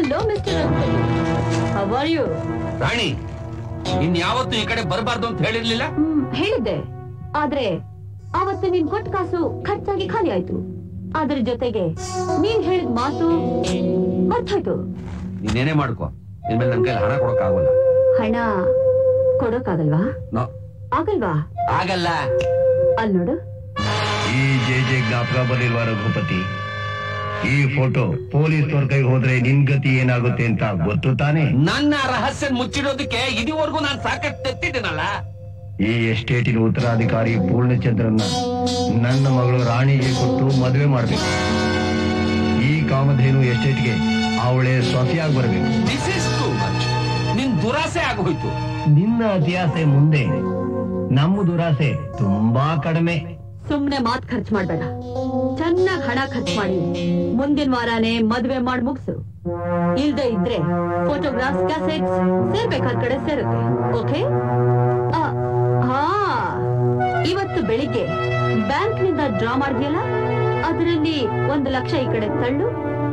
Hello mister uncle how are you Rani ಇನ್ಯಾವತ್ತು ಈ ಕಡೆ ಬರಬಾರ್ದು ಅಂತ ಹೇಳಿರ್ಲಿಲ್ಲ ಹೇಳಿದ್ದೆ ಆದ್ರೆ ಅವತ್ತು ನೀನ್ ಕೊಟ್ಟ ಕಾಸು ಖರ್ಚಾಗಿ ಖಾಲಿ ಆಯ್ತು ಅದ್ರ ಜೊತೆಗೆ ನೀನ್ ಹೇಳಿದ ಮಾತು ಮರ್ತೋಯ್ತು ನೀನೇನೇ ಮಾಡ್ಕೋ ಇನ್ಮೇಲೆ ನನ್ ಕೈಲಿ ಹಣ ಕೊಡಕ್ ಆಗೋಲ್ಲ ಹಣ ಕೊಡೋಕಾಗಲ್ವಾ ನೋ ಆಗಲ್ವಾ ಆಗಲ್ಲ ಅಲ್ ನೋಡು ಈ ಜೆ ಜೆ ಜ್ಞಾಪಕ ಬರಲಿಲ್ವಾ ರಘುಪತಿ ಈ ಫೋಟೋ ಪೊಲೀಸ್ನವ್ರ ಕೈಗೆ ಹೋದ್ರೆ ನಿನ್ ಗತಿ ಏನಾಗುತ್ತೆ ಅಂತ ಗೊತ್ತು ತಾನೆ ನನ್ನ ರಹಸ್ಯ ಮುಚ್ಚಿಡೋದಕ್ಕೆ ಇದುವರೆಗೂ ನಾನು ಸಾಕಷ್ಟು ತೆತ್ತಿದ್ದೀನಲ್ಲ ಈ ಎಸ್ಟೇಟಿನ ಉತ್ತರಾಧಿಕಾರಿ ಪೂರ್ಣಚಂದ್ರನ್ನ ನನ್ನ ಮಗಳು ರಾಣಿಗೆ ಕೊಟ್ಟು ಮದುವೆ ಮಾಡ್ಬೇಕು ಈ ಕಾಮಧೇನು ಎಸ್ಟೇಟ್ಗೆ ಅವಳೇ ಸೊಸೆಯಾಗಿ ಬರಬೇಕು ದಿಸ್ ಇಸ್ ಟು ಮಚ್ ನಿನ್ ದುರಾಸೆ ಆಗೋಯ್ತು ನಿನ್ನ ಅತಿಯಾಸೆ ಮುಂದೆ ನಮ್ಮ ದುರಾಸೆ ತುಂಬಾ ಕಡಿಮೆ ಸುಮ್ನೆ ಮಾತ್ ಖರ್ಚು ಮಾಡ್ಬೇಡ ಚೆನ್ನಾಗ್ ಹಣ ಖರ್ಚು ಮಾಡಿ ಮುಂದಿನ ವಾರಾನೇ ಮದ್ವೆ ಮಾಡ್ ಮುಗ್ಸು ಇಲ್ದೇ ಇದ್ರೆ ಫೋಟೋಗ್ರಾಫ್ಸ್ ಕ್ಯಾಸೆಟ್ಸ್ ಸೇರ್ಬೇಕಾದ ಕಡೆ ಸೇರುತ್ತೆ ಓಕೆ ಹಾ ಇವತ್ತು ಬೆಳಿಗ್ಗೆ ಬ್ಯಾಂಕ್ ನಿಂದ ಡ್ರಾ ಮಾಡಿದ್ಯಲ್ಲ ಅದರಲ್ಲಿ ಒಂದು ಲಕ್ಷ ಈ ಕಡೆ ತಳ್ಳು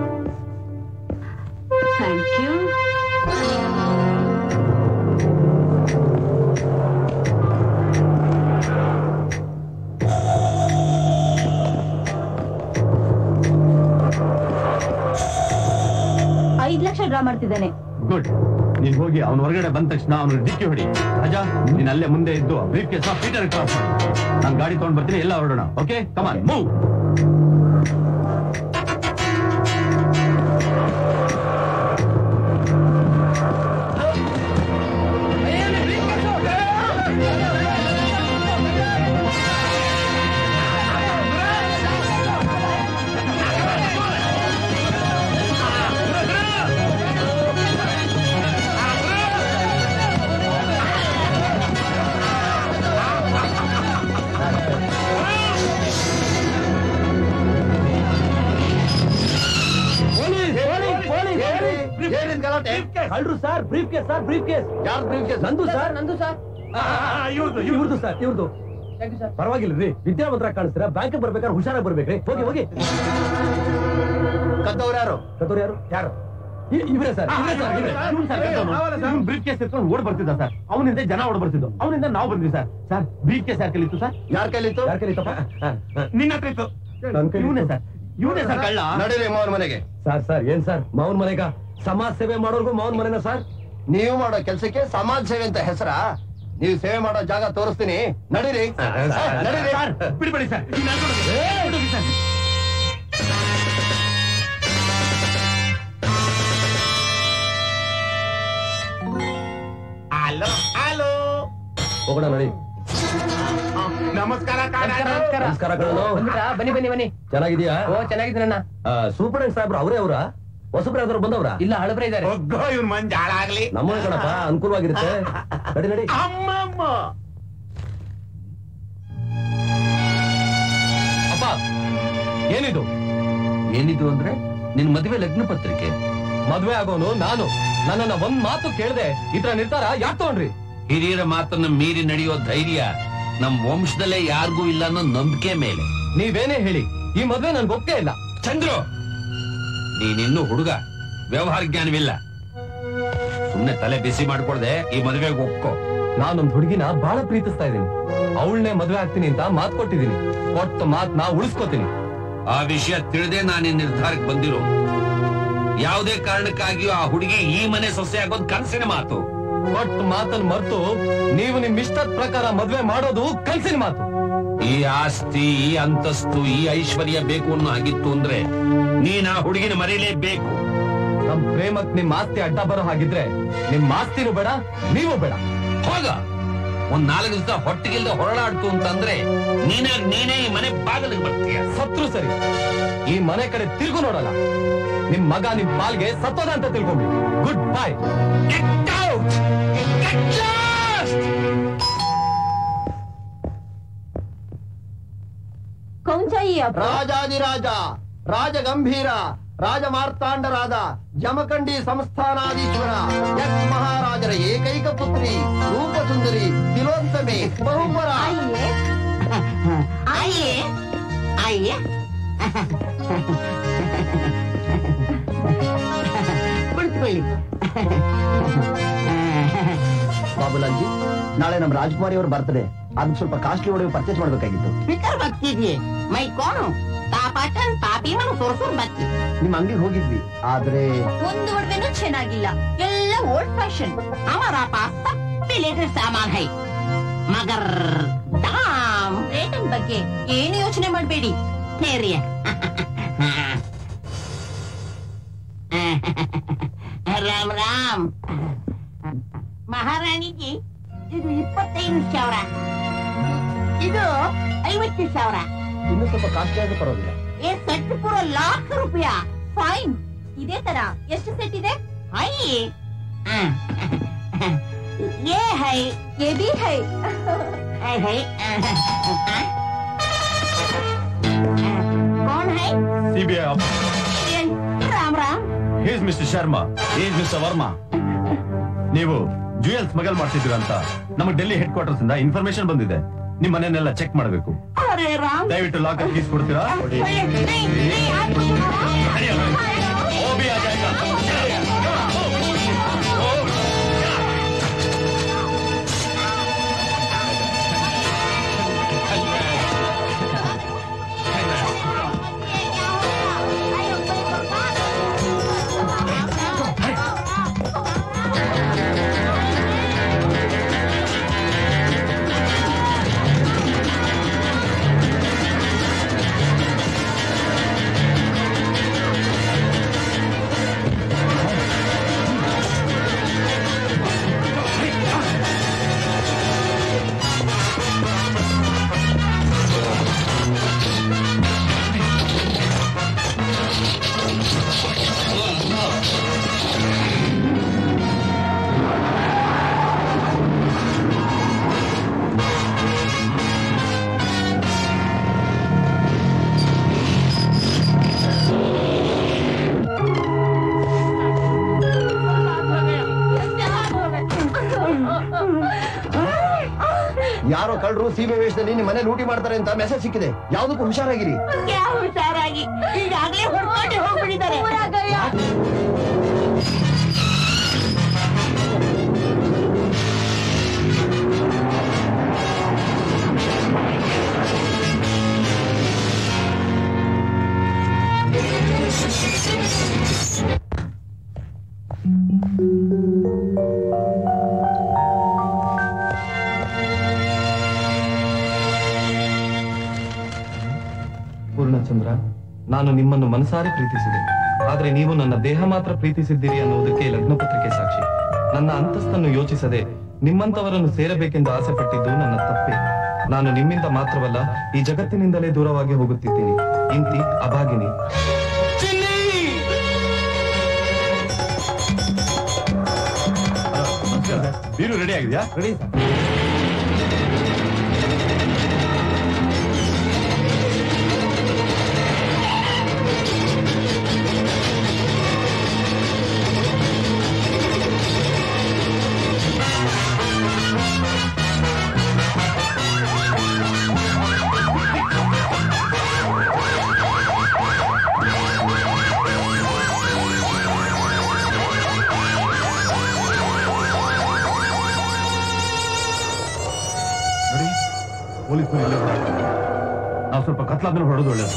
ಥ್ಯಾಂಕ್ ಯು ಐದ್ ಲಕ್ಷ ಡ್ರಾ ಮಾಡ್ತಿದ್ದಾನೆ ಗುಡ್ ನೀನ್ ಹೋಗಿ ಅವ್ನ ಹೊರಗಡೆ ಬಂದ ತಕ್ಷಣ ಅವನು ಡಿಕ್ಕಿ ಹೊಡಿ ರಾಜಾ ನೀನ್ ಅಲ್ಲೇ ಮುಂದೆ ಇದ್ದು ಬ್ರೀಫ್ ಕೇಸ್ ಪೀಟರ್ ಕ್ರಾಸ್ ನಾನು ಗಾಡಿ ತಗೊಂಡ್ ಬರ್ತೀನಿ ಎಲ್ಲ ಹೊರಡೋಣ ಓಕೆ ಕಮಾನ್ ಮೂವ್ ಕಳ್ರು sir briefcase sir briefcase ಯಾರು ಬ್ರೀಫ್ ಕೇಸ್ ನಂದು ಸರ್ ನಂದು ಸರ್ ಇವ್ರದ್ದು ಇವ್ರದ್ದು ಸರ್ ಇವ್ರದ್ದು ಪರವಾಗಿಲ್ಲ ರೀ ವಿದ್ಯಾವಂತರ ಕಾಣಿಸ್ತೀರಾ ಬ್ಯಾಂಕ್ ಬರ್ಬೇಕಾದ್ರೆ ಹುಷಾರಾಗಿ ಬರ್ಬೇಕ್ರಿ ಹೋಗಿ ಹೋಗಿ ಕದ್ದವ್ರು ಯಾರು ಕದ್ದವ್ರು ಯಾರು ಯಾರು ಇ- ಇವ್ರೇ ಸರ್ ಇವ್ರೇ ಸರ್ ಇವ್ರೇ. ಬ್ರೀಫ್ ಕೇಸ್ ಎತ್ಕೊಂಡು ಓಡ್ ಬರ್ತಿದ್ದ ಸರ್ ಅವನಿಂದ ಜನ ಓಡ್ ಬರ್ತಿದ್ದು ಅವನಿಂದ ನಾವು ಬಂದ್ವಿ ಸರ್ ಸರ್ ಬ್ರೀಫ್ ಕೇಸ್ ಯಾರ್ ಕಲಿತ್ತು ಸರ್ ಯಾರ್ ಕೈಲಿತ್ತು ಯಾರ್ ಕೈಲಿತ್ತಪ್ಪ ನಿನ್ನ ಹತ್ರ ಇತ್ತು ಇವನೇ ಸರ್ ಇವನೇ ಸರ್ ಕಳ್ಳ ನಡೀರಿ ಮಾವನ್ ಮನೆಗೆ ಸರ್ ಸರ್ ಏನ್ ಸರ್ ಮಾವನ್ ಮನೆಗ ಸಮಾಜ ಸೇವೆ ಮಾಡೋರ್ಗು ಮಾವನ್ ಮನೆನ ಸರ್ ನೀವು ಮಾಡೋ ಕೆಲಸಕ್ಕೆ ಸಮಾಜ ಸೇವೆ ಅಂತ ಹೆಸರಾ ನೀವು ಸೇವೆ ಮಾಡೋ ಜಾಗ ತೋರಿಸ್ತೀನಿ ನಡೀರಿ ನಡೀರಿ ಸರ್ ಬಿಡ್ಬೇಡಿ ಸರ್ ಈಗ ನಡ್ಕೊಂಡು ಹೋಗಿ. ಬಿಡೋಗಿ ಸರ್ ಹಲೋ ಹಲೋ ಹೋಗೋಣ ನಡಿ ನಮಸ್ಕಾರ ನಮಸ್ಕಾರ ಕಣೋ ಬನ್ನಿ ಬನ್ನಿ ಬನ್ನಿ ಚೆನ್ನಾಗಿದ್ಯಾ ಓ ಚೆನ್ನಾಗಿದ್ದೀನಣ್ಣ ಸೂಪರ್ ಸಾಹೇಬ್ರು ಅವರೇ ಅವರ ಹೊಸಬ್ರು ಯಾವ್ದಾರು ಬಂದವ್ರ ಇಲ್ಲ ಹಳಬ್ರೆ ಇದಾರೆ ಒಗ್ಗೋ ಇವ್ನ ಮಂಜ ಹಾಳಾಗ್ಲಿ ನಮ್ಮ ಕಣಪ್ಪ ಅನುಕೂಲವಾಗಿರುತ್ತೆ ನಡಿ ನಡಿ ಅಮ್ಮಮ್ಮ ಅಪ್ಪ ಏನಿದು ಏನಿದು ಅಂದ್ರೆ ನಿನ್ ಮದುವೆ ಲಗ್ನ ಪತ್ರಿಕೆ ಮದ್ವೆ ಆಗೋನು ನಾನು ನನ್ನನ್ನ ಒಂದ್ ಮಾತು ಕೇಳ್ದೆ ಈ ತರ ನಿರ್ಧಾರ ಯಾಕೆ ತಗೊಂಡ್ರಿ ಹಿರಿಯರ ಮಾತನ್ನ ಮೀರಿ ನಡೆಯೋ ಧೈರ್ಯ ನಮ್ ವಂಶದಲ್ಲೇ ಯಾರಿಗೂ ಇಲ್ಲ ಅನ್ನೋ ನಂಬಿಕೆ ಮೇಲೆ ನೀವೇನೇ ಹೇಳಿ ಈ ಮದ್ವೆ ನನ್ಗೆ ಒಪ್ಪಿಗೆ ಇಲ್ಲ ಚಂದ್ರು ನೀನಿನ್ನೂ ಹುಡುಗ ವ್ಯವಹಾರ ಜ್ಞಾನವಿಲ್ಲ ಸುಮ್ನೆ ತಲೆ ಬಿಸಿ ಮಾಡ್ಕೊಳ್ದೆ ಈ ಮದುವೆಗೆ ಒಪ್ಕೋ ನಾನೊಂದ್ ಹುಡುಗಿನ ಬಹಳ ಪ್ರೀತಿಸ್ತಾ ಇದ್ದೀನಿ ಅವಳನ್ನೇ ಮದ್ವೆ ಆಗ್ತೀನಿ ಅಂತ ಮಾತ್ ಕೊಟ್ಟಿದ್ದೀನಿ ಕೊಟ್ಟ ಮಾತ್ ನಾ ಉಳಿಸ್ಕೋತೀನಿ ಆ ವಿಷಯ ತಿಳಿದೇ ನಾನು ಈ ನಿರ್ಧಾರಕ್ಕೆ ಬಂದಿರೋ ಯಾವುದೇ ಕಾರಣಕ್ಕಾಗಿಯೂ ಆ ಹುಡುಗಿ ಈ ಮನೆ ಸೊಸೆ ಆಗೋದು ಕನಸಿನ ಮಾತು ಕೊಟ್ಟ ಮಾತನ್ ಮರ್ತು ನೀವು ನಿಮ್ ಇಷ್ಟದ ಪ್ರಕಾರ ಮದ್ವೆ ಮಾಡೋದು ಕಲ್ಸಿನ ಮಾತು ಈ ಆಸ್ತಿ ಈ ಅಂತಸ್ತು ಈ ಐಶ್ವರ್ಯ ಬೇಕು ಅನ್ನೋ ಹಾಗಿತ್ತು ಅಂದ್ರೆ ನೀನ್ ಆ ಹುಡುಗಿನ ಮರೀಲೇಬೇಕು ನಮ್ ಪ್ರೇಮಕ್ ನಿಮ್ ಆಸ್ತಿ ಅಡ್ಡ ಬರೋ ಹಾಗಿದ್ರೆ ನಿಮ್ ಆಸ್ತಿನೂ ಬೇಡ ನೀವು ಬೇಡ ಹೋಗ ಒಂದ್ ನಾಲ್ಕು ದಿವಸ ಹೊಟ್ಟಿಗಿಲ್ದ ಹೊರಳಾಡ್ತು ಅಂತಂದ್ರೆ ನೀನಾಗ್ ನೀನೇ ಈ ಮನೆ ಬಾಗಿಲಿಗೆ ಬರ್ತೀಯ ಸತ್ರು ಸರಿ ಈ ಮನೆ ಕಡೆ ತಿರುಗು ನೋಡಲ್ಲ ನಿಮ್ ಮಗ ನಿಮ್ ಪಾಲ್ಗೆ ಸತ್ತೋದ ಅಂತ ತಿಳ್ಕೊಂಬಿಡಿ goodbye Get out! Get lost! कौन चाहिए आपको ರಾಜಾದಿರಾಜ ರಾಜ ಗಂಭೀರ ರಾಜ ಮಾರ್ತಾಂಡರಾದ ಜಮಖಂಡಿ ಸಂಸ್ಥಾನಾಧೀಶ್ವರ ಯಕ್ಷ ಮಹಾರಾಜರ ಏಕೈಕ ಪುತ್ರಿ ರೂಪ ಸುಂದರಿ ತಿಲೋತ್ತಮೆ ಬಹುಂಬರ आइए आइए ತಗೊಳ್ಳಿ ಬಾಬುಲಾಲ್ಜಿ ನಾಳೆ ನಮ್ಮ ರಾಜ್ಕುಮಾರಿ ಅವ್ರ ಬರ್ತಡೆ ಅದಕ್ಕೆ ಸ್ವಲ್ಪ ಕಾಸ್ಟ್ಲಿ ಒಡವೆ ಪರ್ಚೇಸ್ ಮಾಡ್ಬೇಕಾಗಿತ್ತು ಸ್ಪೀಕರ್ ಬರ್ತಿದ್ಯೆ ಮೈ ಕೋನು ತಾಪಾಟನ್ ಪಾಪಿ ಮನು ಸುರ್ಸುರ್ ಬಚ್ಚಿ ನಿಮ್ ಅಂಗಡಿಗೆ ಹೋಗಿದ್ವಿ ಆದ್ರೆ ಒಂದು ಒಡವೆನೂ ಚೆನ್ನಾಗಿಲ್ಲ ಎಲ್ಲ ಓಲ್ಡ್ ಫ್ಯಾಷನ್ हमारा पास सब पे लेटेस्ट सामान है मगर दाम ರೇಟಿಂಗ್ ಬಗ್ಗೆ ಏನು ಯೋಚನೆ ಮಾಡಬೇಡಿ मेरी ರಾಮ್ ರಾಮ್ ಮಹಾರಾಣಿಗೆ ಇದು ಇಪ್ಪತ್ತೈದು ಸಾವಿರ ಇದು ಐವತ್ತು ಸಾವಿರ ಇನ್ನೂ ಸ್ವಲ್ಪ ಕಾಸ್ಟ್ಲಿ ಆದ್ರೂ ಪರವಾಗಿಲ್ಲ ಏ ಸೆಟ್ ಪೂರ ಲಾಖ ರೂಪಾಯ ಫೈನ್ ಇದೇ ತರ ಎಷ್ಟು ಸೆಟ್ ಇದೆ ಹೈ ये है ಎ ಬಿ ಹೈ है है कौन है ಸಿಬಿಐ ये Ram Ram yes mister Sharma yes mister Varma ನೀವು ಜುವೆಲ್ ಸ್ಮಗಲ್ ಮಾಡ್ತಿದ್ದೀರಾ ಅಂತ ನಮಗೆ ಡೆಲ್ಲಿ ಹೆಡ್ ಕ್ವಾರ್ಟರ್ಸ್ ಇಂದ ಇನ್ಫಾರ್ಮೇಶನ್ ಬಂದಿದೆ ನಿಮ್ ಮನೆಯನ್ನೆಲ್ಲ ಚೆಕ್ ಮಾಡಬೇಕು अरे राम ದಯವಿಟ್ಟು ಲಾಕರ್ ಕೀಸ್ ಕೊಡ್ತೀರಾ नहीं नहीं नहीं आपको वो भी आ जाएगा ಯಾರೋ ಕಳ್ಳರು ಸೀಬೆ ವೇಷದಲ್ಲಿ ನಿಮ್ಮ ಮನೆ ಲೂಟಿ ಮಾಡ್ತಾರೆ ಅಂತ ಮೆಸೇಜ್ ಸಿಕ್ಕಿದೆ ಯಾವ್ದಕ್ಕೂ ಹುಷಾರಾಗಿರಿ क्या ಹುಷಾರಾಗಿ ಈಗಾಗಲೇ ಹೊಡ್ಕೊಂಡು ಹೋಗ್ಬಿಟ್ಟಿದ್ದಾರೆ ಪೂರ್ಣಚಂದ್ರ ನಾನು ನಿಮ್ಮನ್ನು ಮನಸಾರೆ ಪ್ರೀತಿಸಿದೆ ಆದ್ರೆ ನೀವು ನನ್ನ ದೇಹ ಮಾತ್ರ ಪ್ರೀತಿಸಿದ್ದೀರಿ ಅನ್ನುವುದಕ್ಕೆ ಲಗ್ನ ಪತ್ರಿಕೆ ಸಾಕ್ಷಿ ನನ್ನ ಅಂತಸ್ತನ್ನು ಯೋಚಿಸದೆ ನಿಮ್ಮಂತವರನ್ನು ಸೇರಬೇಕೆಂದು ಆಸೆ ಪಟ್ಟಿದ್ದು ನನ್ನ ತಪ್ಪೆ ನಾನು ನಿಮ್ಮಿಂದ ಮಾತ್ರವಲ್ಲ ಈ ಜಗತ್ತಿನಿಂದಲೇ ದೂರವಾಗಿ ಹೋಗುತ್ತಿದ್ದೀನಿ ಇಂತಿ ಅಭಾಗಿನಿ ಬೀರು ರೆಡಿ ಆಗಿದ್ಯಾ ರೆಡಿ ಸರ್ ನೋಡಿ ಪೊಲೀಸ್ ನಾವು ಸ್ವಲ್ಪ ಕತ್ಲಾದ್ಮೇಲೆ ಹೊಡೋದು ಒಳ್ಳೇದು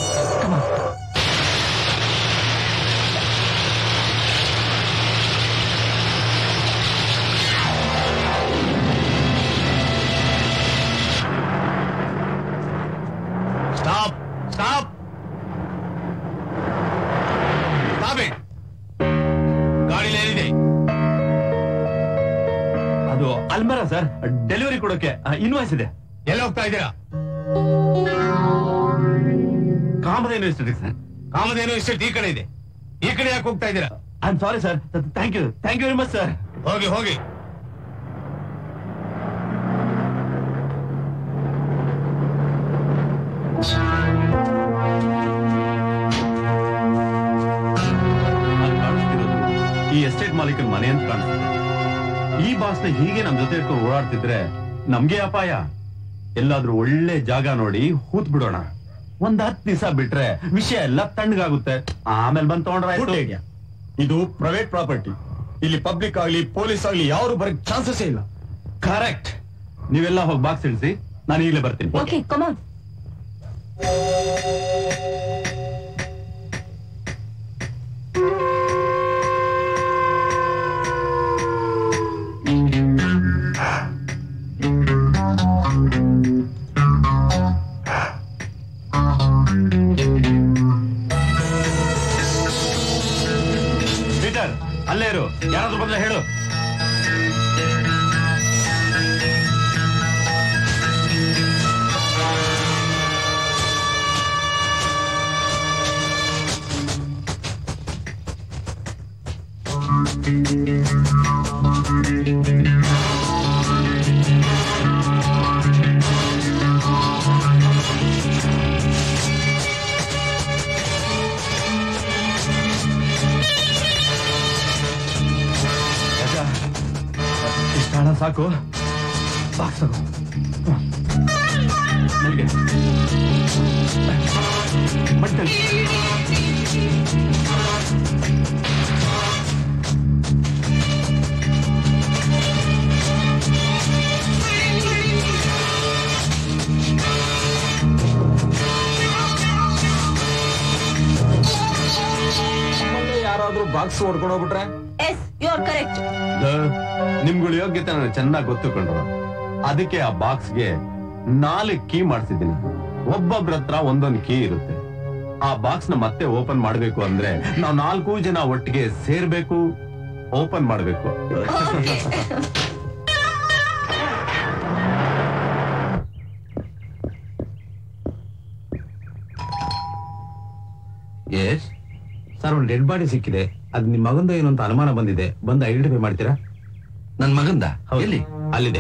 ಸ್ಟಾಪ್ ಸ್ಟಾಪ್ ಗಾಡಿಲಿ ಏನಿದೆ ಅದು ಅಲ್ಮರ ಸರ್ ಡೆಲಿವರಿ ಕೊಡೋಕೆ ಇನ್ವಾಯ್ಸ್ ಇದೆ ಎಲ್ಲಿ ಹೋಗ್ತಾ ಇದ್ದೀರಾ Kamadhenu estate sir Kamadhenu estate ಈ ಕಡೆ ಇದೆ ಈ ಕಡೆ ಯಾಕೆ ಹೋಗ್ತಾ ಇದ್ದೀರಾ I am sorry sir thank you thank you very much sir ಹೋಗಿ ಹೋಗಿ ಅಲ್ಲಿ ಕಾಣಿಸ್ತಿರೋದು ಈ ಎಸ್ಟೇಟ್ ಮಾಲೀಕನ ಮನೆ ಅಂತ ಕಾಣಿಸ್ತಿದೆ ಈ ಬಾಸ್ನ ಹೀಗೆ ನಮ್ ಜೊತೆ ಇಟ್ಕೊಂಡು ಓಡಾಡ್ತಿದ್ರೆ ನಮ್ಗೆ ಅಪಾಯ ಎಲ್ಲಾದ್ರೂ ಒಳ್ಳೆ ಜಾಗ ನೋಡಿ ಹೂತ್ ಬಿಡೋಣ ಒಂದ್ ಹತ್ತು ದಿವಸ ಬಿಟ್ರೆ ವಿಷಯ ಎಲ್ಲ ತಣ್ಣಗಾಗುತ್ತೆ ಆಮೇಲೆ ಬಂದ್ ತಗೊಂಡ್ರೆ ಇದು ಪ್ರೈವೇಟ್ ಪ್ರಾಪರ್ಟಿ ಇಲ್ಲಿ ಪಬ್ಲಿಕ್ ಆಗ್ಲಿ ಪೊಲೀಸ್ ಆಗ್ಲಿ ಯಾರು ಬರಕ್ ಚಾನ್ಸಸ್ ಇಲ್ಲ ಕರೆಕ್ಟ್ ನೀವೆಲ್ಲ ಹೋಗಿ ಬಾಕ್ಸ್ ಇಳಿಸಿ ನಾನು ಈಗಲೇ ಬರ್ತೀನಿ ಓಕೆ ಕಮಾನ್ ಪೀಟರ್ ಅಲ್ಲೇ ಇರು ಯಾರಾದ್ರೂ ಬಂದ್ರೆ ಹೇಳು ಇಷ್ಟ ಹಣ ಸಾಕು ಬಾಕ್ಸ್ ತಗೋ ಮಲ್ಗೆ. ಮಟ್ಟಲ್ಲಿ. ಯಾರಾದ್ರೂ ಬಾಕ್ಸ್ ಹೊಡ್ಕೊಂಡು ಹೋಗ್ಬಿಟ್ರೆ ಎಸ್ ಯು ಆರ್ ಕರೆಕ್ಟ್ ನಿಮ್ಗಳ ಯೋಗ್ಯತೆ ನನಗೆ ಚೆನ್ನಾಗಿ ಗೊತ್ತು ಕಂಡ್ರು ಅದಕ್ಕೆ ಆ ಬಾಕ್ಸ್ಗೆ ನಾಲ್ಕು ಕೀ ಮಾಡಿಸಿದ್ದೀನಿ ಒಬ್ಬೊಬ್ರ ಹತ್ರ ಒಂದೊಂದು ಕೀ ಇರುತ್ತೆ ಆ ಬಾಕ್ಸ್ ನ ಮತ್ತೆ ಓಪನ್ ಮಾಡ್ಬೇಕು ಅಂದ್ರೆ ನಾವು ನಾಲ್ಕು ಜನ ಒಟ್ಟಿಗೆ ಸೇರ್ಬೇಕು ಓಪನ್ ಮಾಡ್ಬೇಕು ಎಸ್ ಸರ್ ಒಂದು ಡೆಡ್ ಬಾಡಿ ಸಿಕ್ಕಿದೆ ಅದು ನಿಮ್ಮ ಮಗಂದ ಏನು ಅಂತ ಅನುಮಾನ ಬಂದಿದೆ ಬಂದು ಐಡೆಂಟಿಫೈ ಮಾಡ್ತೀರಾ ನನ್ ಮಗಂದ ಹೌದು. ಎಲ್ಲಿ ಅಲ್ಲಿದೆ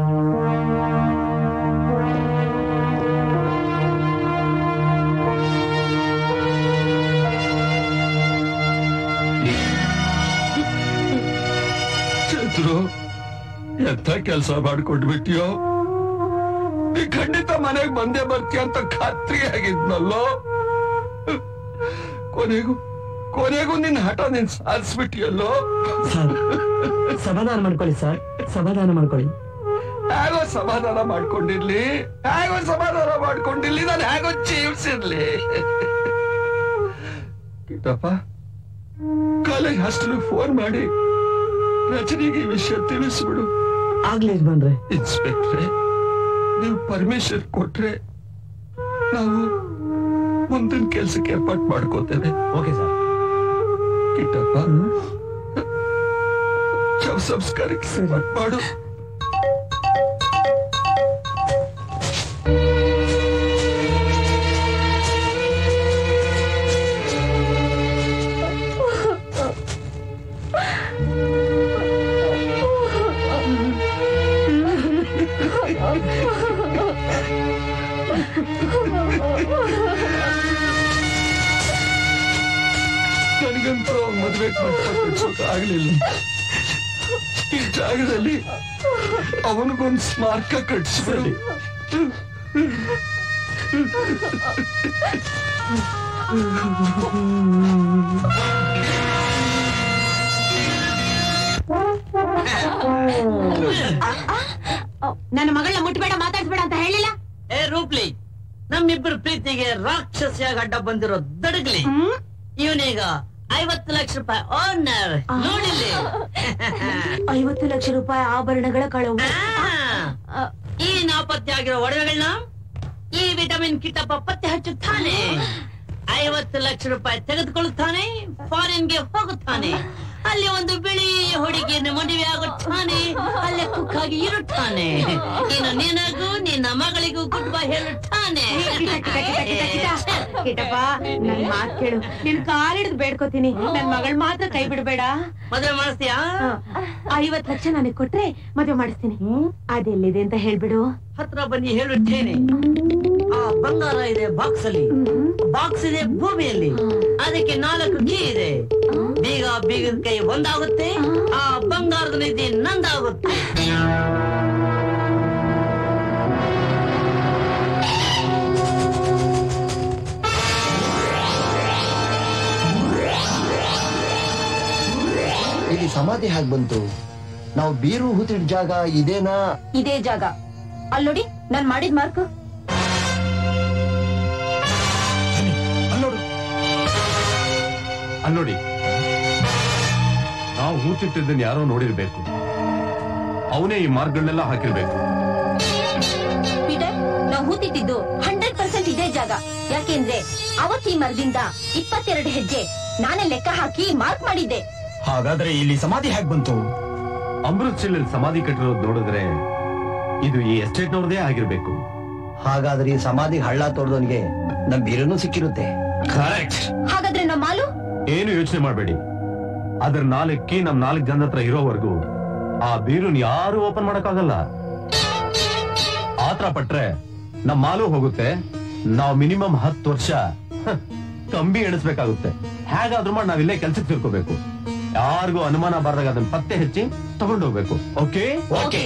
ಚಂದ್ರು ಎಂತ ಕೆಲಸ ಮಾಡ್ಕೊಟ್ಬಿಟ್ಟಿಯೋ ನೀ ಖಂಡಿತ ಮನೆಗೆ ಬಂದೇ ಬರ್ತೀಯ ಅಂತ ಖಾತ್ರಿ ಆಗಿದ್ನಲ್ಲೋ ಕೊನೆಗೂ ಕೊನೆಗೂ ನಿನ್ ಹಠ ನೀನ್ ಸಾಧಿಸ್ಬಿಟ್ಟಿಯಲ್ಲೋ ಸರ್ ಸಮಾಧಾನ ಮಾಡ್ಕೊಳ್ಳಿ ಸರ್ ಸಮಾಧಾನ ಮಾಡ್ಕೊಳ್ಳಿ ಹೇಗೋ ಸಮಾಧಾನ ಮಾಡ್ಕೊಂಡಿರ್ಲಿ ಹೇಗೋ ಸಮಾಧಾನ ಮಾಡ್ಕೊಂಡಿರ್ಲಿ ನಾನು ಹೇಗೋ ಜೀವಿಸಿರ್ಲಿ ಕಿಟ್ಟಪ್ಪ ಕಾಲೇಜ್ ಹಾಸ್ಟೆಲ್ ಫೋನ್ ಮಾಡಿ ರಜನಿಗೆ ಈ ವಿಷಯ ತಿಳಿಸ್ಬಿಡು ಆಗ್ಲಿ ಯಜಮಾನ್ರೆ ಇನ್ಸ್ಪೆಕ್ಟ್ರೆ ನೀವು ಪರ್ಮಿಷನ್ ಕೊಟ್ರೆ ನಾವು ಮುಂದಿನ ಕೆಲ್ಸಕ್ಕೆ ಏರ್ಪಾಟ್ ಮಾಡ್ಕೋತೇವೆ ಓಕೆ ಸರ್ ಕಿಟ್ಟಪ್ಪ ಶವ ಸಂಸ್ಕಾರಕ್ಕೆ ಏರ್ಪಾಟ್ ಮಾಡು ನನಗಂತೂ ಮದುವೆ ಕಟ್ಸೋಕೆ ಆಗ್ಲಿಲ್ಲ ಈ ಜಾಗದಲ್ಲಿ ಅವನಿಗೊಂದು ಸ್ಮಾರಕ ಕಟ್ಟಿಸ್ಬಿಡಿ ನನ್ನ ಮಗಳನ್ನ ಮುಟ್ಬೇಡ ಮಾತಾಡ್ಸ್ಬೇಡ ಅಂತ ಹೇಳಿಲ್ಲ ಏ ರೂಪ್ಲಿ ನಮ್ಮಿಬ್ಬರ ಪ್ರೀತಿಗೆ ರಾಕ್ಷಸಿಯಾಗಿ ಅಡ್ಡ ಬಂದಿರೋ ದಡಗ್ಲಿ ಇವನೀಗ ಐವತ್ತು ಲಕ್ಷ ರೂಪಾಯಿ ಓನರ್ ನೋಡಿಲ್ಲಿ ಐವತ್ತು ಲಕ್ಷ ರೂಪಾಯಿ ಆಭರಣಗಳ ಕಳವು ಆ, ಈ ನಾಪತ್ತೆ ಆಗಿರೋ ಒಡವೆಗಳನ್ನ ಈ ವಿಟಮಿನ್ ಕಿಟ್ಟಪ್ಪ ಪತ್ತೆ ಹಚ್ಚುತ್ತಾನೆ ಐವತ್ತು ಲಕ್ಷ ರೂಪಾಯಿ ತೆಗೆದುಕೊಳ್ಳುತ್ತಾನೆ ಫಾರಿನ್ಗೆ ಹೋಗುತ್ತಾನೆ ಅಲ್ಲಿ ಒಂದು ಬಿಳಿ ಹುಡುಗಿಯನ್ನು ಮದುವೆ ಆಗುತ್ತಾನೆ ಅಲ್ಲೇ ಕುಕ್ಕಾಗಿ ಇರುತ್ತಾನೆ ಇನ್ನು ನಿನಗೂ ನಿನ್ನ ಮಗಳಿಗೂ ಗುಡ್ ಬೈ ಹೇಳುತ್ತಾನೆ ಕಿಟಪ್ಪ ನನ್ ಮಾತ್ ಕೇಳು ನಿನ್ ಕಾಲಿಡ್ದು ಬೇಡ್ಕೋತೀನಿ ನನ್ ಮಗಳ್ ಮಾತ್ರ ಕೈ ಬಿಡ್ಬೇಡ ಮದುವೆ ಮಾಡಿಸ್ತೀಯಾ ಐವತ್ ಲಕ್ಷ ನನಗ್ ಕೊಟ್ರೆ ಮದ್ವೆ ಮಾಡಿಸ್ತೀನಿ ಅದೆಲ್ಲಿದೆ ಅಂತ ಹೇಳ್ಬಿಡು ಹತ್ರ ಬನ್ನಿ ಹೇಳುತ್ತೇನೆ ಆ ಬಂಗಾರ ಇದೆ ಬಾಕ್ಸ್ ಅಲ್ಲಿ ಬಾಕ್ಸ್ ಇದೆ ಭೂಮಿಯಲ್ಲಿ ಅದಕ್ಕೆ ನಾಲ್ಕು ಕೀ ಇದೆ ಬೀಗ ಬೀಗದ ಕೈ ಒಂದಾಗುತ್ತೆ ಆ ಬಂಗಾರದ ನಿಧಿ ನಂದಾಗುತ್ತೆ ಇಲ್ಲಿ ಸಮಾಧಿ ಹಾಗೆ ಬಂತು ನಾವು ಬೀರು ಹೂತಿಡ್ ಜಾಗ ಇದೇನಾ ಇದೇ ಜಾಗ ಅಲ್ ನೋಡಿ ನಾನ್ ಮಾಡಿದ್ ಮಾರ್ಕ್ ಅಲ್ಲಿ ನೋಡಿ ನಾವು ಹೂತಿಟ್ಟಿದ್ದನ್ನ ಯಾರೋ ನೋಡಿರ್ಬೇಕು ಅವನೇ ಈ ಮಾರ್ಕ್ಗಳನ್ನೆಲ್ಲ ಹಾಕಿರ್ಬೇಕು ಪೀಟರ್ ನಾವು ಹೂತಿಟ್ಟಿದ್ದು ಹಂಡ್ರೆಡ್ ಪರ್ಸೆಂಟ್ ಇದೇ ಜಾಗ ಯಾಕೆಂದ್ರೆ ಅವತ್ ಈ ಮರದಿಂದ ಇಪ್ಪತ್ತೆರಡು ಹೆಜ್ಜೆ ನಾನೇ ಲೆಕ್ಕ ಹಾಕಿ ಮಾರ್ಕ್ ಮಾಡಿದ್ದೆ ಹಾಗಾದ್ರೆ ಇಲ್ಲಿ ಸಮಾಧಿ ಹೇಗ್ ಬಂತು ಅಮೃತ್ ಶಿಲ್ ಸಮಾಧಿ ಕಟ್ಟಿರೋದು ನೋಡಿದ್ರೆ ಇದು ಈ ಎಸ್ಟೇಟ್ ನವ್ರದೇ ಆಗಿರ್ಬೇಕು ಹಾಗಾದ್ರೆ ಈ ಸಮಾಧಿ ಹಳ್ಳ ತೋಡ್ದವನಿಗೆ ನಮ್ ಬೀರನು ಸಿಕ್ಕಿರುತ್ತೆ ಹಾಗಾದ್ರೆ ನಮ್ಮ ಮಾಲು ಏನು ಯೋಚನೆ ಮಾಡಬೇಡಿ ಅದ್ರ ನಾಲ್ಕು ಕೀ ನಮ್ ನಾಲ್ಕು ಜನ ಹತ್ರ ಇರೋವರೆಗೂ ಆ ಬೀರುನ್ ಯಾರು ಓಪನ್ ಮಾಡಕ್ಕಾಗಲ್ಲ ಆತರ ಪಟ್ರೆ ನಮ್ ಮಾಲು ಹೋಗುತ್ತೆ ನಾವು ಮಿನಿಮಮ್ ಹತ್ತು ವರ್ಷ ಹ, ಕಂಬಿ ಎಣಿಸ್ಬೇಕಾಗುತ್ತೆ ಹೇಗಾದ್ರೂ ಮಾಡಿ ನಾವಿಲ್ಲೇ ಕೆಲ್ಸಕ್ಕೆ ತಿರ್ಕೋಬೇಕು ಯಾರಿಗೂ ಅನುಮಾನ ಬಾರ್ದಾಗ ಅದನ್ನ ಪತ್ತೆ ಹಚ್ಚಿ ತಗೊಂಡೋಗ್ಬೇಕು ಓಕೆ ಓಕೆ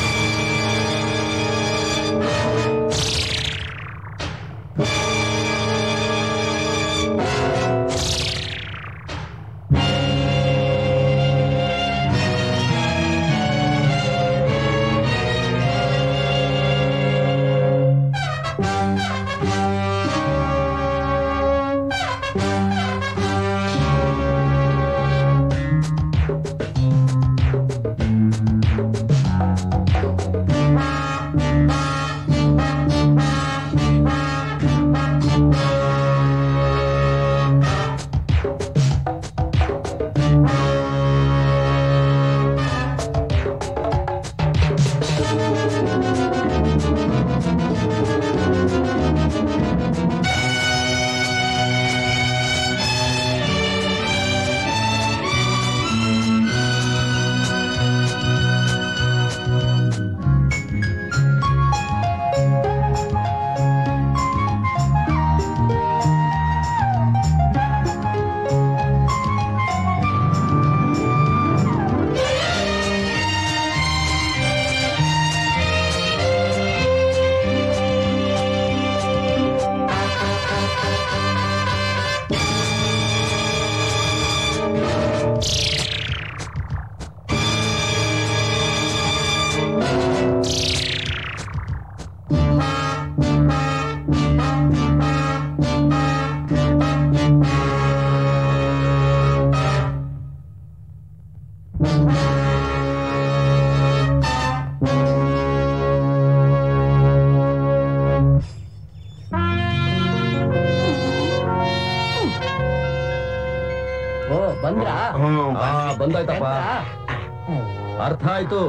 ಓ ಬಂದ್ರಾ ಆ, ಬಂದಾಯ್ತಪ್ಪ ಅರ್ಥ ಆಯ್ತು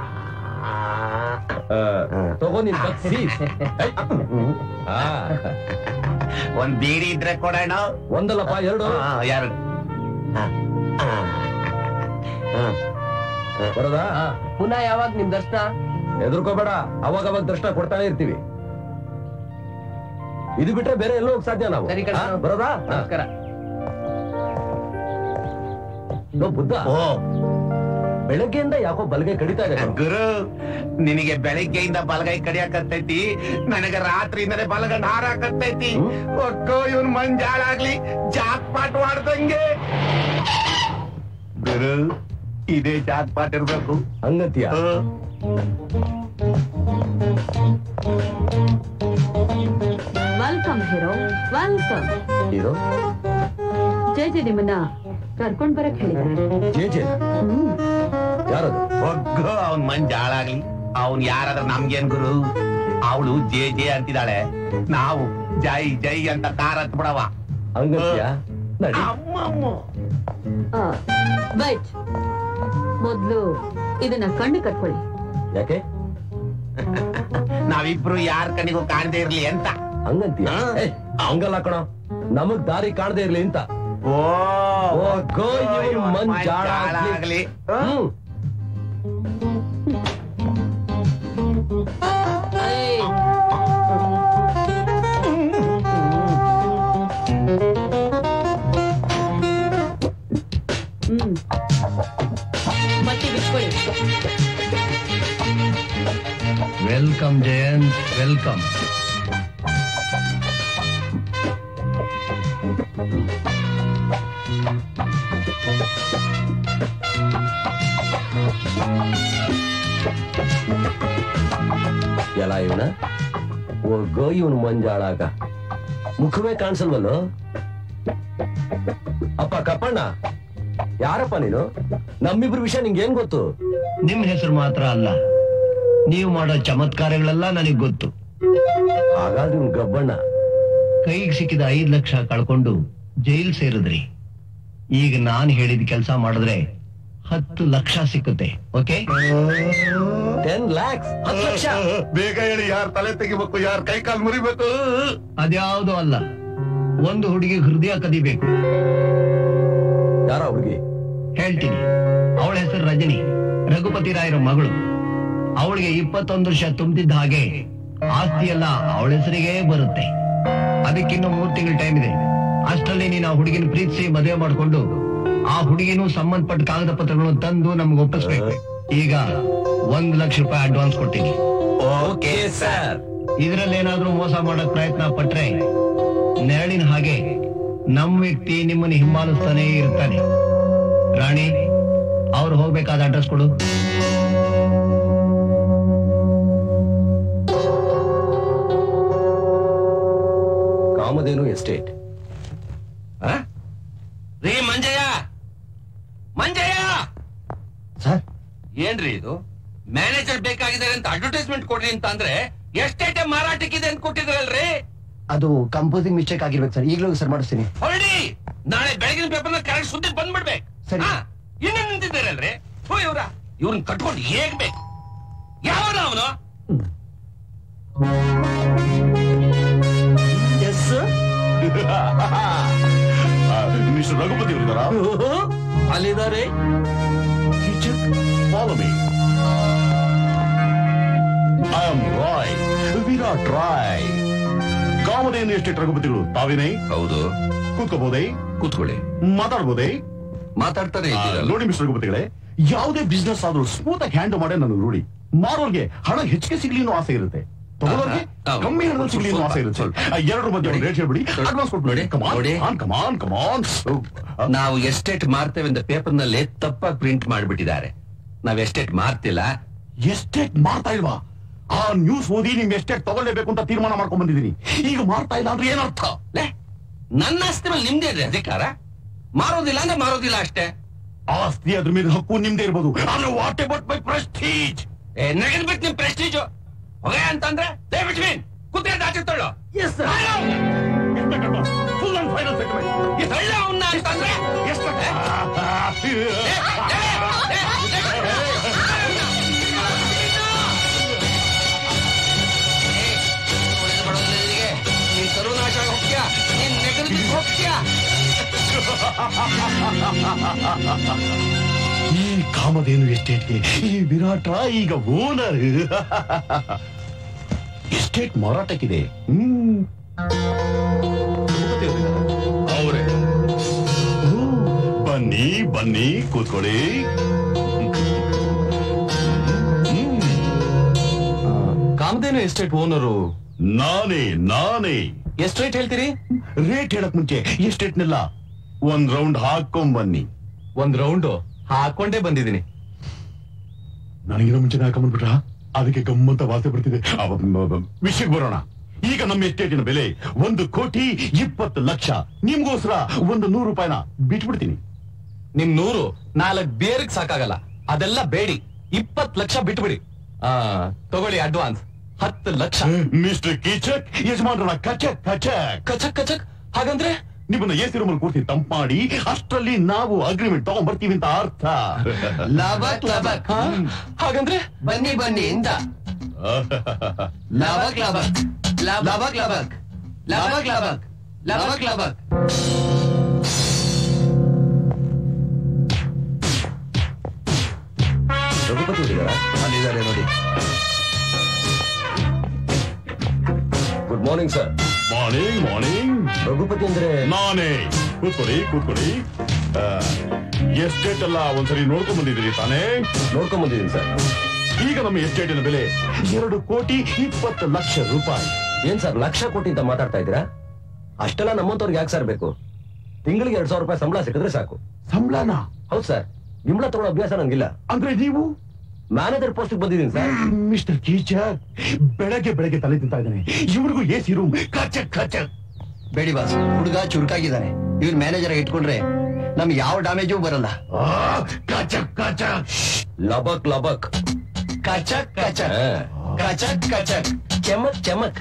ಆ, ತಗೋ ನಿನ್ ಬಗ್ಸಿ ಐ, ಆ, ಒಂದ್ ಬೀಡಿ ಇದ್ರೆ ಕೊಡೋಣ ಒಂದಲ್ಲಪ್ಪ ಎರಡು ಯಾರು ಬರೋದಾ ಪುನಃ ಯಾವಾಗ ನಿಮ್ ದರ್ಶನ ಹೆದರ್ಕೋಬೇಡ ಅವಾಗ ಅವಾಗ ದರ್ಶನ ಕೊಡ್ತಾನೆ ಇರ್ತೀವಿ ಇದು ಬಿಟ್ರೆ ಬೇರೆ ಎಲ್ಲೋ ಹೋಗ್ ಸಾಧ್ಯ ನಾವು ಸರಿ ಕಣೋ. ಆ, ಬರೋದಾ ನಮಸ್ಕಾರ ಲೋ, ಬುದ್ಧ ಓ ಬೆಳಗ್ಗೆಯಿಂದ ಯಾಕೋ ಬಲಗೈ ಕಡಿತಾ ಇದೆ ಕಣೋ. ಗುರು ನಿನಗೆ ಬೆಳಿಗ್ಗೆಯಿಂದ ಬಲಗೈ ಕಡಿಯಾಕತ್ತೈತಿ ನನಗೆ ರಾತ್ರಿಯಿಂದಲೇ ಬಲಗಂಡ ಹಾರಾಕತ್ತೈತಿ ಒಕ್ಕೋ ಇವನ್ ಮಂಜಾಳಾಗ್ಲಿ ಜಾಕ್ ಪಾಟ್ ಮಾಡ್ದಂಗೆ ಗುರು ಇದೇ ಜಾಕ್ ಪಾಟ್ ಇರ್ಬೇಕು ಹಂಗಂತೀಯ ಆ. ವೆಲ್ಕಮ್ ಹೀರೋ ವೆಲ್ಕಮ್ ಇದು ಜೈ ಜೈ ನಿಮ್ಮನ್ನ ಕರ್ಕೊಂಡ್ ಬರಕ್ ಹೇಳಿದ್ದಾರೆ ಜೆ ಜೆ ಹ್ಮ್ ಯಾರದು ಒಗ್ಗೋ ಅವನ್ ಮಂಜಾಳಾಗ್ಲಿ ಅವನ್ ಯಾರಾದ್ರ ನಮ್ಗೇನ್ ಗುರು ಅವಳು ಜೆ ಜೆ ಅಂತಿದ್ದಾಳೆ ನಾವು ಜೈ ಜೈ ಅಂತ ಕಾರ್ ಹತ್ ಬಿಡವ ಹಂಗಂತೀಯ ನಡಿ ಅಮ್ಮಮ್ಮ ವೈಟ್ ಮೊದ್ಲು ಇದನ್ನ ಕಣ್ಣು ಕಟ್ಕೊಳ್ಳಿ ಯಾಕೆ ನಾವಿಬ್ರು ಯಾರ ಕಣ್ಣಿಗೂ ಕಾಣದೇ ಇರ್ಲಿ ಅಂತ ಹಂಗಂತೀಯ ಹಾ. ಏಯ್, ಹಂಗಲ್ಲ ಕಣ ನಮಗ್ ದಾರಿ ಕಾಣದೇ ಇರ್ಲಿ ಅಂತ ಓ ಒಗ್ಗೋ ಇವ್ನ್ ಮಂಜಾಳಾಗ್ಲಿ. ಮಂಜಾಳಾಗ್ಲಿ. ಹ್ಮ್ ಏಯ್, ಹ್ಮ್ ಬಟ್ಟೆ ಬಿಚ್ಕೊಳ್ಳಿ ವೆಲ್ಕಮ್ ಜಯಂತ್ ವೆಲ್ಕಮ್ ಎಲ್ಲ ಇವನ ಒಗ್ಗೋ ಇವನು ಮಂಜಾಳಾಗ ಮುಖವೇ ಕಾಣಿಸಲ್ವಲ್ಲೋ ಅಪ್ಪ ಕಪ್ಪಣ್ಣ ಯಾರಪ್ಪ ನೀನು ನಮ್ಮಿಬ್ರ ವಿಷಯ ನಿಂಗೆ ಏನ್ ಗೊತ್ತು ನಿಮ್ ಹೆಸರು ಮಾತ್ರ ಅಲ್ಲ ನೀವು ಮಾಡೋ ಚಮತ್ಕಾರಗಳೆಲ್ಲ ನನಗ್ ಗೊತ್ತು ಹಾಗಾದ್ರೆ ಇವ್ನು ಗಬ್ಬಣ್ಣ ಕೈಗೆ ಸಿಕ್ಕಿದ ಐದ್ ಲಕ್ಷ ಕಳ್ಕೊಂಡು ಜೈಲ್ ಸೇರಿದ್ರಿ ಈಗ ನಾನ್ ಹೇಳಿದ ಕೆಲಸ ಮಾಡಿದ್ರೆ ಹತ್ತು ಲಕ್ಷ ಸಿಕ್ಕುತ್ತೆ ಓಕೆ ಟೆನ್ ಲ್ಯಾಕ್ಸ್ ಹತ್ತು ಲಕ್ಷ ಬೇಗ ಹೇಳಿ ಯಾರ್ ತಲೆ ತೆಗಿಬೇಕು ಯಾರ್ ಕೈ ಕಾಲ್ ಮುರಿಬೇಕು ಅದ್ಯಾವುದೋ ಅಲ್ಲ ಒಂದು ಹುಡುಗಿ ಹೃದಯ ಕದಿಬೇಕು ಯಾರ ಹುಡುಗಿ ಹೇಳ್ತೀನಿ ಅವಳ ಹೆಸರು ರಜನಿ ರಘುಪತಿ ರಾಯರ ಮಗಳು ಅವಳಿಗೆ ಇಪ್ಪತ್ತೊಂದು ವರ್ಷ ತುಂಬಿದ್ದ ಹಾಗೆ ಆಸ್ತಿ ಎಲ್ಲ ಅವಳ ಹೆಸರಿಗೆ ಬರುತ್ತೆ ಅದಕ್ಕಿನ್ನು ಮೂರ್ ತಿಂಗಳ ಟೈಮ್ ಇದೆ ಅಷ್ಟರಲ್ಲಿ ನೀನು ಆ ಹುಡುಗಿನ ಪ್ರೀತಿಸಿ ಮದುವೆ ಮಾಡ್ಕೊಂಡು ಆ ಹುಡುಗಿನೂ ಸಂಬಂಧಪಟ್ಟ ಕಾಗದ ಪತ್ರಗಳನ್ನು ತಂದು ನಮ್ಗೆ ಒಪ್ಪಿಸ್ಬೇಕು ಈಗ ಒಂದ್ ಲಕ್ಷ ರೂಪಾಯಿ ಅಡ್ವಾನ್ಸ್ ಕೊಡ್ತೀನಿ ಓಕೆ ಸರ್ ಇದ್ರಲ್ಲಿ ಏನಾದ್ರೂ ಮೋಸ ಮಾಡಕ್ ಪ್ರಯತ್ನ ಪಟ್ರೆ ನೆರಳಿನ ಹಾಗೆ ನಮ್ ವ್ಯಕ್ತಿ ನಿಮ್ಮನ್ನ ಹಿಂಬಾಲಿಸ್ತಾನೆ ಇರ್ತಾನೆ ರಾಣಿ ಅವ್ರು ಹೋಗ್ಬೇಕಾದ ಅಡ್ರೆಸ್ ಕೊಡು ಕಾಮಧೇನು ಎಸ್ಟೇಟ್ ರೀ ಮಂಜಯ್ಯ ಮಂಜಯ್ಯ ಸರ್ ಏನ್ರಿ ಇದು ಮ್ಯಾನೇಜರ್ ಬೇಕಾಗಿದ್ದಾರೆ ಅಂತ ಅಡ್ವರ್ಟೈಸ್ಮೆಂಟ್ ಕೊಡ್ರಿ ಅಂತ ಅಂದ್ರೆ ಎಷ್ಟೇಟೆ ಮಾರಾಟಕ್ಕಿದೆ ಅಂತ ಕೊಟ್ಟಿದ್ರಲ್ರಿ ಅದು ಕಂಪೋಸಿಂಗ್ ಮಿಸ್ಟೇಕ್ ಆಗಿರ್ಬೇಕು ಸರ್ ಈಗಲೂ ಸರ್ ಮಾಡಿಸ್ತೀನಿ ಹೊರಡಿ ನಾಳೆ ಬೆಳಗಿನ ಪೇಪರ್ನ ಕರೆಕ್ಟ್ ಸುದ್ದಿ ಬಂದ್ಬಿಡ್ಬೇಕು ಸರಿ. ಹಾ, ಇನ್ನೇ ನಿಂತಿದ್ದಾರಲ್ರಿ ಹೋ ಇವ್ರ ಇವ್ರನ್ನ ಕಟ್ಕೊಂಡು ಹೇಗ್ ಬೇಕು ಯಾವನ ಅವನು ಮಿಸ್ಟರ್ ರಘುಪತಿ ಅವರಿದ್ದಾರಾ ಅಲ್ಲಿದ್ದಾರೆ follow me I am Roy Virat Roy Kamadhenu estate ರಘುಪತಿಗಳು ತಾವೇನೇ ಹೌದು ಕೂತ್ಕೋಬಹುದೇ ಕೂತ್ಕೊಳ್ಳಿ ಮಾತಾಡ್ಬೋದೇ ಮಾತಾಡ್ತಾನೆ ಆ, ನೋಡಿ ಮಿಸ್ಟರ್ ರಘುಪತಿಗಳೇ ಯಾವುದೇ ಬಿಸ್ನೆಸ್ ಆದ್ರೂ ಸ್ಮೂತ್ ಆಗಿ ಹ್ಯಾಂಡಲ್ ಮಾಡೇ ನನಗೆ ರೂಢಿ ಮಾರೋರ್ಗೆ ಹಣ ಹೆಚ್ಚಿಗೆ ಸಿಗ್ಲಿ ಅನ್ನೋ ಆಸೆ ಇರುತ್ತೆ ತಗೊಳ್ಳೋರ್ಗೆ ಹಾ, ಹಾ. ಕಮ್ಮಿ ಹಣದಲ್ಲಿ ಸಿಗ್ಲಿ ಅನ್ನೋ ಆಸೆ ಇರುತ್ತೆ ಸ್ವಲ್ಪ. ಆ, ಎರಡರ ಮಧ್ಯೆ ಒಂದು ರೇಟ್ ಹೇಳ್ಬಿಡಿ ಅಡ್ವಾನ್ಸ್ ಕೊಟ್ಬಿಡಿ ನೋಡಿ. ಕಮಾನ್ ಕಮಾನ್ ಕಮಾನ್ ನಾವು ಎಸ್ಟೇಟ್ ಮಾರ್ತೇವೆ ಅಂತ ಪೇಪರ್ ನಲ್ಲಿ ತಪ್ಪಾಗಿ ಪ್ರಿಂಟ್ ಮಾಡ್ಬಿಟ್ಟಿದ್ದಾರೆ ನಾವ್ ಎಸ್ಟೇಟ್ ಮಾರ್ತಿಲ್ಲ ಎಸ್ಟೇಟ್ ಮಾರ್ತಾ ಇಲ್ವಾ ಆ ನ್ಯೂಸ್ ಓದಿ ನಿಮ್ ಎಸ್ಟೇಟ್ ತಗೊಳ್ಳೇಬೇಕು ಅಂತ ತೀರ್ಮಾನ ಮಾಡ್ಕೊಂಡ್ ಬಂದಿದ್ದೀನಿ ಈಗ ಮಾರ್ತಾ ಇಲ್ಲ ಅಂದ್ರೆ ಏನರ್ಥ ಲೇ, ನನ್ನ ಆಸ್ತಿ ಮೇಲೆ ನಿಮ್ದೇ ಇದೆ ಅಧಿಕಾರ ಮಾರೋದಿಲ್ಲ ಅಂದ್ರೆ ಮಾರೋದಿಲ್ಲ ಅಷ್ಟೇ ಆಸ್ತಿ ಅದ್ರ ಮೇಲೆ ಹಕ್ಕು ನಿಮ್ದೇ ಇರ್ಬೋದು ಆದ್ರೆ ವಾಟ್ ಅಬೌಟ್ ಮೈ ಪ್ರೆಸ್ಟೀಜ್ ನೆಗದ್ ಬಿಟ್ಟು ನಿಮ್ ಪ್ರೆಸ್ಟೀಜು ಹೊಗೆ ಅಂತಂದ್ರೆ ದಯವಿಟ್ಟು ಮೀನ್ ಕುತ್ತಿಗೆ ದಾಚಿ ತಳ್ಳೋ ಫುಲ್ ಅಂಡ್ ಫೈನಲ್ ಸೆಟಲ್ಮೆಂಟ್ ತಳ್ಳ ಅವನ್ನ ಅಂತಂದ್ರೆ ನೀನ್ ಸರ್ವನಾಶ ಹೋಗ್ತೀಯ ನೀನ್ ನೆಗದ್ ಬಿಟ್ಟು ಹೋಗ್ತೀಯ ಈ ಕಾಮಧೇನು ಎಸ್ಟೇಟ್ಗೆ ಈ ವಿರಾಟ ಈಗ ಓನರ್ ಎಸ್ಟೇಟ್ ಮಾರಾಟಕ್ಕಿದೆ ಹ್ಮ್ ಅವರೇ ಬನ್ನಿ ಬನ್ನಿ ಕೂತ್ಕೊಳ್ಳಿ ಕಾಮಧೇನು ಎಸ್ಟೇಟ್ ಓನರು ನಾನೇ ನಾನೇ ಎಷ್ಟ್ ರೇಟ್ ಹೇಳ್ತೀರಿ ರೇಟ್ ಹೇಳಕ್ ಮುಂಚೆ ಎಸ್ಟೇಟ್ನೆಲ್ಲ ಒಂದ್ ರೌಂಡ್ ಹಾಕೊಂಡ್ ಬನ್ನಿ ಒಂದ್ ರೌಂಡ್ ಹಾಕೊಂಡೇ ಬಂದಿದ್ದೀನಿ ನನಗಿನ ಮುಂಚೆ ಹಾಕೊಂಡ್ಬಿಟ್ರ ಅದಕ್ಕೆ ಗಮ್ಮಂತ ವಾಸೆ ಬರ್ತಿದೆ ಅವ- ಮ- ಮ- ವಿಷಯಕ್ಕೆ ಬರೋಣ ಈಗ ನಮ್ಮ ಎಸ್ಟೇಟಿನ ಬೆಲೆ ಒಂದು ಕೋಟಿ ಇಪ್ಪತ್ತು ಲಕ್ಷ ನಿಮ್ಗೋಸ್ಕರ ಒಂದು ನೂರು ರೂಪಾಯಿನ ಬಿಟ್ಬಿಡ್ತೀನಿ ನಿಮ್ ನೂರು ನಾಲ್ಕ್ ಬೇರ್ಗ್ ಸಾಕಾಗಲ್ಲ ಅದೆಲ್ಲ ಬೇಡಿ ಇಪ್ಪತ್ ಲಕ್ಷ ಬಿಟ್ಬಿಡಿ ಆ ತಗೊಳ್ಳಿ ಅಡ್ವಾನ್ಸ್ ಹತ್ತು ಲಕ್ಷ ಮಿಸ್ಟರ್ ಕೀಚಕ್ ಯಜಮಾನ್ರನ್ನ ಕಚಕ್ ಕಚಕ್ ಕಚಕ್ ಕಚಕ್ ಹಾಗಂದ್ರೆ ನಿಮ್ಮನ್ನ ಎ ಸಿ ರೂಮಲ್ಲಿ ಕೂರ್ಸಿ ತಂಪ್ ಮಾಡಿ ಅಷ್ಟರಲ್ಲಿ ನಾವು ಅಗ್ರಿಮೆಂಟ್ ತಗೊಂಡ್ ಬರ್ತೀವಿ ಅಂತ ಅರ್ಥ ಲಬಕ್ ಲಬಕ್ ಹಾ? ಹಾಗಂದ್ರೆ ಬನ್ನಿ ಬನ್ನಿ ಇಂದ ಲಬಕ್ ಲಬಕ್ ಲಬಕ್ ಲಬಕ್ ಲಬಕ್ ಲಬಕ್ ಲಬಕ್ ಲಬಕ್ ರಘುಪತಿ ಹುಡುಗರ ಅಲ್ಲಿದ್ದಾರೆ ನೋಡಿ good morning sir morning morning Raghupati ಅಂದ್ರೆ ನಾನೇ ಕೂತ್ಕೊಳ್ಳಿ ಕೂತ್ಕೊಳ್ಳಿ ಎಸ್ಟೇಟ್ ಎಲ್ಲ ಒಂದ್ಸರಿ ನೋಡ್ಕೊಂಡ್ ಬಂದಿದ್ದೀರಿ ತಾನೇ ನೋಡ್ಕೊಂಡ್ ಬಂದಿದ್ದೀನಿ ಸರ್ ಈಗ ನಮ್ಮ ಎಸ್ಟೇಟಿನ ಬೆಲೆ ಎರಡು ಕೋಟಿ ಇಪ್ಪತ್ತು ಲಕ್ಷ ರೂಪಾಯಿ ಏನ್ ಸರ್ ಲಕ್ಷ ಕೋಟಿ ಅಂತ ಮಾತಾಡ್ತಾ ಇದ್ದೀರಾ ಅಷ್ಟೆಲ್ಲ ನಮ್ಮಂತವ್ರಿಗೆ ಯಾಕೆ ಸರ್ ಬೇಕು ತಿಂಗಳಿಗೆ ಎರಡ್ ಸಾವಿರ ರೂಪಾಯಿ ಸಂಬಳ ಸಿಕ್ಕಿದ್ರೆ ಸಾಕು ಸಂಬಳನ ಹೌದು ಸರ್ ನಿಂಬಳ ತಗೊಳ್ಳೋ ಅಭ್ಯಾಸ ನಂಗಿಲ್ಲ ಅಂದ್ರೆ ನೀವು ಮ್ಯಾನೇಜರ್ ಪೋಸ್ಟ್ ಬಂದಿದ್ದೀನಿ ಸರ್ ಮಿಸ್ಟರ್ ಕೀಚಕ್ ಬೆಳಗ್ಗೆ ಬೆಳಗ್ಗೆ ತಲೆ ತಿಂತಾ ಇದ್ದಾನೆ ಇವ್ರಿಗೂ ಎ ಸಿ ರೂಮ್ ಕಚಕ್ ಕಚಕ್ ಬೇಡಿ ಬಾಸ್ ಹುಡುಗ ಚುರುಕಾಗಿದ್ದಾನೆ ಇವ್ನ್ ಮ್ಯಾನೇಜರ್ ಇಟ್ಕೊಂಡ್ರೆ ನಮ್ಗೆ ಯಾವ ಡ್ಯಾಮೇಜು ಬರಲ್ಲ ಕಚಕ್ ಕಚಕ್ ಲಬಕ್ ಲಬಕ್ ಕಚಕ್ ಕಚಕ್ ಕಚಕ್ ಕಚಕ್ ಚಮಕ್ ಚಮಕ್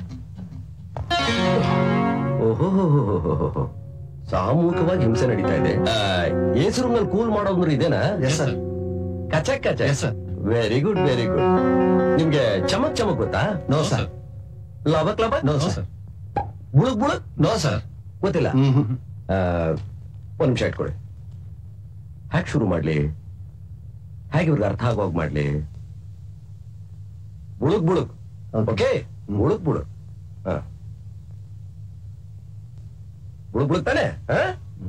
ಓಹೋ ಸಾಮೂಹಿಕವಾಗಿ ಹಿಂಸೆ ನಡೀತಾ ಇದೆ ಎಸಿ ರೂಮ್ ನಲ್ಲಿ ಕೂಲ್ ಮಾಡೋದ್ರೆ ಇದೇನಾ ಎಸ್ ಸರ್ ಕಚಕ್ ಕಚಕ್ Yes, sir. Very good very good ನಿಮ್ಗೆ ಚಮಕ್ ಚಮಕ್ ಗೊತ್ತಾ ನೋ ಸರ್ ಲಬಕ್ ಲಬಕ್ ನೋ ಸರ್ ಬುಳುಕ್ ಬುಳುಕ್ ನೋ ಸರ್ ಗೊತ್ತಿಲ್ಲ ಆ, ಒಂದ್ ನಿಮಿಷ ಇಟ್ಕೊಳ್ಳಿ ಹ್ಯಾಕ್ ಶುರು ಮಾಡ್ಲಿ ಹೇಗೆ ಇವ್ರಿಗೆ ಅರ್ಥ ಆಗೋಗ್ ಮಾಡ್ಲಿ ಬುಳುಕ್ ಬುಳುಕ್ ಓಕೆ ಬುಳುಕ್ ಬುಳುಕ್ ಹ. ಬುಳುಕ್ ಬುಳುಕ್ ತಾನೆ ಹ?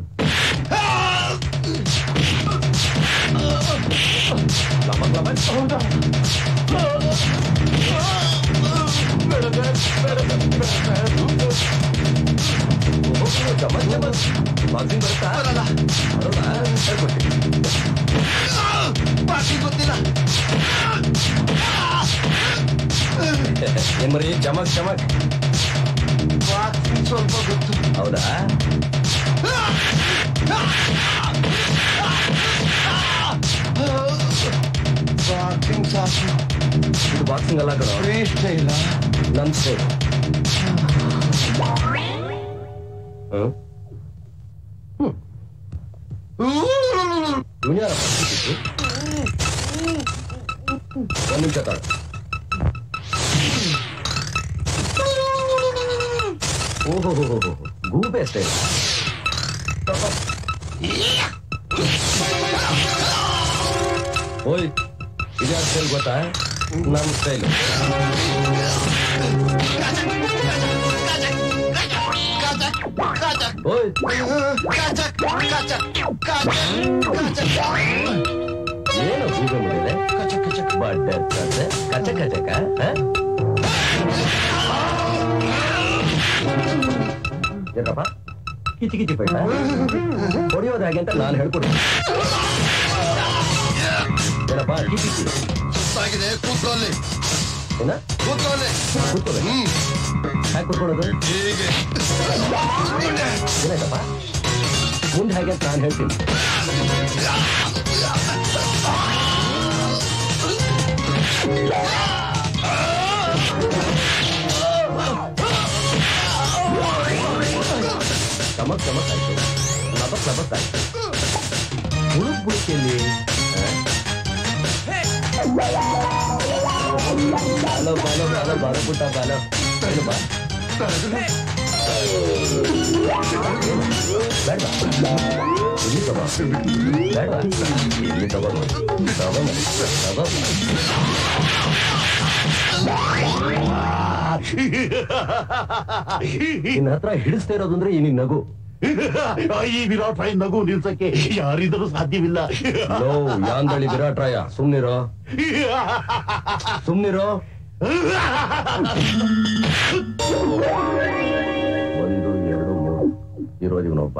ಲಬಕ್ ಲಬಕ್. ಓಹೋ, ಚಮಕ್ ಚಮಕ್. ಬಾಕ್ಸಿಂಗ್ ಬರುತ್ತಾ? ಬರಲ್ಲ? ಹೇಳ್ಕೊಡ್ತೀನಿ. ಏನ್ ಮರಿ ಚಮಕ್ ಚಮಕ್ ಸ್ವಲ್ಪ ಗೊತ್ತು ಹೌದಾ ಬಾಕ್ಸಿಂಗ್ ಸಾಕು ಇದು ಬಾಕ್ಸಿಂಗ್ ಅಲ್ಲ ಕಣ ಫ್ರೀ ಸ್ಟೈಲ್ ನನ್ ಸ್ಟೈಲ್ ಹ್ಮ್ ಇವ್ನ್ ಯಾರಪ್ಪ ಸಿಕ್ಕಿದ್ದು? ಒಂದ್ ನಿಮಿಷ ತಾಳು ಓಹೋ ಗೂಬೆ ಸ್ಟೈಲ್ ಓಯ್ ಇದ್ಯಾವ ಸ್ಟೈಲ್ ಗೊತ್ತಾ ನಮ್ ಸ್ಟೈಲ್ ಓಯ್ ಏನು ಗೂಬೆ ಮಾಡಿದೆ ಬಡ್ಡೆ ಕತೆ ಕಚ ಕಚಕ ಹ? ಏನಪ್ಪ ಕಿಚಿ ಕಿಚಿ ಪೈಟ ಹೊಡಿಯೋದು ಹಾಗೆ ಅಂತ ನಾನು ಹೇಳ್ಕೊಡ್ತೀನಿ ಏನಪ್ಪ ಕಿಚಿ ಕಿಚಿ ಆಗಿದೆ ಕೂತ್ಕೊಳ್ಳಿ ಏನ ಕೂತ್ಕೊಳ್ಳಿ ಕೂತ್ಕೊಳ್ಳಿ ಹ್ಯಾಕ್ ಕೂತ್ಕೊಳ್ಳೋದು ಹೀಗೆ ಏನಾಯ್ತಪ್ಪ ಮುಂದೆ ಹಾಗೆ ಅಂತ ನಾನು ಹೇಳ್ತೀನಿ ಚಮಕ್ ಚಮಕ್ ಆಯ್ತು ಲಬಕ್ ಲಬಕ್ ಆಯ್ತು ಬುಳುಕ್ ಬುಳುಕೆಯಲ್ಲಿ ಬಾಲೋ ಬಾಲೋ ಬಾಲೋ ಬಾಲೋ ಪುಟ್ಟ ಬಾಲೋ ಏನು ಬಾ ಬೇಡ ಇಲ್ಲಿ ತಗೋ ಬೇಡ ಇಲ್ಲಿ ತಗೋ ತಗೋ ತಗೋ ನಿನ್ನ ಹತ್ರ ಹಿಡಿಸ್ತಾ ಇರೋದು ಅಂದ್ರೆ ಈ ನಿನ್ ನಗು ಈ ವಿರಾಟ್ ರಾಯ್ ನಗು ನಿಲ್ಸಕ್ಕೆ ಯಾರಿದ್ರೂ ಸಾಧ್ಯವಿಲ್ಲ ಲೋ ಯಾಂದಳಿ ವಿರಾಟ್ ರಾಯ ಸುಮ್ನಿರೋ ಸುಮ್ನಿರೋ ಒಂದು ಎರಡು ಮೂರು ಇರೋದು ಇವನೊಬ್ಬ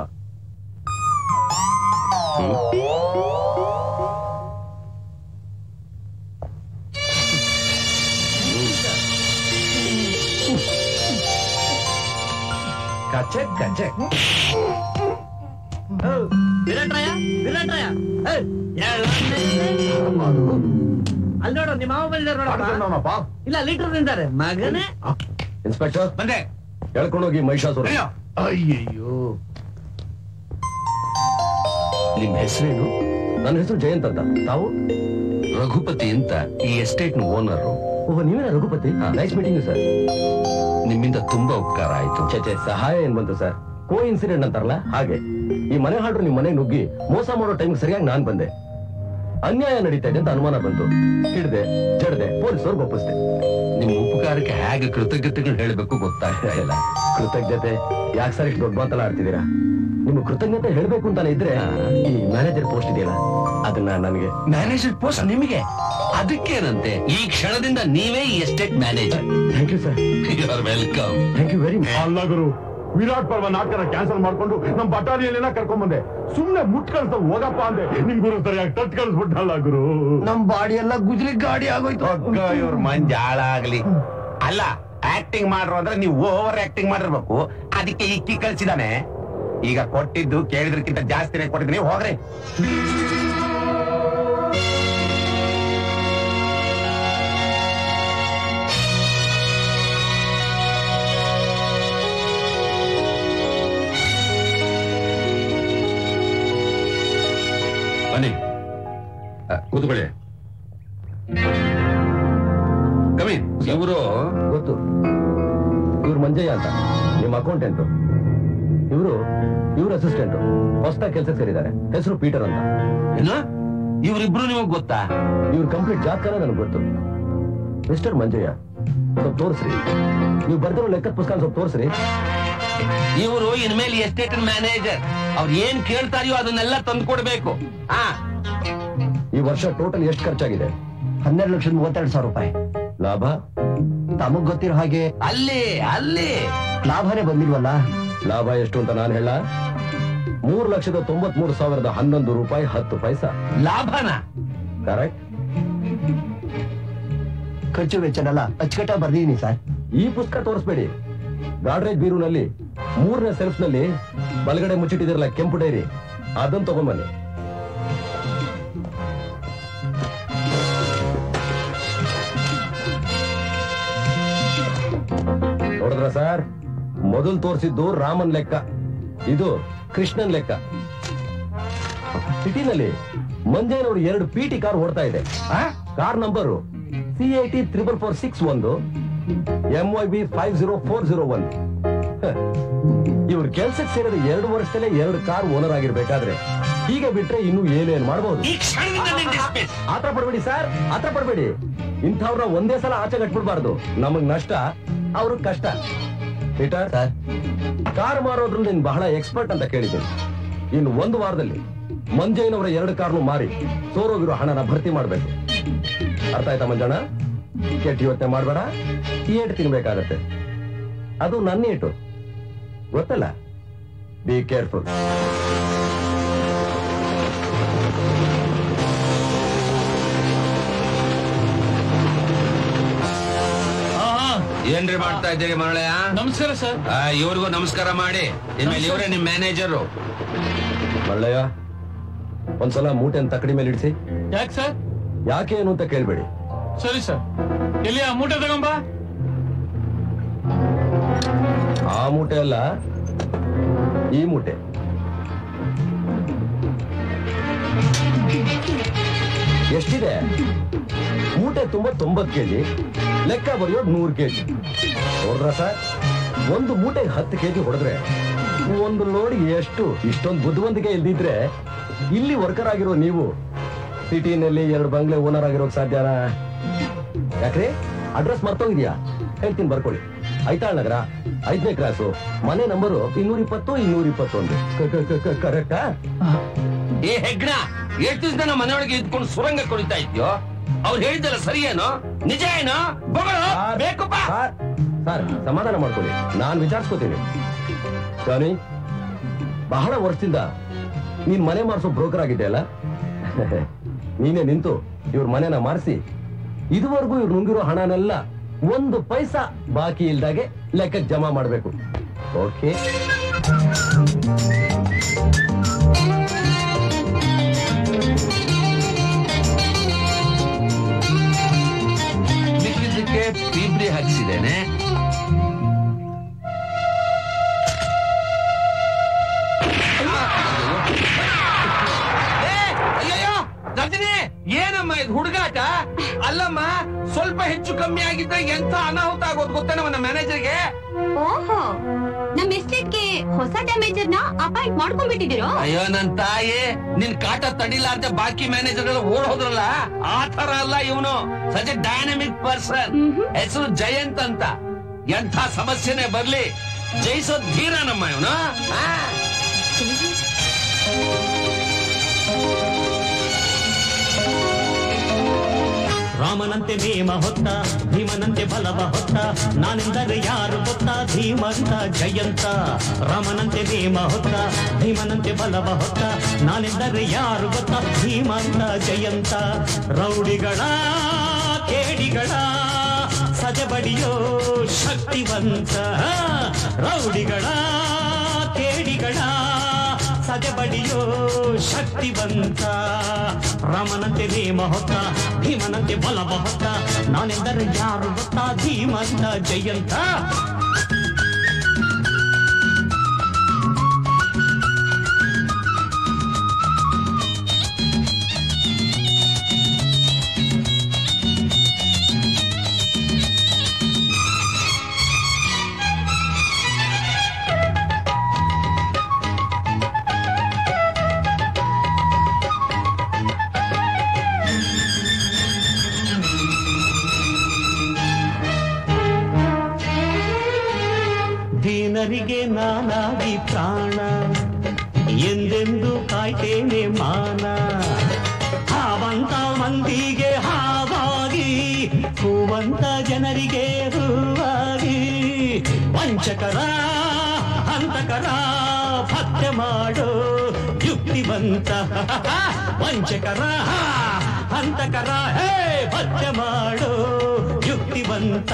ಕಚಕ್ ಕಚಕ್ ವಿರಾಟ್ರಾಯ ವಿರಾಟ್ರಾಯ ಅಲ್ಲಿ ನೋಡು ನಿಮ್ಮ ಮಾವ ಬಂದಿದ್ದಾರೆ ನೋಡಪ್ಪ ಇಲ್ಲ ಲೀಟರ್ ನಿಂತಾರೆ ಮಗನೇ ಇನ್ಸ್ಪೆಕ್ಟರ್ ಬಂದೆ ಹೇಳ್ಕೊಂಡೋಗಿ ಮಹಿಷಾಸುರ ಅಯ್ಯಯ್ಯೋ ನಿಮ್ ಹೆಸರೇನು ನನ್ನ ಹೆಸರು ಜಯಂತ್ ಅಂತ ತಾವು ರಘುಪತಿ ಅಂತ ಈ ಎಸ್ಟೇಟ್ ನ ಓನರ್ ಓಹ್ ನೀವೇನ ರಘುಪತಿ ನೈಸ್ ಮೀಟಿಂಗ್ ಸರ್ ನಿಮ್ಮಿಂದ ತುಂಬಾ ಉಪಕಾರ ಆಯ್ತು ಛೇ ಛೇ ಸಹಾಯ ಏನ್ ಬಂತು ಸರ್ ಕೋ ಇನ್ಸಿಡೆಂಟ್ ಅಂತಾರಲ್ಲ ಹಾಗೆ ಈ ಮನೆ ಹಾಡ್ರು ನಿಮ್ ಮನೆ ನುಗ್ಗಿ ಮೋಸ ಮಾಡೋ ಟೈಮ್ ಸರಿಯಾಗಿ ನಾನ್ ಬಂದೆ ಅನ್ಯಾಯ ನಡೀತಾ ಇದೆ ಅಂತ ಅನುಮಾನ ಬಂತು ಹಿಡ್ದೆ ಜಡ್ದೆ ಪೊಲೀಸವ್ರಿಗೆ ಒಪ್ಪಿಸ್ದೆ ನಿಮ್ ಉಪಕಾರಕ್ಕೆ ಹೇಗೆ ಕೃತಜ್ಞತೆಗಳು ಹೇಳಬೇಕು ಗೊತ್ತಾಗ್ತಾ ಇಲ್ಲ ಕೃತಜ್ಞತೆ ಯಾಕೆ ಸರ್ ಇಷ್ಟು ದೊಡ್ಡ ಮಾತಲ್ಲ ಆಡ್ತಿದ್ದೀರಾ ನಿಮ್ಗೆ ಕೃತಜ್ಞತೆ ಹೇಳ್ಬೇಕು ಅಂತಾನೆ ಇದ್ರೆ ಈ ಮ್ಯಾನೇಜರ್ ಪೋಸ್ಟ್ ಇದೆಯಲ್ಲ ಅದನ್ನ ನನಗೆ ಮ್ಯಾನೇಜರ್ ಪೋಸ್ಟ್ ನಿಮಗೆ ಅದಕ್ಕೇನಂತೆ ಈ ಕ್ಷಣದಿಂದ ನೀವೇ ಈ estate manager thank you sir you are welcome thank you very ಅಲ್ಲ ಗುರು ವಿರಾಟ್ ಪರ್ವ ನಾಟಕನ ಕ್ಯಾನ್ಸಲ್ ಮಾಡ್ಕೊಂಡು ನಮ್ ಬಟಾಲಿಯನ್ ಕರ್ಕೊಂಡ್ ಬಂದೆ ಸುಮ್ನೆ ಮುಟ್ ಕಳ್ಸ ಹೋಗಪ್ಪ ಅಂದೆ ನಿಮ್ ಗುರು ಸರಿಯಾಗಿ ತಟ್ ಕಳ್ಸ್ಬಿಟ್ಟಲ್ಲ ಗುರು ನಮ್ ಬಾಡಿ ಎಲ್ಲ ಗುಜ್ರಿ ಗಾಡಿ ಆಗೋಯ್ತು ಒಗ್ಗ ಇವ್ರ ಮಂಜಾಳ ಆಗ್ಲಿ ಅಲ್ಲ ಆಕ್ಟಿಂಗ್ ಮಾಡ್ರು ಅಂದ್ರೆ ನೀವು ಓವರ್ ಆಕ್ಟಿಂಗ್ ಮಾಡಿರ್ಬೇಕು ಅದಕ್ಕೆ ಇಕ್ಕಿ ಕಳ್ಸಿದಾನೆ ಈಗ ಕೊಟ್ಟಿದ್ದು ಕೇಳಿದ್ರಕ್ಕಿಂತ ಜಾಸ್ತಿನೇ ಕೊಟ್ಟಿದ್ದೀನಿ ಹೋಗ್ರಿ ಬನ್ನಿ ಆ, ಕೂತ್ಕೊಳ್ಳಿ ಕಮೀನ್ ಇವರು ಗೊತ್ತು ಇವ್ರು ಮಂಜಯ್ಯ ಅಂತ ನಿಮ್ಮ ಅಕೌಂಟೆಂಟ್ ಇವರು ಇವ್ರ ಅಸಿಸ್ಟೆಂಟ್ ಹೊಸದಾಗಿ ಕೆಲಸಕ್ಕೆ ಸೇರಿದ್ದಾರೆ ಹೆಸರು ಪೀಟರ್ ಅಂತ ಏನು ಇವ್ರಿಬ್ರು ನಿಮಗ್ ಗೊತ್ತಾ ಇವ್ರ ಕಂಪ್ಲೀಟ್ ಜಾತಕನೇ ನನಗೆ ಗೊತ್ತು ಮಿಸ್ಟರ್ ಮಂಜಯ್ಯ ಸ್ವಲ್ಪ ತೋರಿಸ್ರಿ ನೀವು ಬರ್ದಿರೋ ಲೆಕ್ಕದ ಪುಸ್ತಕ ಸ್ವಲ್ಪ ತೋರಿಸ್ರಿ ಇವರು ಇನ್ಮೇಲೆ ಎಸ್ಟೇಟ್ ಮ್ಯಾನೇಜರ್ ಅವ್ರು ಏನ್ ಕೇಳ್ತಾರಿಯೋ ಅದನ್ನೆಲ್ಲ ತಂದು ಕೊಡ್ಬೇಕು ಹಾ ಈ ವರ್ಷ ಟೋಟಲ್ ಎಷ್ಟು ಖರ್ಚಾಗಿದೆ ಹನ್ನೆರಡು ಲಕ್ಷದ ಮೂವತ್ತೆರಡು ಸಾವಿರ ರೂಪಾಯಿ ಲಾಭ ತಮಗ್ ಗೊತ್ತಿರೋ ಹಾಗೆ ಅಲ್ಲಿ ಅಲ್ಲಿ ಲಾಭನೇ ಬಂದಿಲ್ವಲ್ಲ ಲಾಭ ಎಷ್ಟು ಅಂತ ನಾನು ಹೇಳ ಮೂರು ಲಕ್ಷದ ತೊಂಬತ್ ಮೂರು ಸಾವಿರದ ಹನ್ನೊಂದು ರೂಪಾಯಿ ಹತ್ತು ಪೈಸಾ ಲಾಭನ ಕರೆಕ್ಟ್ ಖರ್ಚು ವೆಚ್ಚನೆಲ್ಲ ಅಚ್ಚುಕಟ್ಟಾಗಿ ಬರ್ದಿದ್ದೀನಿ ಸರ್ ಈ ಪುಸ್ತಕ ತೋರಿಸ್ಬೇಡಿ ಗಾಡ್ರೇಜ್ ಬೀರುನಲ್ಲಿ ಮೂರನೇ ಸೆಲ್ಫ್ ನಲ್ಲಿ ಬಲಗಡೆ ಮುಚ್ಚಿಟ್ಟಿದಿರಲ್ಲ ಕೆಂಪು ಡೈರಿ ಅದನ್ನ ತಗೊಂಬನ್ನಿ ನೋಡಿದ್ರ ಸರ್ ಮೊದಲು ತೋರಿಸಿದ್ದು ರಾಮನ್ ಲೆಕ್ಕ ಇದು ಕೃಷ್ಣನ್ ಲೆಕ್ಕ ಸಿಟಿನಲ್ಲಿ ಮಂಜಯ್ಯನವರು ಎರಡು ಪಿಟಿ ಕಾರ್ ಓಡ್ತಾ ಇದೆ car number C I T triple four six ಒಂದು M Y B five zero four zero one ಇವ್ರ ಕೆಲ್ಸಕ್ಕೆ ಸೇರಿದ ಎರಡು ವರ್ಷದಲ್ಲೇ ಎರಡು ಕಾರ್ ಓನರ್ ಆಗಿರ್ಬೇಕಾದ್ರೆ ಹೀಗೆ ಬಿಟ್ರೆ ಇನ್ನು ಏನೇನ್ ಮಾಡಬಹುದು ಈ ಕ್ಷಣದಿಂದ ನಿನ್ dismiss. ಆತರ ಪಡ್ಬೇಡಿ ಸರ್ ಆತರ ಪಡ್ಬೇಡಿ ಇಂಥವ್ರನ್ನ ಒಂದೇ ಸಲ ಆಚೆ ಕಟ್ಬಿಡ್ಬಾರ್ದು ನಮಗ್ ನಷ್ಟ ಅವ್ರಿಗೆ ಕಷ್ಟ ಪೀಟರ್ ಸರ್ ಕಾರ್ ಮಾರೋದ್ರಲ್ಲಿ ನೀನ್ ಬಹಳ ಎಕ್ಸ್ಪರ್ಟ್ ಅಂತ ಕೇಳಿದ್ದೀನಿ ಇನ್ನು ಒಂದು ವಾರದಲ್ಲಿ ಮಂಜಯ್ಯನವರ ಎರಡು ಕಾರ್ನು ಮಾರಿ ಸೋರೋಗಿರೋ ಹಣನ ಭರ್ತಿ ಮಾಡ್ಬೇಕು ಅರ್ಥ ಆಯ್ತಾ ಮಂಜಣ್ಣ ಕೆಟ್ಟ ಯೋಚನೆ ಮಾಡ್ಬೇಡ ಏಟು ತಿನ್ಬೇಕಾಗತ್ತೆ ಅದು ನನ್ನ ಏಟು ಗೊತ್ತಲ್ಲ ಬಿ ಕೇರ್ಫುಲ್ ಏನ್ರಿ ಮಾಡ್ತಾ ಇದ್ದೀರಿ ಮರಳೆಯ ನಮಸ್ಕಾರ ಸರ್ ಇವ್ರಿಗೂ ನಮಸ್ಕಾರ ಮಾಡಿ ಇನ್ಮೇಲೆ ಇವರೇ ನಿಮ್ ಮ್ಯಾನೇಜರು ಮಳ್ಳಯ್ಯ ಒಂದ್ಸಲ ಮೂಟೆನ್ ತಕ್ಕಡಿ ಮೇಲೆ ಇಡಿಸಿ ಯಾಕೆ ಸರ್ ಯಾಕೆ ಏನು ಅಂತ ಕೇಳ್ಬೇಡಿ ಸರಿ ಸರ್ ಎಲ್ಲಿ ಆ ಮೂಟೆ ತಗೊಂಬ ಆ ಮೂಟೆ ಅಲ್ಲ ಈ ಮೂಟೆ ಎಷ್ಟಿದೆ ಮೂಟೆ ತುಂಬ ತೊಂಬತ್ ಕೆಜಿ ಲೆಕ್ಕ ಬರೆಯೋದು ನೂರು ಕೆಜಿ ನೋಡ್ರ ಸರ್ ಒಂದು ಮೂಟೆಗೆ ಹತ್ತು ಕೆಜಿ ಹೊಡೆದ್ರೆ ಒಂದು ಲೋಡ್ಗೆ ಎಷ್ಟು ಇಷ್ಟೊಂದು ಬುದ್ಧಿವಂತಿಕೆ ಇಲ್ದಿದ್ರೆ ಇಲ್ಲಿ ವರ್ಕರ್ ಆಗಿರೋ ನೀವು ಸಿಟಿನಲ್ಲಿ ಎರಡು ಬಂಗ್ಲೆ ಓನರ್ ಆಗಿರೋಕ್ ಸಾಧ್ಯನಾ ಯಾಕ್ರಿ ಅಡ್ರೆಸ್ ಮರ್ತೋಗಿದ್ಯಾ ಹೇಳ್ತೀನಿ ಬರ್ಕೊಳ್ಳಿ ಐತಾಳ್ ನಗರ ಐದನೇ ಕ್ಲಾಸು ಮನೆ ನಂಬರು ಇನ್ನೂರ ಇಪ್ಪತ್ತು ಇನ್ನೂರ ಇಪ್ಪತ್ತೊಂದು ಕರೆಕ್ಟಾ ಏ ಹೆಗ್ಣ ಎಷ್ಟು ದಿವಸ ನಮ್ಮ ಮನೆಯೊಳಗೆ ಇದ್ಕೊಂಡು ಸುರಂಗ ಕೊಡಿತಾ ಇದ್ಯೋ ಅವ್ರು ಹೇಳಿದ್ದಲ್ಲ ಸರಿ ಏನೋ ನಿಜ ಏನೋ ಬಗಳು ಬೇಕಪ್ಪ ಸರ್ ಸರ್ ಸಮಾಧಾನ ಮಾಡ್ಕೊಳ್ಳಿ ನಾನ್ ವಿಚಾರಿಸ್ಕೋತೀನಿ ಸ್ವಾಮಿ ಬಹಳ ವರ್ಷದಿಂದ ನೀನ್ ಮನೆ ಮಾರಿಸೋ ಬ್ರೋಕರ್ ಆಗಿದ್ದೆ ಅಲ್ಲ ನೀನೇ ನಿಂತು ಇವ್ರ ಮನೆನ ಮಾರಿಸಿ ಇದುವರೆಗೂ ಇವ್ರು ನುಂಗಿರೋ ಹಣನೆಲ್ಲ ಒಂದು ಪೈಸಾ ಬಾಕಿ ಇಲ್ದಾಗೆ ಲೆಕ್ಕಕ್ಕೆ ಜಮಾ ಮಾಡ್ಬೇಕು ಓಕೆ ಮಿಕ್ಕಿದ್ದಕ್ಕೆ ಪೀಬ್ರಿ ಹಾಕ್ಸಿದ್ದೇನೆ ಏ, ಅಯ್ಯಯ್ಯೋ ರಜನಿ ಏನಮ್ಮ ಇದು ಹುಡುಗಾಟ ಅಲ್ಲಮ್ಮ ಸ್ವಲ್ಪ ಹೆಚ್ಚು ಕಮ್ಮಿ ಆಗಿದ್ರೆ ಎಂತ ಅನಾಹುತ ಆಗೋದು ಗೊತ್ತೇನ ನಮ್ಮ ಮ್ಯಾನೇಜರ್ಗೆ ಓಹೋ ನಮ್ ಎಸ್ಟೇಟ್ಗೆ ಹೊಸ ಡ್ಯಾಮೇಜರ್ ನ ಅಪಾಯಿಂಟ್ ಮಾಡ್ಕೊಂಡ್ಬಿಟ್ಟಿದ್ದೀರೋ ಅಯ್ಯೋ ನನ್ ತಾಯಿ ನಿನ್ ಕಾಟ ತಡಿಲಾರ್ದೆ ಬಾಕಿ ಮ್ಯಾನೇಜರ್ ಎಲ್ಲ ಓಡ್ ಹೋದ್ರಲ್ಲ ಆ ತರ ಅಲ್ಲ ಇವನು ಸಚ್ ಎ ಡೈನಮಿಕ್ ಪರ್ಸನ್ ಹೆಸರು ಜಯಂತ್ ಅಂತ ಎಂಥ ಸಮಸ್ಯೆನೆ ಬರ್ಲಿ ಜಯಿಸೋ ಧೀರ ನಮ್ಮ ಇವನು ರಾಮ್ ರಾಮನಂತೆ ನೇಮ ಹೊತ್ತ ಭೀಮನಂತೆ ಬಲವ ಹೊತ್ತ ನಾನೆಂದರೆ ಯಾರು ಗೊತ್ತ ಧೀಮಂತ ಜಯಂತ ರಾಮನಂತೆ ನೇಮ ಹೊತ್ತ ಭೀಮನಂತೆ ಬಲವ ಹೊತ್ತ ನಾನೆಂದರೆ ಯಾರು ಗೊತ್ತ ಧೀಮಂತ ಜಯಂತ ರೌಡಿಗಳ ಕೇಡಿಗಳ ಸಜಬಡಿಯೋ ಶಕ್ತಿವಂತ ರೌಡಿಗಳ ಕೇಡಿಗಳ ಸಜಬಡಿಯೋ ಶಕ್ತಿವಂತ ರಾಮನಂತೆ ನೇಮ ಹೊತ್ತ ಭೀಮನಂತೆ ಬಲವ ಹೊತ್ತ ನಾನೆಂದರೆ ಯಾರು ಗೊತ್ತಾ ಧೀಮಂತ ಜಯಂತ ದೀನರಿಗೆ ನಾನಾಗಿ ಪ್ರಾಣ ಎಂದೆಂದು ಕಾಯ್ತೇನೆ ಮಾನ ಹಾವಂತ ಮಂದಿಗೆ ಹಾವಾಗಿ ಹೂವಂತ ಜನರಿಗೆ ಹೂವಾಗಿ ವಂಚಕರ ಹಂತಕರ ಭಕ್ತ ಮಾಡೋ ಯುಕ್ತಿವಂತ ವಂಚಕರ ಹಂತಕರ ಹೇ ಭಕ್ತ ಮಾಡೋ ಯುಕ್ತಿವಂತ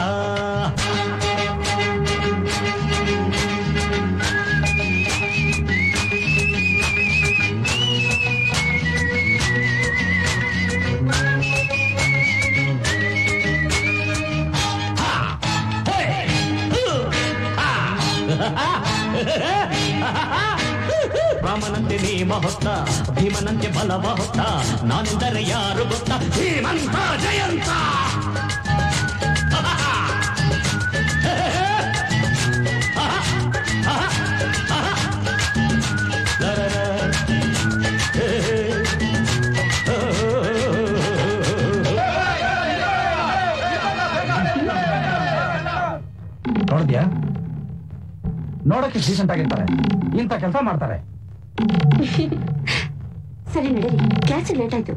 ರಾಮನಂತೆ ನೇಮ ಹೊತ್ತ ಭೀಮನಂತೆ ಬಲವ ಹೊತ್ತ ನಾನೆಂದರೆ ಯಾರು ಗೊತ್ತ ಧೀಮಂತ ಜಯಂತ ನೋಡಿದ್ಯಾ ನೋಡಕ್ಕೆ ಡೀಸೆಂಟ್ ಆಗಿರ್ತಾರೆ ಇಂಥ ಕೆಲಸ ಮಾಡ್ತಾರೆ ಸರಿ ನಡೀರಿ ಕ್ಲಾಸ್ ಲೇಟ್ ಆಯ್ತು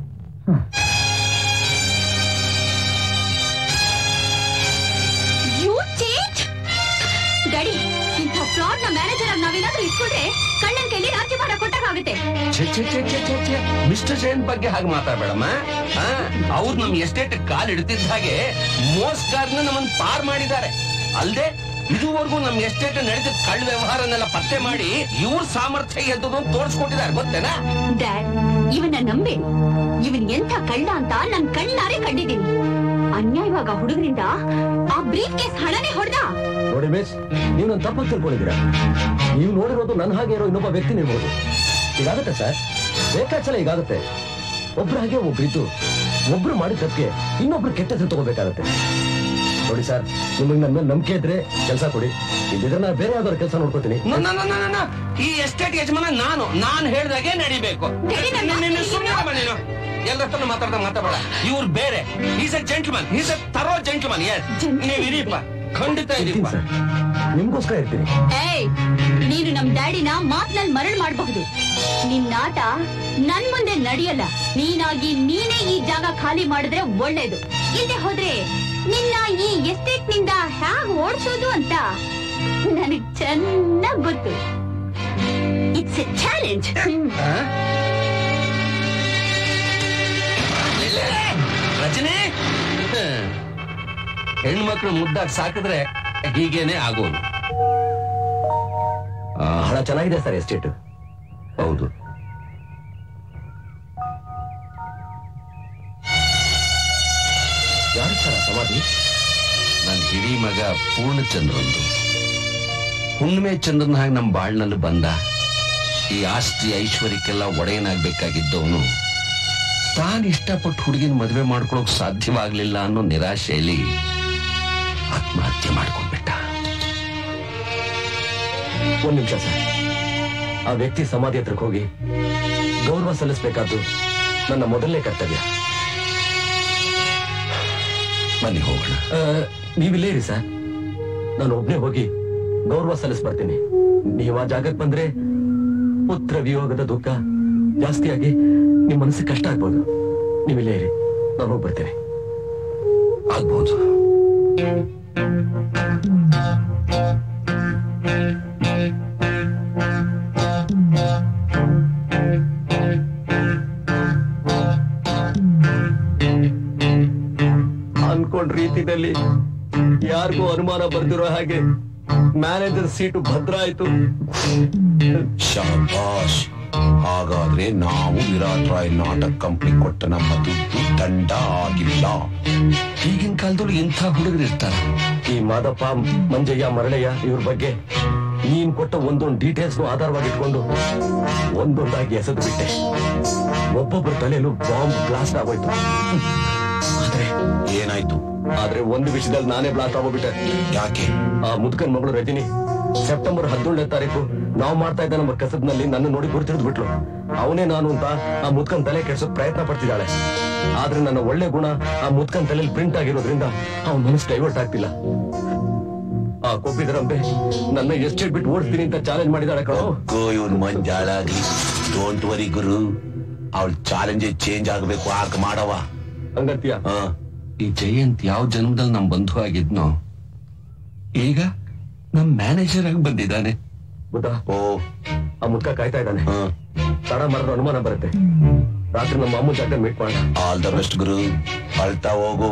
ಯು ಚೇಂಜ್ ಡ್ಯಾಡಿ ಇಂಥ ಫ್ಲಾಟ್ ನ ಮ್ಯಾನೇಜರ್ ಆಗಿ ನಾವೇನಾದ್ರೂ ಇಟ್ಕೊಂಡ್ರೆ ಕಳ್ಳನ್ ಕೈಲಿ ರಾಜ್ಯ ಮಾಡಕ್ ಕೊಟ್ಟಾಗುತ್ತೆ ಛೆ, ಛೆ, ಛೆ, ಛೆ, ಛೆ, ಛೆ. ಮಿಸ್ಟರ್ ಜೈನ್ ಬಗ್ಗೆ ಹಾಗೆ ಮಾತಾಡ್ಬೇಡಮ್ಮ ಅವ್ರು ನಮ್ ಎಸ್ಟೇಟ್ ಕಾಲ್ ಇಡ್ತಿದ್ದ ಹಾಗೆ ಮೋಸ್ಗಾರ್ನ ನಮ್ಮನ್ ಪಾರ್ ಮಾಡಿದ್ದಾರೆ ಅಲ್ದೆ ಇದುವರೆಗೂ ನಮ್ ಎಸ್ಟೇಟ್ ನಡೆದ ಕಳ್ಳ ವ್ಯವಹಾರನೆಲ್ಲ ಪತ್ತೆ ಮಾಡಿ ಇವ್ರ ಸಾಮರ್ಥ್ಯ ಎದ್ದದು ತೋರಿಸ್ಕೊಟ್ಟಿದ್ದಾರೆ ಗೊತ್ತೇನಾ ಡ್ಯಾಡ್ ಇವನ್ನ ನಂಬಿ ಇವನ್ ಎಂಥ ಕಳ್ಳ ಅಂತ ನನ್ ಕಣ್ಣಾರೆ ಕಂಡಿದ್ದೀನಿ ಅನ್ಯಾಯವಾಗ ಹುಡುಗರಿಂದ ಆ ಬ್ರೀಫ್ ಕೇಸ್ ಹಣನೇ ಹೊಡೆದ ನೋಡಿ ಮಿಸ್ ನೀವು ನನ್ನ ತಪ್ಪು ತಿಳ್ಕೊಂಡಿದ್ದೀರಾ ನೀವು ನೋಡಿರೋದು ನನ್ನ ಹಾಗೆ ಇರೋ ಇನ್ನೊಬ್ಬ ವ್ಯಕ್ತಿ ಇರ್ಬೋದು ಈಗಾಗುತ್ತೆ ಸರ್ ಬೇಕಾಚಲ ಈಗಾಗುತ್ತೆ ಒಬ್ರು ಹಾಗೆ ಒಬ್ರಿದ್ದು ಒಬ್ರು ಮಾಡಿದ ತಪ್ಪಿಗೆ ಇನ್ನೊಬ್ರು ಕೆಟ್ಟ ಹೆಸರು ತಗೋಬೇಕಾಗತ್ತೆ ನೋಡಿ ಸರ್ ನಿಮಗೆ ನನ್ನ ಮೇಲೆ ನಂಬಿಕೆ ಇದ್ರೆ ಕೆಲಸ ಕೊಡಿ ಇಲ್ಲಿದ್ರೆ ನಾನು ಬೇರೆ ಯಾವ್ದಾದ್ರು ಕೆಲಸ ನೋಡ್ಕೊತೀನಿ ನ- ನ- ನ- ನ- ನ- ಈ ಎಸ್ಟೇಟ್ ಯಜಮಾನ ನಾನು ನಾನ್ ಹೇಳ್ದಾಗೆ ನಡಿಬೇಕು ಸುಮ್ಮನೆ ನೀನು ಎಲ್ಲರ ಹತ್ರ ಮಾತಾಡ್ದ ಮಾತಾಡಬೇಡ ಇವ್ರು ಬೇರೆ is a gentleman is a ತರೋ ಜೆಂಟ್ಮನ್ ಎಸ್ ನೀವ್ ಇರೀಪ ಖಂಡಿತ ಇರೀಪ ನಿಮ್ಗೋಸ್ಕರ ಇರ್ತೀನಿ ಏಯ್ ನೀನು ನಮ್ ಡ್ಯಾಡಿನ ಮಾತ್ನಲ್ಲಿ ಮರಳು ಮಾಡಬಹುದು ನಿನ್ ಆಟ ನನ್ ಮುಂದೆ ನಡೆಯಲ್ಲ ನೀನಾಗಿ ನೀನೇ ಈ ಜಾಗ ಖಾಲಿ ಮಾಡಿದ್ರೆ ಒಳ್ಳೇದು ಇಲ್ಲದೆ ಹೋದ್ರೆ ನಿನ್ನ ಈ ಎಸ್ಟೇಟ್ ನಿಂದ ಹ್ಯಾಗ್ ಓಡಿಸೋದು ಅಂತ ನನಗ್ ಚೆನ್ನಾಗ್ ಗೊತ್ತು ಇಟ್ಸ್ ಎ ಚಾಲೆಂಜ್ ರಜನಿ ಹೆಣ್ಮಕ್ಳು ಮುದ್ದಾಗಿ ಸಾಕಿದ್ರೆ ಹೀಗೇನೆ ಆಗೋದು ಬಹಳ ಚೆನ್ನಾಗಿದೆ ಸರ್ ಎಸ್ಟೇಟ್ ಹೌದು ಯಾರು ಸರ್ ಆ ಸಮಾಧಿ ನನ್ನ ಹಿರಿ ಮಗ ಪೂರ್ಣಚಂದ್ರಂದು ಹುಣ್ಣಿಮೆ ಚಂದ್ರನ ಹಾಗೆ ನಮ್ಮ ಬಾಳ್ನಲ್ಲಿ ಬಂದ ಈ ಆಸ್ತಿ ಐಶ್ವರ್ಯಕ್ಕೆಲ್ಲ ಒಡೆಯನಾಗ್ಬೇಕಾಗಿದ್ದವನು ತಾನು ಇಷ್ಟಪಟ್ಟು ಹುಡುಗಿನ ಮದುವೆ ಮಾಡ್ಕೊಳಕ್ ಸಾಧ್ಯವಾಗ್ಲಿಲ್ಲ ಅನ್ನೋ ನಿರಾಶೆಯಲ್ಲಿ ಆತ್ಮಹತ್ಯೆ ಮಾಡ್ಕೊಂಡ್ಬಿಟ್ಟ ಒಂದ್ ನಿಮಿಷ ಸರ್ ಆ ವ್ಯಕ್ತಿ ಸಮಾಧಿ ಹತ್ರಕ್ಕೆ ಹೋಗಿ ಗೌರವ ಸಲ್ಲಿಸಬೇಕಾದ್ದು ನನ್ನ ಮೊದಲನೇ ಕರ್ತವ್ಯ ಬನ್ನಿ ಹೋಗೋಣ ನೀವಿಲ್ಲೇ ಇರಿ ಸರ್ ನಾನು ಒಬ್ನೇ ಹೋಗಿ ಗೌರವ ಸಲ್ಲಿಸ್ ಬರ್ತೀನಿ ನೀವು ಆ ಜಾಗಕ್ಕೆ ಬಂದ್ರೆ ಪುತ್ರ ವಿಯೋಗದ ದುಃಖ ಜಾಸ್ತಿಯಾಗಿ ನಿಮ್ ಮನಸ್ಸಿಗೆ ಕಷ್ಟ ಆಗ್ಬೋದು ನೀವಿಲ್ಲೇ ಇರಿ ನಾನು ಹೋಗಿ ಬರ್ತೇನೆ ಆಗ್ಬೋದು ಅನ್ಕೊಂಡ್ ರೀತಿನಲ್ಲಿ ಯಾರಿಗೂ ಅನುಮಾನ ಬರ್ದಿರೋ ಹಾಗೆ ಮ್ಯಾನೇಜರ್ ಸೀಟು ಭದ್ರ ಆಯ್ತು ಶಾಬಾಷ್ ಹಾಗಾದ್ರೆ ನಾವು ವಿರಾಟ್ ರಾಯ್ ನಾಟಕ ಕಂಪ್ನಿ ಕೊಟ್ಟ ನಮ್ಮ ದುಡ್ಡು ದಂಡ ಆಗಿಲ್ಲ ಈಗಿನ ಕಾಲದಲ್ಲಿ ಇಂಥ ಹುಡುಗರು ಇರ್ತಾರ ಈ ಮಾದಪ್ಪ ಮಂಜಯ್ಯ ಮರಳಯ್ಯ ಇವ್ರ ಬಗ್ಗೆ ನೀನ್ ಕೊಟ್ಟ ಒಂದೊಂದು ಡೀಟೇಲ್ಸ್ ಆಧಾರವಾಗಿ ಇಟ್ಕೊಂಡು ಒಂದೊಂದಾಗಿ ಎಸೆದು ಬಿಟ್ಟೆ ಒಬ್ಬೊಬ್ಬರ ತಲೆಯಲ್ಲೂ ಬಾಂಬ್ ಬ್ಲಾಸ್ಟ್ ಆಗೋಯ್ತು ಆದ್ರೆ ಏನಾಯ್ತು ಆದ್ರೆ ಒಂದು ವಿಷಯದಲ್ಲಿ ನಾನೇ ಬ್ಲಾಸ್ಟ್ ಆಗೋಗ್ಬಿಟ್ಟೆ ಯಾಕೆ ಆ ಮುದ್ಕನ್ ಮಗಳು ರಜನಿ ಸೆಪ್ಟೆಂಬರ್ ಹದಿನೇಳನೇ ತಾರೀಕು ನಾವು ಮಾಡ್ತಾ ಇದ್ದ ನಮ್ಮ ಕಸಬ್ನಲ್ಲಿ ನನ್ನ ನೋಡಿ ಗುರುತಿಡಿದು ಬಿಟ್ಲು ಅವನೇ ನಾನು ಅಂತ ಆ ಮುದ್ಕನ್ ತಲೆ ಕೆಡ್ಸೋಕ್ ಪ್ರಯತ್ನ ಪಡ್ತಿದ್ದಾಳೆ ಆದ್ರೆ ನನ್ನ ಒಳ್ಳೆ ಗುಣ ಆ ಮುದ್ಕನ್ ತಲೆಯಲ್ಲಿ ಪ್ರಿಂಟ್ ಆಗಿರೋದ್ರಿಂದ ಅವನ ಮನಸ್ಸು ಡೈವರ್ಟ್ ಆಗ್ತಿಲ್ಲ ಆ ಕೊಬ್ಬಿದರಂಬೆ ನನ್ನ ಎಸ್ಟೇಟ್ ಬಿಟ್ಟು ಓಡಿಸ್ತೀನಿ ಅಂತ ಚಾಲೆಂಜ್ ಮಾಡಿದಾಳೆ ಕಣೋ ಗೋ ಇವನ್ ಮಂಜಾಳಾಗಿ ಡೋಂಟ್ ವರಿ ಗುರು ಅವಳ ಚಾಲೆಂಜ್ ಚೇಂಜ್ ಆಗ್ಬೇಕು ಆಗ ಮಾಡವ ಹಂಗಂತೀಯ ಈ ಜಯಂತ್ ಯಾವ ಜನ್ಮದಲ್ಲಿ ನಮ್ ಬಂಧು ಆಗಿದ್ನೋ ಈಗ ನಮ್ ಮ್ಯಾನೇಜರ್ ಆಗಿ ಬಂದಿದ್ದಾನೆ ಬುದ್ಧ ಓ ಆ ಮುದ್ಕ ಕಾಯ್ತಾ ಇದ್ದಾನೆ ತಡ ಮಾಡಿದ್ರೆ ಅನುಮಾನ ಬರುತ್ತೆ ರಾತ್ರಿ ನಮ್ಮ ಅಮ್ಮನ ಜಾಗ ಮೀಟ್ ಮಾಡೋಣ ಆಲ್ ದ ಬೆಸ್ಟ್ ಗುರು ಅಳ್ತಾ ಹೋಗು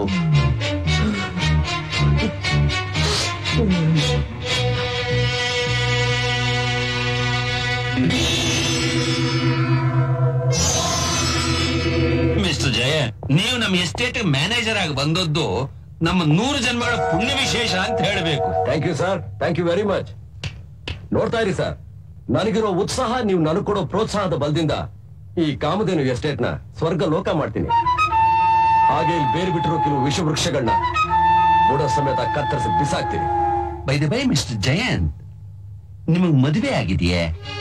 ಮಿಸ್ಟರ್ ಜಯ ನೀವು ನಮ್ಮ ಎಸ್ಟೇಟ್ ಮ್ಯಾನೇಜರ್ ಆಗಿ ಬಂದದ್ದು ನಮ್ಮ ನೂರು ಜನ್ಮಗಳ ಪುಣ್ಯ ವಿಶೇಷ ಅಂತ ಹೇಳಬೇಕು thank you sir thank you very much ನೋಡ್ತಾ ಇರಿ ಸರ್ ನನಗಿರೋ ಉತ್ಸಾಹ ನೀವು ನನಗೆ ಕೊಡೋ ಪ್ರೋತ್ಸಾಹದ ಬಲದಿಂದ ಈ ಕಾಮಧೇನು ಎಸ್ಟೇಟ್ ನ ಸ್ವರ್ಗ ಲೋಕ ಮಾಡ್ತೀನಿ ಹಾಗೆ ಇಲ್ಲಿ ಬೇರೆ ಬಿಟ್ಟಿರೋ ಕೆಲವು ವಿಷವೃಕ್ಷಗಳನ್ನ ಬುಡ ಸಮೇತ ಕತ್ತರಿಸಿ ಬಿಸಾಕ್ತೀನಿ by the by mister Jayant ನಿಮಗ್ ಮದುವೆ ಆಗಿದೆಯೇ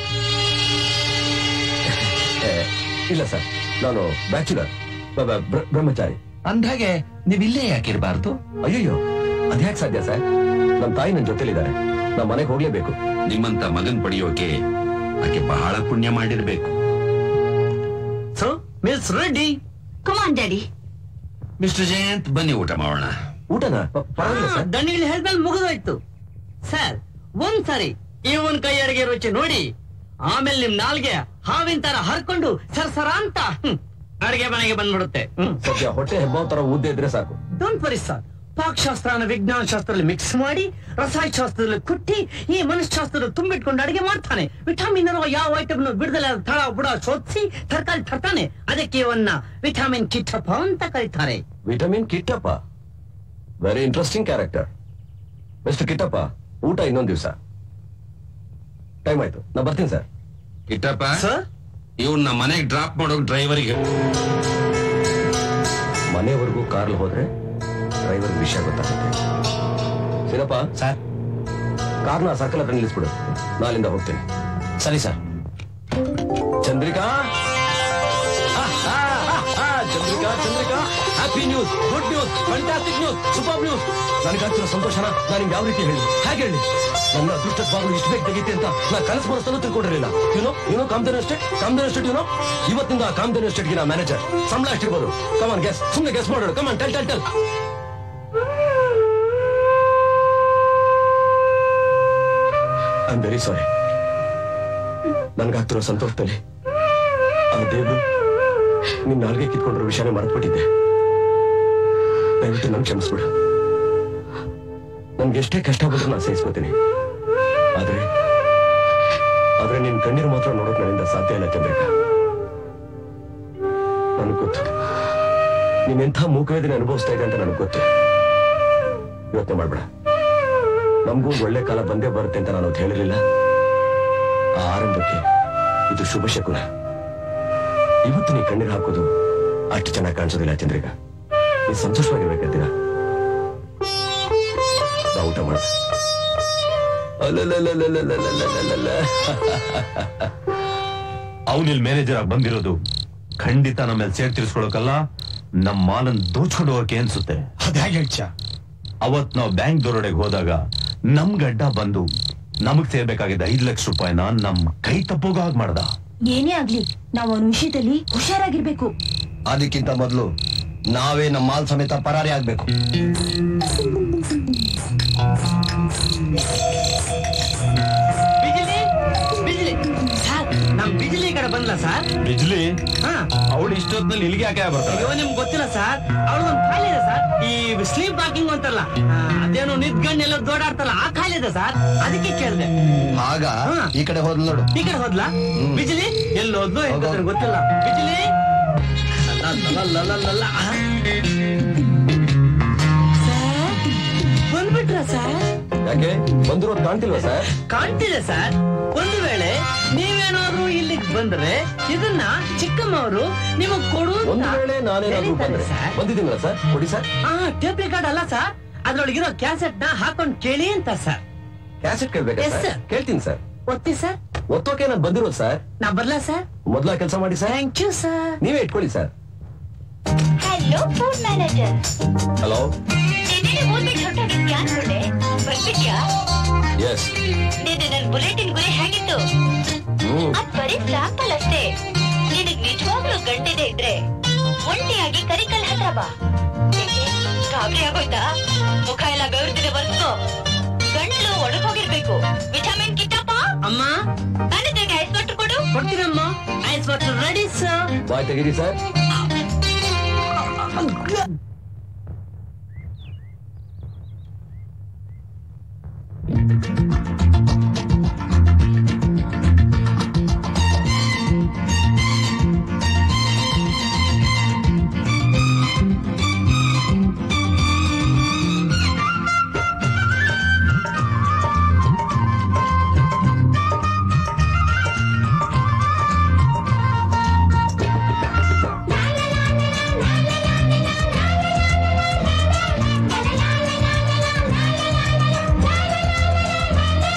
ಏ, ಇಲ್ಲ ಸರ್ ನಾನು ಬ್ಯಾಚುಲರ್ ಬ್ರಹ್ಮಚಾರಿ ಅಂದ್ಹಾಗೆ ನೀವ್ ಇಲ್ಲೇ ಯಾಕಿರ್ಬಾರ್ದು ಅಯ್ಯಯ್ಯೋ ಅದ್ಯಾಕ್ ಸಾಧ್ಯ ಸರ್ ನಮ್ಮ ತಾಯಿ ನನ್ನ ಜೊತೆಲಿದ್ದಾರೆ ನಮ್ಮ ಮನೆಗೆ ಹೋಗ್ಲೇಬೇಕು ನಿಮ್ಮಂತ ಮಗನ್ ಪಡೆಯೋಕೆ ಆಕೆ ಬಹಳ ಪುಣ್ಯ ಮಾಡಿರ್ಬೇಕು so miss Reddy come on daddy mister Jayant ಬನ್ನಿ ಊಟ ಮಾಡೋಣ ಊಟನ ಪರವಾಗಿಲ್ಲ ಸರ್ ದಣಿಗಳು ಹೇಳ್ಮೇಲೆ ಮುಗಿದೋಯ್ತು ಸರ್ ಒಂದ್ ಸರಿ ಇವನ್ ಕೈ ಅಡಿಗೆ ರುಚಿ ನೋಡಿ ಆಮೇಲೆ ನಿಮ್ ನಾಲ್ಗೆ ಹಾವಿನ ತರ ಹರ್ಕೊಂಡು ಸರ್ಸರ ಅಂತ ಹ್ಮ್, ಅಡಿಗೆ ಮನೆಗೆ ಬಂದ್ಬಿಡುತ್ತೆ ಸದ್ಯ ಹೊಟ್ಟೆ ಹೆಬ್ಬಾವ್ ತರ ಉದ್ದೆ ಇದ್ರೆ ಸಾಕು ಡೋಂಟ್ ವರಿ ಸರ್ ಪಾಕಶಾಸ್ತ್ರನ ವಿಜ್ಞಾನ ಶಾಸ್ತ್ರದಲ್ಲಿ ಮಿಕ್ಸ್ ಮಾಡಿ ರಸಾಯನಶಾಸ್ತ್ರದಲ್ಲಿ ಕುಟ್ಟಿ ಈ ಮನಸ್ಶಾಸ್ತ್ರದಲ್ಲಿ ತುಂಬಿಟ್ಕೊಂಡು ಅಡಿಗೆ ಮಾಡ್ತಾನೆ ವಿಟಮಿನ್ ಇರುವ ಯಾವ ಐಟಮ್ ಬಿಡದಲ್ಲ ತಳ ಬುಡ ಶೋಧಿಸಿ ತರಕಾರಿ ತರ್ತಾನೆ ಅದಕ್ಕೆ ಇವನ್ನ ವಿಟಮಿನ್ ಕಿಟ್ಟಪ್ಪ ಅಂತ ಕರೀತಾರೆ vitamin Kittappa very interesting character mister Kittappa ಊಟ ಇನ್ನೊಂದ್ ದಿವಸ ಟೈಮ್ ಆಯ್ತು ನಾ ಬರ್ತೀನಿ ಸರ್ ಕಿಟ್ಟಪ್ಪ ಇವ್ನ ಮನೆಗೆ ಡ್ರಾಪ್ ಮಾಡೋಕ್ ಡ್ರೈವರಿಗೆ ಮನೆವರೆಗೂ ಕಾರ್ಲ್ ಹೋದ್ರೆ ಡ್ರೈವರ್ ವಿಷಯ ಗೊತ್ತಾಗುತ್ತೆ ಸಿರಪ್ಪ ಸರ್ ಕಾರ್ನ ಸರ್ಕಲ್ ಹತ್ರ ನಿಲ್ಲಿಸ್ಬಿಡು ನಾಳಿಂದ ಹೋಗ್ತೀನಿ ಸರಿ ಸರ್ ಚಂದ್ರಿಕಾ ಆ, ಆ, ಆ, ಆ, Chandrika Chandrika happy news good news fantastic news super news ನನಗಾಗ್ತಿರೋ ಸಂತೋಷನ ನಾನು ನಿಮ್ಗೆ ಯಾವ ರೀತಿ ಹೇಳಿ ಹೇಗೆ ಹೇಳಿ ನನ್ನ ಅದೃಷ್ಟದ ಬಾಗಿಲು ಇಷ್ಟು ಬೇಗ ತೆಗೀತೆ ಅಂತ ನಾ ಕನಸು ಮನಸ್ಸಲ್ಲೂ ತಿಳ್ಕೊಂಡಿರಲಿಲ್ಲ you know you know Kamadhenu estate Kamadhenu estate you know ಇವತ್ತಿಂದ ಕಾಮ್ದೇನ್ ಎಸ್ಟೇಟ್ಗೆ ನಾ ಮ್ಯಾನೇಜರ್ ಸಂಬಳ ಎಷ್ಟಿರ್ಬೋದು ಕಮಾನ್ ಗೆಸ್ ಸುಮ್ಮನೆ ಗೆಸ್ ಮಾಡೋಣ come on tell tell tell I very sorry ನನ್ಗಾಗ್ತಿರೋ ಸಂತೋಷದಲ್ಲಿ ಆ ದೇವ್ರು ನಿನ್ ನಾಲ್ಗೆ ಕಿತ್ಕೊಂಡಿರೋ ವಿಷಯನೇ ಮರೆತ್ಬಿಟ್ಟಿದ್ದೆ ದಯವಿಟ್ಟು ನನ್ ಕ್ಷಮಿಸ್ಬಿಡು ನನ್ಗೆ ಎಷ್ಟೇ ಕಷ್ಟ ಬಂದ್ರೂ ನಾನು ಸಹಿಸ್ಕೋತೀನಿ ಆದ್ರೆ ಆದ್ರೆ ನಿನ್ ಕಣ್ಣೀರು ಮಾತ್ರ ನೋಡೋಕ್ ನನ್ನಿಂದ ಸಾಧ್ಯ ಇಲ್ಲ ಚಂದ್ರಿಕಾ ನನಗ್ ಗೊತ್ತು ನೀನ್ ಎಂಥ ಮೂಕವೇದನೆ ಅನುಭವಿಸ್ತಾ ಇದೆ ಅಂತ ನನಗ್ ಗೊತ್ತು ಯೋಚನೆ ಮಾಡ್ಬೇಡ ನಮಗೂ ಒಂದ್ ಒಳ್ಳೆ ಕಾಲ ಬಂದೇ ಬರುತ್ತೆ ಅಂತ ನಾನು ಅವತ್ತು ಹೇಳಿರ್ಲಿಲ್ಲ ಆ ಆರಂಭಕ್ಕೆ ಇದು ಶುಭ ಶಕುನ ಇವತ್ತು ನೀ ಕಣ್ಣೀರು ಹಾಕೋದು ಅಷ್ಟು ಚೆನ್ನಾಗಿ ಕಾಣಿಸೋದಿಲ್ಲ ಚಂದ್ರಿಕಾ ನೀ ಸಂತೋಷವಾಗಿರ್ಬೇಕಂತೀರ ನಾ ಊಟ ಮಾಡ ಅವನಿಲ್ ಮ್ಯಾನೇಜರ್ ಆಗಿ ಬಂದಿರೋದು ಖಂಡಿತ ನಮ್ಮ ಮೇಲೆ ಸೇರ್ ತೀರಿಸ್ಕೊಳಕಲ್ಲ ನಮ್ಮ ಮಾಲನ್ ದೋಚ್ಕೊಂಡು ಹೋಗಕ್ಕೆ ಅನ್ಸುತ್ತೆ ಅದ್ಯಾಗ ಹೇಳ್ಚ ಅವತ್ ನಾವು ಬ್ಯಾಂಕ್ ದೊರಡೆಗೆ ಹೋದಾಗ ನಮ್ ಗಡ್ಡ ಬಂದು ನಮಗ್ ಸೇರ್ಬೇಕಾಗಿದ್ದ ಐದ್ ಲಕ್ಷ ರೂಪಾಯಿನ ನಮ್ ಕೈ ತಪ್ಪೋಗ ಹಾಗೆ ಮಾಡ್ದ ಏನೇ ಆಗ್ಲಿ ನಾವು ಅವನ ವಿಷಯದಲ್ಲಿ ಹುಷಾರಾಗಿರ್ಬೇಕು ಅದಕ್ಕಿಂತ ಮೊದಲು ನಾವೇ ನಮ್ಮ ಮಾಲ್ ಸಮೇತ ಪರಾರಿ ಆಗ್ಬೇಕು ಬಿಜಿಲಿ ಬಿಜಿಲಿ ಸರ್ ನಮ್ ಬಿಜಿಲಿ ಈ ಕಡೆ ಬಂದ್ಲ ಸರ್ ಬಿಜ್ಲಿ ಹಾ ಅವಳು ಇಷ್ಟೊತ್ತಿನಲ್ಲಿ ಇಲ್ಲಿಗೆ ಯಾಕೆ ಬರ್ತಾಳೆ ಅಯ್ಯೋ ನಿಮ್ಗೆ ಗೊತ್ತಿಲ್ಲ ಸರ್ ಅವಳು ಒಂದು ಖಾಲಿ ಇದೆ ಸರ್ ಈ ಸ್ಲೀಪ್ ವಾಕಿಂಗ್ ಅಂತಲ್ಲ ಆ, ಅದೇನೋ ನಿದ್ಗಣ್ಣೆಲ್ಲ ದೋಡಾಡ್ತಲ್ಲ ಆ ಖಾಲಿ ಇದೆ ಸರ್ ಅದಕ್ಕೆ ಕೇಳಿದೆ ಆಗ ಈ ಕಡೆ ಹೋದ್ಲು ನೋಡು ಈ ಕಡೆ ಹೋದ್ಲಾ ಬಿಜಿಲಿ ಎಲ್ಲಿ ಹೋದ್ಲು ಎಂತ ಗೊತ್ತಿಲ್ಲ ಬಿಜಿಲಿ ಲಲ್ಲ, ಲಲ್ಲ, ಲಲ್ಲ, ಲಲ್ಲ, ಆ. ಸರ್, ಬಂದ್ಬಿಟ್ರ ಸರ್ ಯಾಕೆ ಬಂದಿರೋದು ಕಾಣ್ತಿಲ್ವಾ ಸರ್ ಕಾಣ್ತಿದೆ ಸರ್ ಒಂದು ವೇಳೆ ನೀವೇನಾದ್ರೂ ಇಲ್ಲಿಗೆ ಬಂದ್ರೆ ಇದನ್ನ ಚಿಕ್ಕಮ್ಮವರು ನಿಮಗ್ ಕೊಡು ಅಂತ ಒಂದು ವೇಳೆ ನಾನೇನಾದ್ರೂ ಹೇಳಿದ್ದಾರೆ ಬಂದ್ರೆ ಸರ್. ಬಂದಿದ್ದೀನಲ್ಲ ಸರ್ ಕೊಡಿ ಸರ್ ಆ ಟೇಪ್ ರೆಕಾರ್ಡ್ ಅಲ್ಲ ಸರ್ ಅದ್ರೊಳಗಿರೋ ಕ್ಯಾಸೆಟ್ ನ ಹಾಕೊಂಡ್ ಕೇಳಿ ಅಂತ ಸರ್ ಕ್ಯಾಸೆಟ್ ಕೇಳ್ಬೇಕಾ Yes, ಸರ್ sir. ಕೇಳ್ತೀನಿ ಸರ್ ಒತ್ತಿ ಸರ್ ಒತ್ತೋಕೆ ನಾನು ಬಂದಿರೋದು ಸರ್ ನಾ ಬರ್ಲಾ ಸರ್ ಮೊದ್ಲ ಕೆಲಸ ಮಾಡಿ ಸರ್ ಥ್ಯಾಂಕ್ ಯು ಸರ್ ನೀವೇ ಇಟ್ಕೊಳ್ಳಿ sir hello food manager hello ನಿನ್ನೆ ಊರ್ ಬಿಟ್ಟು ಹೊರಟೋಗಿದ್ಯಾ ಅನ್ಕೊಂಡೆ ಬಂದ್ಬಿಟ್ಯಾ ಎಸ್ ನಿನ್ನೆ ನನ್ ಬುಲೆಟಿನ್ ಗುರಿ ಹೇಗಿತ್ತು ಹ್ಮ್ ಅದ್ ಬರೀ ಸ್ಯಾಂಪಲ್ ಅಷ್ಟೇ ನಿನಗ್ ನಿಜವಾಗ್ಲೂ ಗಂಟೆದೆ ಇದ್ರೆ ಒಂಟಿಯಾಗಿ ಕರಿಕಲ್ ಹತ್ರ ಬಾ ಏಕೆ? ಗಾಬರಿ ಆಗೋಯ್ತಾ ಮುಖ ಎಲ್ಲ ಬೆವರ್ತಿದೆ ಬರ್ಸ್ಕೋ ಗಂಟ್ಲು ಒಣಗೋಗಿರ್ಬೇಕು ವಿಟಮಿನ್ ಕಿಟ್ಟಪ್ಪ ಅಮ್ಮ ನನ್ನ ಜೊತೆ ಐಸ್ ವಾಟರ್ ಕೊಡು ಕೊಡ್ತೀನಮ್ಮ ಐಸ್ ವಾಟರ್ ರೆಡಿ ಸರ್ ಬಾಯ್ ತೆಗೀರಿ ಸರ್ La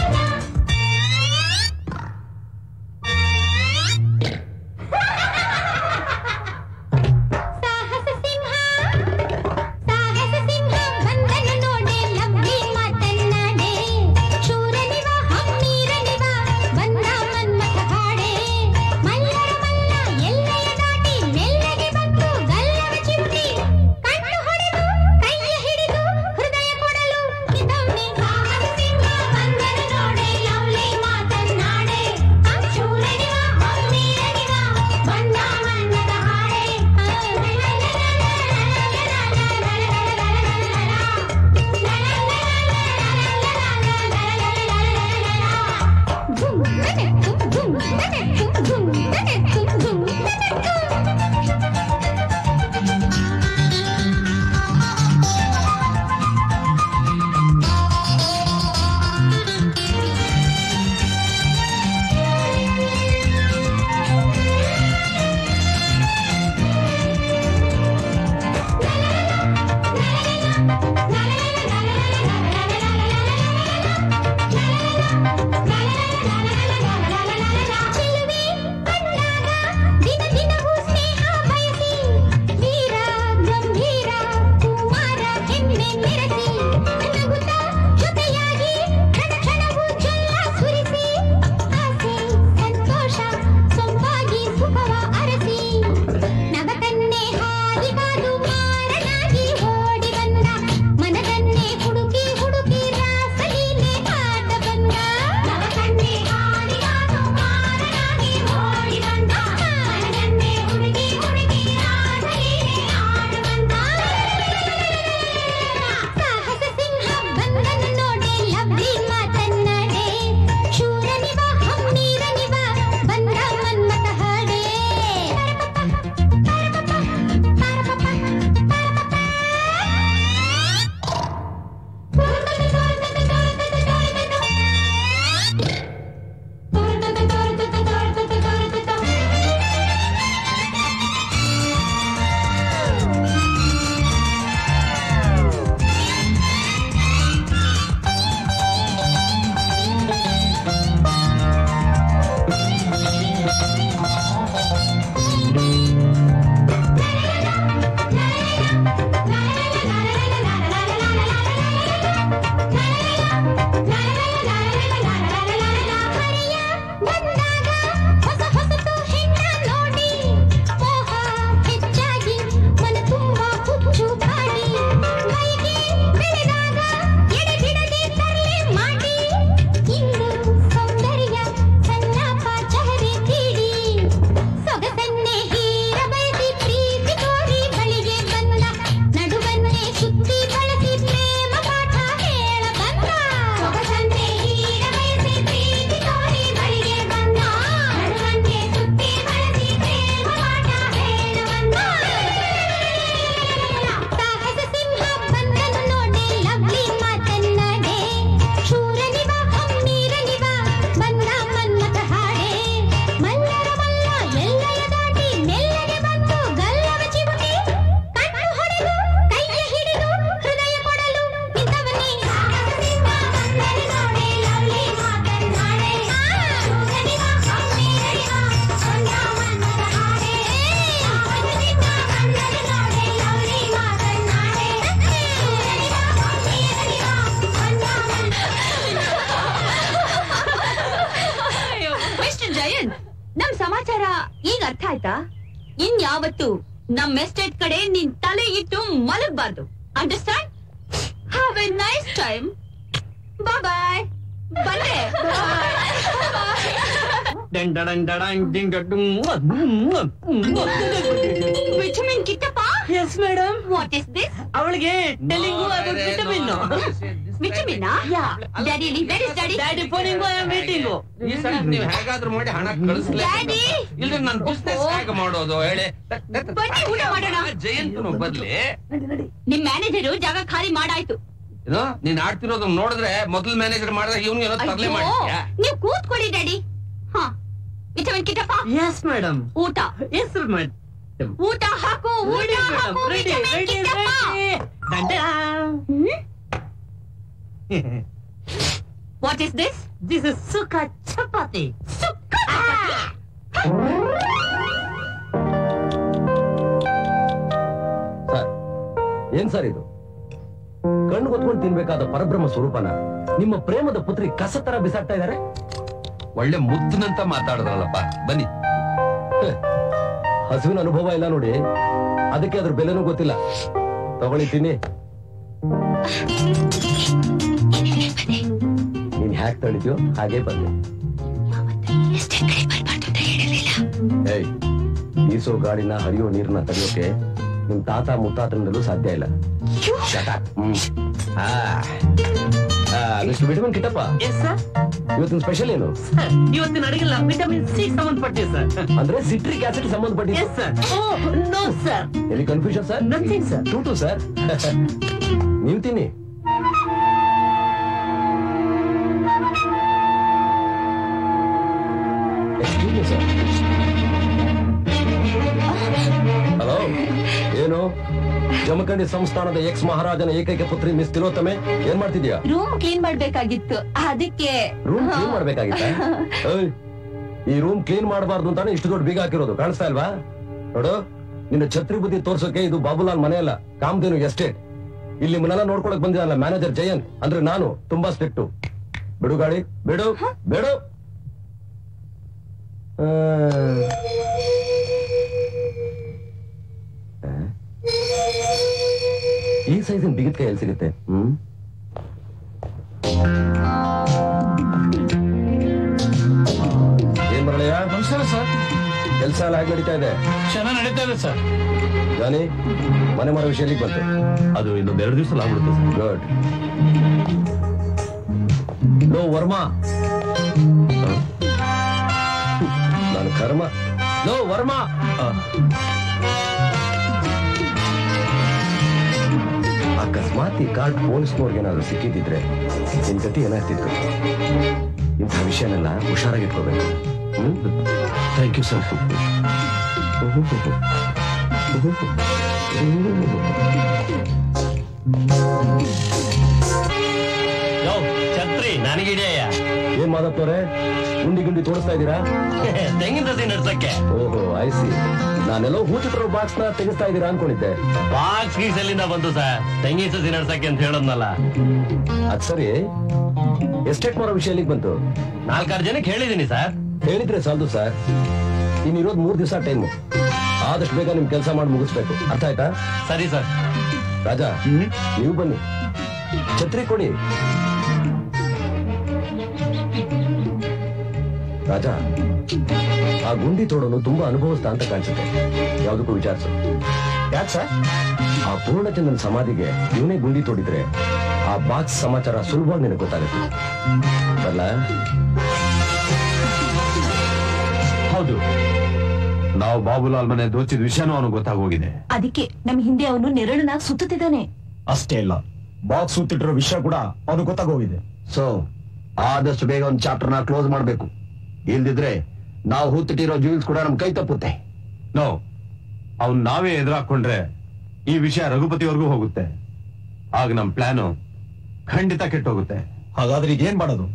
ಯಾವತ್ತು ನಮ್ ಎಸ್ಟೇಟ್ ಕಡೆ ನಿನ್ ತಲೆ ಇಟ್ಟು ಮಲಗಬಾರ್ದು understand have a nice time bye ಬಂದೆ vitamin Kittappa yes madam what is this ಅವಳಿಗೆ telling about vitamin vitamin daddy where is daddy daddy phoning I am waiting ಈ ಸಲ ನೀವು ಹೇಗಾದ್ರೂ ಮಾಡಿ ಹಣ ಕಳಿಸ್ಲೇ ಡ್ಯಾಡಿ ಇಲ್ರಿ ನನ್ ಬಿಸ್ನೆಸ್ ಹೇಗೆ ಮಾಡೋದು ಹೇಳಿ ಬನ್ನಿ ಊಟ ಮಾಡೋಣ ಜಯಂತನು ಬರ್ಲಿ ನಿಮ್ ಮ್ಯಾನೇಜರು ಜಾಗ ಖಾಲಿ ಮಾಡಾಯ್ತು ಇದು ನೀನ್ ಆಡ್ತಿರೋದನ್ನ ನೋಡಿದ್ರೆ ಮೊದಲ್ ಮ್ಯಾನೇಜರ್ ಮಾಡಿದಾಗ ಇವ್ನಿಗೆ ಏನೋ ತರಲೆ ಅಯ್ಯೋ, ಮಾಡ್ತೀಯಾ ನೀವ್ ಕೂತ್ಕೊಳ್ಳಿ ಡ್ಯಾಡಿ ಹಾ ವಿಟಮಿನ್ ಕಿಟ್ಟಪ್ಪ ಎಸ್ ಮೇಡಮ್ ಊಟ ಎಸ್ ಮೇಡಮ್ ಊಟ ಹಾಕು ಊಟ ರೆಡಿ ಮೇಡಮ್ ಹಾಕು ready vitamin ready Kittappa what is this this is ಸುಖ ಚಪಾತಿ ಸರ್ ಏನ್ ಸರ್ ಇದು ಕಣ್ಣು ಹೊತ್ಕೊಂಡು ತಿನ್ಬೇಕಾದ ಪರಬ್ರಹ್ಮ ಸ್ವರೂಪನ ನಿಮ್ಮ ಪ್ರೇಮದ ಪುತ್ರಿ ಕಸ ತರ ಬಿಸಾಕ್ತಾ ಇದಾರೆ ಒಳ್ಳೆ ಮುದ್ದನಂತ ಮಾತಾಡಿದ್ರಲ್ಲಪ್ಪ ಬನ್ನಿ ಹಸುವಿನ ಅನುಭವ ಇಲ್ಲ ನೋಡಿ ಅದಕ್ಕೆ ಅದ್ರ ಬೆಲೆನೂ ಗೊತ್ತಿಲ್ಲ ತಗೊಳ್ಳಿ ತಿನ್ನಿ ನೀನ್ ಹ್ಯಾಕ್ ತಳಿದ್ಯೋ ಹಾಗೆ ಬಂದೆ ಏಯ್ ಬೀಸೋ ಗಾಡಿನ ಹರಿಯೋ ನೀರನ್ನ ತಡೆಯೋಕೆ ನಿಮ್ ತಾತ ಮುತ್ತಾತನಿಂದಲೂ ಸಾಧ್ಯ ಇಲ್ಲ Shut up. ಹ್ಮ್. ಆ. ಆ, mister vitamin Kittappa yes sir ಇವತ್ತಿನ ಸ್ಪೆಷಲ್ ಏನು ಸರ್ ಇವತ್ತಿನ ಅಡಿಗೆಲ್ಲ ವಿಟಮಿನ್ ಸಿ ಸಂಬಂಧಪಟ್ಟಿದೆ ಸರ್ ಅಂದ್ರೆ ಸಿಟ್ರಿಕ್ ಆಸಿಡ್ ಸಂಬಂಧಪಟ್ಟಿದ್ದು yes sir oh no sir any confusion sir nothing sir too too sir ನೀವು ತಿನ್ನಿ ಸರ್ ಹಲೋ ಏನು ಜಮಖಂಡಿ ಸಂಸ್ಥಾನದ ಎಕ್ಸ್ ಮಹಾರಾಜನ ಏಕೈಕ ಪುತ್ರಿ ಮಿಸ್ ತಿಲೋತ್ತಮೆ ಏನ್ ಮಾಡ್ತಿದ್ಯಾ ರೂಮ್ ಕ್ಲೀನ್ ಮಾಡ್ಬೇಕಾಗಿತ್ತು ಅದಕ್ಕೆ ರೂಮ್ ಕ್ಲೀನ್ ಮಾಡ್ಬೇಕಾಗಿತ್ತ ಏಯ್, ಈ ರೂಮ್ ಕ್ಲೀನ್ ಮಾಡಬಾರ್ದು ಅಂತಾನೆ ಇಷ್ಟು ದೊಡ್ಡ ಬೀಗ ಹಾಕಿರೋದು ಕಾಣಿಸ್ತಾ ಇಲ್ವಾ ನೋಡು ನಿನ್ನ ಛತ್ರಿ ಬುದ್ಧಿ ತೋರ್ಸೋಕೆ ಇದು ಬಾಬುಲಾಲ್ ಮನೆ ಅಲ್ಲ ಕಾಮಧೇನು ಎಸ್ಟೇಟ್ ಇಲ್ಲಿ ನಿಮ್ಮನ್ನೆಲ್ಲ ನೋಡ್ಕೊಳಕ್ ಬಂದಿದ್ದಲ್ಲ ಮ್ಯಾನೇಜರ್ ಜಯಂತ್ ಅಂದ್ರೆ ನಾನು ತುಂಬಾ ಸ್ಟ್ರಿಕ್ಟು ಬಿಡು ಗಾಡಿ ಬಿಡು ಬಿಡು ಆ. ಆ? ಈ ಸೈಜಿನ ಬಿಗಿತ್ಕ ಎಲ್ಲಿ ಸಿಗುತ್ತೆ ಹ್ಮ್ ಏನ್ ಬರಲಯ್ಯ ನಮಸ್ಕಾರ ಸರ್ ಕೆಲಸ ಎಲ್ಲ ಹೇಗೆ ನಡೀತಾ ಇದೆ ಚೆನ್ನಾಗಿ ನಡೀತಾ ಇದೆ ಸರ್ ಜಾನಿ ಮನೆ ಮರ ವಿಷಯಕ್ಕೆ ಬಂತು ಅದು ಇನ್ನೊಂದ್ ಎರಡು ದಿವಸ ಆಗ್ಬಿಡುತ್ತೆ ಸರ್ ಗುಡ್ ಲೋ ವರ್ಮಾ ಹ? ನಾನು ಕರ್ಮ ಲೋ ವರ್ಮಾ ಅಕಸ್ಮಾತ್ ಈ ಕಾರ್ಡ್ ಪೊಲೀಸ್ನವ್ರಿಗೆ ಏನಾದ್ರು ಸಿಕ್ಕಿದ್ದಿದ್ರೆ ನಿನ್ ಗತಿ ಏನಾಗ್ತಿತ್ತು ಇಂಥ ವಿಷಯನೆಲ್ಲ ಹುಷಾರಾಗಿಟ್ಕೋಬೇಕು ಹ್ಮ್ ಥ್ಯಾಂಕ್ ಯು ಸರ್ ಛತ್ರಿ ನನಗಿದೆಯ ಏನ್ ಮಾದಪ್ಪವ್ರೆ ಗುಂಡಿ ಗುಂಡಿ ತೋರಿಸ್ತಾ ಇದ್ದೀರಾ ತೆಂಗಿನ ಸಸಿ ನಡ್ಸಕ್ಕೆ ಓಹೋ ಐಸಿ ನಾನೆಲ್ಲೋ ಹೂಚಿಟ್ರೋ ಬಾಕ್ಸ್ ನ ತೆಗಿಸ್ತಾ ಇದ್ದೀರಾ ಅನ್ಕೊಂಡಿದ್ದೆ ಬಾಕ್ಸ್ ಗೀಸ್ ಎಲ್ಲಿಂದ ಬಂತು ಸರ್ ತೆಂಗಿನ ಸಸಿ ನಡ್ಸಕ್ಕೆ ಅಂತ ಹೇಳದ್ನಲ್ಲ ಅದ್ ಸರಿ ಎಸ್ಟೇಟ್ ಮಾಡೋ ವಿಷಯ ಎಲ್ಲಿಗೆ ಬಂತು ನಾಲ್ಕಾರು ಜನಕ್ಕೆ ಹೇಳಿದೀನಿ ಸರ್ ಹೇಳಿದ್ರೆ ಸಾಲದು ಸರ್ ಇನ್ನಿರೋದ್ ಮೂರ್ ದಿವಸ ಟೈಮು ಆದಷ್ಟು ಬೇಗ ನಿಮ್ ಕೆಲಸ ಮಾಡಿ ಮುಗಿಸ್ಬೇಕು ಅರ್ಥ ಆಯ್ತಾ ಸರಿ ಸರ್ ರಾಜ ನೀವು ಬನ್ನಿ ಛತ್ರಿ ಕೊಡಿ ರಾಜ ಆ ಗುಂಡಿ ತೋಡೋನು ತುಂಬಾ ಅನುಭವಿಸ್ತಾ ಅಂತ ಕಾಣಿಸುತ್ತೆ ಯಾವ್ದಕ್ಕೂ ವಿಚಾರಿಸು ಯಾಕೆ ಸರ್ ಆ ಪೂರ್ಣಚಂದ್ರನ್ ಸಮಾಧಿಗೆ ಇವನೇ ಗುಂಡಿ ತೋಡಿದ್ರೆ ಆ ಬಾಕ್ಸ್ ಸಮಾಚಾರ ಸುಲಭವಾಗಿ ನಿನಗೆ ಗೊತ್ತಾಗುತ್ತೆ ಬರಲ್ಲ ಹೌದು ನಾವು ಬಾಬುಲಾಲ್ ಮನೆ ದೋಚಿದ ವಿಷಯನೂ ಅವನಿಗೆ ಗೊತ್ತಾಗೋಗಿದೆ ಅದಕ್ಕೆ ನಮ್ ಹಿಂದೆ ಅವನು ನೆರಳನಾಗ್ ಸುತ್ತುತ್ತಿದ್ದಾನೆ ಅಷ್ಟೇ ಇಲ್ಲ ಬಾಕ್ಸ್ ಸುತ್ತಿಟ್ಟಿರೋ ವಿಷಯ ಕೂಡ ಅವನು ಗೊತ್ತಾಗೋಗಿದೆ ಸೊ ಆದಷ್ಟು ಬೇಗ ಒಂದು ಚಾಪ್ಟರ್ ನ ಕ್ಲೋಸ್ ಮಾಡ್ಬೇಕು ಇಲ್ದಿದ್ರೆ ನಾವು ಹೂತಿಟ್ಟಿರೋ ಜೂಲ್ಸ್ ಕೂಡ ನಮ್ ಕೈ ತಪ್ಪುತ್ತೆ ನೋ ಅವ್ನ್ ನಾವೇ ಎದುರಾಕೊಂಡ್ರೆ ಈ ವಿಷಯ ರಘುಪತಿವರೆಗೂ ಹೋಗುತ್ತೆ ಆಗ ನಮ್ ಪ್ಲಾನು ಖಂಡಿತ ಕೆಟ್ಟೋಗುತ್ತೆ ಹಾಗಾದ್ರೆ ಈಗ ಏನ್ ಮಾಡೋದು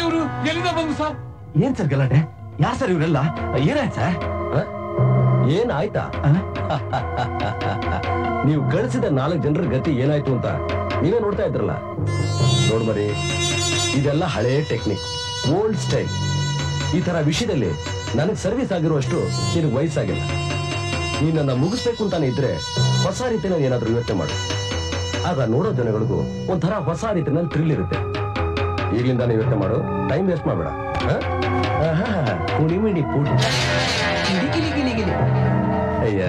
ಇವರು ಎಲ್ಲಿಂದ ಬಂದು ಸರ್ ಏನ್ ಸರ್ ಗಲಾಟೆ ಯಾರ್ ಸರ್ ಇವರೆಲ್ಲ ಏನಾಯ್ತು ಸರ್ ಏನಾಯ್ತಾ ನೀವು ಕಳಿಸಿದ ನಾಲ್ಕು ಜನರ ಗತಿ ಏನಾಯ್ತು ಅಂತ ನೀವೇ ನೋಡ್ತಾ ಇದ್ರಲ್ಲ ನೋಡ್ ಮರಿ ಇದೆಲ್ಲ ಹಳೇ ಟೆಕ್ನಿಕ್ ಓಲ್ಡ್ ಸ್ಟೈಲ್ ಈ ತರ ವಿಷಯದಲ್ಲಿ ನನಗ್ ಸರ್ವಿಸ್ ಆಗಿರುವಷ್ಟು ನಿನಗೆ ವಯಸ್ಸಾಗಿಲ್ಲ ನೀನನ್ನ ಮುಗಿಸ್ಬೇಕು ಅಂತಾನೆ ಇದ್ರೆ ಹೊಸ ರೀತಿಯಲ್ಲಿ ಏನಾದ್ರೂ ಯೋಚನೆ ಮಾಡು ಆಗ ನೋಡೋ ಜನಗಳಿಗೂ ಒಂಥರ ಹೊಸ ರೀತಿಯಲ್ಲಿ ಥ್ರಿಲ್ ಇರುತ್ತೆ ಈಗಲಿಂದಾನೇ ಯೋಚನೆ ಮಾಡು ಟೈಮ್ ವೇಸ್ಟ್ ಮಾಡಬೇಡ ಕುಣಿಮಿಣಿ ಪುಡಿ ಅಯ್ಯ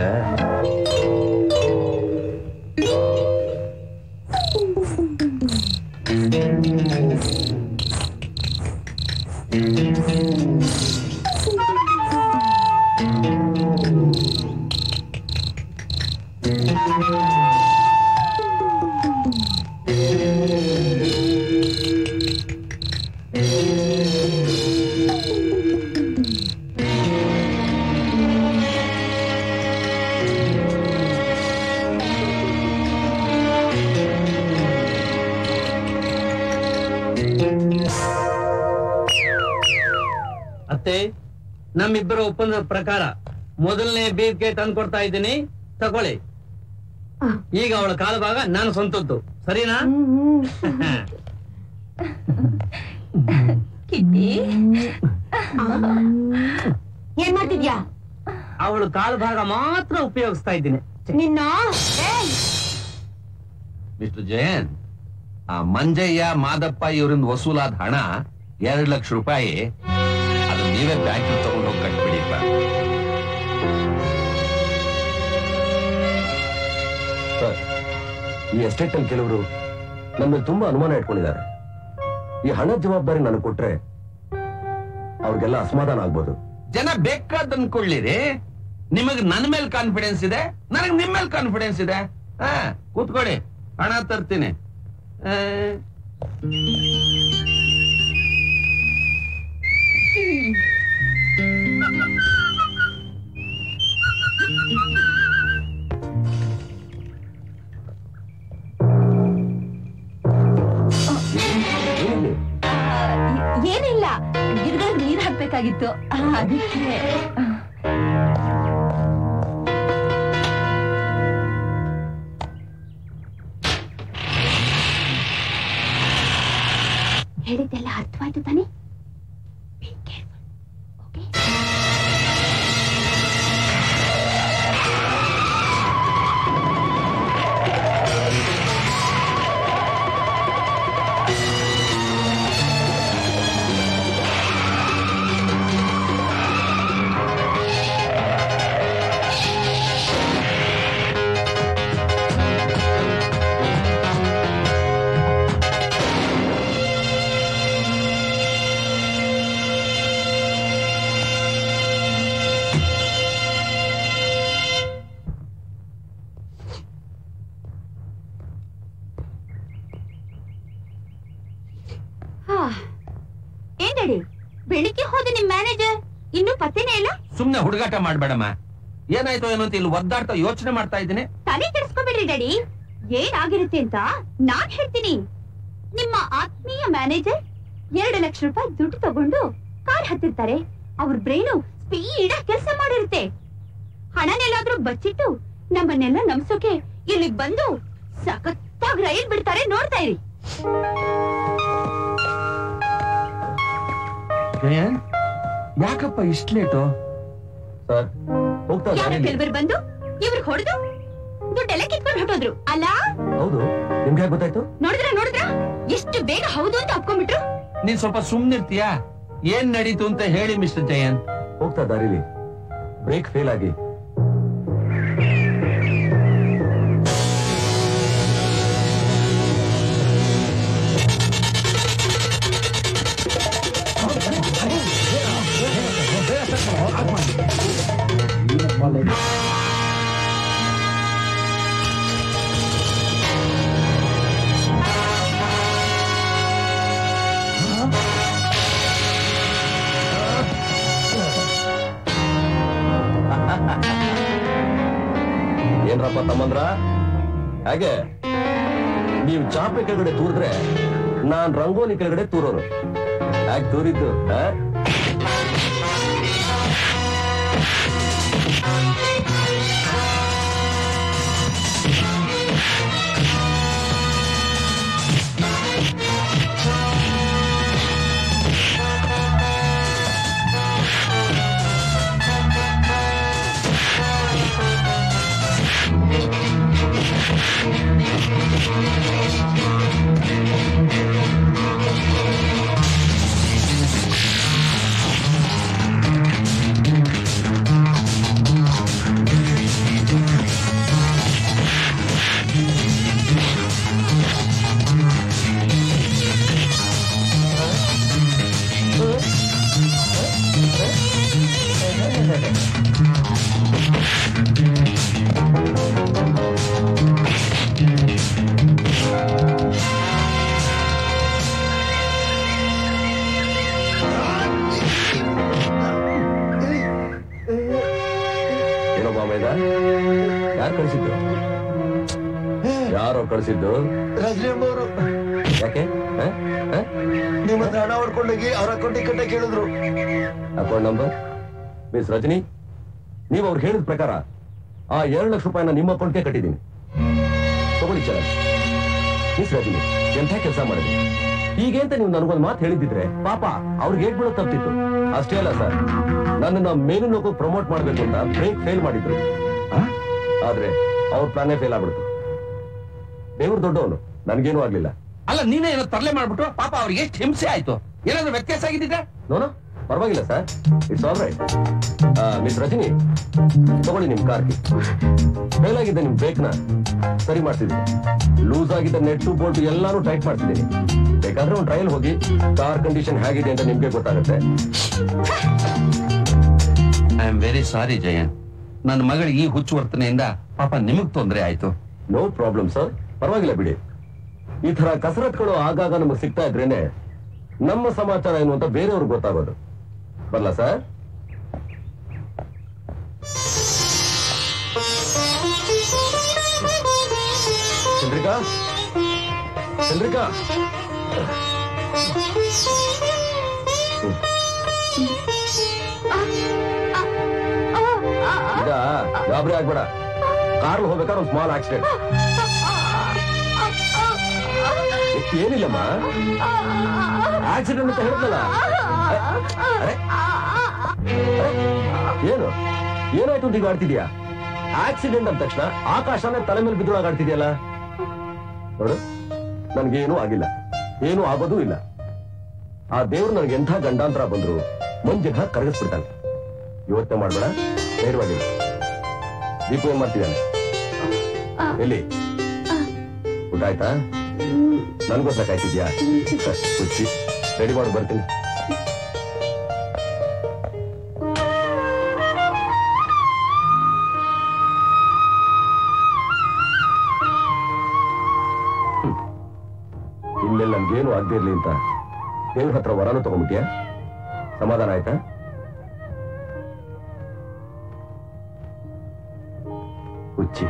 ಅತ್ತೆ ನಮ್ಮಿಬ್ಬರ ಒಪ್ಪಂದದ ಪ್ರಕಾರ ಮೊದಲನೇ ಬೀರ್ಗೆ ತಂದು ಕೊಡ್ತಾ ಇದ್ದೀನಿ ತಗೊಳ್ಳಿ ಈಗ ಅವಳ ಕಾಲ ಭಾಗ ನಾನು ಸ್ವಂತದ್ದು ಸರಿನಾ ಕಿಟ್ಟಿ ಏನ್ ಮಾಡ್ತಿದ್ಯಾ ಅವಳು ಕಾಲು ಭಾಗ ಮಾತ್ರ ಉಪಯೋಗಿಸ್ತಾ ಇದ್ದೀನಿ ನಿನ್ನ ಮಿಸ್ಟರ್ ಜಯನ್ ಆ ಮಂಜಯ್ಯ ಮಾದಪ್ಪ ಇವರಿಂದ ವಸೂಲಾದ ಹಣ ಎರಡ್ ಲಕ್ಷ ರೂಪಾಯಿ ಅದು ನೀವೇ ಬ್ಯಾಂಕ್ ತಗೊಂಡು ಹೋಗಿ ಕಟ್ಬಿಡಿಪ್ಪ ಸರ್ ಈ ಎಸ್ಟೇಟ್ ಅಲ್ಲಿ ಕೆಲವರು ನಮ್ಮ ಮೇಲೆ ತುಂಬಾ ಅನುಮಾನ ಇಟ್ಕೊಂಡಿದ್ದಾರೆ ಈ ಹಣದ ಜವಾಬ್ದಾರಿ ನನಗೆ ಕೊಟ್ರೆ ಅವ್ರಿಗೆಲ್ಲ ಅಸಮಾಧಾನ ಆಗ್ಬೋದು ಜನ ಬೇಕಾದ್ ಅನ್ಕೊಳ್ಳಿರಿ ನಿಮಗ್ ನನ್ ಮೇಲೆ ಕಾನ್ಫಿಡೆನ್ಸ್ ಇದೆ ನನಗ್ ನಿಮ್ ಮೇಲೆ ಕಾನ್ಫಿಡೆನ್ಸ್ ಇದೆ ಹಾ ಕೂತ್ಕೊಳ್ಳಿ ಹಣ ತರ್ತೀನಿ ಆ, ಏನಿಲ್ಲ ಗಿಡಗಳಿಗೆ ನೀರ್ ಹಾಕ್ಬೇಕಾಗಿತ್ತು ಆ, ಅದಕ್ಕೆ ಹೇಳಿದ್ದೆಲ್ಲ ಅರ್ಥವಾಯ್ತು ತಾನೆ ಹಾ. ಏನ್ ಡ್ಯಾಡಿ ಬೆಳಿಗ್ಗೆ ಹೋದ ನಿಮ್ ಮ್ಯಾನೇಜರ್ ಇನ್ನೂ ಪತ್ತೆನೇ ಇಲ್ಲ ಸುಮ್ನೆ ಹುಡುಗಾಟ ಮಾಡ್ಬೇಡಮ್ಮ ಏನಾಯ್ತು ಏನೋ ಅಂತ ಇಲ್ಲಿ ಒದ್ದಾಡ್ತಾ ಯೋಚನೆ ಮಾಡ್ತಾ ಇದ್ದೀನಿ ತಲೆ ಕೆಡಿಸ್ಕೊಬೇಡ್ರಿ ಡ್ಯಾಡಿ ಏನಾಗಿರುತ್ತೆ ಅಂತ ನಾನ್ ಹೇಳ್ತೀನಿ ನಿಮ್ಮ ಆತ್ಮೀಯ ಮ್ಯಾನೇಜರ್ ಎರಡು ಲಕ್ಷ ರೂಪಾಯಿ ದುಡ್ಡು ತಗೊಂಡು ಕಾರ್ ಹತ್ತಿರ್ತಾರೆ ಅವ್ರ ಬ್ರೈನು ಸ್ಪೀಡ್ ಕೆಲಸ ಮಾಡಿರುತ್ತೆ ಹಣನೆಲ್ಲಾದ್ರೂ ಬಚ್ಚಿಟ್ಟು ನಮ್ಮನ್ನೆಲ್ಲ ನಮ್ಸೋಕೆ ಇಲ್ಲಿಗ್ ಬಂದು ಸಖತ್ತಾಗಿ ರೈಲ್ ಬಿಡ್ತಾರೆ ನೋಡ್ತಾ ಇರಿ ಜಯನ್ ಯಾಕಪ್ಪ ಇಷ್ಟ ಲೇಟು ಸರ್ ಹೋಗ್ತಾ ಯಾರ ದಾರಿಲಿ- ಕೆಲವರು ಬಂದು ಇವ್ರಿಗೆ ಹೊಡೆದು ದುಡ್ಡೆಲ್ಲ ಕಿತ್ಕೊಂಡು ಹೊಟ್ಟೋದ್ರು ಅಲ್ಲ ಹೌದು ನಿಮ್ಗೆ ಹೇಗೆ ಗೊತ್ತಾಯ್ತು ನೋಡಿದ್ರ ನೋಡಿದ್ರ ಎಷ್ಟು ಬೇಗ ಹೌದು ಅಂತ ಒಪ್ಕೊಂಡ್ಬಿಟ್ರು ನೀನ್ ಸ್ವಲ್ಪ ಸುಮ್ನಿರ್ತೀಯಾ ಏನ್ ನಡೀತು ಅಂತ ಹೇಳಿ ಮಿಸ್ಟರ್ ಜಯನ್ ಹೋಗ್ತಾ ದಾರಿಲಿ ಬ್ರೇಕ್ ಫೇಲ್ ಆಗಿ ಏನ್ರಪ್ಪ ತಮ್ಮಂದ್ರ ಹಾಗೆ ನೀವು ಚಾಪೆ ಕೆಳಗಡೆ ತೂರಿದ್ರೆ ನಾನ್ ರಂಗೋಲಿ ಕೆಳಗಡೆ ತೂರೋನು ಯಾಕೆ ತೋರಿದ್ದು ಆ? ಏನೋ ಮಾಮೈದ ಯಾರು ಕಳಿಸಿದ್ದು ಯಾರೋ ಕಳಿಸಿದ್ದು ರಜನಿಯಮ್ಮವರು ಯಾಕೆ ಆ? ಆ? ನಿಮ್ಮ ಹತ್ರ ಹಣ ಹೊಡ್ಕೊಂಡೋಗಿ ಅವ್ರ ಅಕೌಂಟಿಗೆ ಕಟ್ಟ ಕೇಳಿದ್ರು ಅಕೌಂಟ್ ನಂಬರ್ ಮಿಸ್ ರಜನಿ ನೀವು ಅವ್ರು ಹೇಳಿದ ಪ್ರಕಾರ ಆ ಎರಡು ಲಕ್ಷ ರೂಪಾಯಿನ ನಿಮ್ಮ ಅಕೌಂಟ್ಗೆ ಕಟ್ಟಿದ್ದೀನಿ ತಗೊಳ್ಳಿ ಚಲ ಮಿಸ್ ರಜನಿ ಎಂಥ ಕೆಲಸ ಮಾಡಿದ್ರಿ ಹೀಗೆ ಅಂತ ನೀವು ನನಗೊಂದು ಮಾತು ಹೇಳಿದ್ದಿದ್ರೆ ಪಾಪ ಅವ್ರಿಗೆ ಏಟ್ ಬೀಳೋ ತಪ್ಪಿತ್ತು ಅಷ್ಟೇ ಅಲ್ಲ ಸರ್ ನನ್ನನ್ನ ಮೇಲು ಲೋಕ ಪ್ರಮೋಟ್ ಮಾಡ್ಬೇಕು ಅಂತ ಬ್ರೇಕ್ ಫೇಲ್ ಮಾಡಿದ್ರು ಆ? ಆದ್ರೆ ಅವ್ರ ಪ್ಲಾನೇ ಫೇಲ್ ಆಗ್ಬಿಡ್ತು ದೇವ್ರು ದೊಡ್ಡವನು ನನ್ಗೇನು ಆಗ್ಲಿಲ್ಲ ಅಲ್ಲ ನೀನೇ ಏನೋ ತರಲೆ ಮಾಡ್ಬಿಟ್ಟು ಪಾಪ ಅವ್ರಿಗೆ ಎಷ್ಟು ಹಿಂಸೆ ಆಯ್ತು ಏನಾದ್ರು ವ್ಯತ್ಯಾಸ ಆಗಿದ್ದಿದ್ರೆ ನೋನೋ ಪರವಾಗಿಲ್ಲ sir it's all right miss Rajani ತಗೊಳ್ಳಿ ನಿಮ್ ಕಾರ್ ಫೇಲ್ ಆಗಿದ್ದ ನಿಮ್ ಬ್ರೇಕ್ನ ಸರಿ ಮಾಡ್ತಿದ್ದೀನಿ ಲೂಸ್ ಆಗಿದ್ದ ನೆಟ್ಟು ಬೋಲ್ಟ್ ಎಲ್ಲಾನು ಟೈಟ್ ಮಾಡ್ತಿದ್ದೀನಿ ಬೇಕಾದ್ರೆ ಒಂದು ಟ್ರಯಲ್ ಹೋಗಿ ಕಾರ್ ಕಂಡೀಷನ್ ಹೇಗಿದೆ ಅಂತ ನಿಮ್ಗೆ ಗೊತ್ತಾಗುತ್ತೆ I am very sorry Jayan ನನ್ನ ಮಗಳಿಗೆ ಈ ಹುಚ್ಚು ವರ್ತನೆಯಿಂದ ಪಾಪ ನಿಮಗ್ ತೊಂದರೆ ಆಯ್ತು ನೋ ಪ್ರಾಬ್ಲಮ್ ಸರ್ ಪರವಾಗಿಲ್ಲ ಬಿಡಿ ಈ ತರ ಕಸರತ್ಗಳು ಆಗಾಗ ನಮಗೆ ಸಿಗ್ತಾ ಇದ್ರೇನೆ ನಮ್ಮ ಸಮಾಚಾರ ಏನು ಅಂತ ಬೇರೆಯವ್ರಿಗೆ ಗೊತ್ತಾಗೋದು ಬರಲ್ಲ ಸರ್ ಚಂದ್ರಿಕಾ ಚಂದ್ರಿಕಾ ಈಗ ಗಾಬರಿ ಆಗ್ಬೇಡ ಕಾರ್ ಹೋಗ್ಬೇಕಾದ್ರೆ ಒಂದು ಸ್ಮಾಲ್ ಆಕ್ಸಿಡೆಂಟ್ ಏನಿಲ್ಲಮ್ಮ ಆಕ್ಸಿಡೆಂಟ್ ಅಂತ ಹೇಳಿದ್ನಲ್ಲ ಅರೆ, ಅರೆ, ಏನು ಏನಾಯ್ತು ಅಂತ ಈಗ ಆಡ್ತಿದ್ಯಾ ಆಕ್ಸಿಡೆಂಟ್ ಅಂದ ತಕ್ಷಣ ಆಕಾಶನೇ ತಲೆ ಮೇಲೆ ಬಿದ್ದೊಳಗ ಆಡ್ತಿದ್ಯಲ್ಲ ನೋಡು ನನ್ಗೇನು ಆಗಿಲ್ಲ ಏನು ಆಗೋದೂ ಇಲ್ಲ ಆ ದೇವ್ರು ನನಗೆ ಎಂಥ ಗಂಡಾಂತರ ಬಂದ್ರು ಮಂಜಿನ ಕರಗಿಸ್ಬಿಡ್ತಾನೆ ಯೋಚನೆ ಮಾಡ್ಬೇಡ ಧೈರ್ಯವಾಗಿಲ್ಲ ದೀಪು ಏನ್ ಮಾಡ್ತಿದ್ದಾನೆ ಎಲ್ಲಿ ಊಟ ಆಯ್ತಾ ನನ್ಗೋಸ್ಕರ ಕಾಯ್ತಿದ್ಯಾ ಹುಚ್ಚಿ ರೆಡಿ ಮಾಡಿ ಬರ್ತೀನಿ ಇನ್ಮೇಲೆ ನನ್ಗೇನು ಆಗದೆ ಇರ್ಲಿ ಅಂತ ದೇವ್ರ ಹತ್ರ ವರನು ತಗೊಂಡ್ಬಿಟ್ಯಾ ಸಮಾಧಾನ ಆಯ್ತಾ ಹುಚ್ಚಿ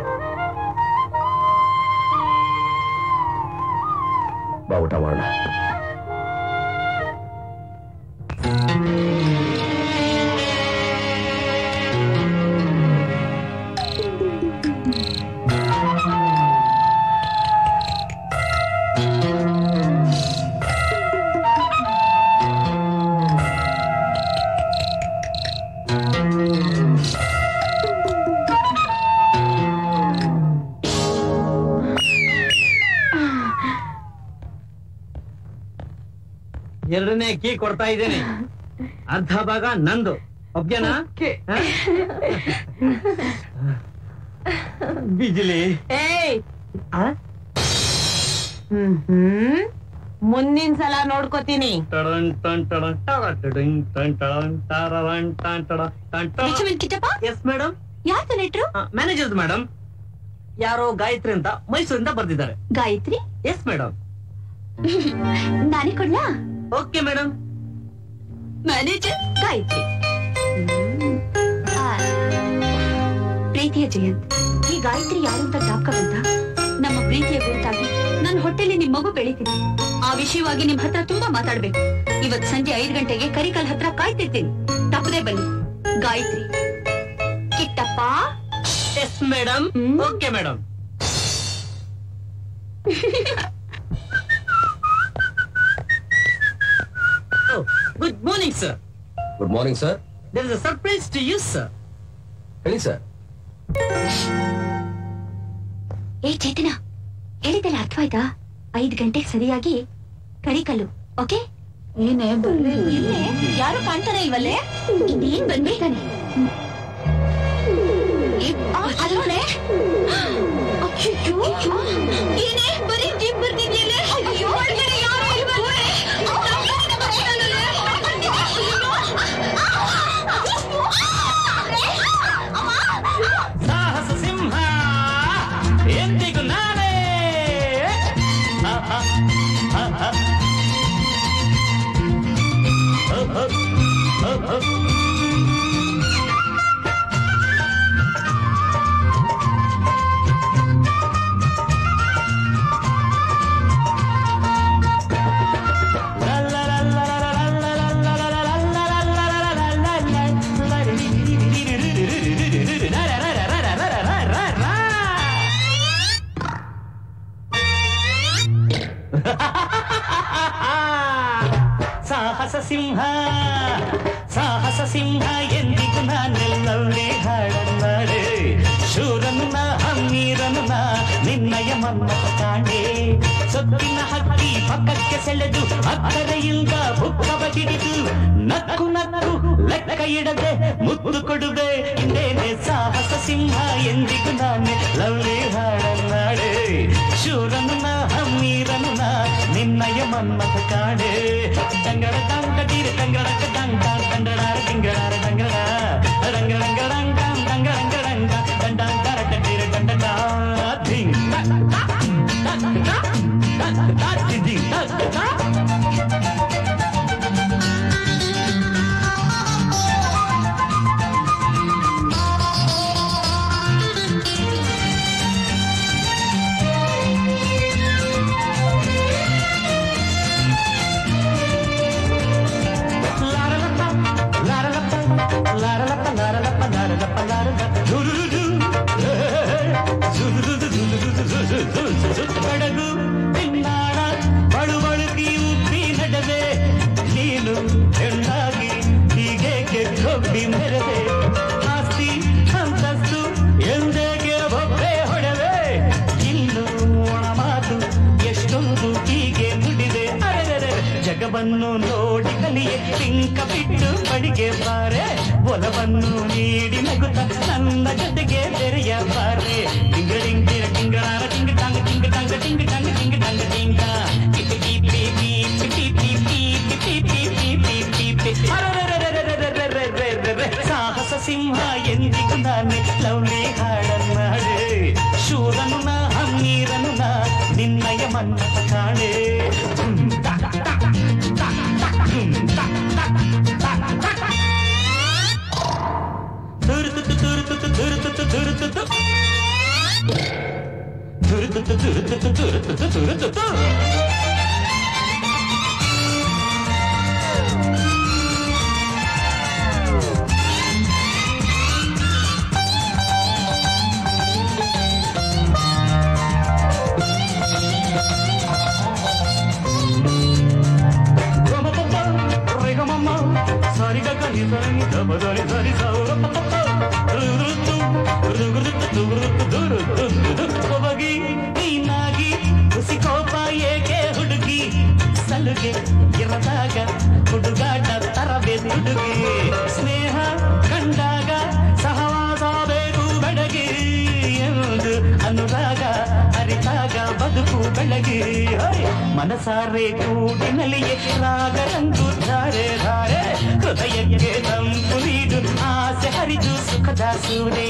ಬಾ ಊಟ ಮಾಡೋಣ ಎರಡನೇ ಕೀ ಕೊಡ್ತಾ ಇದ್ದೇನೆ ಅರ್ಧ ಭಾಗ ನಂದು ಒಪ್ಗೆನಾ ಹ? ಬಿಜಿಲಿ ಏಯ್ ಹ್ಮ್ ಹ್ಮ್ ಮುಂದಿನ ಸಲ ನೋಡ್ಕೋತೀನಿ ಟಡನ್ ಟನ್ ಟಡನ್ ಟಡ ಟಡನ್ ಟನ್ ಟಡನ್ ಟರರನ್ ಟನ್ ಟಡ ಟನ್ ಟಡ. ವಿಚಮಿನ್ ಕಿಟ್ಟಪ್ಪ ಎಸ್ ಮೇಡಮ್ ಯಾರು ಲೆಟ್ರು ಮ್ಯಾನೇಜರ್ ಮೇಡಮ್ ಯಾರೋ ಗಾಯತ್ರಿ ಅಂತ ಮೈಸೂರಿಂದ ಬರ್ದಿದ್ದಾರೆ ಗಾಯತ್ರಿ ಎಸ್ ಮೇಡಮ್ ನಾನೇ ಕೊಡ್ಲಾ ಓಕೆ ಮೇಡಮ್ ಮ್ಯಾನೇಜರ್ ಗಾಯತ್ರಿ ಆ, ಪ್ರೀತಿಯ ಜಯಂತ್ ಈ ಗಾಯತ್ರಿ ಯಾರು ಅಂತ ಜ್ಞಾಪಕ ಬಂತ ನಮ್ಮ ಪ್ರೀತಿಯ ಗುರುತಾಗಿ ನನ್ನ ಹೊಟ್ಟೆಲಿ ನಿಮ್ ಮಗು ಬೆಳಿತೀನಿ ಆ ವಿಷಯವಾಗಿ ನಿಮ್ ಹತ್ರ ತುಂಬಾ ಮಾತಾಡ್ಬೇಕು ಇವತ್ ಸಂಜೆ ಐದ್ ಗಂಟೆಗೆ ಕರಿಕಲ್ ಹತ್ರ ಕಾಯ್ತಿರ್ತೀನಿ ತಪ್ಪದೆ ಬನ್ನಿ Gayatri Kittappa yes madam okay madam good morning sir good morning sir there is a surprise to you sir ಹೇಳಿ ಸರ್ ಏ ಚೇತನ ಹೇಳಿದ್ದೆಲ್ಲ ಅರ್ಥವಾಯ್ತಾ ಐದ್ ಗಂಟೆಗೆ ಸರಿಯಾಗಿ ಕರಿಕಲ್ಲು ಓಕೆ ಏನೇ ಬರ್ಲಿ ಯಾರು ಕಾಣ್ತಾನೆ ಇಲ್ವಲ್ಲೇ ಇನ್ನೇನ್ ಬಂದ್ಬಿಡ್ತಾನೆ ಅಲ್ಲೋಳೆ ಏನೇ ಬರೀ ಜೀಪ್ ಬರ್ತಿದ್ಯಲ್ಲ ಅಯ್ಯೋ ಒಳಗಡೆ ಯಾರು ಇಲ್ವಲ್ಲೇ ಸಾಹಸ ಸಿಂಹ ಎಂದಿಗೂ ನಾನೇ ಆಹಾ, ಆಹಾ. ಓಹೋ, ಓಹೋ. ಸಾಹಸ ಸಿಂಹ ಸಾಹಸ ಸಿಂಹ ಎಂದಿಗೂ ನಾನೆಲ್ಲವೇ ಹಾಡನ್ನಾಡೆ ಶೂರನು ನಾ ಹಮ್ಮೀರನು ನಾ ನಿನ್ನಯ ಮನ್ಮತ ಕಾಣೆ ಸೊಕ್ಕಿನ ಹಕ್ಕಿ ಪಕ್ಕಕ್ಕೆ ಸೆಳೆದು ಅಕ್ಕರೆಯಿಂದ ಬುಕ್ಕವ ಹಿಡಿದು ನಕ್ಕು ನಕ್ಕು ಲೆಕ್ಕ ಇಡದೆ ಮುದ್ದು ಕೊಡುವೆ ಇನ್ನೇನೆ ಸಾಹಸ ಸಿಂಹ ಎಂದಿಗೂ ನಾನೇ ಲವ್ಲಿ ಹಾಡನ್ನಾಡೆ ಶೂರನು ನಾ ಹಮ್ಮೀರನು ನಾ ನಿನ್ನಯ ಮನ್ಮತ ಕಾಣೆ ತಂಗಡ ತಂಗ ತೀರ ತಂಗಡ ತಂಗ ತಂಡಡಾರ ತಿಂಗಳಾರ ತಂಗಡ ರಂಗ ರಂಗ ರಂಗ ರಂಗ ರಂಗ ರಂಗ ದಂಡಾಂತರ ಟೀರ ದಂಡಡ ಧಿಂಗ್ ಬಡಗು ತಿನ್ನಾಡ ಬಳುವಳುಕಿ ಉಪ್ಪಿ ನಡೆದೆ ನೀನು ಹೆಣ್ಣಾಗಿ ಹೀಗೆ ಗೆದ್ದೊಬ್ಬಿ ಮೆರೆದೆ ಆಸ್ತಿ ಅಂತಸ್ತು ಎಂದೇಗೆ ಒಬ್ಬೆ ಹೊಡೆವೆ ಇನ್ನು ಒಣ ಮಾತು ಎಷ್ಟೊಂದು ಹೀಗೆ ನುಡಿದೆ ಅರೆದರೆ ಜಗವನ್ನು ನೋಡಿ ಕಲಿಯೆ ಪಿಂಕ ಬಿಟ್ಟು ಬಡಿಗೆ ಬಾರೆ ಒಲವನ್ನು ನೀಡಿ ನಗುತ್ತ ನನ್ನ ಜೊತೆಗೆ ಬೆರೆಯ ಬಾರೆ ಟಿಂಗಳಿಂಗ್ ಟಿರ ಟಿಂಗಳಾರ ಟಿಂಗ ಟಾಂಗ ಟಿಂಗ ಟಾಂಗ ಟಿಂಗ ಟಾಂಗ ಟಿಂಗ ಟಾಂಗ ಟಿಂಗ ಟಿಪಿ ಟಿಪಿ ಟಿಪಿ ಟಿಪಿ ಟಿಪಿ ಟಿಪಿ ಟಿಪಿ ಟಿಪಿ ಅರೆರೆರೆರೆರೆರೆರೆರೆರೆರೆ. ಸಾಹಸ ಸಿಂಹ ಎಂದಿಗೂ ನಾನೇ ಲವ್ಲಿ ಹಾಡನ್ನಾಡೆ ಶೂರನು ನಾ ಹಮ್ಮೀರನು ನಾ ನಿನ್ನಯ ಮನ್ನತ ಕಾಣೆ ಹ್ಮ್, ಟ, ಟ, ಟ, ಟ, ಟ, ಹ್ಮ್, ಟ, ಟ, ಟ, ಟ, ಟ. ತುರುತುತು ತುರುತುತು ತುರುತುತು ತುರುತುತು ತುರುತುತು ತುರುತುತು ತುರುತುತು ತುರುತುತು ಒಬಗಿ ನೀನಾಗಿ ಹುಸಿ ಕೋಪ ಏಕೆ ಹುಡುಗಿ ಸಲುಗೆ ಇರದಾಗ ಹುಡುಗಾಟ ತರಬೇ ಹುಡುಗಿ ಸ್ನೇಹ ಕಂಡಾಗ ಸಹವಾಸ ಬೇಕು ಬೆಳಗಿ ಎಂದು ಅನುರಾಗ ಅರಿತಾಗ ಬದುಕು ಬೆಳಗಿ ಹೋಯ್! ಮನಸಾರೆ ಕೂಡಿನಲ್ಲಿಯೇ ರಾಗ ರಂಗು ಧಾರೆ ಧಾರೆ ಹೃದಯಕ್ಕೆ ತಂಪು ನೀಡು ಆಸೆ ಹರಿದು ಸುಖದ ಸೂರೆ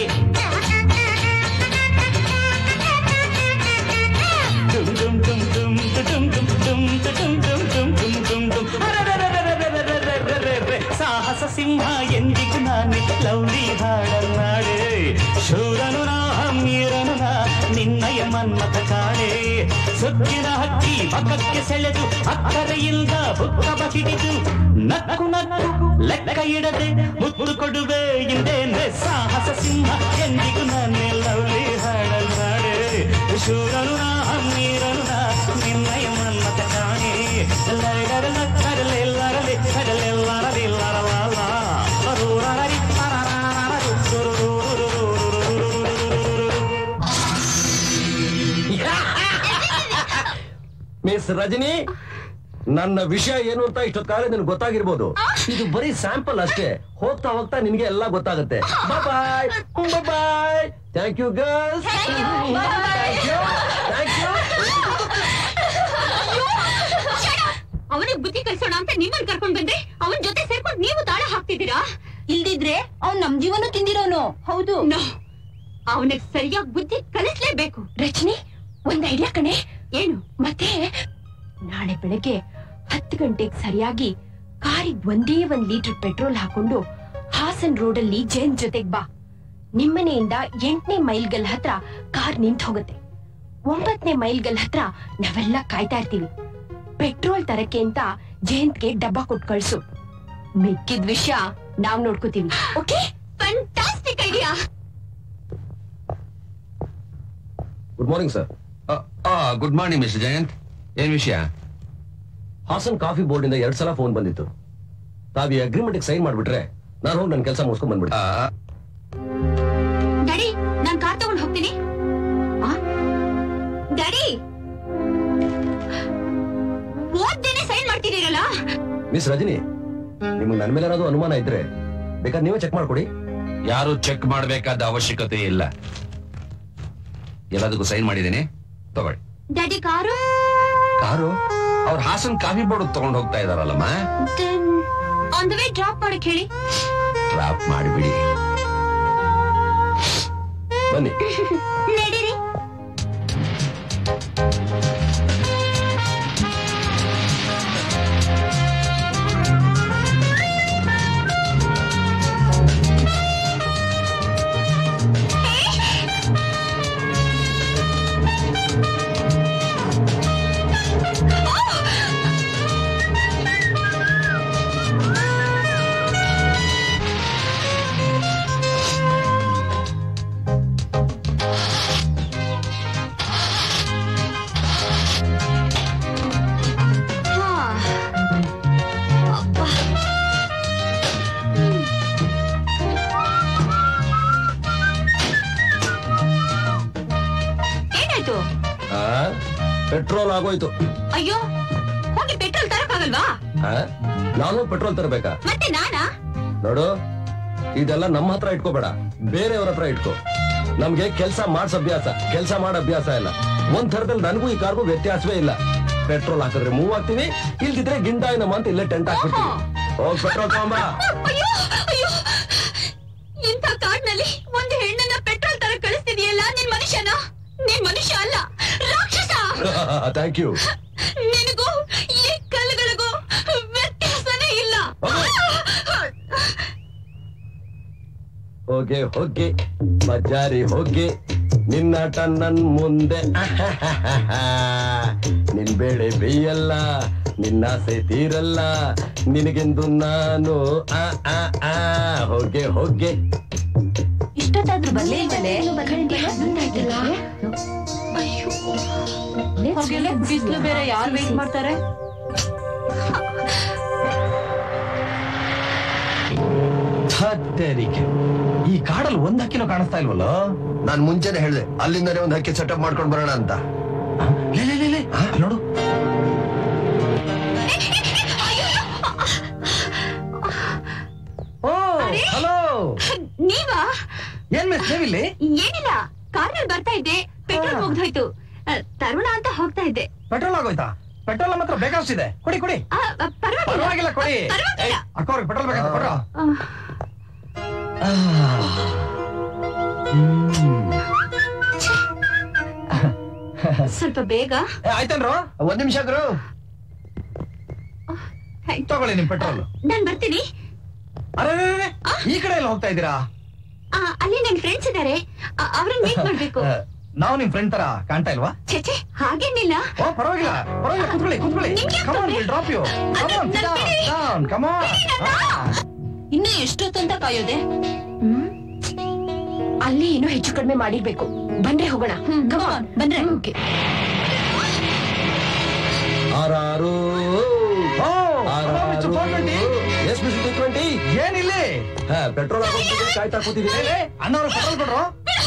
ಡುಮ್ ಡುಮ್ ಡುಮ್ ಡುಮ್ ಡುಮ್ ಡುಮ್ ಡುಮ್ ಡುಮ್ ಡುಮ್ ಡುಮ್ ಡುಮ್ ಡುಮ್ ಡುಮ್ ಅರೆರೆರೆರೆರೆರೆರೆರೆರೆ. ಸಾಹಸ ಸಿಂಹ ಎಂದಿಗೂ ನಾನೇ ಲವ್ಲಿ ಹಾಡನ್ನಾಡೆ ಶೂರನು ನಾ ಹಮ್ಮೀರನು ನಾ ನಿನ್ನಯ ಮನ್ಮತ ಕಾಣೆ ಸುತ್ತ ಸೊಕ್ಕಿನ ಹಕ್ಕಿ ಪಕ್ಕಕ್ಕೆ ಸೆಳೆದು ಅಕ್ಕರೆಯಿಂದ ಬುಕ್ಕವ ಹಿಡಿದು ನಕ್ಕು ನಕ್ಕು ಲೆಕ್ಕ ಇಡದೆ ಮುತ್ತು ಕೊಡುವೆ ಹಿಂದೇನೆ ಸಾಹಸ ಸಿಂಹ ಎಂದಿಗೂ ನಾನೇ ಲವ್ಲಿ ಹಾಡಲ್ ಹಾಡೆ ಶೂರನು ನಾ ಹಮ್ಮೀರನು ನಾ ನಿನ್ನಯ ಮನ್ಮತ ಕಾಣೆ ಲರಡರಲ ಕರಲೆಲ್ಲರಲೆ ಕರಲೆಲ್ಲರಲಿಲ್ಲರಲಾಲ ಅರೂರರರಿ ಪರರಾರರು ಮಿಸ್ ರಜನಿ ನನ್ನ ವಿಷಯ ಏನು ಅಂತ ಇಷ್ಟೊತ್ತು ಕಾಲ ನಿನ್ಗೆ ಗೊತ್ತಾಗಿರ್ಬೋದು ಇದು ಬರೀ ಸ್ಯಾಂಪಲ್ ಅಷ್ಟೇ ಹೋಗ್ತಾ ಹೋಗ್ತಾ ನಿನ್ಗೆ ಎಲ್ಲ ಗೊತ್ತಾಗುತ್ತೆ bye bye thank you girls ಅವನಿಗೆ ಬುದ್ಧಿ ಕಲ್ಸೋಣ ಅಂತ ನಿಮ್ಮನ್ನ ಕರ್ಕೊಂಡ್ ಬಂದ್ರೆ ಅವನ ಜೊತೆ ಸೇರ್ಕೊಂಡು ನೀವು ತಾಳ ಹಾಕ್ತಿದ್ದೀರಾ ಇಲ್ದಿದ್ರೆ ಅವ್ನ್ ನಮ್ ಜೀವನ ತಿಂದಿರೋನು ಹೌದು ಅವನಿಗೆ ಸರಿಯಾಗಿ ಬುದ್ಧಿ ಕಲಿಸ್ಲೇಬೇಕು ರಚನಿ ಒಂದ್ ಐಡಿಯಾ ಕಣೆ ಏನು ಮತ್ತೆ ನಾಳೆ ಬೆಳಗ್ಗೆ ಹತ್ತು ಗಂಟೆಗೆ ಸರಿಯಾಗಿ ಕಾರಿಗೆ ಒಂದೇ ಒಂದ್ ಲೀಟರ್ ಪೆಟ್ರೋಲ್ ಹಾಕೊಂಡು ಹಾಸನ್ ರೋಡಲ್ಲಿ ಜೈನ್ ಜೊತೆಗ್ ಬಾ ನಿಮ್ಮನೆಯಿಂದ ಎಂಟನೇ ಮೈಲ್ಗಲ್ ಹತ್ರ ಕಾರ್ ನಿಂತ್ ಹೋಗುತ್ತೆ ಒಂಬತ್ತನೇ ಮೈಲ್ಗಲ್ ಹತ್ರ ನಾವೆಲ್ಲ ಕಾಯ್ತಾ ಇರ್ತೀವಿ ಪೆಟ್ರೋಲ್ ತರಕ್ಕೆ ಅಂತ ಜಯಂತ್ಗೆ ಡಬ್ಬ ಕೊಟ್ಟು ಕಳ್ಸು ಮಿಕ್ಕಿದ ವಿಷಯ ನಾವ್ ನೋಡ್ಕೋತೀವಿ okay fantastic idea good morning sir good morning mister Jayant ಏನ್ ವಿಷಯ ಹಾಸನ್ ಕಾಫಿ ಬೋರ್ಡ್ ಇಂದ ಎರಡ್ ಸಲ ಫೋನ್ ಬಂದಿತ್ತು ತಾವ್ ಈ ಅಗ್ರಿಮೆಂಟ್ ಸೈನ್ ಮಾಡ್ಬಿಟ್ರೆ ನಾನು ಹೋಗಿ ನನ್ನ ಕೆಲಸ ಮುಗಿಸ್ಕೊಂಡ್ ಬಂದ್ಬಿಡ್ತೀನಿ ಡ್ಯಾಡಿ ನಾನ್ ಕಾರ್ ತಗೊಂಡ್ ಹೋಗ್ತೀನಿ ಡ್ಯಾಡಿ ಓದ್ದೇನೆ ಸೈನ್ ಮಾಡ್ತಿದ್ದೀರಲ್ಲ ಮಿಸ್ ರಜನಿ ನಿಮ್ಗೆ ನನ್ನ ಮೇಲೆ ಏನಾದ್ರು ಅನುಮಾನ ಇದ್ರೆ ಬೇಕಾದ್ರೆ ನೀವೇ ಚೆಕ್ ಮಾಡ್ಕೊಡಿ ಯಾರು ಚೆಕ್ ಮಾಡಬೇಕಾದ ಅವಶ್ಯಕತೆ ಇಲ್ಲ ಎಲ್ಲದಕ್ಕೂ ಸೈನ್ ಮಾಡಿದ್ದೀನಿ ತಗೊಳ್ಳಿ ಡ್ಯಾಡಿ ಕಾರು ಕಾರು ಅವ್ರ ಹಾಸನ್ ಕಾಫಿ ಬೋರ್ಡ್ ತಗೊಂಡು ಹೋಗ್ತಾ ಇದಾರಲ್ಲಮ್ಮ ಆನ್ ದ ವೇ ಡ್ರಾಪ್ ಮಾಡಕ್ ಹೇಳಿ ಡ್ರಾಪ್ ಮಾಡಿಬಿಡಿ ಬನ್ನಿ ನಡೀರಿ ಏನಾಯ್ತು ಪೆಟ್ರೋಲ್ ಆಗೋಯ್ತು ಅಯ್ಯೋ ಹೋಗಿ ಪೆಟ್ರೋಲ್ ತರಕ್ಕಾಗಲ್ವಾ ಆ? ನಾನು ಪೆಟ್ರೋಲ್ ತರಬೇಕಾ ಮತ್ತೆ ನಾನಾ ನೋಡು ಇದೆಲ್ಲ ನಮ್ಮ ಹತ್ರ ಇಟ್ಕೋಬೇಡ ಬೇರೆಯವ್ರ ಹತ್ರ ಇಟ್ಕೋ ನಮ್ಗೆ ಕೆಲಸ ಮಾಡ್ಸ ಅಭ್ಯಾಸ ಕೆಲಸ ಮಾಡೋ ಅಭ್ಯಾಸ ಇಲ್ಲ ಒಂದ್ ಥರದಲ್ಲಿ ನನಗೂ ಈ ಕಾರ್ಗೂ ವ್ಯತ್ಯಾಸವೇ ಇಲ್ಲ ಪೆಟ್ರೋಲ್ ಹಾಕಿದ್ರೆ ಮೂವ್ ಆಗ್ತೀವಿ ಇಲ್ದಿದ್ರೆ ಗಿಂಡಾಯಿನಮ್ಮ ಅಂತ ಇಲ್ಲೇ ಟೆಂಟ್ ಹಾಕ್ಬಿಡ್ತೀವಿ ಹೋಗ್ ಪೆಟ್ರೋಲ್ ತಗೊಂಬ ಅಯ್ಯೋ ಅಯ್ಯೋ ಇಂಥ ಕಾಡ್ನಲ್ಲಿ ಒಂದು ಹೆಣ್ಣನ್ನ ಪೆಟ್ರೋಲ್ ತರ ಕಳಿಸ್ತಿದೀಯಲ್ಲ ನೀನ್ ಮನುಷ್ಯನ ನೀನ್ ಮನುಷ್ಯ ಅಲ್ಲ ರಾಕ್ಷಸ ಥ್ಯಾಂಕ್ ಯು ನಿನಗೂ ಈ ಕಲ್ಲುಗಳಿಗೂ ವ್ಯತ್ಯಾಸನೇ ಇಲ್ಲ ಹೋಗೆ ಹೋಗೆ ಬಜಾರಿ ಹೋಗೆ ನಿನ್ನಾಟ ನನ್ ಮುಂದೆ ನಿನ್ ಬೇಳೆ ಬೇಯಲ್ಲ ನಿನ್ನಾಸೆ ತೀರಲ್ಲ ನಿನಗೆಂದು ನಾನು ಆ ಆ ಆ ಹೋಗೆ ಹೋಗೆ ಇಷ್ಟೊತ್ತಾದ್ರೂ ಬರ್ಲೇ ಇಲ್ವಲ್ಲೇ ಬಿಸಿಲು ಬೇರೆ ಯಾರು ವೇಟ್ ಮಾಡ್ತಾರೆ ಥತ್ತೇರಿಕೆ. ಈ ಕಾಡಲ್ಲಿ ಒಂದ್ ಹಕ್ಕಿನೂ ಕಾಣಿಸ್ತಾ ಇಲ್ವಲ್ಲ ನಾನ್ ಮುಂಚೆನೆ ಹೇಳಿದೆ ಅಲ್ಲಿಂದನೇ ಒಂದ್ ಹಕ್ಕಿ ಸೆಟಪ್ ಮಾಡ್ಕೊಂಡ್ ಬರೋಣ ಅಂತ ಲೇ, ಲೇ, ಲೇ, ಲೇ. ನೋಡು ಓ ಹಲೋ ನೀವಾ ಏನ್ ಮಿಸ್ ನೀವಿಲ್ಲಿ ಏನಿಲ್ಲ ಕಾರ್ನಲ್ಲಿ ಬರ್ತಾ ಇದ್ದೆ ಪೆಟ್ರೋಲ್ ಮುಗ್ದೋಯ್ತು ಅ, ತರುಣ ಅಂತ ಹೋಗ್ತಾ ಇದ್ದೆ ಪೆಟ್ರೋಲ್ ಆಗೋಯ್ತಾ ಪೆಟ್ರೋಲ್ ಮಾತ್ರ ಬೇಕಾಷ್ಟಿದೆ ಕೊಡಿ ಕೊಡಿ ಆ, ಅ, ಪರವಾಗಿಲ್ಲ ಪರವಾಗಿಲ್ಲ ಕೊಡಿ ಪರವಾಗಿಲ್ಲ. ಅಕ್ಕ ಅವ್ರಿಗೆ ಪೆಟ್ರೋಲ್ ಬೇಕಂತ ಕೊಡ್ರ ಆ, ಸ್ವಲ್ಪ ಬೇಗ ಆಯ್ತೇನ್ರು ಒಂದ್ ನಿಮಿಷ ಗುರು ತಗೊಳ್ಳಿ ನಿಮ್ ಪೆಟ್ರೋಲ್ ನಾನ್ ಬರ್ತೀನಿ ಅರೆ ಅರೆ, ಅರೆ, ಈ ಕಡೆ ಎಲ್ಲ ಹೋಗ್ತಾ ಇದ್ದೀರಾ ಆ, ಅಲ್ಲಿ ನನ್ ಫ್ರೆಂಡ್ಸ್ ಇದಾರೆ ಅವ್ರನ್ನ ಮೀಟ್ ಮಾಡ್ಬೇಕು ನಾವು ನಿಮ್ ಫ್ರೆಂಡ್ ತರ ಕಾಣ್ತಾ ಇಲ್ವಾ ಛೆ ಹಾಗೇನಿಲ್ಲ ಓ ಪರವಾಗಿಲ್ಲ ಪರವಾಗಿಲ್ಲ ಕೂತ್ಕೊಳ್ಳಿ ಕೂತ್ಕೊಳ್ಳಿ come on drop you come on down come on ಇನ್ನು ಎಷ್ಟೊತ್ತಂತ ಕಾಯೋದೆ ಅಲ್ಲಿ ಏನೋ ಹೆಚ್ಚು ಕಡಿಮೆ ಮಾಡಿರ್ಬೇಕು ಬಂದ್ರೆ ಹೋಗೋಣ ಬಂದ್ರೆ ಓಕೆ ಆರಾರು ಎಷ್ಟು ಬಿಸಿ ಟ್ವೆಂಟಿ ಏನಿಲ್ಲಿ ಹಾ ಪೆಟ್ರೋಲ್ ಹಾಕೋತಿದ್ರೆ ಕಾಯ್ತಾ ಕೂತಿದ್ದೀನಿ ಅಣ್ಣವ್ರು ಪೆಟ್ರೋಲ್ ಕೊಡ್ರು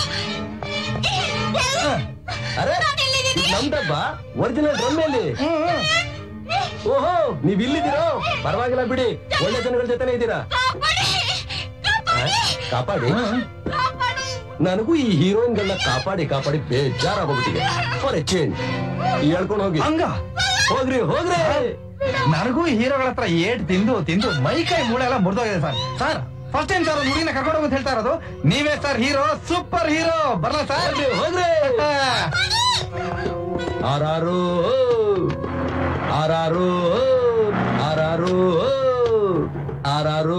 ಅರೆ ಇದು ನಮ್ ಡಬ್ಬ ಒರಿಜಿನಲ್ ಡ್ರಮ್ ಎಲ್ಲಿ ಓಹೋ ನೀವ್ ಇಲ್ಲಿದ್ದೀರೋ ಪರವಾಗಿಲ್ಲ ಬಿಡಿ ಒಳ್ಳೆ ಜನಗಳ ಜೊತೆನೆ ಇದ್ದೀರಾ ಆ, ಕಾಪಾಡಿ ನನಗೂ ಈ ಹೀರೋಯಿನ್ಗಳನ್ನ ಕಾಪಾಡಿ ಕಾಪಾಡಿ ಬೇಜಾರಾಗೋಗ್ಬಿಟ್ಟಿದೆ ಫಾರ್ ಎ ಚೇಂಜ್ ಹೇಳ್ಕೊಂಡು ಹೋಗಿ ಹಂಗ ಹೋಗ್ರಿ ಹೋಗ್ರಿ ನನಗೂ ಹೀರೋಗಳ ಹತ್ರ ಏಟ್ ತಿಂದು ತಿಂದು ಮೈ ಕೈ ಮೂಳೆ ಎಲ್ಲ ಮುರಿದೋಗಿದೆ sir sir first time sir ಹುಡುಗಿನ ಕರ್ಕೊಂಡು ಹೋಗಿ ಅಂತ ಹೇಳ್ತಾ ಇರೋದು ನೀವೇ ಸರ್ ಹೀರೋ ಸೂಪರ್ ಹೀರೋ ಬರಲ್ಲ ಸರ್ ಹೋಗ್ರಿ ಹೋಗ್ರಿ ಆರಾರು ಆರಾರು ಆರಾರು ಆರಾರು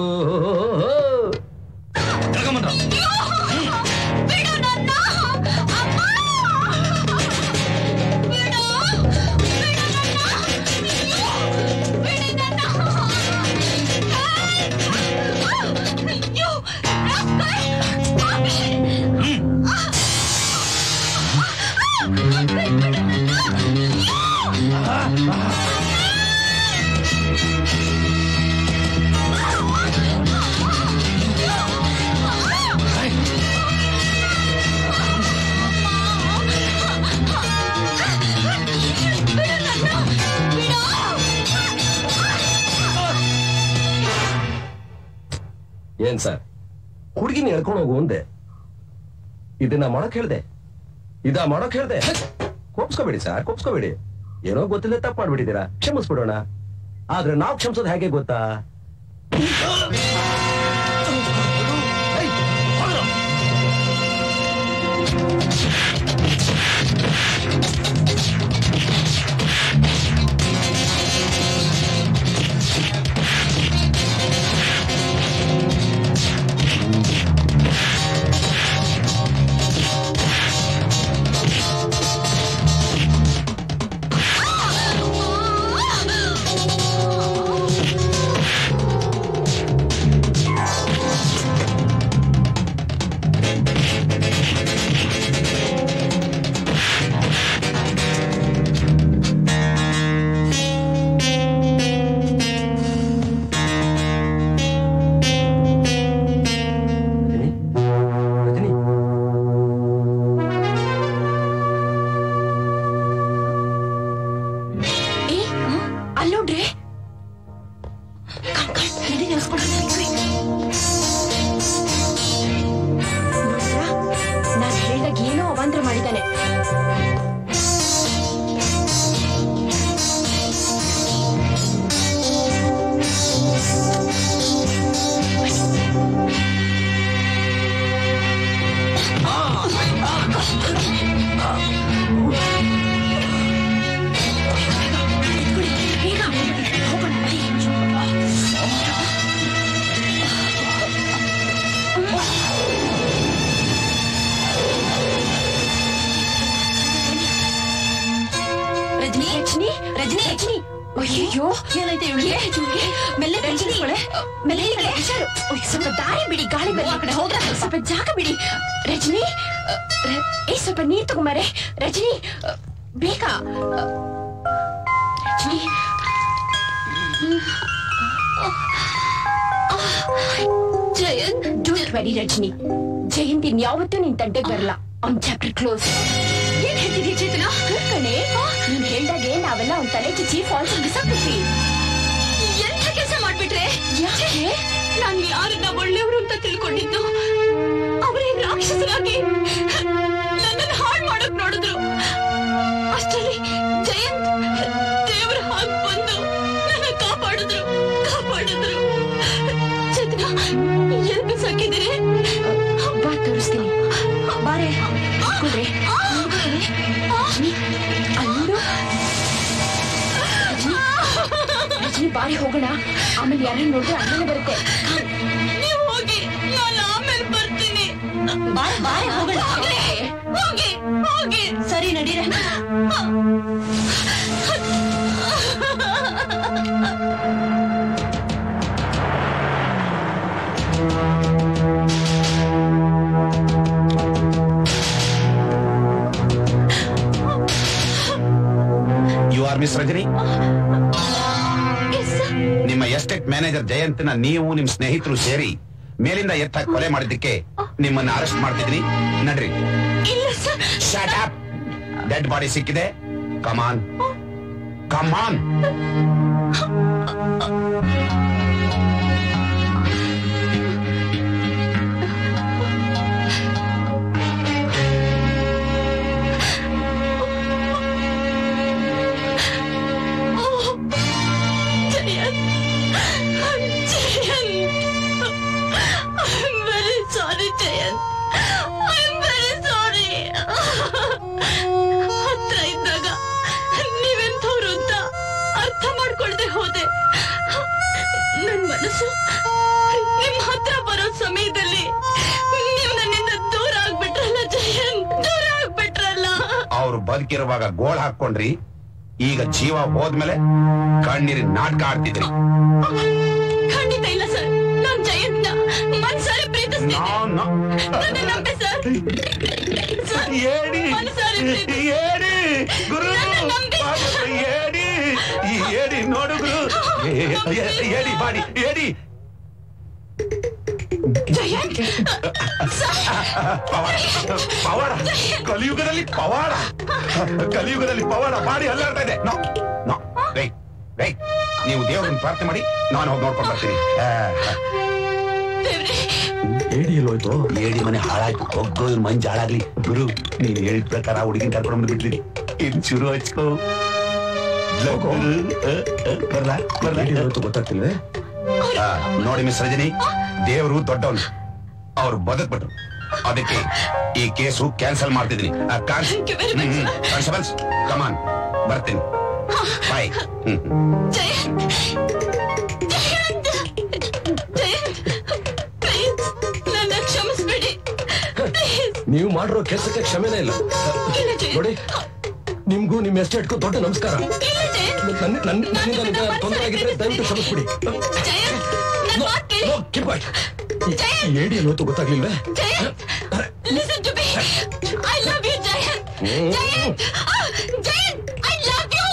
ಏನ್ ಸರ್ ಹುಡುಗಿನ ಎಳ್ಕೊಂಡು ಹೋಗು ಒಂದೆ ಇದನ್ನ ಮಾಡಕ್ ಹೇಳ್ದೆ ಇದ ಮಾಡಕ್ ಹೇಳ್ದೆ ಕೋಪ್ಸ್ಕೋಬೇಡಿ ಸರ್ ಕೋಪ್ಸ್ಕೋಬೇಡಿ ಏನೋ ಗೊತ್ತಿಲ್ಲ ತಪ್ಪು ಮಾಡ್ಬಿಟ್ಟಿದ್ದೀರಾ ಕ್ಷಮಿಸ್ಬಿಡೋಣ ಆದ್ರೆ ನಾವು ಕ್ಷಮಿಸೋದು ಹೇಗೆ ಗೊತ್ತಾ ಏ ಅಲ್ಲೋಡ್ರಿ ಕಣ್ ಕಣ್ ನಡಿ ನೆನ್ಸ್ಕೊಳ್ರಿ, ನಡಿ. ನೋಡ್ರಾ? ನಾನ್ ಹೇಳ್ದಾಗ ಏನೋ ಅವಾಂತರ ಮಾಡಿದ್ದಾನೆ ಬೇಗ ಹೋಗೋಣ ನಡಿ. ರಜನಿ ರಜನಿ ರಜನಿ ರಜನಿ ಅಯ್ಯೋ ಏನಾಯ್ತು ಇವಳಿಗೆ ಇವಳಿಗೆ ಮೆಲ್ಲ ರಜನಿ ಮೆಲ್ಲ ಹುಷಾರು ಅಯ್ಯೋ, ಸ್ವಲ್ಪ ದಾರಿ ಬಿಡಿ ಗಾಳಿ ಬರಲಿ ಆ ಕಡೆ ಹೋಗ್ರ ಸ್ವಲ್ಪ ಜಾಗ ಬಿಡಿ ರಜನಿ ಅ, ರ- ಏ ಸ್ವಲ್ಪ ನೀರ್ ತಗೊಂಬಾರೆ ರಜನಿ ಅ, ಬೇಗ ಅ, ರಜನಿ ಜಯಂತ್ ಡೋಂಟ್ ವೆರಿ ರಜನಿ ಜಯಂತ್ ಇನ್ಯಾವತ್ತೂ ನಿನ್ ತಂಟೆಗೆ ಬರಲ್ಲ ಅವ್ನ್ ಚಾಪ್ಟರ್ ಕ್ಲೋಸ್ ಏನ್ ಹೇಳ್ತಿದ್ಯಾ ಚೇತನ ಕಣೆ ನೀನ್ ಹೇಳ್ದಾಗೆ ನಾವೆಲ್ಲ ಅವ್ನ್ ತಲೆ ಚಿಚ್ಚಿ ಫಾಲ್ಸ್ ಬಿಸಾಕ್ಬಿಟ್ವಿ ಎಂಥ ಕೆಲಸ ಮಾಡ್ಬಿಟ್ರೆ ಯಾಕೆ ನಾನು ಯಾರನ್ನ ಒಳ್ಳೆಯವರು ಅಂತ ತಿಳ್ಕೊಂಡಿದ್ದು ಅವರೇ ರಾಕ್ಷಸರಾಗಿ ನನ್ನನ್ನು ಹಾಳು ಮಾಡಕ್ ನೋಡಿದ್ರು ಅಷ್ಟರಲ್ಲಿ ಜಯಂತ್ ದೇವರ ಹಾಗೆ ಬಂದು ನನ್ನ ಕಾಪಾಡಿದ್ರು ಕಾಪಾಡಿದ್ರು ಚೇತನ ಎಲ್ಲಿ ಬಿಸಾಕಿದ್ದೀರಿ ಬಾ ತೋರಿಸ್ತೀನಿ ಬಾರೆ ಕುಡ್ರೆ ಅಲ್ಲೋಡು ರಜನಿ ರಜನಿ ಬಾರಿ ಹೋಗೋಣ ಆಮೇಲೆ ಯಾರನ್ನ ನೋಡಿದ್ರೆ ಅಣ್ಣನೇ ಬರುತ್ತೆ ನೀವು ಹೋಗಿ ನಾನು ಆಮೇಲೆ ಬರ್ತೀನಿ ಬಾರೆ ಬಾರೆ ಹೋಗೋಣ ಹೋಗಿ ಹೋಗಿ ಸರಿ ನಡೀರ ಯು ಆರ್ ಮಿಸ್ ರಜನಿ ನಿಮ್ಮ ಎಸ್ಟೇಟ್ ಮ್ಯಾನೇಜರ್ ಜಯಂತ್ನ ನೀವು ನಿಮ್ ಸ್ನೇಹಿತರು ಸೇರಿ ಮೇಲಿಂದ ಎತ್ತ ಕೊಲೆ ಮಾಡಿದ್ದಕ್ಕೆ ನಿಮ್ಮನ್ನ ಅರೆಸ್ಟ್ ಮಾಡ್ತಿದ್ರಿ ನಡ್ರಿ ಶಾಟ್ ಅಪ್ ಡೆಡ್ ಬಾಡಿ ಸಿಕ್ಕಿದೆ ಕಮಾನ್ ಕಮಾನ್ I'm very sorry, Jayan. I'm very sorry. ಹತ್ರ ಇದ್ದಾಗ ನೀವೆಂಥವ್ರು ಅಂತ ಅರ್ಥ ಮಾಡ್ಕೊಳ್ದೆ ಹೋದೆ ನನ್ ಮನಸ್ಸು ನಿಮ್ ಹತ್ರ ಬರೋ ಸಮಯದಲ್ಲಿ ನೀವು ನನ್ನಿಂದ ದೂರ ಆಗ್ಬಿಟ್ರಲ್ಲ ಜಯನ್ ದೂರ ಆಗ್ಬಿಟ್ರಲ್ಲ ಅವ್ರು ಬದುಕಿರುವಾಗ ಗೋಳ್ ಹಾಕೊಂಡ್ರಿ ಈಗ ಜೀವ ಹೋದ್ಮೇಲೆ ಕಣ್ಣೀರಿನ ನಾಟಕ ಆಡ್ತಿದ್ರಿ ಖಂಡಿತ ಇಲ್ಲ ಸರ್ ನಾನ್ ಜಯಂತ್ನ ಮನ್ಸಾರಿ ಪ್ರೀತಿಸ್ತೀನಿ ನನ್ನ ನಂಬಿ ಸರ್ ಸರ್, ಮನ್ಸಾರಿ ಪ್ರೀತಿಸ್ತೀನಿ. ಗುರು ಏಡಿ ಈ ಏಡಿ ನೋಡು ಗುರು ಏ- ಏ- ಏಡಿ ಬಾಡಿ ಏಡಿ ಜಯಂತ್ ಪವಾಡ ಪವಾಡ ಕಲಿಯುಗದಲ್ಲಿ ಪವಾಡ ಕಲಿಯುಗದಲ್ಲಿ ಪವಾಡ ಬಾಡಿ ಅಲ್ಲಾಡ್ತಾ ಇದೆ ನೋ ನೋ ರೈ ರೈ ನೀವು ದೇವ್ರನ್ನ ಪ್ರಾರ್ಥನೆ ಮಾಡಿ ನಾನು ಹೋಗಿ ನೋಡ್ಕೊಂಡು ಬರ್ತೀನಿ ಆ, ಏಡಿ ಎಲ್ಲೋಯ್ತು ಏಡಿ ಮನೆ ಹಾಳಾಯ್ತು ಹೋಗೋ ಇವ್ನ್ ಮಂಜ್ ಹಾಳಾಗ್ಲಿ ಗುರು ನೀನ್ ಹೇಳಿದ ಪ್ರಕಾರ ಹುಡುಗಿನ ಕರ್ಕೊಂಡು ಬಂದು ಬಿಟ್ಲಿ ಇನ್ ಶುರು ಹಚ್ಕೋ ಬರ್ಲಾ ಬರ್ಲಾ ಗೊತ್ತಾಗ್ತಿಲ್ವೇ ಆ, ನೋಡಿ ಮಿಸ್ ರಜನಿ ದೇವರು ದೊಡ್ಡವನು ಅವ್ರು ಬದುಕ್ಬಿಟ್ರು ಅದಕ್ಕೆ ಈ ಕೇಸು ಕ್ಯಾನ್ಸಲ್ ಮಾಡ್ತಿದ್ದೀನಿ ಕಾನ್ಸ್ಟೇಬಲ್ಸ್ ಕಮಾನ್ ಬರ್ತೀನಿ bye hmm Jayanth Jayanth Jayanth please ನನ್ನ ಕ್ಷಮಿಸ್ಬಿಡಿ ಪ್ಲೀಸ್ ನೀವು ಮಾಡಿರೋ ಕೆಲಸಕ್ಕೆ ಕ್ಷಮೆನೇ ಇಲ್ಲ ನೋಡಿ ನಿಮ್ಗೂ ನಿಮ್ ಎಸ್ಟೇಟ್ಗೂ ದೊಡ್ಡ ನಮಸ್ಕಾರ ನನ್ನ- ನನ್ನ- ನನ್ನಿಂದ ನಿಮ್ಗೆ ತೊಂದರೆ ಆಗಿದ್ರೆ ದಯವಿಟ್ಟು ಕ್ಷಮಿಸ್ಬಿಡಿ ನೋ, ನೋ, keep quiet. ಈ- ಈ ಏಡಿ ಎಲ್ಲೋಯ್ತು ಗೊತ್ತಾಗ್ಲಿಲ್ವೇ Jayanth listen to me I love you Jayanth Jayanth Ah, Jayanth I love you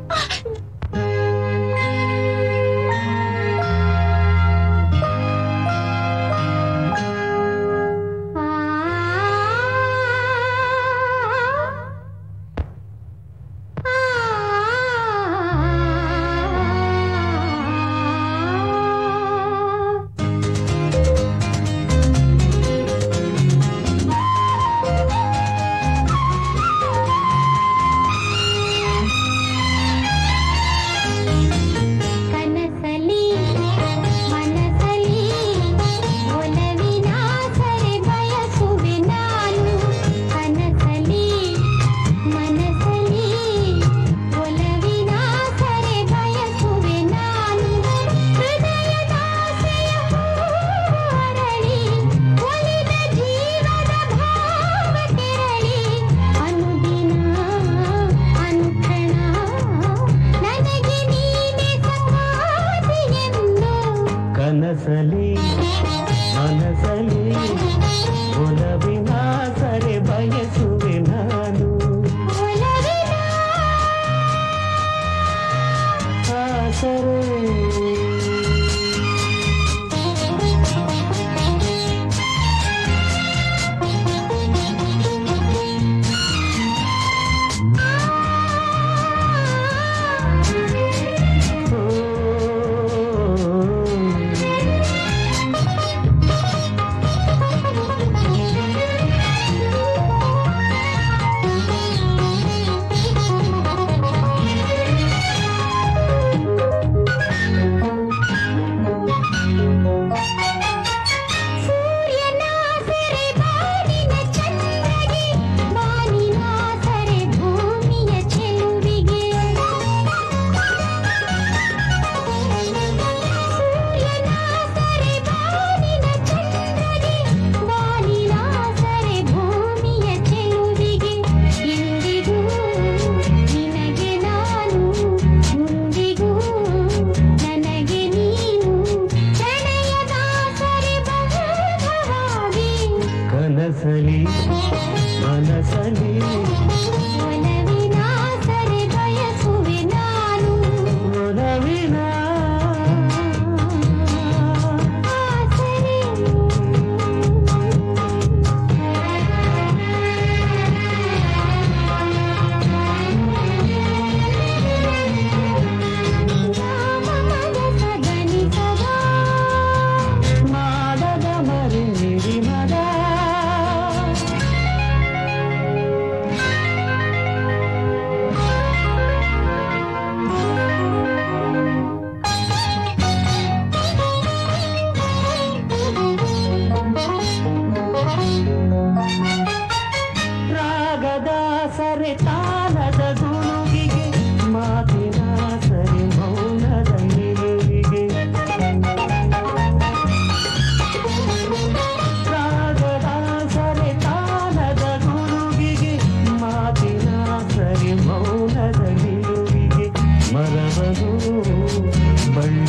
ಕನಸಲಿ ಮನಸಲಿ ಒಲವಿನ ಸರೆ ಬಯಸುವೆ ನಾನು ಕನಸಲಿ ಮನಸಲಿ ಒಲವಿನ ಸರೆ ಬಯಸುವೆ ನಾನು ಹೃದಯದಾಸೆಯ ಹೂವರಳಿ ಒಲಿದ ಜೀವದ ಭಾವ ಕೆರಳಿ ಅನುದಿನ ಅನುಕ್ಷಣ ನನಗೆ ನೀನೆ ಸಂಗಾತಿ ಎಂದು ಕನಸಲಿ ಮನಸಲಿ ಒಲವಿನ ಸರೆ ಬಯಸುವೆ ನಾನು ಆ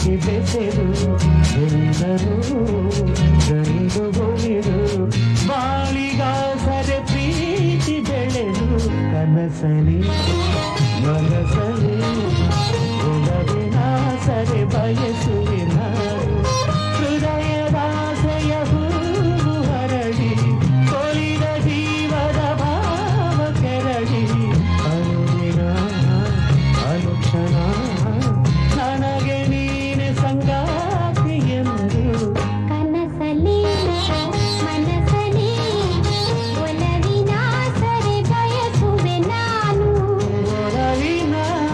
ಪ್ರೀತಿ ಬೆಸೆದು ಎಲ್ಲರೂ ಗೈದು ಹೋಗಿರು ಬಾಳಿಗಾಸರೆ ಪ್ರೀತಿ ಬೆಳೆದು ಕನಸಲಿ ಮನಸಲಿ ಒಲವಿನ ಸರೆ ಬಯಸುವೆ ನಾನು ಹೃದಯದಾಸೆಯ ಹೂವು ಹರಡಿ ಕೊಲಿದ ಜೀವದ ಭಾವ ಕೆರಡಿ ಅನುದಿನ ಅನುಕ್ಷಣ ನನಗೆ ನೀನೆ ಸಂಗಾತಿ ಎಂದು ಕನಸಲಿ ಮನಸಲಿ ಒಲವಿನ ಸರೆ ಬಯಸುವೆ ನಾನು ಒಲವಿನ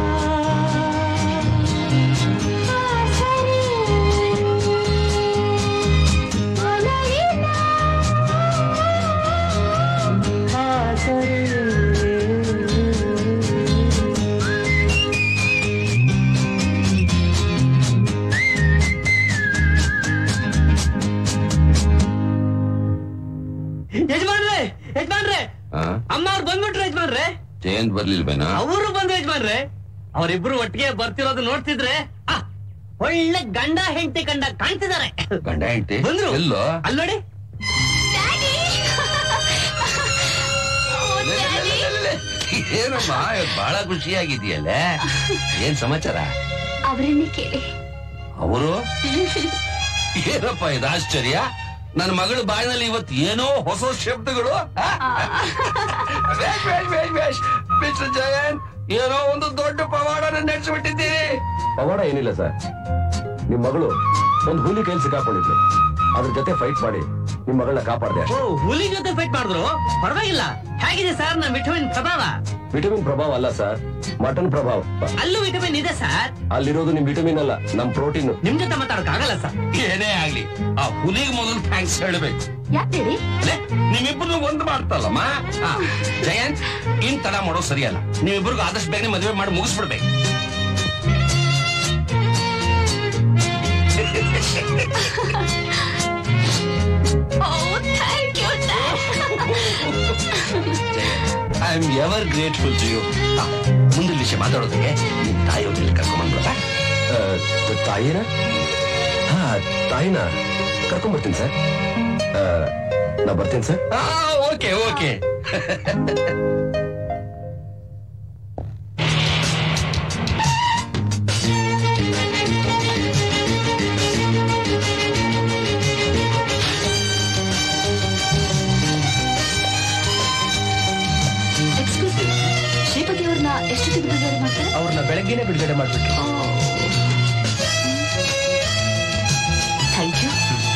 ಆಸರೆ ಒಲವಿನ ಯಜಮಾನ್ರೆ ಯಜಮಾನ್ರೆ ಅಮ್ಮ ಅವ್ರು ಬಂದ್ಬಿಟ್ರು ಯಜಮಾನ್ರೆ ಜಯಂತ್ ಬರ್ಲಿಲ್ವೇನಾ ಅವರು ಬಂದ್ರು ಯಜಮಾನ್ರೆ ಅವರಿಬ್ರು ಒಟ್ಟಿಗೆ ಬರ್ತಿರೋದು ನೋಡ್ತಿದ್ರೆ ಆ, ಒಳ್ಳೆ ಗಂಡ ಹೆಂಡತಿ ಕಂಡ ಕಾಣ್ತಿದ್ದಾರೆ ಗಂಡ ಹೆಂಡತಿ ಬಂದ್ರು ಎಲ್ಲೋ ಅಲ್ಲಿ ನೋಡಿ ಏನಮ್ಮ ಇವತ್ತು ಬಹಳ ಖುಷಿಯಾಗಿದೆಯಲ್ಲ ಏನ್ ಸಮಾಚಾರ ಅವರನ್ನೇ ಕೇಳಿ ಅವರು ಏನಪ್ಪ ಇದು ಆಶ್ಚರ್ಯ ನನ್ನ ಮಗಳ ಬಾಯಿನಲ್ಲಿ ಇವತ್ತು ಏನೋ ಹೊಸ ಶಬ್ದಗಳು ಆ? ಬೇಷ್, ಬೇಷ್, ಬೇಷ್, ಬೇಷ್. ಮಿಸ್ಟರ್ ಜಯಂತ್ ಏನೋ ಒಂದು ದೊಡ್ಡ ಪವಾಡನ ನಡೆಸಿಬಿಟ್ಟಿದ್ದೀರಿ ಪವಾಡ ಏನಿಲ್ಲ ಸರ್ ನಿಮ್ ಮಗಳು ಒಂದು ಹುಲಿ ಕೈಲಿ ಸಿಕ್ಕಾಕೊಂಡಿದ್ಲು ಅದ್ರ ಜೊತೆ ಫೈಟ್ ಮಾಡಿ ನಿಮ್ ಮಗಳನ್ನ ಕಾಪಾಡ್ದೆ ಓ ಅಷ್ಟೇ ಹುಲಿ ಜೊತೆ ಫೈಟ್ ಮಾಡಿದ್ರು ಪರವಾಗಿಲ್ಲ ಹೇಗಿದೆ ಸರ್ ನಮ್ಮ ವಿಟಮಿನ್ ಪ್ರಭಾವ ವಿಟಮಿನ್ ಪ್ರಭಾವ ಅಲ್ಲ ಸರ್ ಮಟನ್ ಪ್ರಭಾವ ಅಲ್ಲೂ ವಿಟಮಿನ್ ಇದೆ ಸರ್ ಅಲ್ಲಿರೋದು ನಿಮ್ ವಿಟಮಿನ್ ಅಲ್ಲ ನಮ್ ಪ್ರೋಟೀನ್ ನಿಮ್ ಜೊತೆ ಮಾತಾಡಕ್ ಆಗಲ್ಲ ಸರ್ ಏನೇ ಆಗ್ಲಿ ಆ ಹುಲಿಗೆ ಮೊದಲು ಥ್ಯಾಂಕ್ಸ್ ಹೇಳ್ಬೇಕು ಯಾಕೆ ಲೇ, ನಿಮ್ಮಿಬ್ರು ಒಂದ್ ಮಾಡ್ತಲ್ಲಮ್ಮ ಆ, ಜಯಂತ್ ಇನ್ ತಡ ಮಾಡೋ ಸರಿಯಲ್ಲ ನೀವಿಬ್ರಿಗೂ ಆದಷ್ಟು ಬೇಗನೆ ಮದುವೆ ಮಾಡಿ ಮುಗಿಸ್ಬಿಡ್ಬೇಕು I am ever grateful to you ಮುಂದಿನ ವಿಷಯ ಮಾತಾಡೋದಕ್ಕೆ ನಿಮ್ ತಾಯಿಯವ್ರಲ್ಲಿ ಕರ್ಕೊಂಡ್ಬಂದ್ಬಿಡ ತಾಯಿನ ಹಾ ತಾಯಿನ ಕರ್ಕೊಂಡ್ಬರ್ತೀನಿ ಸರ್ ಆ, ನಾ ಬರ್ತೀನಿ sir okay okay excuse Shripathi ಅವ್ರನ್ನ ಎಷ್ಟೊತ್ತಿಗೆ ಬಿಡುಗಡೆ ಮಾಡ್ತಾರೆ ಅವ್ರನ್ನ ಬೆಳಗ್ಗೆನೆ ಬಿಡುಗಡೆ ಮಾಡ್ಬಿಟ್ರು ಥ್ಯಾಂಕ್ ಯು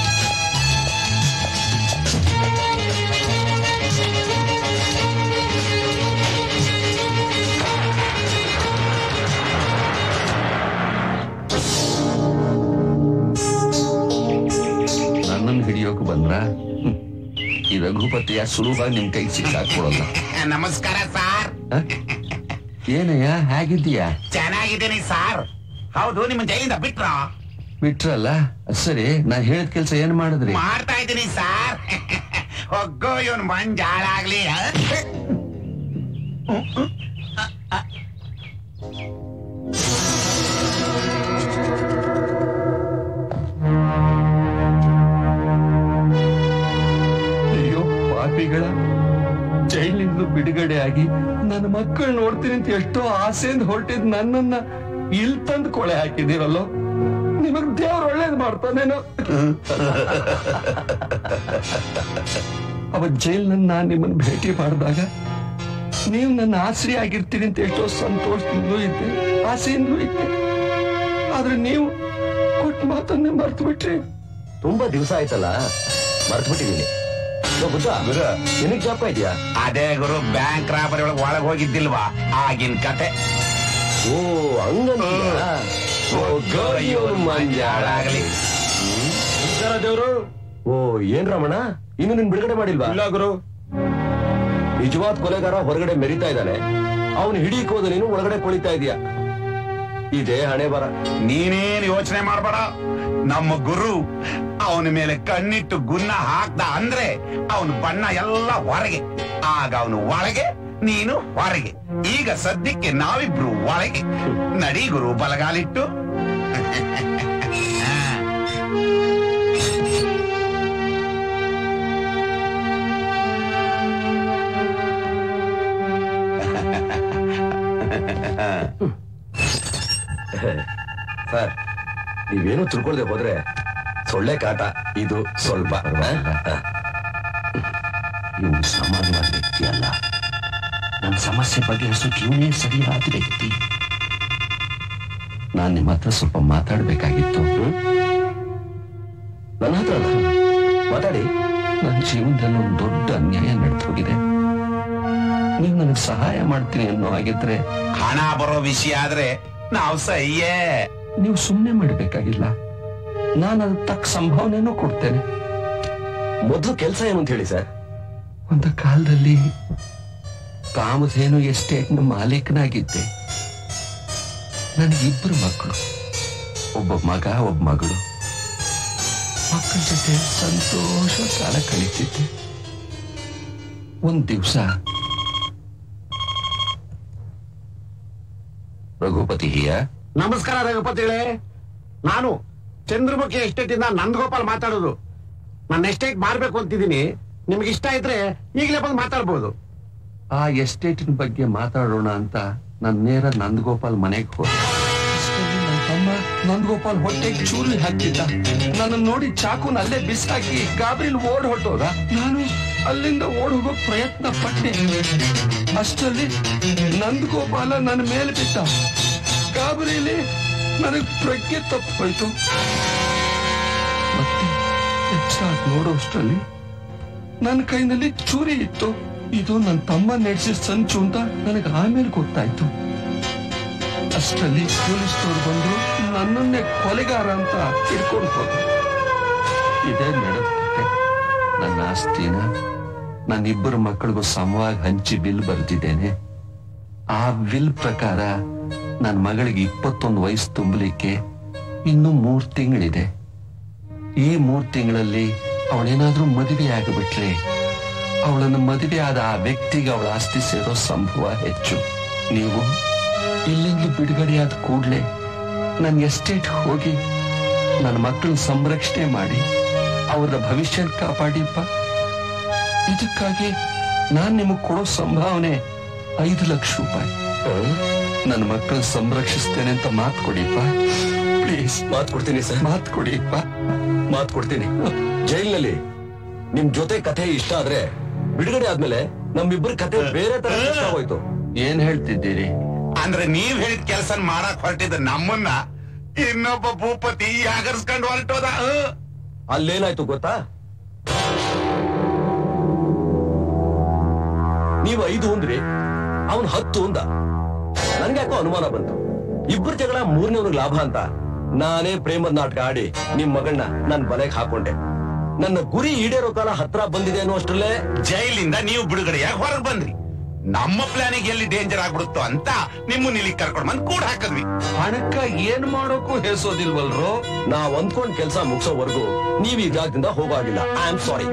ನನ್ನನ್ನು ಹಿಡಿಯೋಕೆ ಬಂದ್ರ ಹ್ಮ್. ಈ ರಘುಪತಿಯ ಸುಲಭ ನಿಮ್ ಕೈಗೆ ಸಿಕ್ಕಾಕೊಡಲ್ಲ ನಮಸ್ಕಾರ ಸಾರ್ ಏನಯ್ಯ ಹೇಗಿದ್ದೀಯಾ ಚೆನ್ನಾಗಿದ್ದೀನಿ ಸಾರ್ ಹೌದು ನಿಮ್ಮ ಜೈಲಿಂದ ಬಿಟ್ರ ಬಿಟ್ರಲ್ಲ ಸರಿ ನಾ ಹೇಳಿದ ಕೆಲ್ಸ ಏನ್ ಮಾಡಿದ್ರಿ ಮಾಡ್ತಾ ಇದ್ದೀನಿ ಸಾರ್ ಹೊಗ್ಗೋ ಇವನ್ ಮಂಜ್ ಹಾಳಾಗ್ಲಿ ಹ? ಅಯ್ಯೋ ಪಾಪಿಗಳ ಜೈಲಿಂದ ಬಿಡುಗಡೆ ಆಗಿ ನನ್ನ ಮಕ್ಕಳು ನೋಡ್ತೀನಿ ಅಂತ ಎಷ್ಟೋ ಆಸೆಯಿಂದ ಹೊರಟಿದ್ ನನ್ನನ್ನ ಇಲ್ ತಂದು ಕೊಳೆ ಹಾಕಿದಿರಲ್ಲೋ ನಿಮಗ್ ದೇವ್ರ ಒಳ್ಳೇದ್ ಮಾಡ್ತಾನೇನೋ ಅವತ್ ಜೈಲ್ನಲ್ಲಿ ನಾನ್ ನಿಮ್ಮನ್ನ ಭೇಟಿ ಮಾಡಿದಾಗ ನೀವು ನನ್ನ ಆಶ್ರಯ ಆಗಿರ್ತೀರಿ ಅಂತ ಎಷ್ಟೋ ಸಂತೋಷದಿಂದಲೂ ಇದ್ದೆ ಆಸೆಯಿಂದಲೂ ಇದ್ದೆ ಆದ್ರೆ ನೀವು ಕೊಟ್ಟ ಮಾತನ್ನೇ ಮರ್ತು ಬಿಟ್ರಿ ತುಂಬಾ ದಿವಸ ಆಯ್ತಲ್ಲ ಮರ್ತು ಬಿಟ್ಟಿದ್ದೀನಿ ಬುದ್ಧ ನಿನಗ್ ಜ್ಞಾಪಕ ಇದೆಯಾ ಅದೇ ಗುರು ಬ್ಯಾಂಕ್ ರಾಬರಿ ಒಳಗೆ ಒಳಗೆ ಹೋಗಿದ್ದಿಲ್ವಾ ಆಗಿನ ಕತೆ ಓ ಹಂಗಂತೀಯಾ? ಹೋಗ್ಗೋ ಇವ್ನ್ ಮಂಜ ಹಾಳಾಗ್ಲಿ. ದೇವ್ರು ಓ ಏನ್ ರಮಣ ಇನ್ನು ನಿನ್ ಬಿಡುಗಡೆ ಮಾಡಿಲ್ವಾ ಇಲ್ಲ ಗುರು ನಿಜವಾದ ಕೊಲೆಗಾರ ಹೊರಗಡೆ ಮೆರಿತಾ ಇದ್ದಾನೆ ಅವನು ಹಿಡೀಕ್ ಹೋದ ನೀನು ಒಳಗಡೆ ಕೊಳಿತಾ ಇದೀಯ ಇದೇ ಹಣೆ ಬರ ನೀನೇನ್ ಯೋಚನೆ ಮಾಡ್ಬೇಡ ನಮ್ಮ ಗುರು ಅವನ ಮೇಲೆ ಕಣ್ಣಿಟ್ಟು ಗುನ್ನ ಹಾಕ್ದ ಅಂದ್ರೆ ಅವನ ಬಣ್ಣ ಎಲ್ಲ ಹೊರಗೆ ಆಗ ಅವನು ಒಳಗೆ ನೀನು ಹೊರಗೆ ಈಗ ಸದ್ಯಕ್ಕೆ ನಾವಿಬ್ರು ಒಳಗೆ ನಡಿ ಗುರು ಬಲಗಾಲಿಟ್ಟು ನೀವೇನು ತಿಳ್ಕೊಳ್ದೆ ಹೋದ್ರೆ ಸೊಳ್ಳೆ ಕಾಟ ಇದು ಸ್ವಲ್ಪ ಇವನು ಸಾಮಾನ್ಯವಾದ ವ್ಯಕ್ತಿ ಅಲ್ಲ ನನ್ನ ಸಮಸ್ಯೆ ಬಗೆಹರಿಸೋಕೆ ಇವನೇ ಸರಿಯಾದ ವ್ಯಕ್ತಿ ನಾನ್ ನಿಮ್ಮ ಹತ್ರ ಸ್ವಲ್ಪ ಮಾತಾಡ್ಬೇಕಾಗಿತ್ತು ನನ್ನ ಹತ್ರ ಅಲ್ಲ. ಮಾತಾಡಿ ನನ್ನ ಜೀವನದಲ್ಲಿ ಒಂದು ದೊಡ್ಡ ಅನ್ಯಾಯ ನಡೆದೋಗಿದೆ ನೀವು ನನಗೆ ಸಹಾಯ ಮಾಡ್ತೀನಿ ಅನ್ನೋ ಹಾಗಿದ್ರೆ ಹಣ ಬರೋ ವಿಷಯ ಆದ್ರೆ ನಾವು ಸಹಿಯೇ ನೀವು ಸುಮ್ಮನೆ ಮಾಡ್ಬೇಕಾಗಿಲ್ಲ ನಾನು ಅದಕ್ಕೆ ತಕ್ಕ ಸಂಭಾವನೆನೂ ಕೊಡ್ತೇನೆ ಮೊದಲು ಕೆಲಸ ಏನು ಅಂತ ಹೇಳಿ ಸರ್ ಒಂದು ಕಾಲದಲ್ಲಿ ಕಾಮಧೇನು ಎಸ್ಟೇಟ್ನ ಮಾಲೀಕನಾಗಿದ್ದೆ ನನಗಿಬ್ಬರು ಮಕ್ಕಳು ಒಬ್ಬ ಮಗ ಒಬ್ಬ ಮಗಳು ಮಕ್ಕಳ ಜೊತೆ ಸಂತೋಷ ಕಾಲ ಕಳೀತಿದ್ದೆ ಒಂದ್ ದಿವಸ ರಘುಪತಿ ಹಿಯ ನಮಸ್ಕಾರ ರಘುಪತಿಗಳೇ ನಾನು ಚಂದ್ರಮುಖಿ ಎಸ್ಟೇಟ್ ಇಂದ ನಂದಗೋಪಾಲ್ ಮಾತಾಡೋದು ನನ್ನ ಎಸ್ಟೇಟ್ ಮಾರ್ಬೇಕು ಅಂತಿದ್ದೀನಿ ನಿಮ್ಗೆ ಇಷ್ಟ ಇದ್ರೆ ಈಗಲೇ ಬಂದು ಮಾತಾಡ್ಬೋದು ಆ ಎಸ್ಟೇಟಿನ ಬಗ್ಗೆ ಮಾತಾಡೋಣ ಅಂತ ನಾನು ನೇರ ನಂದಗೋಪಾಲ್ ಮನೆಗೆ ಹೋದೆ ಅಷ್ಟರಲ್ಲಿ ನನ್ ತಮ್ಮ ನಂದಗೋಪಾಲ್ ಹೊಟ್ಟೆಗೆ ಚೂರಿ ಹಾಕ್ತಿದ್ದ ನನ್ನ ನೋಡಿ ಚಾಕುನ ಅಲ್ಲೇ ಬಿಸಾಕಿ ಗಾಬರಿಲಿ ಓಡ್ ಹೊಟ್ಟೋದ ನಾನು ಅಲ್ಲಿಂದ ಓಡ್ ಹೋಗೋಕ್ ಪ್ರಯತ್ನ ಪಟ್ಟೆ ಅಷ್ಟರಲ್ಲಿ ನಂದಗೋಪಾಲ ನನ್ನ ಮೇಲೆ ಬಿದ್ದ ಗಾಬರಿಲಿ ನನಗ್ ಪ್ರಜ್ಞೆ ತಪ್ಪು ಹೋಯ್ತು ಮತ್ತೆ ಎಚ್ಚಾಗಿ ನೋಡೋಷ್ಟರಲ್ಲಿ ನನ್ನ ಕೈನಲ್ಲಿ ಚೂರಿ ಇತ್ತು ಇದು ನನ್ನ ತಮ್ಮ ನಡೆಸಿದ ಸಂಚು ಅಂತ ನನಗೆ ಆಮೇಲೆ ಗೊತ್ತಾಯ್ತು ಅಷ್ಟರಲ್ಲಿ ಪೊಲೀಸ್ನವ್ರು ಬಂದ್ರು ನನ್ನನ್ನೇ ಕೊಲೆಗಾರ ಅಂತ ಹಿಡ್ಕೊಂಡು ಹೋದ್ರು ಇದೇ ನಡೆದುತ್ತೆ ನನ್ನ ಆಸ್ತಿನ ನನ್ನಿಬ್ಬರು ಮಕ್ಕಳಿಗೂ ಸಮವಾಗಿ ಹಂಚಿ ಬಿಲ್ ಬರೆದಿದ್ದೇನೆ ಆ ಬಿಲ್ ಪ್ರಕಾರ ನನ್ನ ಮಗಳಿಗೆ ಇಪ್ಪತ್ತೊಂದು ವಯಸ್ಸು ತುಂಬಲಿಕ್ಕೆ ಇನ್ನು ಮೂರ್ ತಿಂಗಳಿದೆ ಈ ಮೂರ್ ತಿಂಗಳಲ್ಲಿ ಅವಳೇನಾದ್ರೂ ಮದುವೆ ಆಗಿಬಿಟ್ರೆ ಅವಳನ್ನು ಮದುವೆ ಆದ ಆ ವ್ಯಕ್ತಿಗೆ ಅವಳ ಆಸ್ತಿ ಸೇರೋ ಸಂಭವ ಹೆಚ್ಚು ನೀವು ಇಲ್ಲಿಂದ ಬಿಡುಗಡೆಯಾದ ಕೂಡ್ಲೆ ನನ್ನ ಎಸ್ಟೇಟ್ ಹೋಗಿ ನನ್ನ ಮಕ್ಕಳನ್ನ ಸಂರಕ್ಷಣೆ ಮಾಡಿ ಅವರ ಭವಿಷ್ಯ ಕಾಪಾಡಿಪ್ಪ ಇದಕ್ಕಾಗಿ ನಾನ್ ನಿಮಗ್ ಕೊಡೋ ಸಂಭಾವನೆ ಐದು ಲಕ್ಷ ರೂಪಾಯಿ ನನ್ನ ಮಕ್ಕಳನ್ನ ಸಂರಕ್ಷಿಸ್ತೇನೆ ಅಂತ ಮಾತು ಕೊಡಿಪ್ಪ ಪ್ಲೀಸ್ ಮಾತು ಕೊಡ್ತೀನಿ ಸರ್ ಮಾತು ಕೊಡಿಪ್ಪ ಮಾತು ಕೊಡ್ತೀನಿ ಜೈಲಿನಲ್ಲಿ ನಿಮ್ ಜೊತೆ ಕಥೆ ಇಷ್ಟ ಆದ್ರೆ ಬಿಡುಗಡೆ ಆದ್ಮೇಲೆ ನಮ್ಮಿಬ್ಬರ ಕಥೆ ಬೇರೆ ತರ ಇಷ್ಟ ಆಗೋಯ್ತು ಏನ್ ಹೇಳ್ತಿದ್ದೀರಿ ಅಂದ್ರೆ ನೀವ್ ಹೇಳಿದ ಕೆಲಸ ಮಾಡಕ್ ಹೊರಟಿದ್ದ ನಮ್ಮನ್ನ ಇನ್ನೊಬ್ಬ ಭೂಪತಿ ಯಾಗರ್ಸ್ಕೊಂಡು ಹೊರಟೋದ ಅಲ್ಲೇನಾಯ್ತು ಗೊತ್ತಾ ನೀವು ಐದು ಅಂದ್ರಿ ಅವನ್ ಹತ್ತು ಅಂದ ನನ್ಗೆ ಯಾಕೋ ಅನುಮಾನ ಬಂತು ಇಬ್ಬರ ಜಗಳ ಮೂರನೇವನಿಗೆ ಲಾಭ ಅಂತ ನಾನೇ ಪ್ರೇಮದ ನಾಟಕ ಆಡಿ ನಿಮ್ ಮಗಳನ್ನ ನನ್ ಬಲೆಗೆ ಹಾಕೊಂಡೆ ನನ್ನ ಗುರಿ ಈಡೇರೋ ಕಾಲ ಹತ್ರ ಬಂದಿದೆ ಅನ್ನೋ ಅಷ್ಟ್ರಲ್ಲೇ ಜೈಲಿಂದ ನೀವು ಬಿಡುಗಡೆಯಾಗಿ ಹೊರಗೆ ಬಂದ್ರಿ ನಮ್ಮ ಪ್ಲಾನಿಗೆ ಎಲ್ಲಿ ಡೇಂಜರ್ ಆಗ್ಬಿಡುತ್ತೋ ಅಂತ ನಿಮ್ಮನ್ನ ಇಲ್ಲಿ ಕರ್ಕೊಂಡ್ ಬಂದ್ ಕೂಡ ಹಾಕಿದ್ವಿ ಹಣಕ್ಕ ಏನ್ ಮಾಡೋಕ್ಕೂ ಹೇಸೋದಿಲ್ವಲ್ರೋ ನಾವ್ ಅಂದ್ಕೊಂಡ್ ಕೆಲ್ಸ ಮುಗಿಸೋವರೆಗೂ ನೀವ್ ಈ ಜಾಗದಿಂದ ಹೋಗಾಗಿಲ್ಲ ಐ ಆಮ್ ಸಾರಿ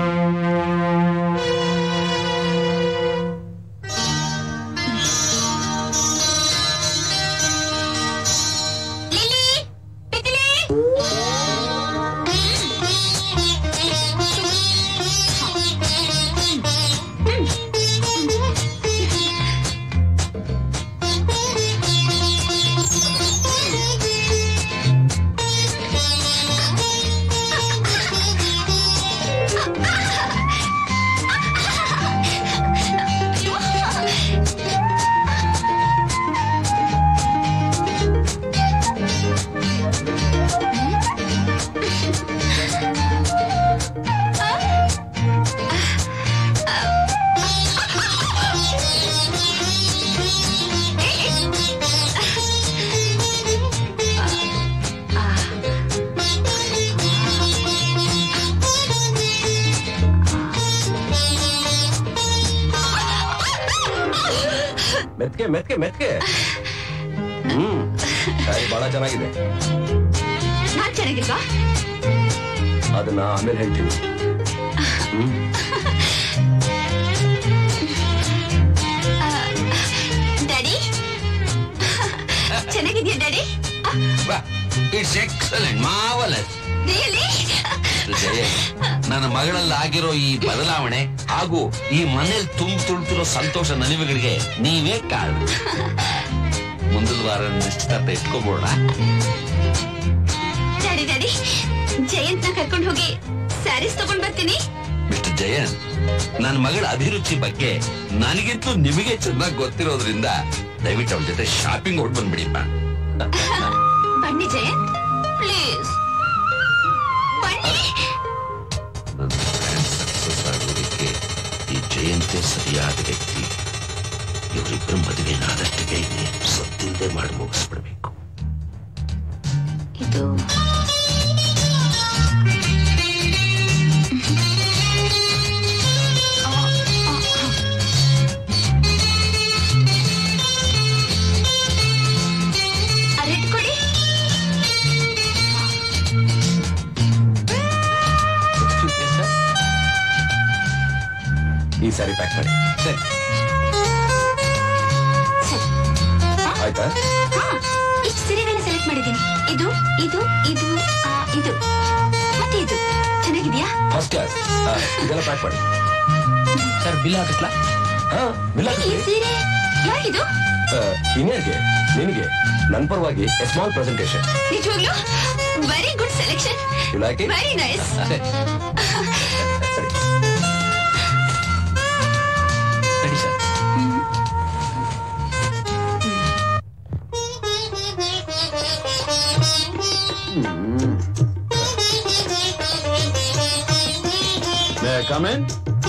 ಮೆತ್ಕೆ ಮೆತ್ಕೆ ಮೆತ್ಕೆ ಹ್ಮ್ ಸಾರಿ ಬಹಳ ಚೆನ್ನಾಗಿದೆ ನಾನ್ ಚೆನ್ನಾಗಿಲ್ವಾ ಅದನ್ನ ಆಮೇಲೆ ಹೇಳ್ತೀನಿ ಹ್ಮ್ ಡ್ಯಾಡಿ ಚೆನ್ನಾಗಿದ್ಯಾ daddy it's excellent marvellous really Jaya ನನ್ನ ಮಗಳಲ್ಲಿ ಆಗಿರೋ ಈ ಬದಲಾವಣೆ ಹಾಗೂ ಈ ಮನೇಲಿ ತುಂಬ ತುಳ್ತಿರೋ ಸಂತೋಷ ನಲಿವುಗಳಿಗೆ ನೀವೇ ಕಾರಣ ಮುಂದಿನ ವಾರ ನಿಶ್ಚಿತಾರ್ಥ ಇಟ್ಕೋಬೋಣ ಜಯಂತ್ನ ಕರ್ಕೊಂಡು ಹೋಗಿ ಸ್ಯಾರೀಸ್ ತಗೊಂಡ್ ಬರ್ತೀನಿ ಮಿಸ್ಟರ್ ಜಯನ್ ನನ್ನ ಮಗಳ ಅಭಿರುಚಿ ಬಗ್ಗೆ ನನಗಿಂತೂ ನಿಮಗೆ ಚೆನ್ನಾಗಿ ಗೊತ್ತಿರೋದ್ರಿಂದ ದಯವಿಟ್ಟು ಅವಳ ಜೊತೆ ಶಾಪಿಂಗ್ ಹೊಡ್ ಬಂದ್ಬಿಡಿಪ್ಪ ಬನ್ನಿ ಜಯಂತ್ ಪ್ಲೀಸ್ ಬನ್ನಿ ನನ್ನ ಪ್ಲಾನ್ ಸಕ್ಸಸ್ ಆಗೋದಕ್ಕೆ ಈ ಜಯಂತೆ ಸರಿಯಾದ ವ್ಯಕ್ತಿ ಇವರಿಬ್ಬರ ಮದುವೆನ ಆದಷ್ಟು ಬೇಗನೆ ಸತ್ತಿಂದೆ ಮಾಡಿ ಮುಗಿಸ್ಬಿಡ್ಬೇಕು ಇದು ರೆಡ್ ಕೊಡಿ ಈ ಸಾರಿ ಪ್ಯಾಕ್ ಮಾಡಿ ಆಯ್ತಾ ಹಾ ಇಷ್ಟು ಸೀರೆಗಳನ್ನ ಸೆಲೆಕ್ಟ್ ಮಾಡಿದ್ದೀನಿ ಇದು ಇದು ಇದು ಆ, ಇದು ಮತ್ತೆ ಇದು ಚೆನ್ನಾಗಿದ್ಯಾ ಫಸ್ಟ್ ಕ್ಲಾಸ್ ಇದೆಲ್ಲ ಪ್ಯಾಕ್ ಮಾಡಿ ಸರ್ ಬಿಲ್ ಹಾಕಿಸ್ಲಾ ಹಾ ಬಿಲ್ ಈ ಸೀರೆ ಯಾರಿದು ಇನ್ನೇನ್ಗೆ ನಿನಗೆ ನನ್ನ ಪರವಾಗಿ ಎ ಸ್ಮಾಲ್ ಪ್ರೆಸೆಂಟೇಷನ್ ನಿಜವಾಗ್ಲೂ very good selection you like it very nice ready sir come in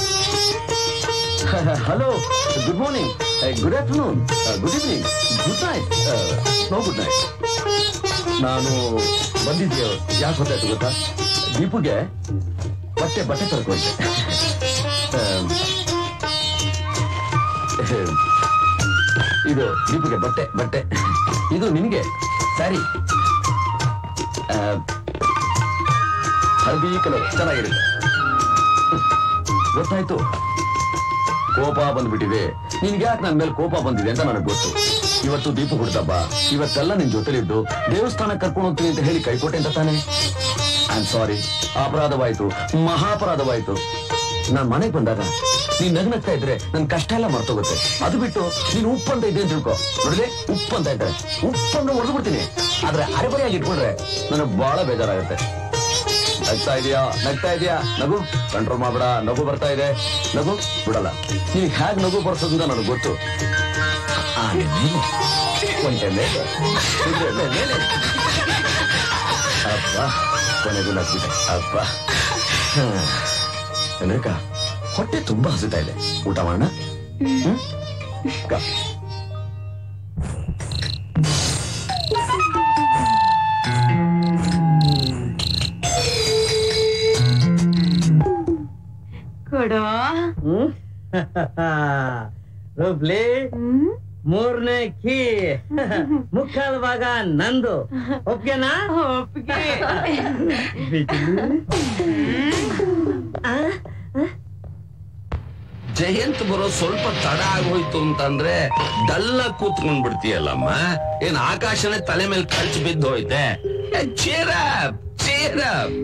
hello good morning good afternoon good evening good night no good night ನಾನು ಬಂದಿದ್ದೆ ಯಾಕೆ ಗೊತ್ತಾಯ್ತು ಗೊತ್ತಾ ದೀಪುಗೆ ಬಟ್ಟೆ ಬಟ್ಟೆ ತರ್ಕೊಂಡೆ ಇದು ದೀಪುಗೆ ಬಟ್ಟೆ ಬಟ್ಟೆ ಇದು ನಿನಗೆ ಸ್ಯಾರಿ ಹಳದಿ ಕಲರ್ ಚೆನ್ನಾಗಿರುತ್ತೆ ಗೊತ್ತಾಯ್ತು ಕೋಪ ಬಂದ್ಬಿಟ್ಟಿದೆ ನಿನ್ಗೆ ಯಾಕೆ ನನ್ನ ಮೇಲೆ ಕೋಪ ಬಂದಿದೆ ಅಂತ ನನಗೆ ಗೊತ್ತು ಇವತ್ತು ದೀಪ ಹುಡ್ದಬ್ಬ ಇವತ್ತೆಲ್ಲ ನಿನ್ ಜೊತೆಲಿದ್ದು ದೇವಸ್ಥಾನ ಕರ್ಕೊಂಡು ಹೋಗ್ತೀನಿ ಅಂತ ಹೇಳಿ ಕೈಕೊಟ್ಟೆ ಅಂತ ತಾನೆ ಐ ಆಮ್ ಸಾರಿ ಅಪರಾಧವಾಯ್ತು ಮಹಾಪರಾಧವಾಯ್ತು ನಾನ್ ಮನೆಗೆ ಬಂದಾಗ ನೀನ್ ನಗ್ನಗ್ತಾ ಇದ್ರೆ ನನ್ ಕಷ್ಟ ಎಲ್ಲ ಮರ್ತೋಗುತ್ತೆ ಅದು ಬಿಟ್ಟು ನೀನ್ ಉಪ್ಪಂತ ಇದೆ ಅಂತ ತಿಳ್ಕೊ ನೋಡಿದ್ರೆ ಉಪ್ಪು ಅಂತ ಇದ್ದಾರೆ ಉಪ್ಪನ್ನು ಹೊಡೆದು ಬಿಡ್ತೀನಿ ಆದ್ರೆ ಅರೆಬರಿಯಾಗಿ ಇಟ್ಕೊಂಡ್ರೆ ನನಗೆ ಬಹಳ ಬೇಜಾರಾಗುತ್ತೆ ನಗ್ತಾ ಇದೆಯಾ ನಗ್ತಾ ಇದೆಯಾ ನಗು ಕಂಟ್ರೋಲ್ ಮಾಡ್ಬೇಡ ನಗು ಬರ್ತಾ ಇದೆ ನಗು ಬಿಡಲ್ಲ ನೀನ್ ಹ್ಯಾಗ್ ನಗು ಬರ್ಸೋದ್ರಿಂದ ನನಗೆ ಗೊತ್ತು ಆಮೇಲೆ ಒಂಟೆ ಮೇಲೆ ಕುದುರೆ ಮೇಲೆ ಅಪ್ಪ ಕೊನೆಗೂ ನಗ್ಬಿಟ್ಟೆ ಅಪ್ಪ ಅನೇಕ ಹೊಟ್ಟೆ ತುಂಬಾ ಹಸಿತಾ ಇದೆ ಊಟ ಮಾಡೋಣ ಹ್ಮ್ ಕ- ಕೊಡೋ ರೂಪ್ಲಿ ಮೂರನೇ ಕೀ ಮುಕ್ಕಾಲ್ ಭಾಗ ನಂದು ಒಪ್ಗೆನಾ ಒಪ್ಗೆ ಜಯಂತ್ ಬರೋ ಸ್ವಲ್ಪ ತಡ ಆಗೋಯ್ತು ಅಂತಂದ್ರೆ ಡಲ್ಲ ಕೂತ್ಕೊಂಡ್ ಬಿಡ್ತೀಯಲ್ಲಮ್ಮ ಏನ್ ಆಕಾಶನೇ ತಲೆ ಮೇಲೆ ಕಳ್ಚಿ ಬಿದ್ದು ಹೋಯ್ತೆ ಚೇರ ಚೇರ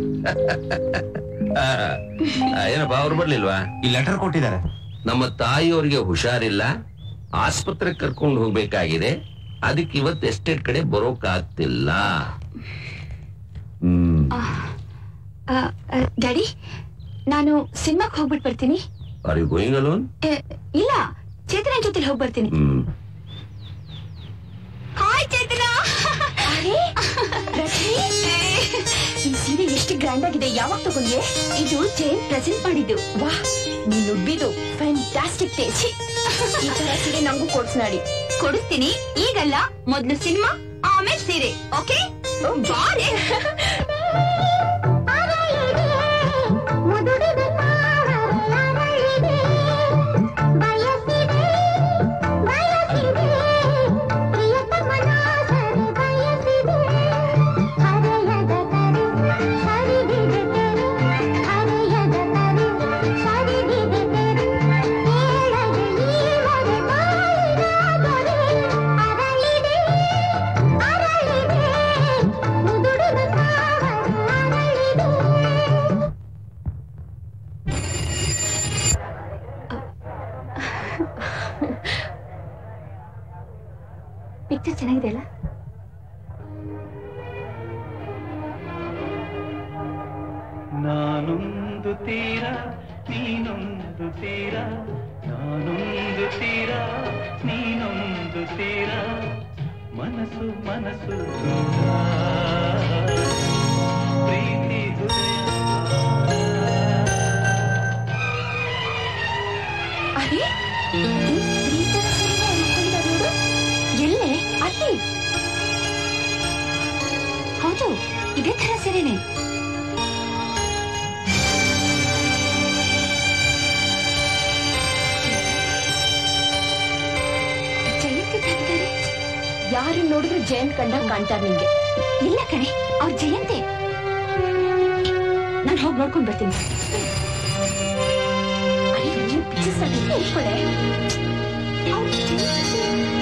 ಏನಪ್ಪ ಅವ್ರು ಬರ್ಲಿಲ್ವಾ ಈ ಲೆಟರ್ ಕೊಟ್ಟಿದ್ದಾರೆ ನಮ್ಮ ತಾಯಿಯವ್ರಿಗೆ ಹುಷಾರಿಲ್ಲ ಆಸ್ಪತ್ರೆಗೆ ಕರ್ಕೊಂಡು ಹೋಗ್ಬೇಕಾಗಿದೆ ಅದಕ್ಕೆ ಇವತ್ತು ಎಸ್ಟೇಟ್ ಕಡೆ ಬರೋಕಾಗ್ತಿಲ್ಲ ಹ್ಮ್ ಡ್ಯಾಡಿ ನಾನು ಸಿನಿಮಾಕ್ ಹೋಗ್ಬಿಟ್ಟು ಬರ್ತೀನಿ ಆರ್ ಯು ಗೋಯಿಂಗ್ ಅಲೋನ್ ಎ, ಇಲ್ಲ ಚೇತನ ಜೊತೆ ಹೋಗಿ ಬರ್ತೀನಿ ಹ್ಮ್ ಹಾಯ್ ಚೇತನ ಈ ಸೀರೆ ಎಷ್ಟು ಗ್ರ್ಯಾಂಡ್ ಆಗಿದೆ ಯಾವಾಗ ತಗೊಂಡ್ರೆ ಇದು ಜೈನ್ ಪ್ರೆಸೆಂಟ್ ಮಾಡಿದ್ದು ವಾ ನೀನ್ ಉಡ್ಬಿದು ಫ್ಯಾಂಟಾಸ್ಟಿಕ್ ಟೇಸ್ಟ್ ಈ ತರ ಸೀರೆ ನಂಗೂ ಕೊಡ್ಸ್ನಾಡಿ ಕೊಡಿಸ್ತೀನಿ ಈಗಲ್ಲ ಮೊದ್ಲು ಸಿನಿಮಾ ಆಮೇಲೆ ಸೀರೆ ಓಕೆ ಬಾರೆ ಪಿಕ್ಚರ್ ಚೆನ್ನಾಗಿದೆ ಅಲ್ಲ ನಾನೊಂದು ತೀರ ನೀನೊಂದು ತೀರ ನಾನೊಂದು ತೀರ ನೀನೊಂದು ತೀರ ಮನಸ್ಸು ಮನಸ್ಸು ದೂರ. ಪ್ರೀತಿ ಅದೇ ಈ ತರ ಸೀರೆ ಉಟ್ಕೊಂಡಿದ್ದಾರೆ ನೋಡು. ಎಲ್ಲೇ ಅಲ್ಲಿ ಹೌದು ಇದೇ ತರ ಸೀರೆನೆ ಜಯಂತ್ ಇದ್ದಾಗಿದ್ದಾರೆ ಯಾರು ನೋಡಿದ್ರು ಜಯಂತ್ ಕಂಡ ಕಾಣ್ತಾರೆ ನಿಂಗೆ ಇಲ್ಲ ಕಣೆ ಅವ್ರ ಜಯಂತೆ ನಾನು ಹೋಗಿ ನೋಡ್ಕೊಂಡ್ ಬರ್ತೀನಿ ಅಯ್ಯೋ, ನೀನ್ pictures ಅಲ್ಲಿ ಇಟ್ಕೊಳೆ. ಅವ್ರ್ ಜಯಂತಿ.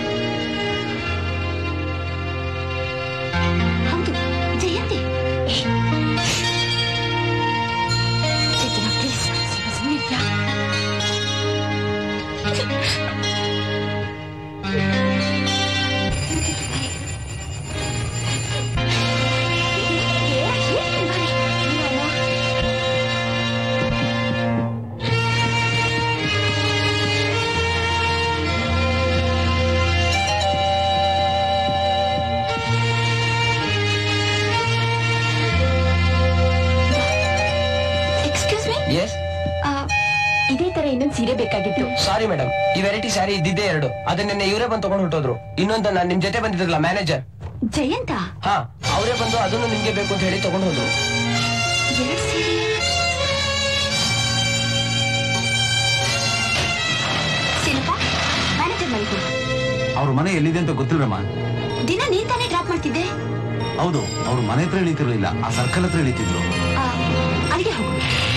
ಹೌದು ಜಯಂತಿ ಏ. ಚೇತನ, please, ಸುಮ್ನೆ ಇರ್ತೀಯಾ? ಎಕ್ಸ್ಕ್ಯೂಸ್ ಮೀ ಎಸ್ ಇದೇ ತರ ಇನ್ನೊಂದು ಸೀರೆ ಬೇಕಾಗಿತ್ತು ಸಾರಿ ಮೇಡಮ್ ಈ ವೆರೈಟಿ ಸ್ಯಾರಿ ಇದ್ದಿದ್ದೇ ಎರಡು ಅದನ್ನ ನಿನ್ನೆ ಇವರೇ ಬಂದು ತಗೊಂಡು ಹೊರಟೋದ್ರು ಇನ್ನೊಂದು ನಾನು ನಿಮ್ ಜೊತೆ ಬಂದಿದ್ರಲ್ಲ ಮ್ಯಾನೇಜರ್ ಜಯಂತ ಹಾ ಅವರೇ ಬಂದು ಅದನ್ನು ನಿಮ್ಗೆ ಬೇಕು ಅಂತ ಹೇಳಿ ತಗೊಂಡು ಹೋದ್ರು ಎರಡು ಸೀರೆ ಶಿಲ್ಪ ಮ್ಯಾನೇಜರ್ ಮನೆಗೆ ಅವ್ರ ಮನೆ ಎಲ್ಲಿದೆ ಅಂತ ಗೊತ್ತಿಲ್ರಮ್ಮ ದಿನ ನೀನ್ ತಾನೇ ಡ್ರಾಪ್ ಮಾಡ್ತಿದ್ದೆ ಹೌದು ಅವ್ರ ಮನೆ ಹತ್ರ ಇಳಿತಿರ್ಲಿಲ್ಲ ಆ ಸರ್ಕಲ್ ಹತ್ರ ಇಳಿತಿದ್ರು ಆ, ಅಲ್ಲಿಗೆ ಹೋಗು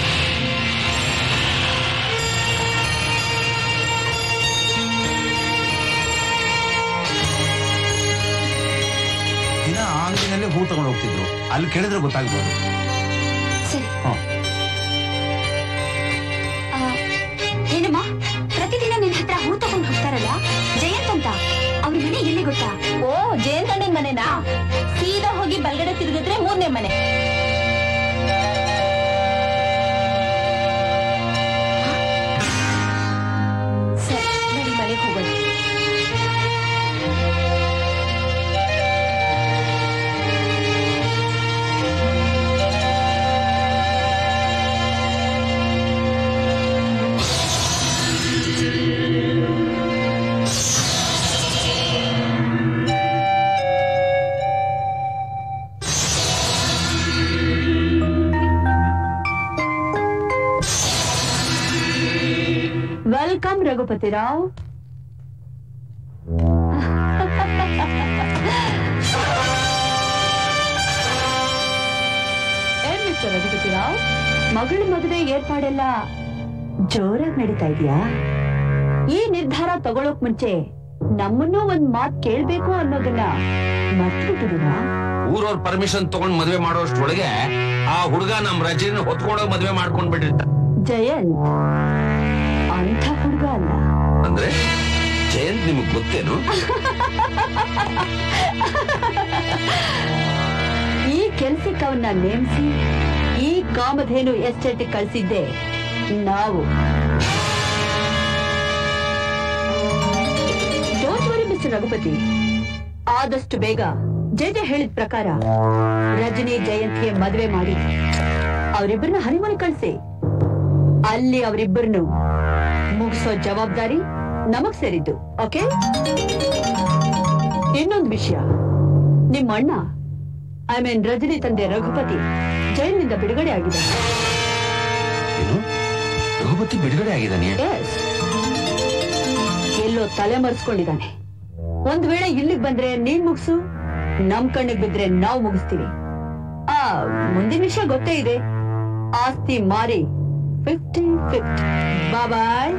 ದಿನ ಆ ಅಂಗಡಿನಲ್ಲೇ ಹೂ ತಗೊಂಡು ಹೋಗ್ತಿದ್ರು ಅಲ್ಲಿ ಕೇಳಿದ್ರೆ ಗೊತ್ತಾಗ್ಬೋದು ಸರಿ ಹ್ಮ್. ಆ, ಏನಮ್ಮ ಪ್ರತಿದಿನ ನಿನ್ ಹತ್ರ ಹೂ ತಗೊಂಡು ಹೋಗ್ತಾರಲ್ಲ ಜಯಂತ್ ಅಂತ ಅವ್ರ ಮನೆ ಎಲ್ಲಿ ಗೊತ್ತಾ ಓ ಜಯಂತ್ ಅಣ್ಣನ್ ಮನೆನಾ ಸೀದಾ ಹೋಗಿ ಬಲ್ಗಡೆ ತಿರುಗಿದ್ರೆ ಮೂರನೇ ಮನೆ ಸರಿ ನಡಿ ಮನೆಗೆ ಹೋಗೋಣ ವೆಲ್ಕಮ್ ರಘುಪತಿ ರಾವ್ ಏನ್ ಮಿಸ್ಟರ್ ರಘುಪತಿ ರಾವ್ ಮಗಳ ಮದುವೆ ಏರ್ಪಾಡೆಲ್ಲ ಜೋರಾಗಿ ನಡೀತಾ ಇದೆಯಾ ಈ ನಿರ್ಧಾರ ತಗೊಳಕ್ ಮುಂಚೆ ನಮ್ಮನ್ನೂ ಒಂದ್ ಮಾತ್ ಕೇಳ್ಬೇಕು ಅನ್ನೋದನ್ನ ಮರ್ತ್ಬಿಟ್ಟಿದೀರಾ ಊರವ್ರ ಪರ್ಮಿಷನ್ ತಗೊಂಡ್ ಮದ್ವೆ ಮಾಡೋಷ್ಟ್ರೊಳಗೆ ಆ ಹುಡುಗ ನಮ್ ರಜನಿನ ಹೊತ್ಕೊಂಡೋಗ್ ಮದ್ವೆ ಮಾಡ್ಕೊಂಡ್ ಬಿಟ್ಟಿರ್ತ ಜಯಂತ್ ಅಂಥ ಹುಡುಗ ಅಲ್ಲ ಅಂದ್ರೆ ಜಯಂತ್ ನಿಮಗ್ ಗೊತ್ತೇನು ಈ ಕೆಲ್ಸಕ್ಕೆ ಅವನ್ನ ನೇಮಿಸಿ ಈ ಕಾಮಧೇನು ಎಸ್ಟೇಟ್ ಕಳ್ಸಿದ್ದೆ ನಾವು ಡೋಂಟ್ ವರಿ ಮಿಸ್ಟರ್ ರಘುಪತಿ ಆದಷ್ಟು ಬೇಗ ಜಯ ಜಯ ಹೇಳಿದ ಪ್ರಕಾರ ರಜನಿ ಜಯಂತ್ಗೆ ಮದುವೆ ಮಾಡಿ ಅವರಿಬ್ಬರನ್ನ ಹನಿಮೂನ್ ಕಳ್ಸಿ ಅಲ್ಲಿ ಅವರಿಬ್ಬರನ್ನು ಮುಗಿಸೋ ಜವಾಬ್ದಾರಿ ನಮಗ್ ಸೇರಿದ್ದು ಓಕೆ ಇನ್ನೊಂದು ವಿಷಯ ನಿಮ್ಮ ಅಣ್ಣ ಐ ಮೀನ್ ರಜನಿ ತಂದೆ ರಘುಪತಿ ಜೈಲಿನಿಂದ ಬಿಡುಗಡೆ ಆಗಿದೆ ರಘುಪತಿ ಬಿಡುಗಡೆ ಆಗಿದ್ದಾನೆ Yes. ಎಲ್ಲೋ ತಲೆ ಮರೆಸ್ಕೊಂಡಿದ್ದಾನೆ ಒಂದ್ ವೇಳೆ ಇಲ್ಲಿಗ್ ಬಂದ್ರೆ ನೀನ್ ಮುಗಿಸು ನಮ್ ಕಣ್ಣಿಗೆ ಬಿದ್ರೆ ನಾವು ಮುಗಿಸ್ತೀವಿ ಆ ಮುಂದಿನ ವಿಷಯ ಗೊತ್ತೇ ಇದೆ ಆಸ್ತಿ ಮಾರಿ ಫಿಫ್ಟಿ ಫಿಫ್ಟಿ ಬಾಯ್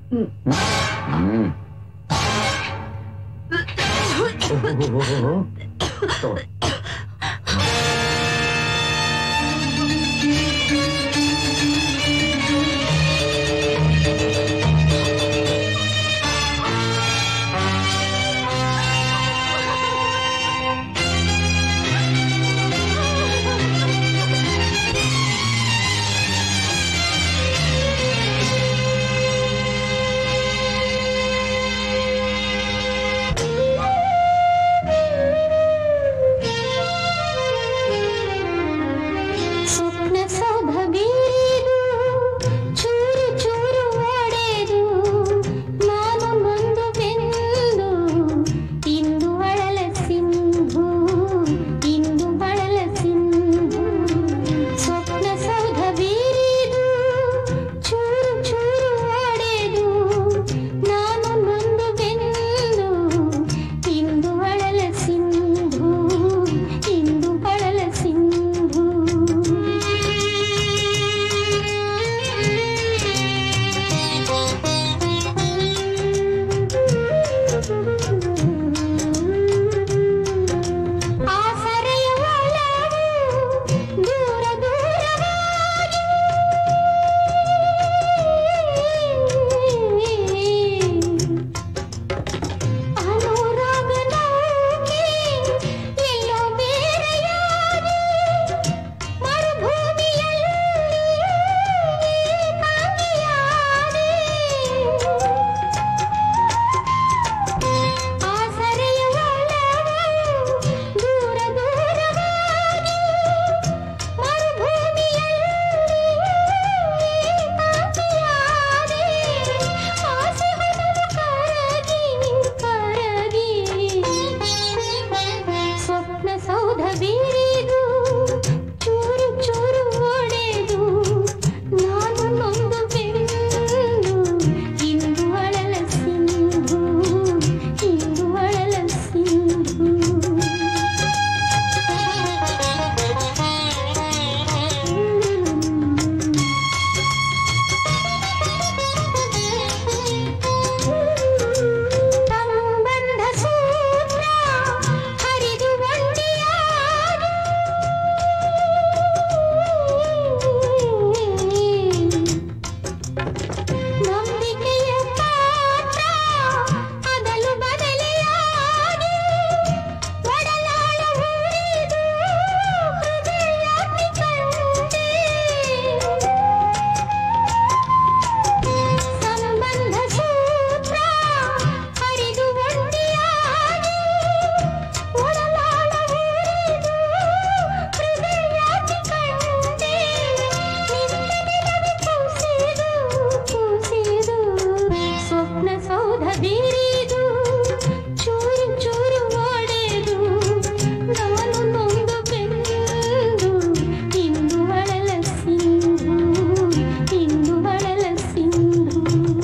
ಹ್ಮ್ ಓಹೋಹೋಹೋಹೋ. ತಗೋ. ಸ್ವಪ್ನ ಸೌಧ ಬೀರಿದು ಚೂರು ಚೂರು ಒಡೆದು ನಾನು ನೊಂದು ಬೆಂದು ಇಂದು ಅಳಲ ಸಿಂಧು ಇಂದು ಅಳಲ ಸಿಂಧು ಸ್ವಪ್ನ ಸೌಧ ಬೀರಿದು ಚೂರು ಚೂರು ಒಡೆದು ನಾನು ನೊಂದು ಬೆಂದು ಇಂದು ಅಳಲ ಸಿಂಧು ಇಂದು ಅಳಲ ಸಿಂಧು ಆಸರೆಯ ಒಲವು ದೂರ ದೂರವಾಗಿ ಅನುರಾಗ ನೌಕೆ ಎಲ್ಲೋ ಬೇರೆಯಾಗಿ ಮರುಭೂಮಿಯಲ್ಲಿ ಏಕಾಂಗಿಯಾದೆ. ಆಸರೆಯ ಒಲವು ದೂರ ದೂರವಾಗಿ ಮರುಭೂಮಿಯಲ್ಲಿ ಏಕಾಂಗಿಯಾದೆ. ಆಸೆ ಹೊನಲು ಕರಗಿ ಕರಗಿ ಸ್ವಪ್ನ ಸೌಧ ಬೀರಿದು ಚೂರು ಚೂರು ಒಡೆದು ನಾನು ನೊಂದು ಬೆಂದು ಇಂದು ಅಳಲ ಸಿಂಧು ಇಂದು ಅಳಲ ಸಿಂಧು ಸಂಬಂಧ ಸೂತ್ರ ಹರಿದು ಒಂಟಿಯಾಗಿ ನಂಬಿಕೆಯ ಪಾತ್ರ ಅದಲು ಬದಲಿಯಾಗಿ ಒಡಲಾಳ ಉರಿದು ಹೃದಯಾಗ್ನಿ ಕಂಡೆ ಸಂಬಂಧ ಸೂತ್ರ ಹರಿದು ಒಂಟಿಯಾಗಿ ಒಡಲಾಳ ಉರಿದು ಹೃದಯಾಗ್ನಿ ಕಂಡೆ ನಿಂತನೆಲವೇ ಕೂಸಿದು ಕೂಸಿದು ಸ್ವಪ್ನ ಸೌಧ ಬೀರಿದು ಚೂರು ಚೂರು ಒಡೆದು ನಾನು ನೊಂದು ಬೆಂದು ಇಂದು ಅಳಲ ಸಿಂಧು ಇಂದು ಅಳಲ ಸಿಂಧು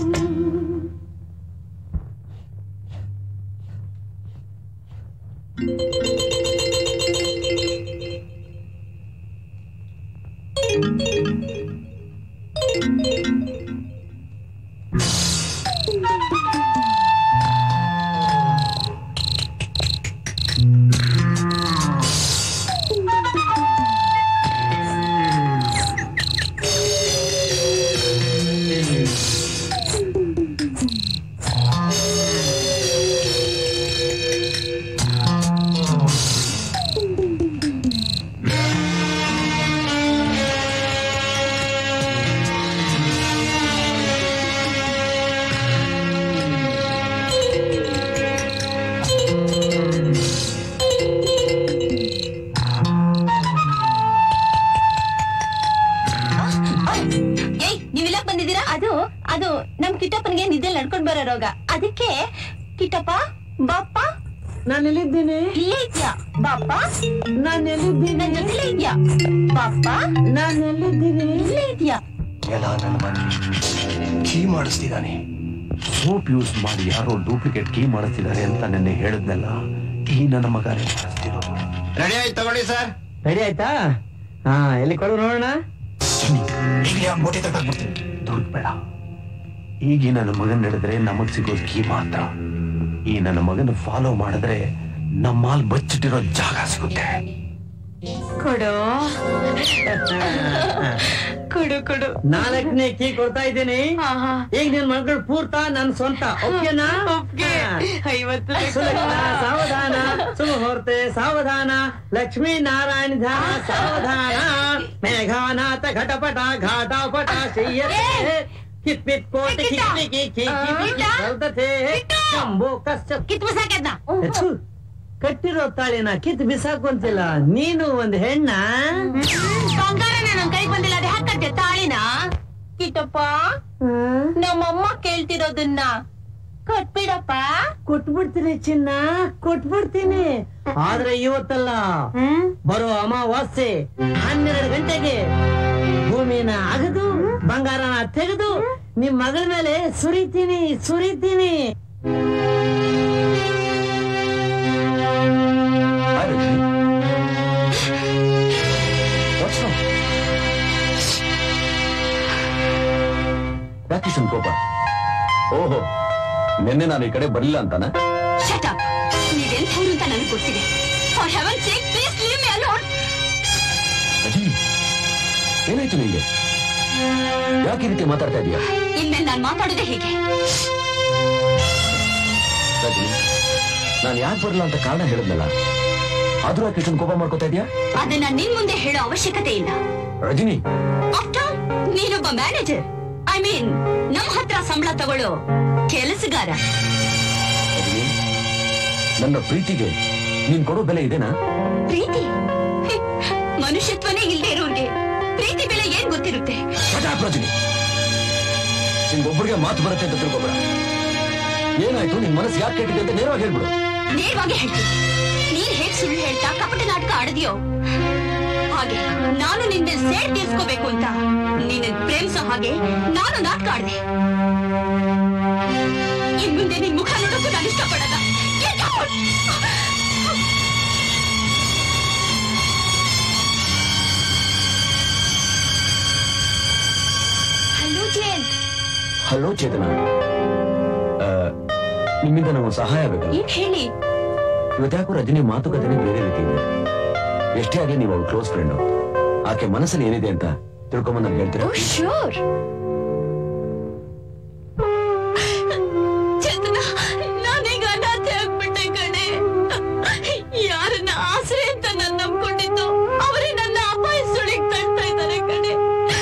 ಏಯ್ ನೀವಿಲ್ಲ ಬಂದಿದ್ದೀರಾ ಅದು ಅದು ನಮ್ ಕಿಟ್ಟಪ್ಪನಿಗೆ ನಿದ್ದೆ ನಡ್ಕೊಂಡ್ ಬರೋ ರೋಗ ಅದಕ್ಕೆ ಕಿಟ್ಟಪ್ಪ ಬಾಪ್ಪ ನಾನು ಎಲ್ಲಿದ್ದೀನಿ ಇಲ್ಲೇ ಇದ್ಯಾ ಬಾಪ್ಪ ನಾನು ಎಲ್ಲಿದ್ದೀನಿ ನನ್ ಜೊತೆಲೇ ಇದ್ಯಾ ಬಾಪ್ಪ ನಾನು ಎಲ್ಲಿದ್ದೀನಿ ಇಲ್ಲೇ ಇದ್ಯಾ ಎಲ್ಲ ನನ್ನ ಮನೆ ಕೀ ಮಾಡಿಸ್ತಿದ್ದಾನೆ ಸೋಪ್ ಯೂಸ್ ಮಾಡಿ ಯಾರೋ ಡೂಪ್ಲಿಕೇಟ್ ಕೀ ಮಾಡಿಸ್ತಿದ್ದಾರೆ ಅಂತ ನೆನ್ನೆ ಹೇಳಿದ್ನಲ್ಲ ಈ ನನ್ನ ಮಗನೇ ಮಾಡಿಸ್ತಿರೋದು ರೆಡಿ ಆಯ್ತು ತಗೊಳ್ಳಿ ಸರ್ ರೆಡಿ ಆಯ್ತಾ ಹಾ ಎಲ್ಲಿ ಕೊಡು ನೋಡೋಣ ಈಗಲೇ ಆ ಬೋಟಿ ತಗೊಂಡ್ಬಿಡ್ತೀನಿ ದುಡ್ಡು ಬೇಡ ಈಗ ಈ ನನ್ನ ಮಗನ್ ನಡೆದ್ರೆ ನಮಗ್ ಸಿಗೋದು ಕೀ ಮಾತ್ರ ಈ ನನ್ನ ಮಗನ ಫಾಲೋ ಮಾಡಿದ್ರೆ ನಮ್ಮಾಲ್ ಬಚ್ಚಿಟ್ಟಿರೋ ಜಾಗ ಸಿಗುತ್ತೆ ಕೊಡು ಕೊಡು ಕೊಡು ನಾಲ್ಕನೇ ಕೀ ಕೊಡ್ತಾ ಇದ್ದೀನಿ ಈಗ ನಿನ್ ಮಗಳು ಪೂರ್ತ ನನ್ ಸ್ವಂತ ಓಕೆನಾ ಐವತ್ತು ಸುಲಗ್ನ ಸಾವಧಾನ ಸುಮುಹೂರ್ತೆ ಸಾವಧಾನ ಲಕ್ಷ್ಮೀ ನಾರಾಯಣ ಧ್ಯಾನ ಸಾವಧಾನ ಮೇಘಾನಾಥ ಘಟಪಟ ಘಾಟಾಪಟ ಶ್ರೀಯತೆ ಕಿತ್ ಪಿತ್ ಕೋಟಿ ಕಿಕ್ಲಿಕಿ ಕಿ ಕಲ್ತತೆ ಶಂಭೋ ಕಶ್ಚ ಕಿತ್ ಬಿಸಾಕದ್ನ ಹೆಚ್ಚು ಕಟ್ಟಿರೋ ತಾಳಿನ ಕಿತ್ ಬಿಸಾಕೊಂತಿಲ್ಲ ನೀನು ಒಂದ್ ಹೆಣ್ಣ ಬಂಗಾರನ ನನ್ ಕೈಗೆ ಬಂದಿಲ್ಲ ಅದೇ ಹಾಕತ್ತೆ ತಾಳಿನ ಕಿಟ್ಟಪ್ಪ ನಮ್ಮಮ್ಮ ಕೇಳ್ತಿರೋದನ್ನ ಕೊಟ್ಬಿಡಪ್ಪ ಕೊಟ್ಬಿಡ್ತೀನಿ ಚಿನ್ನ ಕೊಟ್ಬಿಡ್ತೀನಿ ಆದ್ರೆ ಇವತ್ತಲ್ಲ ಬರೋ ಅಮಾವಾಸ್ಯೆ ಹನ್ನೆರಡು ಗಂಟೆಗೆ ಭೂಮಿನ ಅಗದು ಬಂಗಾರನ ತೆಗೆದು ನಿಮ್ ಮಗಳ ಮೇಲೆ ಸುರಿತೀನಿ ಸುರಿತೀನಿ ಯಾಕೆ ಇಷ್ಟೊಂದು ಕೋಪ ಓಹೋ ನಿನ್ನೆ ನಾನು ಈ ಕಡೆ ಬರ್ಲಿಲ್ಲ ಅಂತಾನ ಶಟ್ ಅಪ್ ನೀವೆಂಥವ್ರು ಅಂತ ನನಗೆ ಗೊತ್ತಿದೆ for heaven sake please leave me alone Ajay ಏನಾಯ್ತು ನಿಂಗೆ ಯಾಕೆ ಈ ರೀತಿ ಮಾತಾಡ್ತಾ ಇದೀಯಾ ಇನ್ಮೇಲೆ ನಾನು ಮಾತಾಡೋದೇ ಹೇಗೆ ರಜನಿ ನಾನು ಯಾಕೆ ಬರಲ್ಲ ಅಂತ ಕಾರಣ ಹೇಳಿದ್ನಲ್ಲ ಆದ್ರೂ ಯಾಕೆ ಇಷ್ಟೊಂದು ಕೋಪ ಮಾಡ್ಕೋತಾ ಇದೀಯಾ ಅದನ್ನ ನಿನ್ ಮುಂದೆ ಹೇಳೋ ಅವಶ್ಯಕತೆ ಇಲ್ಲ ರಜನಿ ಆಫ್ಟರ್ ನೀನೊಬ್ಬ ಮ್ಯಾನೇಜರ್ ಐ ಮೀನ್ ನಮ್ ಹತ್ರ ಸಂಬಳ ತಗೊಳ್ಳೋ ಕೆಲಸಗಾರ ರಜನಿ ನನ್ನ ಪ್ರೀತಿಗೆ ನೀನ್ ಕೊಡೋ ಬೆಲೆ ಇದೆನಾ ಪ್ರೀತಿ ಹೆ, ಮನುಷ್ಯತ್ವನೇ ಇಲ್ದೇ ಇರೋರ್ಗೆ ಪ್ರೀತಿ ಬೆಲೆ ಏನ್ ಗೊತ್ತಿರುತ್ತೆ Shut up, ರಜನಿ ನಿಮ್ಗೊಬ್ಬರಿಗೆ ಮಾತು ಬರುತ್ತೆ ಅಂತ ತಿಳ್ಕೊಬೇಡ ಏನಾಯ್ತು ನಿನ್ ಮನಸ್ಸು ಯಾಕೆ ಕೆಟ್ಟಿದೆ ಅಂತ ನೇರವಾಗಿ ಹೇಳ್ಬಿಡು ನೇರವಾಗಿ ಹೇಳ್ತೀನಿ ನೀನ್ ಹೇಗ್ ಸುಳ್ಳು ಹೇಳ್ತಾ ಕಪಟ ನಾಟಕ ಆಡದಿಯೋ ಹಾಗೆ ನಾನು ನಿನ್ ಮೇಲೆ ಸೇಡ್ ತೀರ್ಸ್ಕೋಬೇಕು ಅಂತ ನೀನ್ ಪ್ರೇಮಿಸೋ ಹಾಗೆ ನಾನು ನಾಟಕ ಆಡ್ದೆ ಇನ್ ಮುಂದೆ ನಿನ್ ಮುಖ ನೋಡೋಕ್ಕೂ ನಾನು ಇಷ್ಟಪಡಲ್ಲ Get out! Hello Jayanth hello Chetana ಆ, ನಿಮ್ಮಿಂದ ನಮಗೆ ಸಹಾಯ ಆಗಬೇಕಲ್ಲ ಏನ್ ಹೇಳಿ ಇವತ್ತ್ಯಾಕೋ ರಜನಿ ಮಾತುಕತೆನೇ ಬೇರೆ ರೀತಿ ಇದೆ ಎಷ್ಟೇ ಆಗಲಿ ನೀವು ಅವ್ಳ ಕ್ಲೋಸ್ ಫ್ರೆಂಡು ಆಕೆ ಮನಸ್ಸಲ್ಲಿ ಏನಿದೆ ಅಂತ ತಿಳ್ಕೊಂಬಂದ್ ನನಗೆ ಹೇಳ್ತೀರಾ ಶೋರ್ ಚೇತನ ನಾನೀಗ ಅನಾಥೆ ಆಗ್ಬಿಟ್ಟೆ ಕಣೆ ಯಾರನ್ನ ಆಸರೆ ಅಂತ ನಾನು ನಂಬ್ಕೊಂಡಿದ್ದು ಅವರೇ ನನ್ನ ಅಪಾಯ ಸುಳಿಗ್ ತಳ್ತಾ ಇದ್ದಾರೆ ಕಣೆ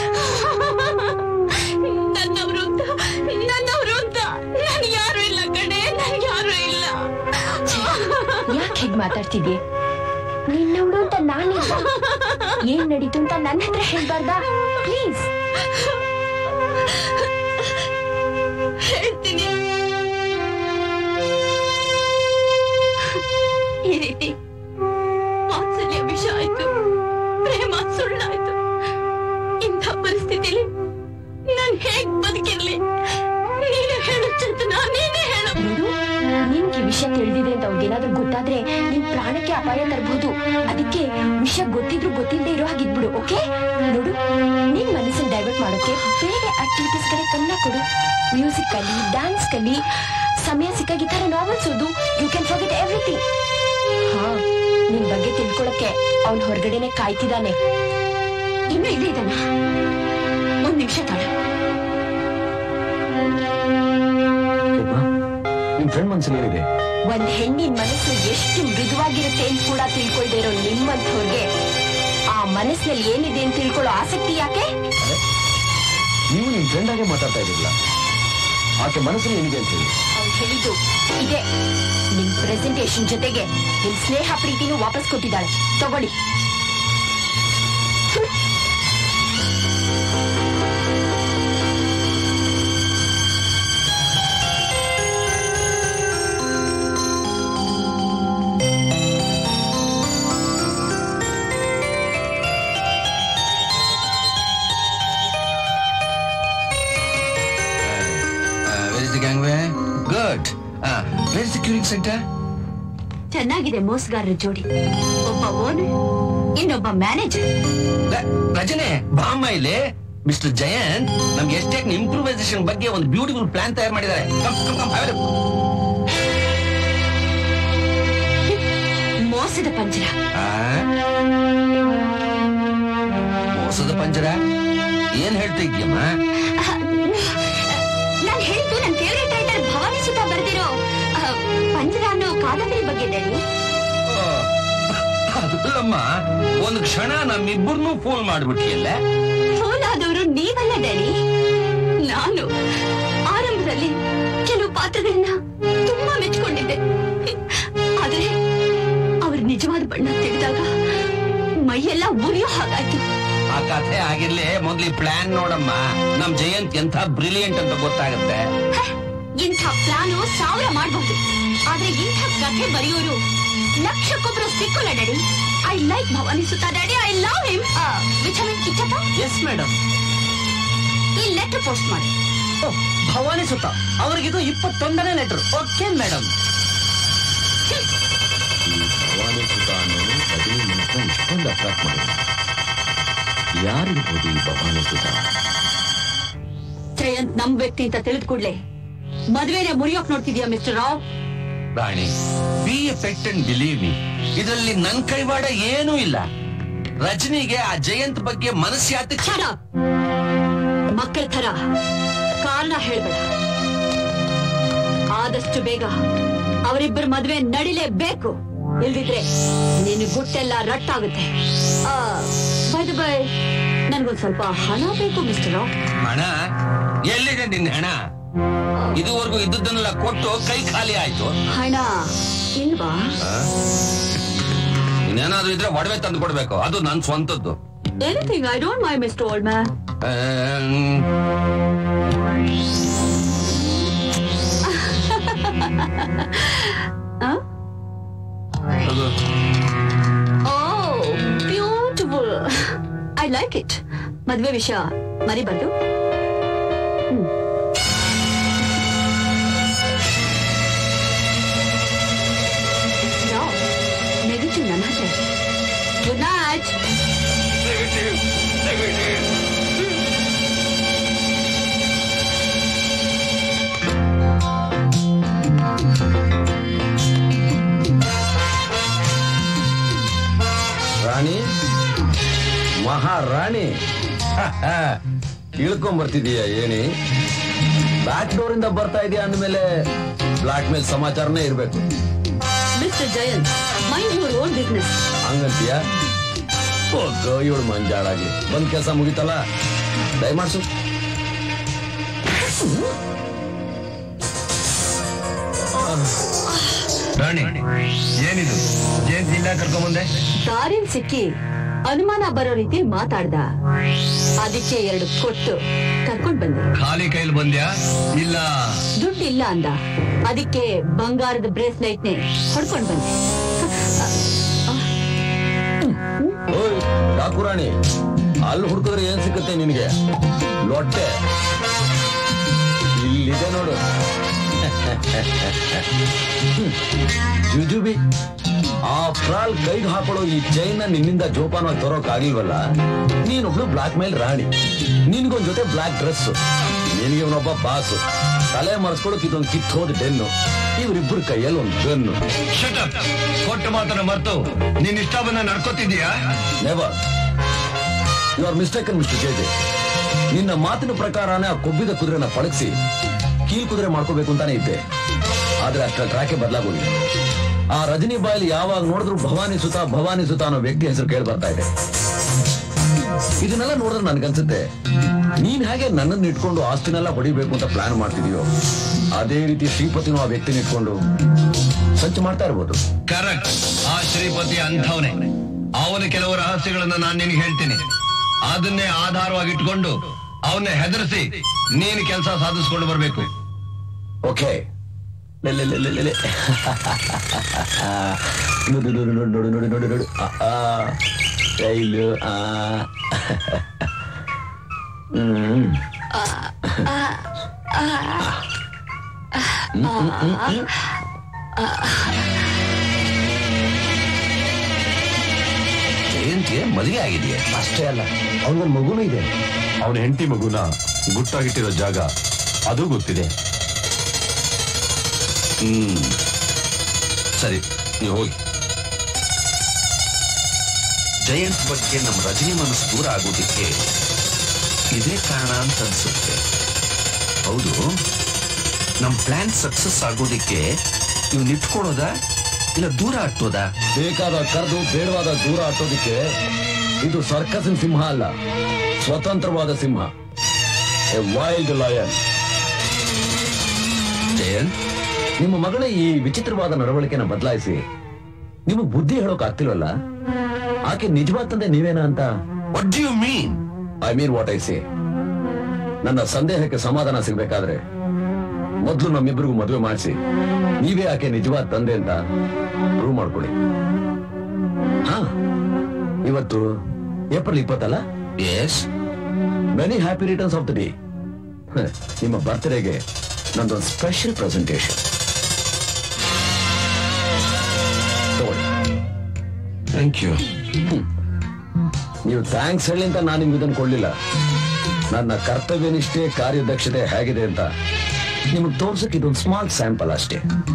ನನ್ನವರು ಅಂತ ನನ್ನವರು ಅಂತ ನನ್ ಯಾರು ಇಲ್ಲ ಕಣೆ ನನ್ ಯಾರು ಇಲ್ಲ ಯಾಕೆ ಹೀಗ್ ಮಾತಾಡ್ತಿದ್ಯೆ ನಿನ್ನವಳು ಅಂತ ನಾನಿಲ್ಲ ಏನ್ ನಡೀತು ಅಂತ ನನ್ನ ಹತ್ರ ಹೇಳ್ಬಾರ್ದಾ ಪ್ಲೀಸ್ ಹೇಳ್ತೀನಿ ಈ ರೀತಿ ವಾತ್ಸಲ್ಯ ವಿಷ ಆಯ್ತು ಪ್ರೇಮ ಸುಳ್ಳಾಯ್ತು ಇಂಥ ಪರಿಸ್ಥಿತಿಲಿ ನಾನ್ ಹೇಗ್ ಬದುಕಿರ್ಲಿ ನೀನೇ ಹೇಳು ಚೇತನ ನೀನೇ ಹೇಳು ನಿನ್ಗೆ ಈ ವಿಷಯ ತಿಳಿದಿದೆ ಅಂತ ಅವ್ರಿಗೇನಾದ್ರೂ ಗೊತ್ತಾದ್ರೆ ನಿನ್ ಪ್ರಾಣಕ್ಕೆ ಅಪಾಯ ತರಬಹುದು ಅದಕ್ಕೆ ವಿಷಯ ಗೊತ್ತಿದ್ರು ಗೊತ್ತಿಲ್ಲದೆ ಇರೋ ಹಾಗಿದ್ಬಿಡು ಓಕೆ ನೋಡು ನಿನ್ ಮನಸ್ಸನ್ನ ಡೈವರ್ಟ್ ಮಾಡೋಕೆ ಬೇರೆ ಆಕ್ಟಿವಿಟೀಸ್ ಕಡೆ ಗಮನ ಕೊಡು ಮ್ಯೂಸಿಕ್ ಕಲಿ ಡ್ಯಾನ್ಸ್ ಕಲಿ ಸಮಯ ಸಿಕ್ಕಾಗ ಈ ತರ ನಾವೆಲ್ಸ್ ಓದು ಯು ಕ್ಯಾನ್ ಫಾರ್ಗೆಟ್ ಎವ್ರಿಥಿಂಗ್ ಹಾ ನಿನ್ ಬಗ್ಗೆ ತಿಳ್ಕೊಳಕ್ಕೆ ಅವ್ನ್ ಹೊರಗಡೆನೆ ಕಾಯ್ತಿದ್ದಾನೆ ಇನ್ನು ಇಲ್ಲೇ ಇದ್ದಾನ ಒಂದ್ ನಿಮಿಷ ತಾಳು ನಿಮ್ ಫ್ರೆಂಡ್ ಮನಸ್ಸಲ್ಲಿ ಏನಿದೆ ಒಂದ್ ಹೆಣ್ಣಿನ ಮನಸ್ಸು ಎಷ್ಟು ಮೃದುವಾಗಿರುತ್ತೆ ಅಂತ ಕೂಡ ತಿಳ್ಕೊಳ್ದೇ ಇರೋ ನಿಮ್ಮಂಥವ್ರಿಗೆ ಆ ಮನಸ್ಸಿನಲ್ಲಿ ಏನಿದೆ ಅಂತ ತಿಳ್ಕೊಳ್ಳೋ ಆಸಕ್ತಿ ಯಾಕೆ ನೀವು ನಿಮ್ ಫ್ರೆಂಡ್ ಆಗೆ ಮಾತಾಡ್ತಾ ಇದ್ದಿಲ್ಲ ಆಕೆ ಮನಸ್ಸಲ್ಲಿ ಏನಿದೆ ಅಂತ ಹೇಳಿ ಅವ್ರು ಹೇಳಿದ್ದು ಇದೆ ನಿಮ್ ಪ್ರೆಸೆಂಟೇಶನ್ ಜೊತೆಗೆ ನಿಮ್ ಸ್ನೇಹ ಪ್ರೀತಿನೂ ವಾಪಸ್ ಕೊಟ್ಟಿದ್ದಾಳೆ ತಗೊಳ್ಳಿ where is the gangway good where is the curing centre ಚೆನ್ನಾಗಿದೆ ಮೋಸಗಾರರ ಜೋಡಿ ಒಬ್ಬ ಓನರ್ ಇನ್ನೊಬ್ಬ ಮ್ಯಾನೇಜರ್ ರಜನೆ ಬಾಮ್ಮ ಇಲ್ಲಿ ಮಿಸ್ಟರ್ ಜಯಂತ್ ನಮ್ಗೆ ಎಸ್ಟೇಟ್ ಇಂಪ್ರೂವೈಸೇಷನ್ ಬಗ್ಗೆ ಒಂದು ಬ್ಯೂಟಿಫುಲ್ ಪ್ಲಾನ್ ತಯಾರು ಮಾಡಿದ್ದಾರೆ Come, come, come, have a look. ಮೋಸದ ಪಂಜರ ಆ? ಮೋಸದ ಪಂಜರ ಏನ್ ಹೇಳ್ತಾ ಇದ್ಯಮ್ಮ ನಾನ್ ಹೇಳಿದ್ದು ನನ್ ಫೇವರೇಟ್ ರೈಟರ್ ಭವಾನಿ ಸುತ ಬರ್ದಿರೋ ಆ, ಪಂಜರ ಅನ್ನೋ ಕಾದಂಬರಿ ಬಗ್ಗೆ ಡ್ಯಾಡಿ ಅದಲ್ಲಮ್ಮ ಒಂದು ಕ್ಷಣ ನಮ್ಮಿಬ್ಬರನ್ನೂ ಫೋನ್ ಮಾಡ್ಬಿಟ್ಟಿಯಲ್ಲ ಫೋನ್ ಆದವರು ನೀವಲ್ಲ ಡ್ಯಾಡಿ ನಾನು ಆರಂಭದಲ್ಲಿ ಕೆಲವು ಪಾತ್ರಗಳನ್ನ ತುಂಬಾ ಮೆಚ್ಕೊಂಡಿದ್ದೆ ಆದ್ರೆ ಅವ್ರ ನಿಜವಾದ ಬಣ್ಣ ತಿಳಿದಾಗ ಮೈಯೆಲ್ಲ ಉರಿಯೋ ಹಾಗಾಯ್ತು ಆ ಕಥೆ ಆಗಿರ್ಲಿ ಮೊದ್ಲು ಪ್ಲಾನ್ ನೋಡಮ್ಮ ನಮ್ ಜಯಂತ್ ಎಂಥ ಬ್ರಿಲಿಯಂಟ್ ಅಂತ ಗೊತ್ತಾಗುತ್ತೆ ಇಂಥ ಪ್ಲಾನು ಸಾವಿರ ಮಾಡಬಹುದು ಆದ್ರೆ ಇಂಥ ಕಥೆ ಬರೆಯೋರು ಲಕ್ಷಕ್ಕೊಬ್ರು ಸಿಕ್ಕಲ್ಲ daddy I like Bhavani Sutha daddy I love him vitamin Kichchappa yes madam ಈ ಲೆಟರ್ ಪೋಸ್ಟ್ ಮಾಡಿ ಭವಾನಿ ಸುತ್ತ ಅವ್ರಿಗಿದು ಇಪ್ಪತ್ತೊಂದನೇ ಲೆಟರ್ ಓಕೆ ಮೇಡಮ್ ಭವಾನಿ ಸುತ ಅನ್ನೋನು ರಜನಿ ಮನಸ್ಸನ್ನ ಇಷ್ಟೊಂದು ಅಟ್ರಾಕ್ಟ್ ಮಾಡಿದ ಯಾರಿರ್ಬೋದು ಈ ಭವಾನಿ ಸುತ ಜಯಂತ್ ನಮ್ ವ್ಯಕ್ತಿ ಅಂತ ತಿಳಿದ ಕೂಡ್ಲೆ ಮದ್ವೆನೆ ಮುರಿಯೋಕ್ ನೋಡ್ತಿದ್ಯಾ mister Rao Rani be effect and believe me ಇದರಲ್ಲಿ ನನ್ ಕೈವಾಡ ಏನೂ ಇಲ್ಲ ರಜನಿಗೆ ಆ ಜಯಂತ್ ಬಗ್ಗೆ ಮನಸ್ಸು ಕ್ಷಣ ಮಕ್ಕಳ ಥರ ಕಾರಣ ಹೇಳ್ಬೇಡ ಆದಷ್ಟು ಬೇಗ ಅವರಿಬ್ಬರ ಮದ್ವೆ ನಡಿಲೇಬೇಕು ಇಲ್ದಿದ್ರೆ ನಿನ್ನ ಗುಟ್ಟೆಲ್ಲ ರಟ್ಟಾಗುತ್ತೆ ಬೈ ಬೈ ನನ್ಗೊಂದ್ ಸ್ವಲ್ಪ ಹಣ ಬೇಕು ಮಿಸ್ಟರ್ ರಾವ್ ಹಣ ಎಲ್ಲಿದೆ ನಿನ್ನ ಹಣ ಇದುವರೆಗೂ ಇದ್ದದ್ದನ್ನೆಲ್ಲ ಕೊಟ್ಟು ಕೈ ಖಾಲಿ ಆಯ್ತು ಹಣ ಇಲ್ವಾ ಆ? ಇನ್ನೇನಾದ್ರೂ ಇದ್ರೆ ಒಡವೆ ತಂದು ಕೊಡ್ಬೇಕು ಅದು ನನ್ ಸ್ವಂತದ್ದು anything I don't my mister old man am, ಅದು oh beautiful I like it ಮದ್ವೆ ವಿಷಯ ಮರಿಬಾರ್ದು ಹ್ಮ್. ರಾವ್, ನೆಗೆಟಿವ್ ನನ್ನ ಹತ್ರ ಗುಡ್ ನೈಟ್ ರಾಣಿ ಮಹಾರಾಣಿ ಇಳ್ಕೊಂಡ್ ಬರ್ತಿದೀಯ ಏನಿ ಬ್ಯಾಕ್ ಡೋರ್ ಇಂದ ಬರ್ತಾ ಇದೀಯ ಅಂದ್ಮೇಲೆ ಬ್ಲಾಕ್ ಮೇಲ್ ಸಮಾಚಾರನೇ ಇರ್ಬೇಕು mister Jayanth mind your own business ಹಂಗಂತೀಯ ಹೋಗೋ ಇವಳು ಮಂಜಾಳಾಗಿ ಬಂದ್ ಕೆಲಸ ಮುಗಿತಲ್ಲ ದಯಮಾಡ್ಸು ರಾಣಿ ಏನಿದು ಜಯಂತ್ ಇಲ್ಲ ಕರ್ಕೊಂಬಂದೆ ದಾರಿಲ್ ಸಿಕ್ಕಿ ಅನುಮಾನ ಬರೋ ರೀತಿ ಮಾತಾಡ್ದ ಅದಕ್ಕೆ ಎರಡು ಕೊಟ್ಟು ಕರ್ಕೊಂಡ್ ಬಂದೆ ಖಾಲಿ ಕೈಲಿ ಬಂದ್ಯಾ ಇಲ್ಲ ದುಡ್ಡು ಇಲ್ಲ ಅಂದ ಅದಕ್ಕೆ ಬಂಗಾರದ ಬ್ರೇಸ್ಲೈಟ್ ನೇ ಹೊಡ್ಕೊಂಡ್ ಬಂದೆ ಓಯ್ ಠಾಕುರಾಣಿ ಅಲ್ಲಿ ಹುಡುಕಿದ್ರೆ ಏನ್ ಸಿಕ್ಕತ್ತೆ ನಿನಗೆ ಲೊಟ್ಟೆ ಇಲ್ಲಿದೆ ನೋಡು ಜುಜುಬಿ ಆ ಫ್ರಾಲ್ ಕೈಗೆ ಹಾಕೊಳ್ಳೋ ಈ ಚೈನ್ ನಿನ್ನಿಂದ ಜೋಪಾನವಾಗಿ ತರೋಕ್ ಆಗಿಲ್ವಲ್ಲ ನೀನೊಬ್ಳು ಬ್ಲಾಕ್ ಮೇಲ್ ರಾಣಿ ನಿನ್ಗೊಂದ್ ಜೊತೆ ಬ್ಲಾಕ್ ಡ್ರೆಸ್ ನಿನಗೆ ಇವನೊಬ್ಬ ಬಾಸು ತಲೆ ಮರೆಸ್ಕೊಳಕ್ ಇದೊಂದು ಕಿತ್ ಹೋದ ಡೆನ್ನು ಇವರಿಬ್ಬರ ಕೈಯಲ್ಲಿ ಒಂದು ಗನ್ನು ಶಟಪ್ ಕೊಟ್ಟ ಮಾತನ್ನ ಮರ್ತು ನೀನ್ ಇಷ್ಟ ಬಂದ ನಡ್ಕೋತಿದ್ಯಾ never you are mistaken mister JJ ನಿನ್ನ ಮಾತಿನ ಪ್ರಕಾರನೇ ಆ ಕೊಬ್ಬಿದ ಕುದುರೆನ ಪಳಗಿಸಿ ಕೀಲ್ ಕುದುರೆ ಮಾಡ್ಕೋಬೇಕು ಅಂತಾನೆ ಇದ್ದೆ ಆದ್ರೆ ಅಷ್ಟ ಟ್ರ್ಯಾಕೆ ಬದಲಾಗೋಗಿದೆ ಆ ರಜನಿ ಬಾಯಲ್ಲಿ ಯಾವಾಗ ನೋಡಿದ್ರು ಭವಾನಿ ಸುತ ಭವಾನಿ ಸುತ ಅನ್ನೋ ವ್ಯಕ್ತಿ ಹೆಸರು ಕೇಳಿ ಬರ್ತಾ ಇದೆ ಇದನ್ನೆಲ್ಲ ನೋಡಿದ್ರೆ ನನ್ಗನ್ಸುತ್ತೆ ನೀನ್ ಹೇಗೆ ನನ್ನನ್ನು ಇಟ್ಕೊಂಡು ಆಸ್ತಿನೆಲ್ಲ ಹೊಡಿಬೇಕು ಅಂತ ಪ್ಲಾನ್ ಮಾಡ್ತಿದೀಯೋ ಅದೇ ರೀತಿ ಶ್ರೀಪತಿನೂ ಆ ವ್ಯಕ್ತಿನ ಇಟ್ಕೊಂಡು ಸಂಚು ಮಾಡ್ತಾ ಇರ್ಬೋದು ಕರೆಕ್ಟ್ ಆ ಶ್ರೀಪತಿ ಅಂಥವನೇ ಅವನ ಕೆಲವು ರಹಸ್ಯಗಳನ್ನ ನಾನು ನಿನಗೆ ಹೇಳ್ತೀನಿ ಅದನ್ನೇ ಆಧಾರವಾಗಿ ಇಟ್ಕೊಂಡು ಅವನ್ನೇ ಹೆದರಿಸಿ ನೀನು ಕೆಲಸ ಸಾಧಿಸ್ಕೊಂಡು ಬರ್ಬೇಕು ಓಕೆ ನೋಡು ನೋಡು ನೋಡು ನೋಡು ನೋಡು ನೋಡು ನೋಡು ಆ, ಆ. ಸ್ಟೈಲು ಆ ಹ್ಮ್ ಜಯಂತಿಗೆ ಮದುವೆ ಆಗಿದೆಯಾ ಅಷ್ಟೇ ಅಲ್ಲ ಅವನಿಗೊಂದು ಮಗುನೂ ಇದೆ ಅವನ ಹೆಂಡತಿ ಮಗುನ ಗುಟ್ಟಾಗಿಟ್ಟಿರೋ ಜಾಗ ಅದು ಗೊತ್ತಿದೆ ಹ್ಮ್ ಸರಿ ನೀವು ಹೋಗಿ ಜಯಂತ್ ಬಗ್ಗೆ ನಮ್ಮ ರಜನಿ ಮನಸ್ಸು ದೂರ ಆಗೋದಕ್ಕೆ ಇದೇ ಕಾರಣ ಅಂತ ಅನ್ಸುತ್ತೆ ಹೌದು ನಮ್ ಪ್ಲಾನ್ ಸಕ್ಸಸ್ ಆಗೋದಕ್ಕೆ ನೀವು ನಿಟ್ಕೊಳ್ಳೋದಾ ಇಲ್ಲ ದೂರ ಹಟ್ಟೋದಾ ಬೇಕಾದ ಕರೆದು ಬೇಡವಾದ ದೂರ ಹಟ್ಟೋದಿಕ್ಕೆ ಇದು ಸರ್ಕಸಿನ ಸಿಂಹ ಅಲ್ಲ ಸ್ವತಂತ್ರವಾದ ಸಿಂಹ ಎ ವೈಲ್ಡ್ ಲಯನ್ ಜಯಂತ್ ನಿಮ್ಮ ಮಗಳ ಈ ವಿಚಿತ್ರವಾದ ನಡವಳಿಕೆನ ಬದಲಾಯಿಸಿ ನಿಮಗೆ ಬುದ್ಧಿ ಹೇಳೋಕ್ ಆಗ್ತಿಲ್ವಲ್ಲ ಆಕೆ ನಿಜವಾದ ತಂದೆ ನೀವೇನಾ ಅಂತ what you mean I mean what I say ನನ್ನ ಸಂದೇಹಕ್ಕೆ ಸಮಾಧಾನ ಸಿಗ್ಬೇಕಾದ್ರೆ ಮೊದಲು ನಮ್ಮಿಬ್ಬರಿಗೂ ಮದುವೆ ಮಾಡಿಸಿ ನೀವೇ ಆಕೆ ನಿಜವಾದ ತಂದೆ ಅಂತ ಪ್ರೂವ್ ಮಾಡ್ಕೊಳ್ಳಿ ಹಾ ಇವತ್ತು ಏಪ್ರಿಲ್ ಇಪ್ಪತ್ತಲ್ಲ yes many happy returns of the day ನಿಮ್ಮ ಬರ್ತ್ಡೇಗೆ ನಂದೊಂದು ಸ್ಪೆಷಲ್ ಪ್ರೆಸೆಂಟೇಶನ್ ಥ್ಯಾಂಕ್ ಯು ನೀವು ಥ್ಯಾಂಕ್ಸ್ ಹೇಳಿ ಅಂತ ನಾನು ನಿಮ್ಗೆ ಇದನ್ನು ಕೊಡ್ಲಿಲ್ಲ ನನ್ನ ಕರ್ತವ್ಯನಿಷ್ಠೆ ಕಾರ್ಯದಕ್ಷತೆ ಹೇಗಿದೆ ಅಂತ ನಿಮಗೆ ತೋರ್ಸಕ್ಕೆ ಇದೊಂದು ಸ್ಮಾಲ್ ಸ್ಯಾಂಪಲ್ ಅಷ್ಟೇ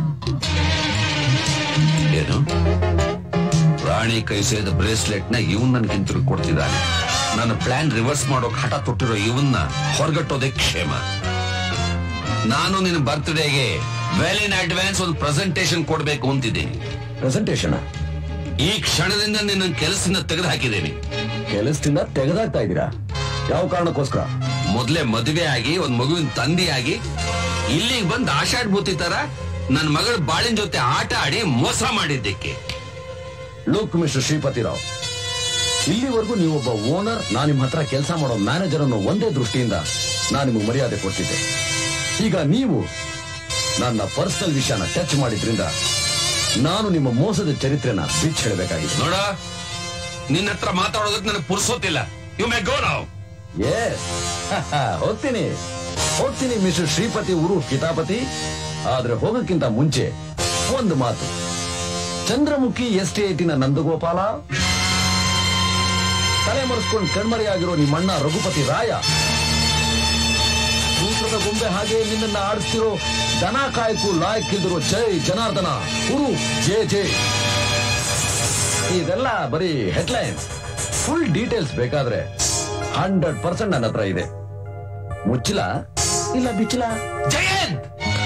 ಏನು ರಾಣಿ ಕೈ ಸೇರಿದ ಬ್ರೇಸ್ಲೆಟ್ ನ ಇವನ್ ನನ್ಗೆ ಹಿಂತಿರುಗಿ ಕೊಡ್ತಿದ್ದಾನೆ ನನ್ನ ಪ್ಲಾನ್ ರಿವರ್ಸ್ ಮಾಡೋಕ್ ಹಠ ತೊಟ್ಟಿರೋ ಇವನ್ನ ಹೊರಗಟ್ಟೋದೇ ಕ್ಷೇಮ ನಾನು ನಿನ್ನ ಬರ್ತ್ಡೇಗೆ ವೆಲ್ ಇನ್ ಅಡ್ವಾನ್ಸ್ ಒಂದು ಪ್ರೆಸೆಂಟೇಶನ್ ಕೊಡ್ಬೇಕು ಅಂತಿದ್ದೀನಿ ಪ್ರೆಸೆಂಟೇಶನ್ ಈ ಕ್ಷಣದಿಂದ ನಿನ್ನ ಕೆಲಸದಿಂದ ತೆಗೆದು ಹಾಕಿದ್ದೀನಿ ಕೆಲಸದಿಂದ ತೆಗೆದಾಗ್ತಾ ಇದ್ದೀರಾ ಯಾವ ಕಾರಣಕ್ಕೋಸ್ಕರ ಮೊದ್ಲೇ ಮದುವೆ ಆಗಿ ಒಂದ್ ಮಗುವಿನ ತಂದೆಯಾಗಿ ಇಲ್ಲಿಗೆ ಬಂದ್ ಆಷಾಢಭೂತಿ ತರ ನನ್ನ ಮಗಳ ಬಾಳಿನ ಜೊತೆ ಆಟ ಆಡಿ ಮೋಸ ಮಾಡಿದ್ದಕ್ಕೆ ಲೋಕ್ ಮಿಸ್ಟರ್ ಶ್ರೀಪತಿ ರಾವ್ ಇಲ್ಲಿವರೆಗೂ ನೀವೊಬ್ಬ ಓನರ್ ನಾನು ನಿಮ್ಮ ಹತ್ರ ಕೆಲಸ ಮಾಡೋ ಮ್ಯಾನೇಜರ್ ಅನ್ನೋ ಒಂದೇ ದೃಷ್ಟಿಯಿಂದ ನಾನು ನಿಮಗೆ ಮರ್ಯಾದೆ ಕೊಡ್ತಿದ್ದೆ ಈಗ ನೀವು ನನ್ನ ಪರ್ಸನಲ್ ವಿಷಯನ ಟಚ್ ಮಾಡಿದ್ರಿಂದ ನಾನು ನಿಮ್ಮ ಮೋಸದ ಚರಿತ್ರೆನ ಬಿಚ್ಚ ಹೇಳಬೇಕಾಗಿದೆ ನೋಡ ನಿನ್ನ ಹತ್ರ ಮಾತಾಡೋದಕ್ಕೆ ನನಗೆ ಪುರ್ಸೋತಿಲ್ಲ ಯು ಮೇ ಗೋ ನಾವ್ ಎಸ್ ಹೋಗ್ತೀನಿ ಹೋಗ್ತೀನಿ ಮಿಸ್ಟರ್ ಶ್ರೀಪತಿ ಊರು ಕಿತಾಪತಿ ಆದ್ರೆ ಹೋಗೋಕ್ಕಿಂತ ಮುಂಚೆ ಒಂದು ಮಾತು ಚಂದ್ರಮುಖಿ ಎಸ್ಟೇಟಿನ ನಂದಗೋಪಾಲ ತಲೆ ಮರೆಸ್ಕೊಂಡು ಕಣ್ಮರೆಯಾಗಿರೋ ನಿಮ್ಮಣ್ಣ ರಘುಪತಿ ರಾಯ ಸೂತ್ರದ ಗೊಂಬೆ ಹಾಗೆ ನಿನ್ನನ್ನ ಆಡಿಸ್ತಿರೋ ದನ ಕಾಯ್ಕು ಲಾಯಕ್ಕಿದ್ರು ಜೈ ಜನಾರ್ದನ ಗುರು ಜೇ ಜೇ ಇದೆಲ್ಲ ಬರೀ ಹೆಡ್ಲೈನ್ಸ್ ಫುಲ್ ಡೀಟೇಲ್ಸ್ ಬೇಕಾದ್ರೆ ಹಂಡ್ರೆಡ್ ಪರ್ಸೆಂಟ್ ನನ್ನ ಹತ್ರ ಇದೆ ಮುಚ್ಚಲ ಇಲ್ಲ ಬಿಚ್ಚಲ Jayanth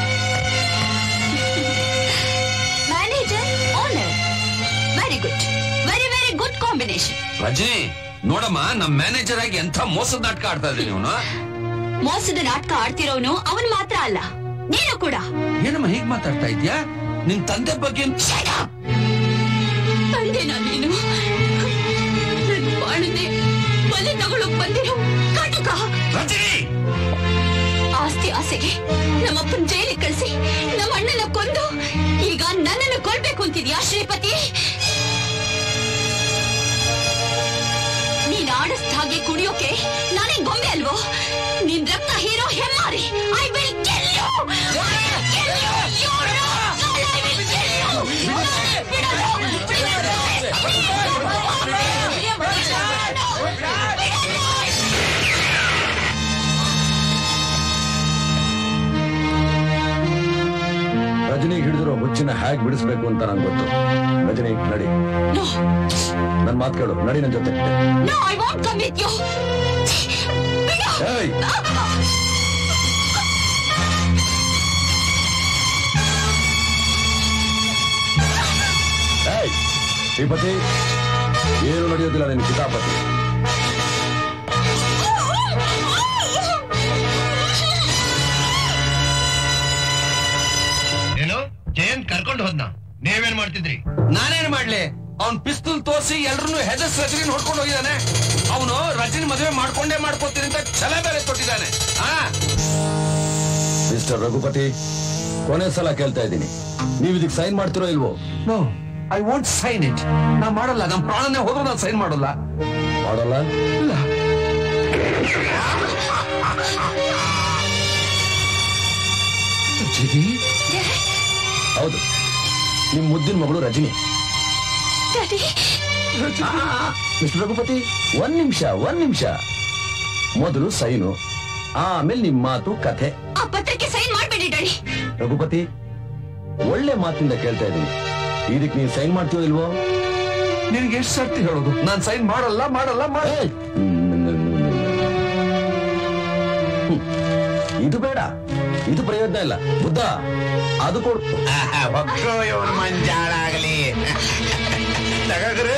manager owner very good very very good combination Rajani ನೋಡಮ್ಮ ನಮ್ ಮ್ಯಾನೇಜರ್ ಆಗಿ ಎಂಥ ಮೋಸದ ನಾಟಕ ಆಡ್ತಾ ಇದ್ದೀನಿ ಇವನು ಮೋಸದ ನಾಟಕ ಆಡ್ತಿರೋನು ಅವನ್ ಮಾತ್ರ ಅಲ್ಲ ನೀನು ಕೂಡ ಏನಮ್ಮ ಹೀಗ್ ಮಾತಾಡ್ತಾ ಇದ್ಯಾ ನಿನ್ ತಂದೆ ಬಗ್ಗೆ ತಂದೆನಾ ನೀನು ನನ್ ಬಾಳನ್ನೇ ಬಲಿ ತಗೊಳಕ್ ಬಂದಿರೋ ಕಾಟುಕ ಆಸ್ತಿ ಆಸೆಗೆ ನಮ್ಮಪ್ಪನ್ ಜೈಲಿಗೆ ಕಳಿಸಿ ನಮ್ಮ ಅಣ್ಣನ ಕೊಂದು ಈಗ ನನ್ನನ್ನು ಕೊಲ್ಬೇಕು ಅಂತಿದ್ಯಾ ಶ್ರೀಪತಿ ನೀನ್ ಆಡಿಸ್ದ ಹಾಗೆ ಕುಡಿಯೋಕೆ ನಾನೇ ಗೊಂಬೆ ಅಲ್ವೋ ನಿನ್ ರಕ್ತ ಹೀರೋ ಹೆಮ್ಮಾರಿ I will kill you kill you you I will kill you Rajani ಹಿಡಿದಿರೋ ಹುಚ್ಚಿನ ಹ್ಯಾಗ್ ಬಿಡಿಸ್ಬೇಕು ಅಂತ ನಂಗೆ ಗೊತ್ತು ರಜನಿ ನಡಿ ನನ್ ಮಾತು ಕೇಳು ನಡಿ ನನ್ ಜೊತೆ No, I won't come with you. ಏಯ್ ಏಯ್ ಶ್ರೀಪತಿ ಏನು ನಡೆಯೋದಿಲ್ಲ ನಿನ್ ಕಿತಾಪತಿ ಏನು ಜಯಂತ್ ಕರ್ಕೊಂಡು ಹೋದ್ನ ನೀವೇನ್ ಮಾಡ್ತಿದ್ರಿ ನಾನೇನ್ ಮಾಡ್ಲಿ ಅವ್ನ್ ಪಿಸ್ತೂಲ್ ತೋರಿಸಿ ಎಲ್ರನ್ನೂ ಹೆದರ್ಸ್ ರಜನಿ ಹೊಡ್ಕೊಂಡು ಹೋಗಿದ್ದಾನೆ ಅವನು ರಜನಿ ಮದುವೆ ಮಾಡ್ಕೊಂಡೇ ಮಾಡ್ಕೋತೀನಿ ಅಂತ ಛಲ ಬೇರೆ ಕೊಟ್ಟಿದ್ದಾನೆ ಆ ಮಿಸ್ಟರ್ ರಘುಪತಿ ಕೊನೆ ಸಲ ಕೇಳ್ತಾ ಇದ್ದೀನಿ ನೀವು ಇದಕ್ಕೆ ಸೈನ್ ಮಾಡ್ತಿರೋ ಇಲ್ವೋ no I want sign it ನಾ ಮಾಡಲ್ಲ ನಮ್ ಪ್ರಾಣನೇ ಹೋದ್ರು ನಾನು ಸೈನ್ ಮಾಡಲ್ಲ ಮಾಡಲ್ಲ ಇಲ್ಲ ರಜನಿ ಹೌದು ನಿಮ್ ಮುದ್ದಿನ ಮಗಳು ರಜನಿ ಡ್ಯಾಡಿ ಮಿಸ್ಟರ್ ರಘುಪತಿ ಒಂದ್ ನಿಮಿಷ ಒಂದ್ ನಿಮಿಷ ಮೊದಲು ಸೈನು ಆಮೇಲೆ ನಿಮ್ ಮಾತು ಕಥೆ ಆ ಪತ್ರಕ್ಕೆ ಸೈನ್ ಮಾಡ್ಬೇಡಿ ಡ್ಯಾಡಿ ರಘುಪತಿ ಒಳ್ಳೆ ಮಾತಿಂದ ಕೇಳ್ತಾ ಇದ್ದೀನಿ ಇದಕ್ಕೆ ನೀನ್ ಸೈನ್ ಮಾಡ್ತೀವೋ ಇಲ್ವೋ ನಿನ್ಗೆ ಎಷ್ಟು ಸರ್ತಿ ಹೇಳೋದು ನಾನ್ ಸೈನ್ ಮಾಡಲ್ಲ ಮಾಡಲ್ಲ ಮಾಡ ಇದು ಬೇಡ ಇದು ಪ್ರಯೋಜನ ಇಲ್ಲ ಬುದ್ಧ ಅದು ಕೊಡು ಒಕ್ಕೋ ಇವನು ಮಂಜಾಳಾಗಲಿ ತಗಗ್ರು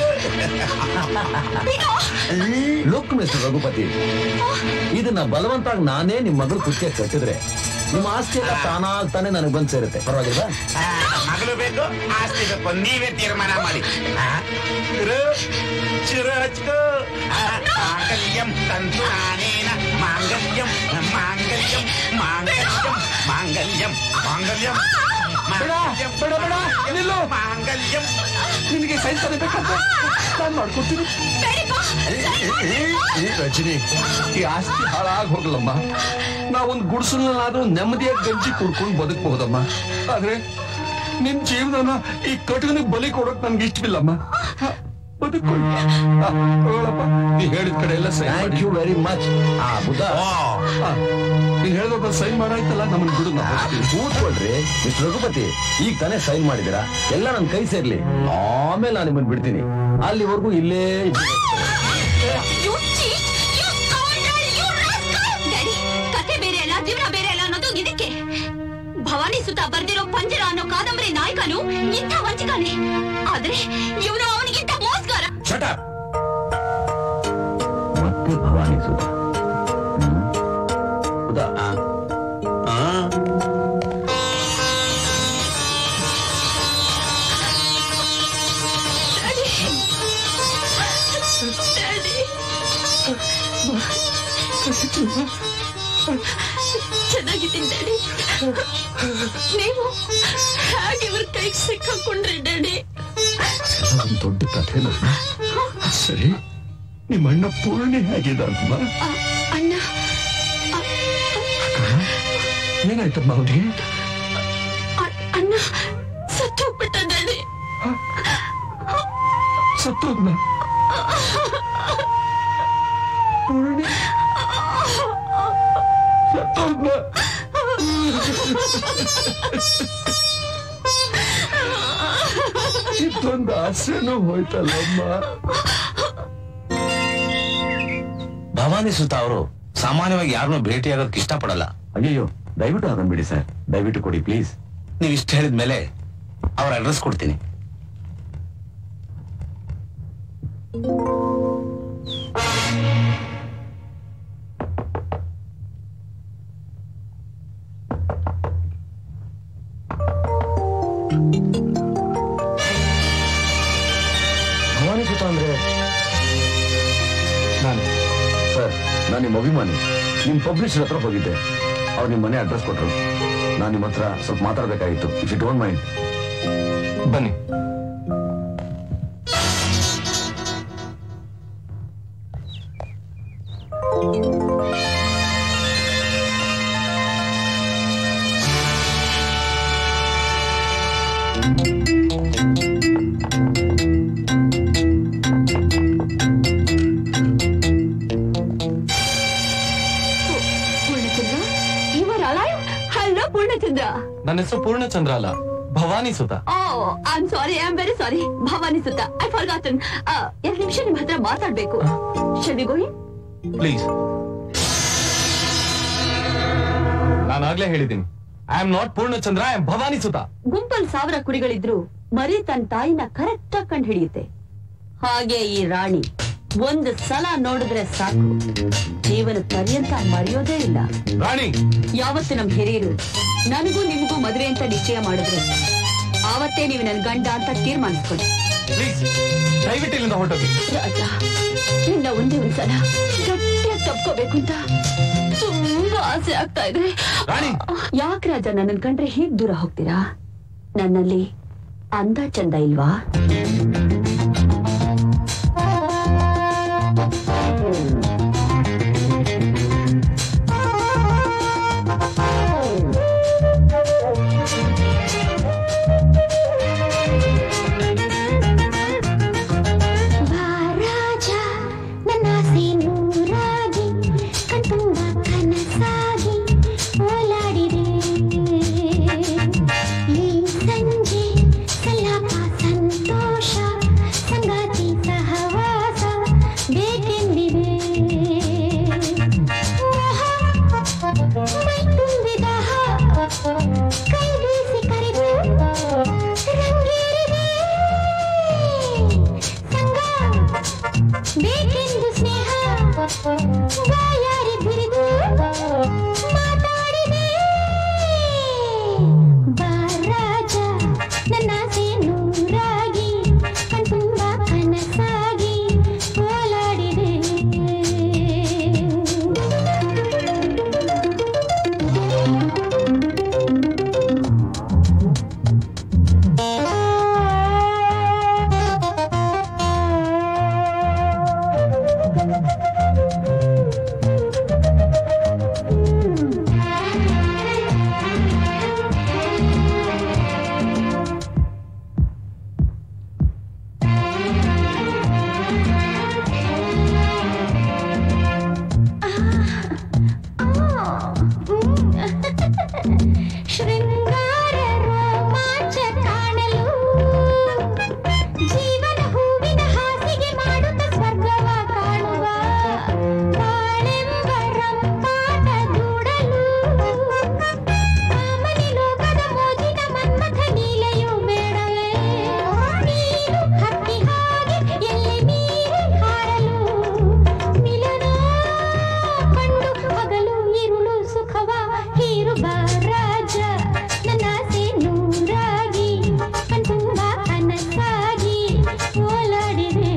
ಲುಕ್ ಮಿಸ್ಟರ್ ರಘುಪತಿ ಇದನ್ನ ಬಲವಂತಾಗಿ ನಾನೇ ನಿಮ್ ಮಗಳು ಕುತ್ತಿಗೆ ಕಟ್ಟಿದ್ರೆ ನಿಮ್ಮ ಆಸ್ತಿ ಎಲ್ಲ ತಾನಾಗ್ತಾನೆ ನನಗೆ ಬಂದ್ ಸೇರುತ್ತೆ ಪರವಾಗಿಲ್ವಾ ಆ, ಮಗಳು ಬೇಕು ಆಸ್ತಿ ಬೇಕು ನೀವೇ ತೀರ್ಮಾನ ಮಾಡಿ ಆ, ಗುರು, ಚಿರು ಹಚ್ಕೋ ಆ, ಮಾಂಗಲ್ಯಂ ತಂತು ನಾನೇನ ಮಾಂಗಲ್ಯಂ ಮಾಂಗಲ್ಯಂ ಮಾಂಗಲ್ಯಂ ಮಾಂಗಲ್ಯಂ ಮಾಂಗಲ್ಯಂ ಮಾಂಗಲ್ಯಂ ಮಾಂಗಲ್ಯಂ ನಿನಗೆ ಸೈನ್ ತರಬೇಕಂತ ನಾನು ಮಾಡ್ಕೊಡ್ತೀನಿ ಈ ರಜನಿ ಈ ಆಸ್ತಿ ಹಾಳಾಗ್ ಹೋಗ್ಲಮ್ಮ ನಾವೊಂದು ಗುಡಿಸಲ್ನಾದ್ರೂ ನೆಮ್ಮದಿಯಾಗಿ ಗಂಜಿ ಕುಡ್ಕೊಂಡು ಬದುಕಬಹುದಮ್ಮ ಆದ್ರೆ ನಿನ್ ಜೀವನನ ಈ ಕಟುಕನಿಗೆ ಬಲಿ ಕೊಡೋಕ್ ನನ್ಗೆ ಇಷ್ಟವಿಲ್ಲಮ್ಮ ಹ, ಬದುಕೊಳ್ಳಿ ಹ, ತಗೊಳಪ್ಪ ನೀ ಹೇಳಿದ ಕಡೆ ಎಲ್ಲ sign thank you very much ಆ ಬುದ್ಧ ನೀನ್ ಹೇಳಿದ ಸೈನ್ ಮಾಡಾಯ್ತಲ್ಲ ನಮ್ಮನ್ ಬಿಡು ನಾವು ಹೋಗ್ತೀವಿ ಕೂತ್ಕೊಳ್ರಿ ಮಿಸ್ಟರ್ ರಘುಪತಿ ಈಗ ತಾನೇ ಸೈನ್ ಮಾಡಿದಿರಾ ಎಲ್ಲ ನನ್ ಕೈ ಸೇರ್ಲಿ ಆಮೇಲೆ ನಾನು ನಿಮ್ಮನ್ನ ಬಿಡ್ತೀನಿ ಅಲ್ಲಿವರೆಗೂ ಇಲ್ಲೇ ಇದ್ದು You cheat! You scoundrel! You rascal! Daddy ಕಥೆ ಬೇರೆ ಅಲ್ಲ ಜೀವನ ಬೇರೆ ಅಲ್ಲ ಅನ್ನೋದು ಇದಕ್ಕೆ ಭವಾನಿ ಸುತ ಬರ್ದಿರೋ ಪಂಜರ ಅನ್ನೋ ಕಾದಂಬರಿ ನಾಯಕನು ಇಂಥ ವಂಚಕನೇ ಆದ್ರೆ ಇವನು ಅವನಿಗಿಂತ ಮೋಸ್ಗಾರ ಮತ್ತೆ ಭವಾನಿ ಸುಧ ಸುಧಾ ಚೆನ್ನಾಗಿದ್ದೀನಿ ಡ್ಯಾಡಿ ನೀವು ಹಾಗೆ ಇವ್ರ ಕೈಗೆ ಸಿಕ್ಕಾಕೊಂಡ್ರಿ ಡ್ಯಾಡಿ ಒಂದು ದೊಡ್ಡ ಕಥೆನ ಸರಿ ನಿಮ್ಮ ಅಣ್ಣ ಪೂರ್ಣಿ ಹೇಗಿದ್ದಾನಮ್ಮ ಅಣ್ಣ ಏನಾಯ್ತಮ್ಮ ಅವನಿಗೆ ಅ- ಅಣ್ಣ ಸತ್ತು ಹೋಗ್ಬಿಟ್ಟ ಡ್ಯಾಡಿ ಸತ್ತೋದ್ನ ಪೂರ್ಣಿ ಸತ್ತೋದ್ನ ಇದ್ದೊಂದು ಆಸೆನೂ ಹೋಯ್ತಲ್ಲಮ್ಮ ಭವಾನಿ ಸುತ ಅವರು ಸಾಮಾನ್ಯವಾಗಿ ಯಾರನ್ನೂ ಭೇಟಿಯಾಗೋದಕ್ಕೆ ಇಷ್ಟಪಡಲ್ಲ ಅಯ್ಯಯ್ಯೋ ದಯವಿಟ್ಟು ಅದನ್ನ ಬಿಡಿ ಸರ್ ದಯವಿಟ್ಟು ಕೊಡಿ ಪ್ಲೀಸ್ ನೀವು ಇಷ್ಟ ಹೇಳಿದ್ಮೇಲೆ ಅವ್ರ ಅಡ್ರೆಸ್ ಕೊಡ್ತೀನಿ ಭವಾನಿ ಸುತ ಅಂದ್ರೆ ನಾನು ಸರ್ ನಾನು ನಿಮ್ಮ ಅಭಿಮಾನಿ ನಿಮ್ ಪಬ್ಲಿಷರ್ ಹತ್ರ ಹೋಗಿದ್ದೆ ಅವ್ರು ನಿಮ್ಮ ಮನೆ ಅಡ್ರೆಸ್ ಕೊಟ್ರು ನಾನು ನಿಮ್ಮ ಹತ್ರ ಸ್ವಲ್ಪ ಮಾತಾಡ್ಬೇಕಾಗಿತ್ತು ಇಫ್ ಯು ಡೋಂಟ್ ಮೈಂಡ್ ಬನ್ನಿ ಪೂರ್ಣಚಂದ್ರ ಇವರ್ ಅಲೈವ್ ಹಲೋ ಪೂರ್ಣಚಂದ್ರ ನನ್ನ ಹೆಸರು ಪೂರ್ಣಚಂದ್ರ ಅಲ್ಲ Bhavani Sutha oh I am sorry I am very sorry Bhavani Sutha I forgotten ಎರಡು ನಿಮಿಷ ನಿಮ್ ಹತ್ರ ಮಾತಾಡ್ಬೇಕು ಶಲ್ ಗೋಯಿ ಪ್ಲೀಸ್ ನಾನು ಆಗ್ಲೇ ಹೇಳಿದ್ದೀನಿ I am not Purnachandra I am Bhavani Sutha ಗುಂಪಲ್ ಸಾವಿರ ಕುರಿಗಳಿದ್ರು ಮರಿ ತನ್ನ ತಾಯಿನ ಕರೆಕ್ಟ್ ಆಗಿ ಕಂಡು ಹಿಡಿಯುತ್ತೆ ಹಾಗೆ ಈ ರಾಣಿ ಒಂದು ಸಲ ನೋಡಿದ್ರೆ ಸಾಕು ಜೀವನ ಪರ್ಯಂತ ಮರೆಯೋದೇ ಇಲ್ಲ ರಾಣಿ ಯಾವತ್ತು ನಮ್ ಹಿರಿಯರು ನನಗೂ ನಿಮಗೂ ಮದುವೆ ಅಂತ ನಿಶ್ಚಯ ಮಾಡಿದ್ರು ಆವತ್ತೇ ನೀವು ನನ್ ಗಂಡ ಅಂತ ತೀರ್ಮಾನಿಸ್ಕೊಳ್ಳಿ ಪ್ಲೀಸ್ ದಯವಿಟ್ಟು ಇಲ್ಲಿಂದ ಹೊರಟೋಗಿ ರಾಜ ನಿನ್ನ ಒಂದೇ ಒಂದ್ಸಲ ಗಟ್ಟಿಯಾಗಿ ತಪ್ಕೋಬೇಕು ಅಂತ ತುಂಬಾ ಆಸೆ ಆಗ್ತಾ ಇದೆ ಯಾಕೆ ರಾಜ ನನ್ನ ಕಂಡ್ರೆ ಹೇಗ್ ದೂರ ಹೋಗ್ತೀರಾ ನನ್ನಲ್ಲಿ ಅಂದ ಚಂದ ಇಲ್ವಾ ಬಾಯಾರಿ ಬಿರಿದು ಮಾತಾಡಿದೆ ಬಾರಾಜ ನನ್ನ ಆಸೆ ನೂರಾಗಿ ಕಣ್ತುಂಬ ಕನಸಾಗಿ ಓಲಾಡಿದೆ ಶೃಂಗಾರ ರೋಮಾಂಚ ಕಾಣಲು ಜೀವನ ಹೂವಿನ ಹಾಸಿಗೆ ಮಾಡುತ್ತ ಸ್ವರ್ಗವ ಕಾಣುವ ಬಾಳೆಂಬ ರಂಪಾಟ ದೂಡಲು ಕಾಮನಿ ಲೋಕದ ಮೋಜಿನ ಮನ್ಮಥ ನೀಲೆಯು ಬೇಡವೇ ನೀನು ಹಕ್ಕಿ ಹಾಗೆ ಎಲ್ಲಿ ಮೀರಿ ಹಾರಲು ಮಿಲನ ಕಂಡು ಹಗಲು ಇರುಳು ಸುಖವ ಹೀರು ರಾಜ ನನ್ನ ಆಸೆ ನೂರಾಗಿ ಕಣ್ತುಂಬ ಕನಸಾಗಿ ಓಲಾಡಿದೆ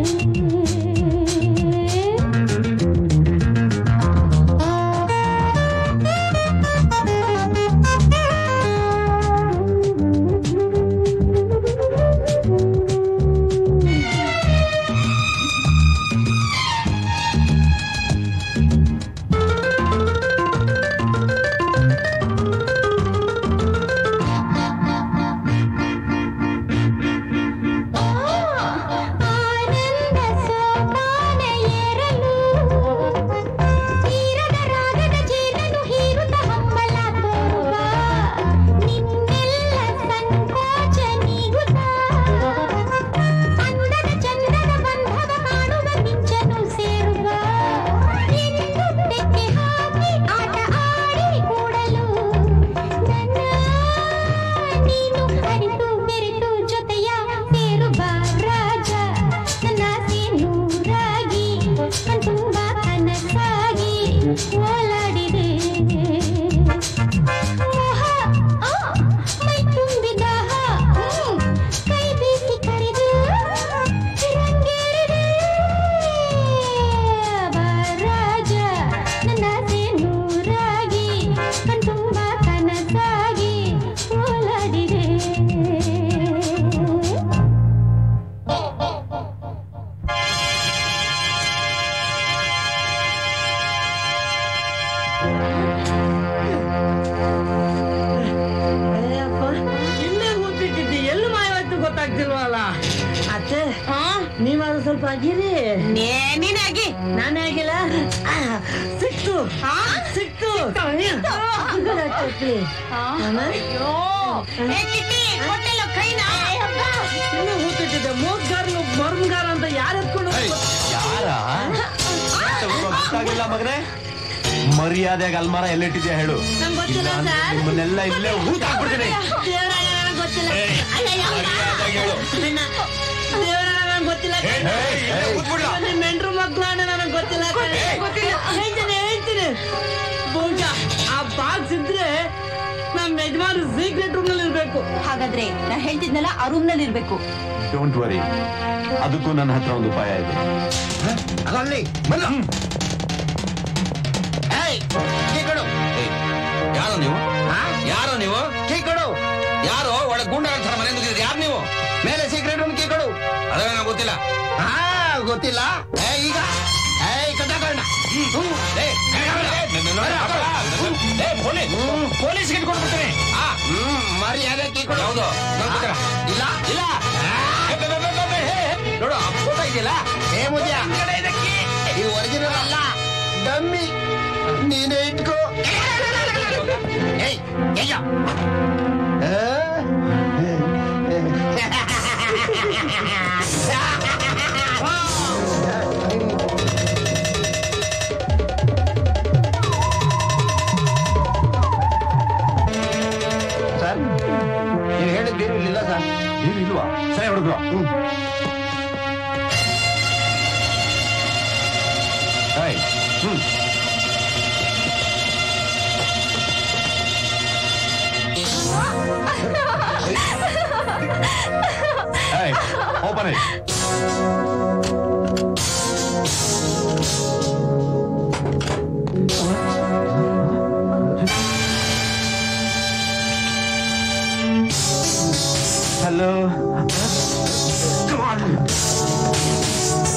ಆನಂದ ಸೋಪಾನ ಏರಲು ತೀರದ ರಾಗದ ಜೇನನು ಹೀರುತ್ತ ಹಂಬಲ ತೋರುವ ನಿನ್ನೆಲ್ಲ ಸಂಕೋಚ ನೀಗುತ್ತ ಅಂದದ ಚಂದದ ಬಂಧವ ಕಾಣುವ ಮಿಂಚನು ಸೇರುವ ಎಂದು ತೆಕ್ಕೆ ಹಾಕಿ ಆಟ ಆಡಿ ಕೂಡಲು ನನ್ನ ನೀನು ಅರಿತು ಬೆರೆತು ಜೊತೆಯ ಸೇರು ರಾಜ ನನ್ನ ಆಸೆ ನೂರಾಗಿ ಕಣ್ತುಂಬ ಕನಸಾಗಿ ಓಲಾಡಿದೆ ಮೋಹ ಆ, ಮೈ ತುಂಬಿದ ಹ್ಮ್, ಕೈ ಬೀಸಿ ಕರೆದು ರಂಗೇರಿದೆ ರಾಜ ನನ್ನ ಆಸೆ ನೂರಾಗಿ ಕಣ್ತುಂಬ ಕನಸಾಗಿ ಓಲಾಡಿದೆ ಅಯ್ಯಪ್ಪ, ಇಲ್ಲೇ ಕೂತಿಟ್ಟಿದ್ದೆ ಎಲ್ಲಿ ಮಾಯವಾಯ್ತು ಗೊತ್ತಾಗ್ತಿಲ್ವಲ್ಲ ಅತ್ತೆ ನೀವಾದ್ರೂ ಸ್ವಲ್ಪ ಆಗಿರಿ ನೀನಾಗಿ ನಾನೇ ಆಗಿಲ್ಲ ಆ, ಸಿಕ್ತು ಸಿಕ್ತು ಇಲ್ಲೇ ಕೂತಿಟ್ಟಿದ್ದೆ ಮೋದ್ಗಾರ ಮರ್ಮ್ಗಾರ ಅಂತ ಯಾರು ಎತ್ಕೊಂಡು ಯಾರ ಗೊತ್ತಾಗಿಲ್ಲ ಮಗನೇ ಮರ್ಯಾದೆಗೆ ಅಲ್ಮಾರ ಎಲ್ಲಿಟ್ಟಿದ್ಯಾ ಹೇಳು ನಂಗ್ ಗೊತ್ತಿಲ್ಲ ಇಲ್ಲ ಅಂದ್ರೆ ಸರ್. ನಿಮ್ಮನ್ನೆಲ್ಲ ಇಲ್ಲೇ ಊಟ ಹಾಕ್ಬಿಡ್ತೀನಿ ದೇವರಾಯ ನನಗ್ ಗೊತ್ತಿಲ್ಲ ಅಯ್ಯಯ್ಯೋ. ಮರ್ಯಾದೆಗೆ ಹೇಳು ಅಣ್ಣ, ದೇವರಾಯ ನನಗ್ ಗೊತ್ತಿಲ್ಲ ಏಯ್, ಏಯ್, ಏಯ್, ಕೂತ್ಬಿಡ್ಲ? ನಿಮ್ ಹೆಂಡ್ರು ಮಕ್ಳು ಅಣ್ಣ ನನಗ್ ಗೊತ್ತಿಲ್ಲ ಕಣೆ. ಹೇಳ್ತೀನಿ ಹೇಳ್ತೀನಿ ಬಹುಶಃ ಆ ಬಾಕ್ಸ್ ಇದ್ರೆ ನಮ್ ಯಜಮಾನ್ ಸೀಕ್ರೆಟ್ ರೂಮ್ ನಲ್ಲಿ ಇರ್ಬೇಕು ಹಾಗಾದ್ರೆ ನಾ ಹೇಳ್ತಿದ್ನಲ್ಲ ಆ ರೂಮ್ ನಲ್ಲಿ ಇರ್ಬೇಕು ಡೋಂಟ್ ವರಿ ಅದಕ್ಕೂ ನನ್ನ ಹತ್ರ ಒಂದು ಉಪಾಯ ಇದೆ ಅಲ್ಲಿ ಯಾರು ನೀವು ಯಾರು ನೀವು ಕೀ ಕೊಡು ಯಾರು ಒಳಗೆ ಗುಂಡ ಥರ ಮನೆ ನುಗ್ಗಿದ್ರಿ ಯಾರು ನೀವು ಮೇಲೆ ಸೀಕ್ರೆಟ್ ರೂಮ್ ಕೀ ಕೊಡು ಅದೇ ನಂಗೆ ಗೊತ್ತಿಲ್ಲ ಹಾ ಗೊತ್ತಿಲ್ಲ ಏ ಈಗ ಏಯ್ ಕದ್ದಾಕಣ್ಣ ಪೊಲೀಸ್ ಇಟ್ಕೊಂಡ್ಬಿಡ್ತೀನಿ ಮರ್ಯಾದೆ ಕೀ ಕೊಡು ಹೌದು ನಂಗ್ ಗೊತ್ತಿಲ್ಲ. ಇಲ್ಲ ಇಲ್ಲ ಏ, ಬೇ, ಬೇ, ಬೇ, ಬೇ, ಬೇ, ಹೇ, ಹೇ. ನೋಡು ಆ ಫೋಟೋ ಇದೆಯಲ್ಲ ಏ ಮುದ್ಯ ಈ ಕಡೆ ಇದೆ key. ಇದು ಒರಿಜಿನಲ್ ಅಲ್ಲ ಡಮ್ಮಿ ನೀನೇ ಇಟ್ಕೋ ಏಯ್ ಏಯ್ಯ ಸರ್ ನೀವು ಹೇಳಿದ್ದೇನು ಇಲ್ಲಿಲ್ಲ ಸರ್ ಏನು ಇಲ್ವಾ ಸರಿ ಹುಡುಗರು Hey, open it. Hello. Come on.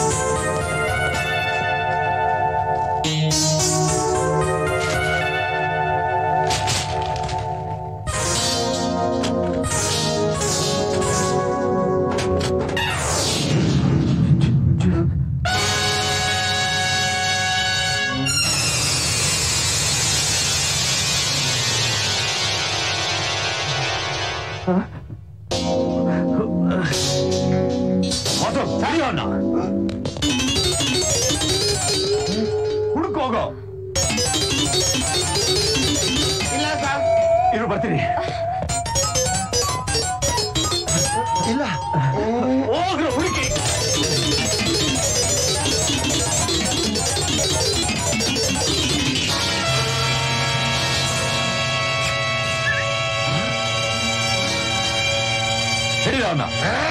Vasu ಸರಿ ಅವನ್ನ ಹುಡುಕ್ ಹೋಗೋ ಇಲ್ಲ ಸರ್ ಇರು ಬರ್ತೀನಿ ಇಲ್ಲ ಹೋಗ್ರು ಹುಡುಕಿ ಹಿಡಿದ ಅವನ್ನ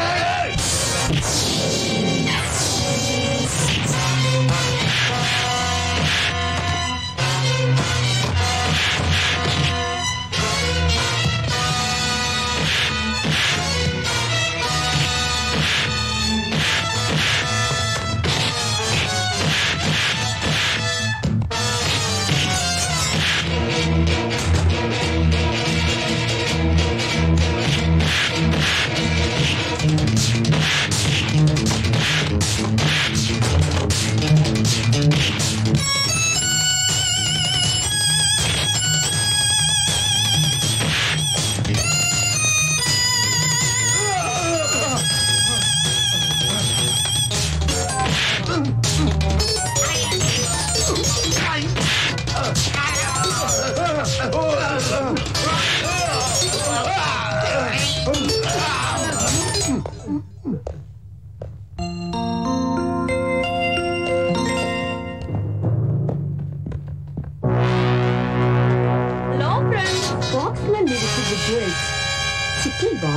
ಹಲೋ ಫ್ರೆಂಡ್ಸ್ ಬಾಕ್ಸ್ ನಲ್ಲಿ ಇರಿಸಿದ ಜ್ಯುವೆಲ್ಸ್ ಸಿಕ್ಕಿಲ್ವಾ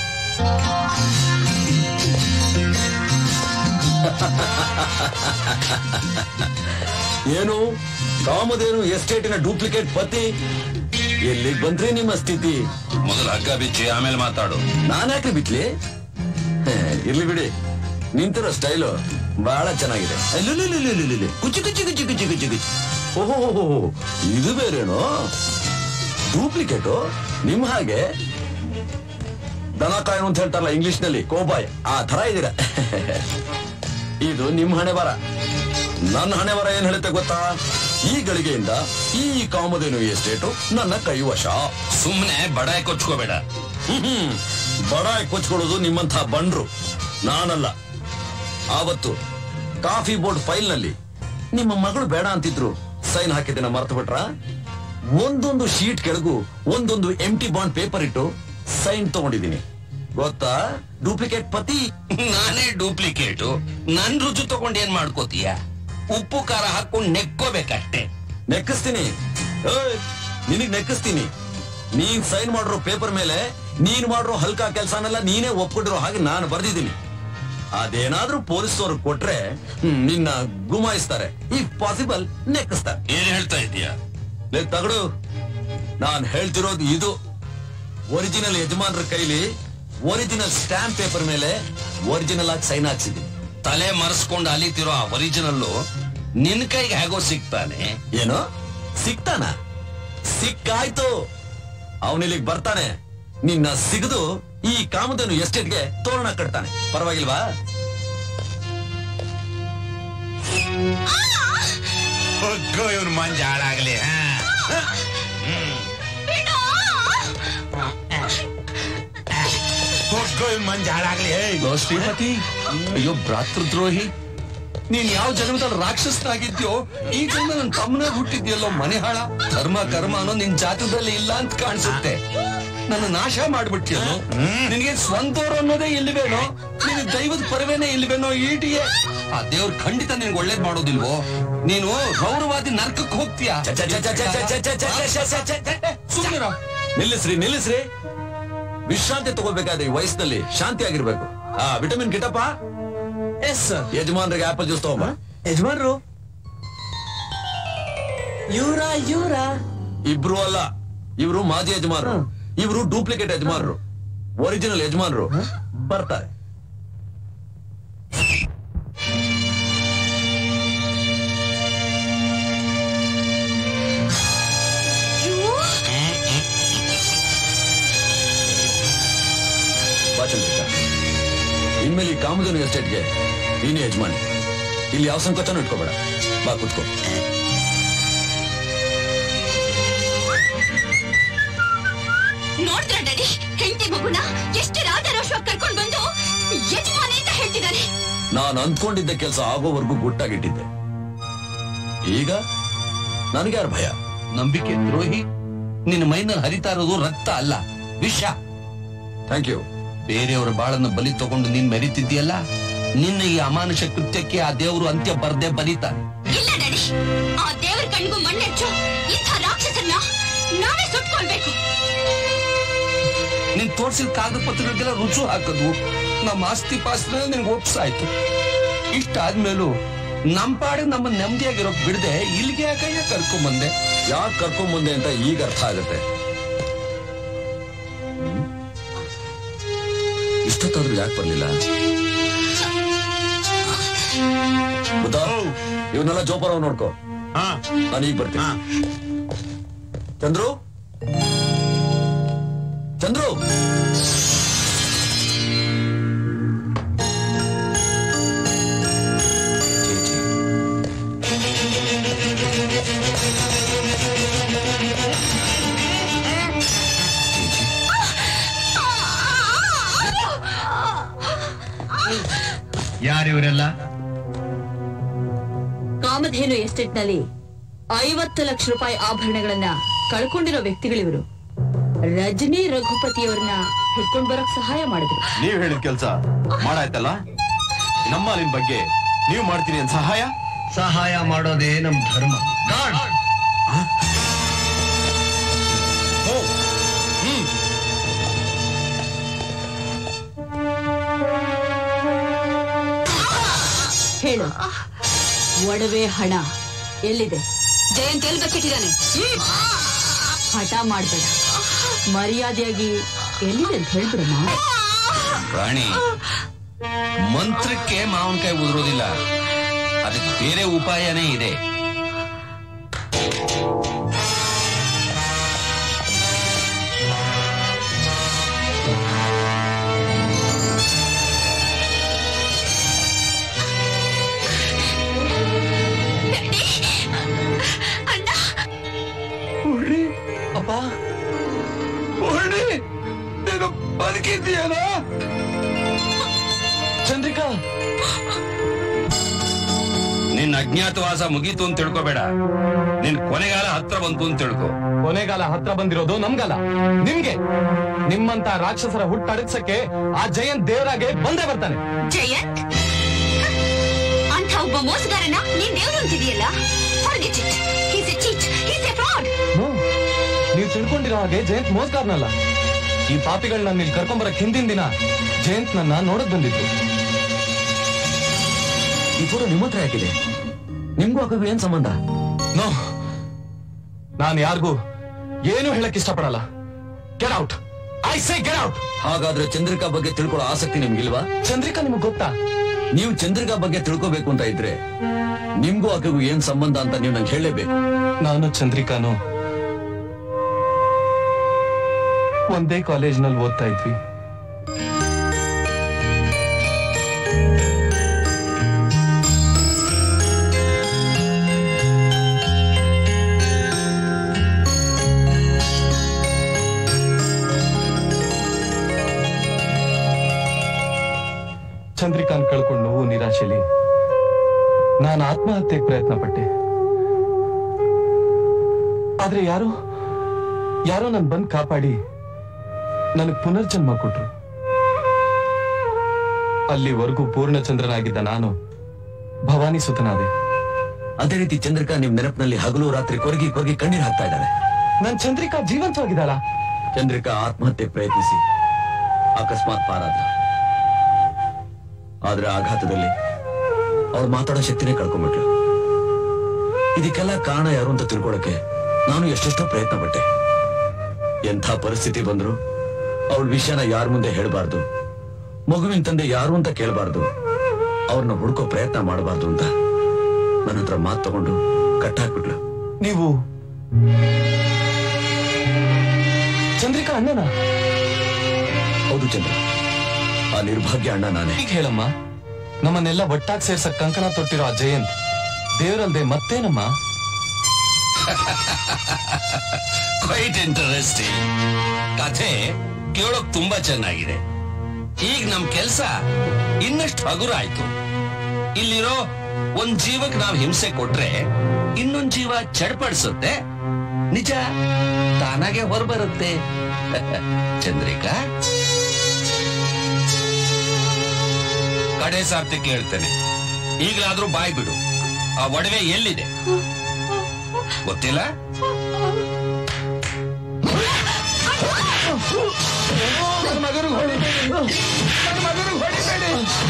ಏನು ಕಾಮಧೇನು ಎಸ್ಟೇಟಿನ ಡೂಪ್ಲಿಕೇಟ್ ಪತಿ ಎಲ್ಲಿಗ್ ಬಂದ್ರಿ ನಿಮ್ಮ ಸ್ಥಿತಿ ಮೊದಲು ಹಗ್ಗ ಬಿಚ್ಚಿ ಆಮೇಲೆ ಮಾತಾಡು ನಾನ್ಯಾಕ್ರಿ ಬಿಟ್ಲಿ ಹೇ, ಇರ್ಲಿ ಬಿಡಿ ನಿಂತಿರೋ ಸ್ಟೈಲು ಬಹಳ ಚೆನ್ನಾಗಿದೆ ಅಲ್ಲುಲ್ಲುಲ್ಲುಲ್ಲುಲ್ಲುಲ್ಲು. ಕುಚ್ಚು ಕುಚ್ಚು ಕುಚ್ಚು ಕುಚ್ಚು ಕುಚ್ಚು ಕುಚ್ಚು ಓಹೋ ಇದು ಬೇರೇನೋ ಡೂಪ್ಲಿಕೇಟು ನಿಮ್ ಹಾಗೆ ದನ ಕಾಯನು ಅಂತ ಹೇಳ್ತಾರಲ್ಲ ಇಂಗ್ಲಿಷ್ ನಲ್ಲಿ ಕೋಬಾಯ್ ಆ ತರ ಇದೀರ ಇದು ನಿಮ್ ಹಣೆ ಬರ ನನ್ನ ಹಣೆ ಬರ ಏನ್ ಹೇಳುತ್ತೆ ಗೊತ್ತಾ ಈ ಗಳಿಗೆಯಿಂದ ಈ ಕಾಮಧೇನು ಎಸ್ಟೇಟು ನನ್ನ ಕೈವಶ ಸುಮ್ನೆ ಬಡಾಯಿ ಕೊಚ್ಕೋಬೇಡ ಹ್ಮ್ ಬಡಾಯಿ ಕೊಚ್ಕೊಳ್ಳೋದು ನಿಮ್ಮಂಥ ಬಂಡ್ರು ನಾನಲ್ಲ ಆವತ್ತು ಕಾಫಿ ಬೋರ್ಡ್ ಫೈಲ್ ನಲ್ಲಿ ನಿಮ್ಮ ಮಗಳು ಬೇಡ ಅಂತಿದ್ರು ಸೈನ್ ಹಾಕಿದ್ದೇನೆ ಮರ್ತು ಬಿಟ್ರ ಒಂದೊಂದು ಶೀಟ್ ಕೆಳಗು ಒಂದೊಂದು ಎಂಟಿ ಬಾಂಡ್ ಪೇಪರ್ ಇಟ್ಟು ಸೈನ್ ತಗೊಂಡಿದ್ದೀನಿ ಗೊತ್ತಾ ಡೂಪ್ಲಿಕೇಟ್ ಪತಿ ನಾನೇ ಡೂಪ್ಲಿಕೇಟು ನನ್ ರುಚಿ ತಗೊಂಡ್ ಏನ್ ಮಾಡ್ಕೋತೀಯ ಉಪ್ಪು ಖಾರ ಹಾಕೊಂಡ್ ನೆಕ್ಕೋಬೇಕಷ್ಟೇ ನೆಕ್ಕಿಸ್ತೀನಿ ಏಯ್, ನಿನಗ್ ನೆಕ್ಕಿಸ್ತೀನಿ ನೀನ್ ಸೈನ್ ಮಾಡಿರೋ ಪೇಪರ್ ಮೇಲೆ ನೀನ್ ಮಾಡಿರೋ ಹಲ್ಕಾ ಕೆಲ್ಸನೆಲ್ಲ ನೀನೇ ಒಪ್ಕೊಂಡಿರೋ ಹಾಗೆ ನಾನು ಬರ್ದಿದ್ದೀನಿ ಅದೇನಾದ್ರೂ ಪೊಲೀಸರು ಕೊಟ್ರೆ ಹ್ಮ್, ನಿನ್ನ ಗುಮಾಯಿಸ್ತಾರೆ ಇಫ್ ಪಾಸಿಬಲ್ ನೆಕ್ಕಿಸ್ತಾರೆ ಏನ್ ಹೇಳ್ತಾ ಇದೀಯ ಲೇ ತಗಡು ನಾನ್ ಹೇಳ್ತಿರೋದು ಇದು ಒರಿಜಿನಲ್ ಯಜಮಾನ್ರ ಕೈಲಿ ಒರಿಜಿನಲ್ ಸ್ಟಾಂಪ್ ಪೇಪರ್ ಮೇಲೆ ಒರಿಜಿನಲ್ ಆಗಿ ಸೈನ್ ಹಾಕ್ಸಿದ್ದೀನಿ ತಲೆ ಮರೆಸ್ಕೊಂಡು ಅಲಿತಿರೋ ಆ ಒರಿಜಿನಲ್ಲು ನಿನ್ ಕೈಗೆ ಹೇಗೋ ಸಿಗ್ತಾನೆ ಏನೋ ಸಿಗ್ತಾನ ಸಿಕ್ಕಾಯ್ತು ಅವನಿಲ್ಲಿಗೆ ಬರ್ತಾನೆ ನಿನ್ನ ಸಿಗದು ಈ ಕಾಮಧೇನು ಎಸ್ಟೇಟ್ಗೆ ತೋರಣ ಕಟ್ತಾನೆ ಪರವಾಗಿಲ್ವಾ ಹೋಗೋ ಇವನ್ ಮಂಜ ಹಾಳಾಗ್ಲಿ ಹಾ ಹೋಗೋ ಇವನ್ ಮಂಜ ಹಾಳಾಗ್ಲಿ ಏಯ್. ಲೋ ಶ್ರೀಮತಿ ಅಯ್ಯೋ ಭ್ರಾತೃದ್ರೋಹಿ ನೀನ್ ಯಾವ ಜನ್ಮದಲ್ಲಿ ರಾಕ್ಷಸನಾಗಿದ್ಯೋ ಈ ಜನ್ಮ ನನ್ ತಮ್ಮನ ಹುಟ್ಟಿದ್ಯಲ್ಲೋ ಮನೆ ಹಾಳ ಧರ್ಮ ಕರ್ಮ ಅನ್ನೋ ನಿನ್ ಜಾತಕದಲ್ಲಿ ಇಲ್ಲ ಅಂತ ಕಾಣಿಸುತ್ತೆ ನನ್ನ ನಾಶ ಮಾಡ್ಬಿಟ್ಟಿಯನು ನಿನಗೆ ಸ್ವಂತವ್ರು ಅನ್ನೋದೇ ಇಲ್ವೇನೋ ನಿನ್ ದೈವದ ಪರವೇನೆ ಇಲ್ವೇನೋ ಈಟಿಗೆ ಆ ದೇವ್ರ ಖಂಡಿತ ನಿನ್ಗೆ ಒಳ್ಳೇದ್ ಮಾಡೋದಿಲ್ವೋ ನೀನು ಗೌರವಾದಿ ನರ್ಕಕ್ಕೆ ಹೋಗ್ತೀಯ ಸುಮ್ಮನಿರೋ ನಿಲ್ಲಿಸ್ರಿ ನಿಲ್ಲಿಸ್ರಿ ವಿಶ್ರಾಂತಿ ತಗೋಬೇಕಾದ ಈ ವಯಸ್ಸಿನಲ್ಲಿ ಶಾಂತಿ ಆಗಿರ್ಬೇಕು ಆ ವಿಟಮಿನ್ ಕಿಟಪ್ಪ ಎಸ್ ಯಜಮಾನ್ರಿಗೆ ಆಪಲ್ ಜ್ಯೂಸ್ ತಗೊಂಬ ಯಜಮಾನ್ರು ಇವ್ರ ಇವ್ರ ಇಬ್ರು ಅಲ್ಲ ಇವರು ಮಾಜಿ ಯಜಮಾನರು ಇವರು ಡೂಪ್ಲಿಕೇಟ್ ಯಜಮಾನರು ಒರಿಜಿನಲ್ ಯಜಮಾನರು ಬರ್ತಾರೆ ಬಾ ಚಂದ್ರಿಕಾ ಇನ್ಮೇಲೆ ಈ ಕಾಮಧೇನು ಎಸ್ಟೇಟ್ಗೆ ನೀನೇ ಯಜಮಾನಿ ಇಲ್ಲಿ ಯಾವ ಸಂಕೋಚನೂ ಇಟ್ಕೋಬೇಡ ಬಾ ಕುತ್ಕೋ ನೋಡ್ದ್ರ ಡ್ಯಾಡಿ ಹೆಂಡತಿ ಮಗುನ ಎಷ್ಟು ರಾಜಾರೋಷವಾಗಿ ಕರ್ಕೊಂಡ್ ಬಂದು ಯಜಮಾನಿ ಅಂತ ಹೇಳ್ತಿದ್ದಾನೆ ನಾನು ಅಂದ್ಕೊಂಡಿದ್ದ ಕೆಲಸ ಆಗೋವರೆಗೂ ಗುಟ್ಟಾಗಿಟ್ಟಿದ್ದೆ ಈಗ ನನಗೆ ಯಾರು ಭಯ ನಂಬಿಕೆ ದ್ರೋಹಿ ನಿನ್ನ ಮೈನಲ್ಲಿ ಹರಿತಾ ಇರೋದು ರಕ್ತ ಅಲ್ಲ ವಿಷ ಥ್ಯಾಂಕ್ ಯು ಬೇರೆಯವರ ಬಾಳನ್ನ ಬಲಿ ತಗೊಂಡು ನೀನ್ ಮೆರಿತಿದ್ಯಲ್ಲ ನಿನ್ನ ಈ ಅಮಾನುಷ ಕೃತ್ಯಕ್ಕೆ ಆ ದೇವರು ಅಂತ್ಯ ಬರ್ದೇ ಬಲಿತಾನೆ ಇಲ್ಲ ಡ್ಯಾಡಿ ಆ ದೇವರ ಕಣ್ಗೂ ಮಣ್ಣೆಚ್ಚು ಇಂಥ ರಾಕ್ಷಸನ್ನ ನಾವೇ ಸುಟ್ಕೊಳ್ಬೇಕು ನೀನ್ ತೋರ್ಸಿದ ಕಾಗದ ಪತ್ರಗಳಿಗೆಲ್ಲ ರುಚು ಹಾಕದ್ವು ನಮ್ಮ ಆಸ್ತಿ ಪಾಸ್ತಿನ ನಿನ್ಗೆ ಒಪ್ಸಾಯ್ತು ಇಷ್ಟಾದ್ಮೇಲೂ ನಮ್ ಪಾಡಿಗೆ ನಮ್ಮ ನೆಮ್ಮದಿಯಾಗಿರೋಕ್ ಬಿಡದೆ ಇಲ್ಲಿಗೆ ಯಾಕಯ್ಯ ಕರ್ಕೊಂಡ್ ಬಂದೆ ಯಾಕೆ ಕರ್ಕೊಂಡ್ ಬಂದೆ ಅಂತ ಈಗ ಅರ್ಥ ಆಗುತ್ತೆ ಹ್ಮ್? ಇಷ್ಟೊತ್ತಾದ್ರೂ ಯಾಕೆ ಬರ್ಲಿಲ್ಲ ಬುದ್ಧ ಇವನ್ನೆಲ್ಲ ಜೋಪಾನ ನೋಡ್ಕೋ ನಾನು ಈಗ ಬರ್ತೀನಿ ಚಂದ್ರು ಚಂದ್ರು ಯಾರಿವರೆಲ್ಲ ಕಾಮಧೇನು ಎಸ್ಟೇಟ್ ನಲ್ಲಿ ಐವತ್ತು ಲಕ್ಷ ರೂಪಾಯಿ ಆಭರಣಗಳನ್ನ ಕಳ್ಕೊಂಡಿರೋ ವ್ಯಕ್ತಿಗಳಿವರು ರಜನಿ ರಘುಪತಿಯವ್ರನ್ನ ಹಿಡ್ಕೊಂಡ್ ಬರೋಕ್ ಸಹಾಯ ಮಾಡಿದ್ರು ನೀವ್ ಹೇಳಿದ ಕೆಲ್ಸ ಮಾಡಾಯ್ತಲ್ಲ ನಮ್ಮ ನಿಮ್ ಬಗ್ಗೆ ನೀವ್ ಮಾಡ್ತೀನಿ ಅಂತ ಸಹಾಯ ಸಹಾಯ ಮಾಡೋದೇ ನಮ್ ಧರ್ಮ ಗಾಡ್ ಹೇಳು ಒಡವೆ ಹಣ ಎಲ್ಲಿದೆ ಜಯಂತ್ ಎಲ್ಲಿ ಬಚ್ಚಿಟ್ಟಿದ್ದಾನೆ ಹಠ ಮಾಡ್ಬೇಡ ಮರ್ಯಾದೆಯಾಗಿ ಎಲ್ಲಿದೆ ಅಂತ ಹೇಳ್ಬಿಡಮ್ಮ ರಾಣಿ ಮಂತ್ರಕ್ಕೆ ಮಾವನಕಾಯಿ ಉದುರೋದಿಲ್ಲ ಅದಕ್ಕೆ ಬೇರೆ ಉಪಾಯನೇ ಇದೆ ಅಪ್ಪ ಹೊರಡಿ ನೀನು ಬದುಕಿದ್ದೀಯಲ್ಲ ಚಂದ್ರಿಕಾ ನಿನ್ನ ಅಜ್ಞಾತವಾಸ ಮುಗೀತು ಅಂತ ತಿಳ್ಕೊಬೇಡ ನಿನ್ ಕೊನೆಗಾಲ ಹತ್ರ ಬಂತು ಅಂತ ತಿಳ್ಕೊ ಕೊನೆಗಾಲ ಹತ್ರ ಬಂದಿರೋದು ನಮ್ಗಲ್ಲ ನಿಮ್ಗೆ ನಿಮ್ಮಂತ ರಾಕ್ಷಸರ ಹುಟ್ಟಡಗ್ಸಕ್ಕೆ ಆ ಜಯಂತ್ ದೇವರಾಗೆ ಬಂದೇ ಬರ್ತಾನೆ ಜಯಂತ್ ಅಂತ ಒಬ್ಬ ಮೋಸಗಾರನ ನೀನ್ ದೇವ್ರು ಅಂತಿದೀಯಲ್ಲ Forget it. He's a cheat. He's a fraud. No, ನೀವ್ ತಿಳ್ಕೊಂಡಿರೋ ಹಾಗೆ ಜಯಂತ್ ಮೋಸ್ಗಾರ್ನಲ್ಲ ಈ ಪಾಪಿಗಳನ್ನ ಇಲ್ಲಿ ಕರ್ಕೊಂಬರಕ್ ಹಿಂದಿನ ದಿನ ಜಯಂತ್ ನನ್ನ ನೋಡಕ್ ಬಂದಿತ್ತು ಈ ಫೋಟೋ ನಿಮ್ಮ ಹತ್ರ ಯಾಕಿದೆ ನಿಮ್ಗೂ ಅಕ್ಕಗೂ ಏನ್ ಸಂಬಂಧ ನೋ ನಾನು ಯಾರಿಗೂ ಏನು ಹೇಳಕ್ ಇಷ್ಟಪಡಲ್ಲ get out I say get out ಹಾಗಾದ್ರೆ ಚಂದ್ರಿಕಾ ಬಗ್ಗೆ ತಿಳ್ಕೊಳ್ಳೋ ಆಸಕ್ತಿ ನಿಮ್ಗಿಲ್ವಾ ಚಂದ್ರಿಕಾ ನಿಮ್ಗೆ ಗೊತ್ತಾ ನೀವು ಚಂದ್ರಿಕಾ ಬಗ್ಗೆ ತಿಳ್ಕೋಬೇಕು ಅಂತ ಇದ್ರೆ ನಿಮ್ಗೂ ಆಕೆಗೂ ಏನ್ ಸಂಬಂಧ ಅಂತ ನೀವು ನಂಗೆ ಹೇಳಲೇಬೇಕು ನಾನು ಚಂದ್ರಿಕಾನು ಒಂದೇ ಕಾಲೇಜ್ನಲ್ಲಿ ಓದ್ತಾ ಇದ್ವಿ ಚಂದ್ರಿಕಾನ್ ಕಳ್ಕೊಂಡು ನೋವು ನಿರಾಶೆಲಿ ನಾನು ಆತ್ಮಹತ್ಯೆಗೆ ಪ್ರಯತ್ನ ಪಟ್ಟೆ ಆದ್ರೆ ಯಾರೋ ಯಾರೋ ನನ್ ಬಂದ್ ಕಾಪಾಡಿ ನನಗೆ ಪುನರ್ಜನ್ಮ ಕೊಟ್ರು ಅಲ್ಲಿವರೆಗೂ ಪೂರ್ಣಚಂದ್ರನಾಗಿದ್ದ ನಾನು ಭವಾನಿ ಸುತನಾದೆ ಅದೇ ರೀತಿ ಚಂದ್ರಿಕಾ ನಿಮ್ ನೆನಪಿನಲ್ಲಿ ಹಗಲು ರಾತ್ರಿ ಕೊರಗಿ ಕೊರಗಿ ಕಣ್ಣೀರ್ ಹಾಕ್ತಾ ಇದ್ದಾಳೆ ನನ್ ಚಂದ್ರಿಕಾ ಜೀವಂತವಾಗಿದ್ದಾಳ ಚಂದ್ರಿಕಾ ಆತ್ಮಹತ್ಯೆ ಪ್ರಯತ್ನಿಸಿ ಅಕಸ್ಮಾತ್ ಪಾರಾದ ಆದ್ರೆ ಆಘಾತದಲ್ಲಿ ಅವಳು ಮಾತಾಡೋ ಶಕ್ತಿನೇ ಕಳ್ಕೊಂಡ್ಬಿಟ್ಲು ಇದಕ್ಕೆಲ್ಲ ಕಾರಣ ಯಾರು ಅಂತ ತಿಳ್ಕೊಳಕ್ಕೆ ನಾನು ಎಷ್ಟೆಷ್ಟೋ ಪ್ರಯತ್ನ ಪಟ್ಟೆ ಎಂಥ ಪರಿಸ್ಥಿತಿ ಬಂದ್ರು ಅವಳ ವಿಷಯನ ಯಾರ ಮುಂದೆ ಹೇಳಬಾರ್ದು ಮಗುವಿನ ತಂದೆ ಯಾರು ಅಂತ ಕೇಳಬಾರ್ದು ಅವ್ರನ್ನ ಹುಡ್ಕೋ ಪ್ರಯತ್ನ ಮಾಡಬಾರ್ದು ಅಂತ ನನ್ನ ಹತ್ರ ಮಾತು ತಗೊಂಡು ಕಟ್ಟಾಕ್ಬಿಟ್ಲು ನೀವು ಚಂದ್ರಿಕಾ ಅಣ್ಣನ ಹೌದು ಚಂದ್ರ ಆ ನಿರ್ಭಾಗ್ಯ ಅಣ್ಣ ನಾನೇ ಈಗ ಹೇಳಮ್ಮ ನಮ್ಮನ್ನೆಲ್ಲ ಒಟ್ಟಾಗಿ ಸೇರ್ಸಕ್ ಕಂಕಣ ತೊಟ್ಟಿರೋ ಆ ಜಯಂತ್ ದೇವರಲ್ದೆ ಮತ್ತೇನಮ್ಮ ಕ್ವೈಟ್ ಇಂಟರೆಸ್ಟಿಂಗ್ ಕಥೆ ಕೇಳೋಕ್ ತುಂಬಾ ಚೆನ್ನಾಗಿದೆ ಈಗ ನಮ್ ಕೆಲ್ಸ ಇನ್ನಷ್ಟು ಹಗುರ ಆಯ್ತು ಇಲ್ಲಿರೋ ಒಂದ್ ಜೀವಕ್ ನಾವ್ ಹಿಂಸೆ ಕೊಟ್ರೆ ಇನ್ನೊಂದ್ ಜೀವ ಚಡ್ಪಡಿಸುತ್ತೆ ನಿಜ ತಾನಾಗೆ ಹೊರಬರುತ್ತೆ ಚಂದ್ರಿಕಾ ಕಡೆ ಸಾರ್ತಿ ಕೇಳ್ತೇನೆ ಈಗಲಾದ್ರೂ ಬಾಯ್ ಬಿಡು ಆ ಒಡವೆ ಎಲ್ಲಿದೆ ಗೊತ್ತಿಲ್ಲ ನನ್ನ ಮಗನಿಗೆ ಹೊಡಿಬೇಡಿ ನನ್ನ ಮಗನಿಗೆ ಹೊಡಿಬೇಡಿ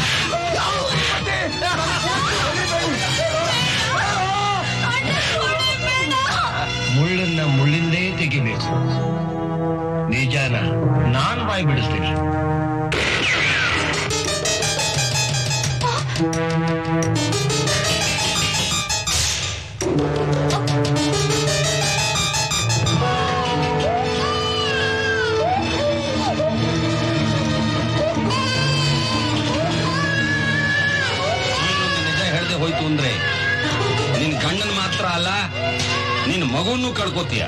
ಮುಳ್ಳನ್ನ ಮುಳ್ಳಿಂದೇ ತೆಗಿಬೇಕು ನಿಜಾನ ನಾನ್ ಬಾಯ್ ಬಿಡಿಸ್ತೀನಿ ಈಗೊಂದು ನಿಜ ಹೇಳ್ದೆ ಹೋಯ್ತು ಅಂದ್ರೆ ನಿನ್ ಗಂಡನ್ ಮಾತ್ರ ಅಲ್ಲ ನಿನ್ ಮಗುವನ್ನು ಕಳ್ಕೊತೀಯ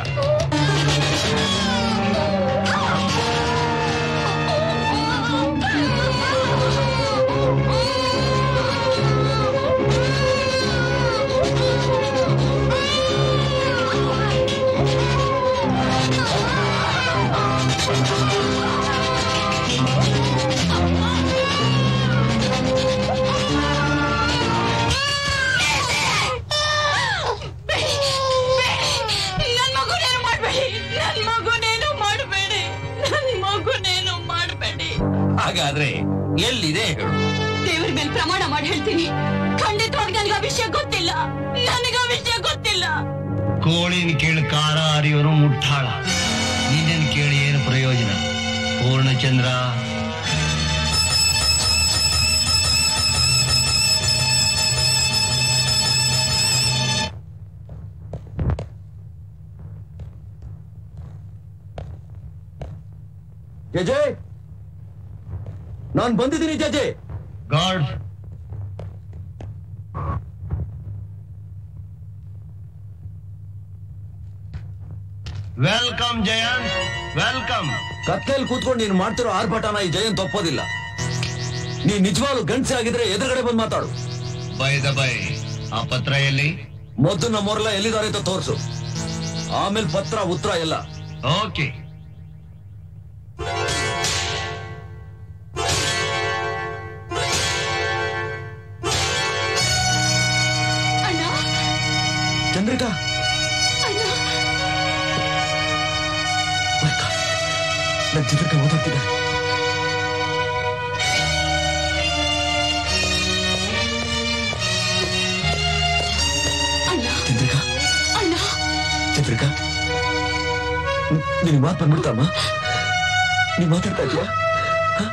ನನ್ ಮಗುನೇನು ಮಾಡ್ಬೇಡಿ ನನ್ ಮಗುನೇನು ಮಾಡಬೇಡಿ ನನ್ ಮಗುನೇನು ಮಾಡಬೇಡಿ ಹಾಗಾದ್ರೆ ಎಲ್ಲಿದೆ ಹೇಳು ದೇವ್ರ ಮೇಲೆ ಪ್ರಮಾಣ ಮಾಡಿ ಹೇಳ್ತೀನಿ ಖಂಡಿತವಾಗಿ ನನಗೆ ಆ ವಿಷಯ ಗೊತ್ತಿಲ್ಲ ನನಗೆ ಆ ವಿಷಯ ಗೊತ್ತಿಲ್ಲ ಕೋಳಿನ ಕೇಳಿ ಕಾರ ಅರಿಯೋರು ಮುಟ್ಟಾಳ ನೀನೇನ್ ಕೇಳಿ ಏನು ಪ್ರಯೋಜನ ಪೂರ್ಣಚಂದ್ರ ಜಜೆ ನಾನ್ ಬಂದಿದ್ದೀನಿ JJ god welcome Jayanth welcome ಕತ್ಲೆಯಲ್ಲಿ ಕೂತ್ಕೊಂಡು ನೀನು ಮಾಡ್ತಿರೋ ಆರ್ಭಟನ ಈ ಜಯಂತ್ ಒಪ್ಪೋದಿಲ್ಲ ನೀ ನಿಜವಾಗ್ಲು ಗಂಡಸೆ ಆಗಿದ್ರೆ ಎದುರುಗಡೆ ಬಂದು ಮಾತಾಡು ಬೈ ದ ಬೈ ಆ ಪತ್ರ ಎಲ್ಲಿ ಮೊದಲು ನಮ್ಮವರೆಲ್ಲ ಎಲ್ಲಿದ್ದಾರೆ ಅಂತ ತೋರ್ಸು ಆಮೇಲೆ ಪತ್ರ ಉತ್ತರ ಎಲ್ಲ ಓಕೆ ಚಂದ್ರಿಕಾ ನನ್ನ ಚಂದ್ರಿಕಾ ಓದಾಡ್ತಿದ್ದ ಚಂದ್ರಿಕಾ ಚಂದ್ರಿಕಾ ನಿನ್ ಮಾತು ಬಂದ್ಬಿಡ್ತಮ್ಮ ನೀ ಮಾತಾಡ್ತಾ ಇದೀಯಾ ಹ?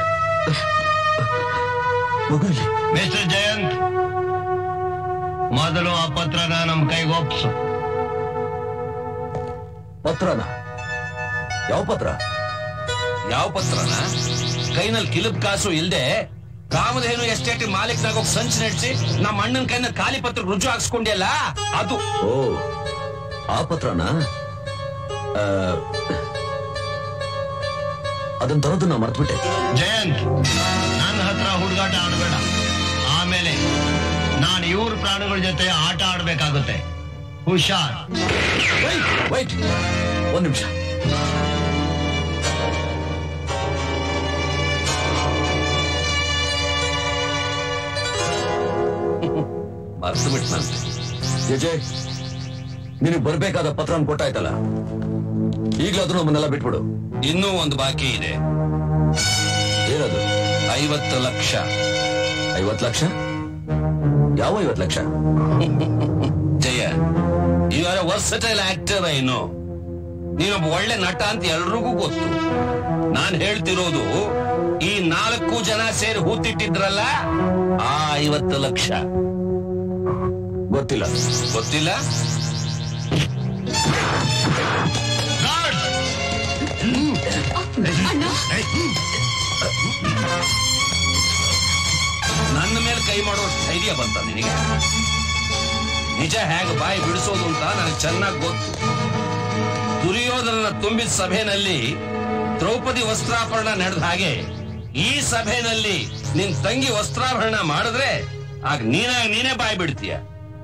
ಮಗು ಇಲ್ಲಿ ಮಿಸ್ಟರ್ ಜಯಂತ್ ಮೊದಲು ಆ ಪತ್ರನ ನಮ್ ಕೈಗೆ ಒಪ್ಸು ಪತ್ರನ ಯಾವ ಪತ್ರ ಯಾವ ಪತ್ರನ ಕೈನಲ್ಲಿ ಕಿಲುಬ್ ಕಾಸು ಇಲ್ದೆ ಕಾಮಧೇನು ಎಸ್ಟೇಟ್ ಮಾಲೀಕನಾಗ ಸಂಚು ನಡೆಸಿ ನಮ್ಮ ಅಣ್ಣನ ಕೈನ ಖಾಲಿ ಪತ್ರ ರುಜು ಹಾಕ್ಸ್ಕೊಂಡಿಯಲ್ಲ ಅದು ಓ ಆ ಪತ್ರನ ಆ, ಅದನ್ನ ತರೋದು ನಾ ಮರ್ತ್ಬಿಟ್ಟೆ ಜಯಂತ್ ನನ್ನ ಹತ್ರ ಹುಡುಗಾಟ ಆಡಬೇಡ ಆಮೇಲೆ ನಾನು ಇವ್ರ ಪ್ರಾಣಿಗಳ ಜೊತೆ ಆಟ ಆಡ್ಬೇಕಾಗುತ್ತೆ ಹುಷಾರ್ ವೈಟ್ ಒಂದ್ ನಿಮಿಷ ಮರ್ತು ಬಿಟ್ನಂತೆ ಜಜೆ ನಿನಗೆ ಬರ್ಬೇಕಾದ ಪತ್ರ ಕೊಟ್ಟಾಯ್ತಲ್ಲ ಈಗ್ಲಾದ್ರೂ ನಮ್ಮನ್ನೆಲ್ಲ ಬಿಟ್ಬಿಡು ಇನ್ನೂ ಒಂದು ಬಾಕಿ ಇದೆ ಏನದು ಐವತ್ತು ಲಕ್ಷ ಐವತ್ ಲಕ್ಷ ಯಾವ ಐವತ್ ಲಕ್ಷ Jaya you are versatile actor ಏನು ನೀನೊಬ್ಬ ಒಳ್ಳೆ ನಟ ಅಂತ ಎಲ್ರಿಗೂ ಗೊತ್ತು ನಾನ್ ಹೇಳ್ತಿರೋದು ಈ ನಾಲ್ಕು ಜನ ಸೇರಿ ಹೂತಿಟ್ಟಿದ್ರಲ್ಲ ಆ ಐವತ್ತು ಲಕ್ಷ ಗೊತ್ತಿಲ್ಲ ಗೊತ್ತಿಲ್ಲ ನನ್ನ ಮೇಲೆ ಕೈ ಮಾಡೋ ಧೈರ್ಯ ಬಂತ ನಿನಗೆ ನಿಜ ಹೇಗೆ ಬಾಯಿ ಬಿಡಿಸೋದು ಅಂತ ನನಗೆ ಚೆನ್ನಾಗಿ ಗೊತ್ತು ದುರ್ಯೋಧನನ ತುಂಬಿದ ಸಭೆಯಲ್ಲಿ ದ್ರೌಪದಿ ವಸ್ತ್ರಾಭರಣ ನಡೆದ ಹಾಗೆ ಈ ಸಭೆಯಲ್ಲಿ ನಿನ್ ತಂಗಿ ವಸ್ತ್ರಾಭರಣ ಮಾಡಿದ್ರೆ ಆಗ ನೀನಾಗ ನೀನೇ ಬಾಯಿ ಬಿಡ್ತೀಯ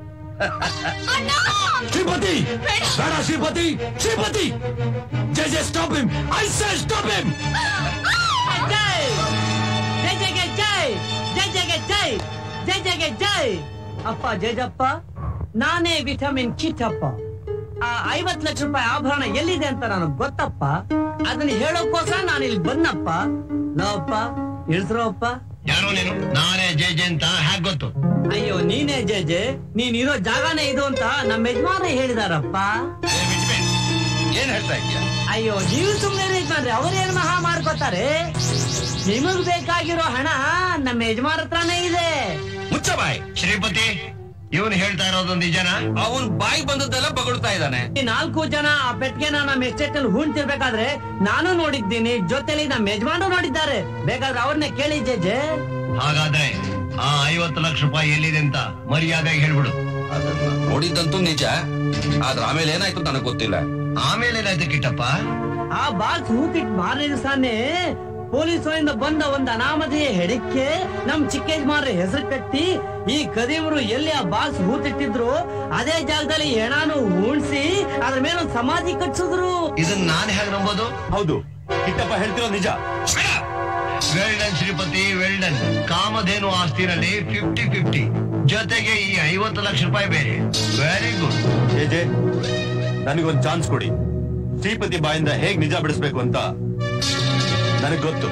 ಶ್ರೀಪತಿ ಬೇಡ Shripathi Shripathi Jai Jai stop him I say stop him Jai Jai ಜೈಗೆ ಜೈ ಜೈ ಜೈಗೆ ಜೈ ಜೈ ಜೈಗೆ ಜೈ ಅಪ್ಪ ಜಯಜಪ್ಪ ನಾನೇ ವಿಟಮಿನ್ ಕಿಟ್ಟಪ್ಪ ಆ ಐವತ್ ಲಕ್ಷ ರೂಪಾಯಿ ಆಭರಣ ಎಲ್ಲಿದೆ ಅಂತ ನನಗೆ ಗೊತ್ತಪ್ಪ ಅದನ್ನ ಹೇಳೋಕ್ಕೋಸ್ಕರ ನಾನು ಇಲ್ಲಿ ಬಂದಪ್ಪ ಲವಪ್ಪ ಇಳಿಸ್ರೋಪ್ಪ ಯಾರೋ ನೀನು ನಾನೇ ಜೆ ಜೆ ಅಂತ ಹ್ಯಾಕ್ ಗೊತ್ತು ಅಯ್ಯೋ ನೀನೇ ಜೆ ಜೆ ನೀನ್ ಇರೋ ಜಾಗನೇ ಇದು ಅಂತ ನಮ್ಮ ಯಜಮಾನ ಹೇಳಿದಾರಪ್ಪ ಏನ್ ಹೇಳ್ತಾ ಇದೀಯ ಅಯ್ಯೋ ನೀವು ಸುಮ್ಮನೆ ಇದ್ರಿ ಅವ್ರೇನ್ ಮಹಾ ಮಾಡ್ಕೋತಾರೆ ನಿಮಗ್ ಬೇಕಾಗಿರೋ ಹಣ ನಮ್ಮ ಯಜಮಾನ ಹತ್ರನೇ ಇದೆ ಮುಚ್ಚ ಬಾಯ್ ಶ್ರೀಪತಿ ಇವನು ಹೇಳ್ತಾ ಇರೋದು ನಿಜನಾ ಅವನ್ ಬಾಯಿ ಬಂದದ್ದೆಲ್ಲ ಬಗಳ್ತಾ ಇದ್ದಾನೆ ಈ ನಾಲ್ಕು ಜನ ಆ ಪೆಟ್ಟಿಗೆನ ನಮ್ಮ ಎಸ್ಟೇಟ್ ಅಲ್ಲಿ ಹೂಣ್ತಿರ್ಬೇಕಾದ್ರೆ ನಾನು ನೋಡಿದ್ದೀನಿ ಜೊತೆಲಿ ನಮ್ಮ ಯಜಮಾನರು ನೋಡಿದ್ದಾರೆ ಬೇಕಾದ್ರೆ ಅವ್ರನ್ನೇ ಕೇಳಿ ಜೇಜೆ ಹಾಗಾದ್ರೆ ಆ ಐವತ್ತು ಲಕ್ಷ ರೂಪಾಯಿ ಎಲ್ಲಿದೆ ಅಂತ ಮರ್ಯಾದೆಗೆ ಹೇಳ್ಬಿಡು ಅದನ್ನ ನೋಡಿದ್ದಂತೂ ನಿಜ ಆದ್ರೆ ಆಮೇಲೆ ಏನಾಯ್ತು ನನಗೆ ಗೊತ್ತಿಲ್ಲ ಆಮೇಲೆ ಏನಾಯ್ತು ಕಿಟ್ಟಪ್ಪ ಆ ಬಾಕ್ಸ್ ಹೂತಿಟ್ ಮಾರನೇ ದಿವಸನೇ ಪೊಲೀಸರಿಂದ ಬಂದ ಒಂದು ಅನಾಮಧೇಯ ಹೆಡಕ್ಕೆ ನಮ್ ಚಿಕ್ಕ ಯಜಮಾನ್ರ ಹೆಸರು ಕಟ್ಟಿ ಈ ಕದೀಮರು ಎಲ್ಲಿ ಆ ಬಾಕ್ಸ್ ಹೂತಿಟ್ಟಿದ್ರು ಅದೇ ಜಾಗದಲ್ಲಿ ಹೆಣಾನು ಉಣ್ಸಿ ಅದ್ರ ಮೇಲೆ ಒಂದು ಸಮಾಧಿ ಕಟ್ಸಿದ್ರು ಇದನ್ನ ನಾನು ಹೇಗೆ ನಂಬೋದು ಹೌದು ಕಿಟ್ಟಪ್ಪ ಹೇಳ್ತಿರೋ ನಿಜ ವೆಲ್ಡನ್ ಶ್ರೀಪತಿ ವೆಲ್ಡನ್ ಕಾಮಧೇನು ಆಸ್ತಿನಲ್ಲಿ ಫಿಫ್ಟಿ ಫಿಫ್ಟಿ ಜೊತೆಗೆ ಈ ಐವತ್ತು ಲಕ್ಷ ರೂಪಾಯಿ ಬೇರೆ ವೆರಿ ಗುಡ್ ಜೆ ನನಗೊಂದು ಚಾನ್ಸ್ ಕೊಡಿ ಶ್ರೀಪತಿ ಬಾಯಿಂದ ಹೇಗ್ ನಿಜ ಬಿಡಿಸ್ಬೇಕು ಅಂತ ನನಗ್ ಗೊತ್ತು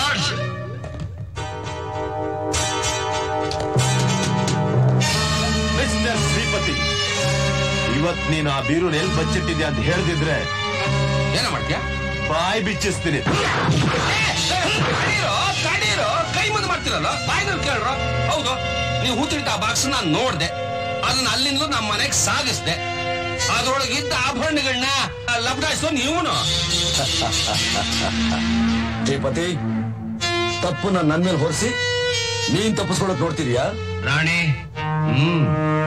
ಮಿಸ್ಟರ್ ಶ್ರೀಪತಿ ಇವತ್ ನೀನು ಆ ಬೀರೂನ್ ಎಲ್ಲಿ ಬಚ್ಚಿಟ್ಟಿದ್ಯಾ ಅಂತ ಹೇಳ್ದಿದ್ರೆ ಏನ ಮಾಡ್ತೀಯ ಬಾಯಿ ಬಿಚ್ಚಿಸ್ತೀನಿ ತಡೀರೋ ತಡೀರೋ ಕೈ ಮುಂದೆ ಮಾಡ್ತಿರಲ್ಲ ಬಾಯಿನಲ್ಲಿ ಕೇಳ್ರೋ ಹೌದು ನೀವು ಹೂತಿಟ್ಟ ಆ ಬಾಕ್ಸ್ ನಾನ್ ನೋಡ್ದೆ ಅದನ್ನ ಅಲ್ಲಿಂದ ನಮ್ಮ ಮನೆಗೆ ಸಾಗಿಸ್ದೆ ಅದ್ರೊಳಗಿದ್ದ ಆಭರಣಗಳನ್ನ ಲಬ್ಡಾಯಿಸೋ ನೀವುನು ಶ್ರೀಪತಿ ತಪ್ಪನ್ನ ನನ್ ಮೇಲೆ ಹೊರಿಸಿ ನೀನ್ ತಪ್ಪಿಸ್ಕೊಳಕ್ ನೋಡ್ತಿದ್ಯಾ ರಾಣಿ ಹ್ಮ್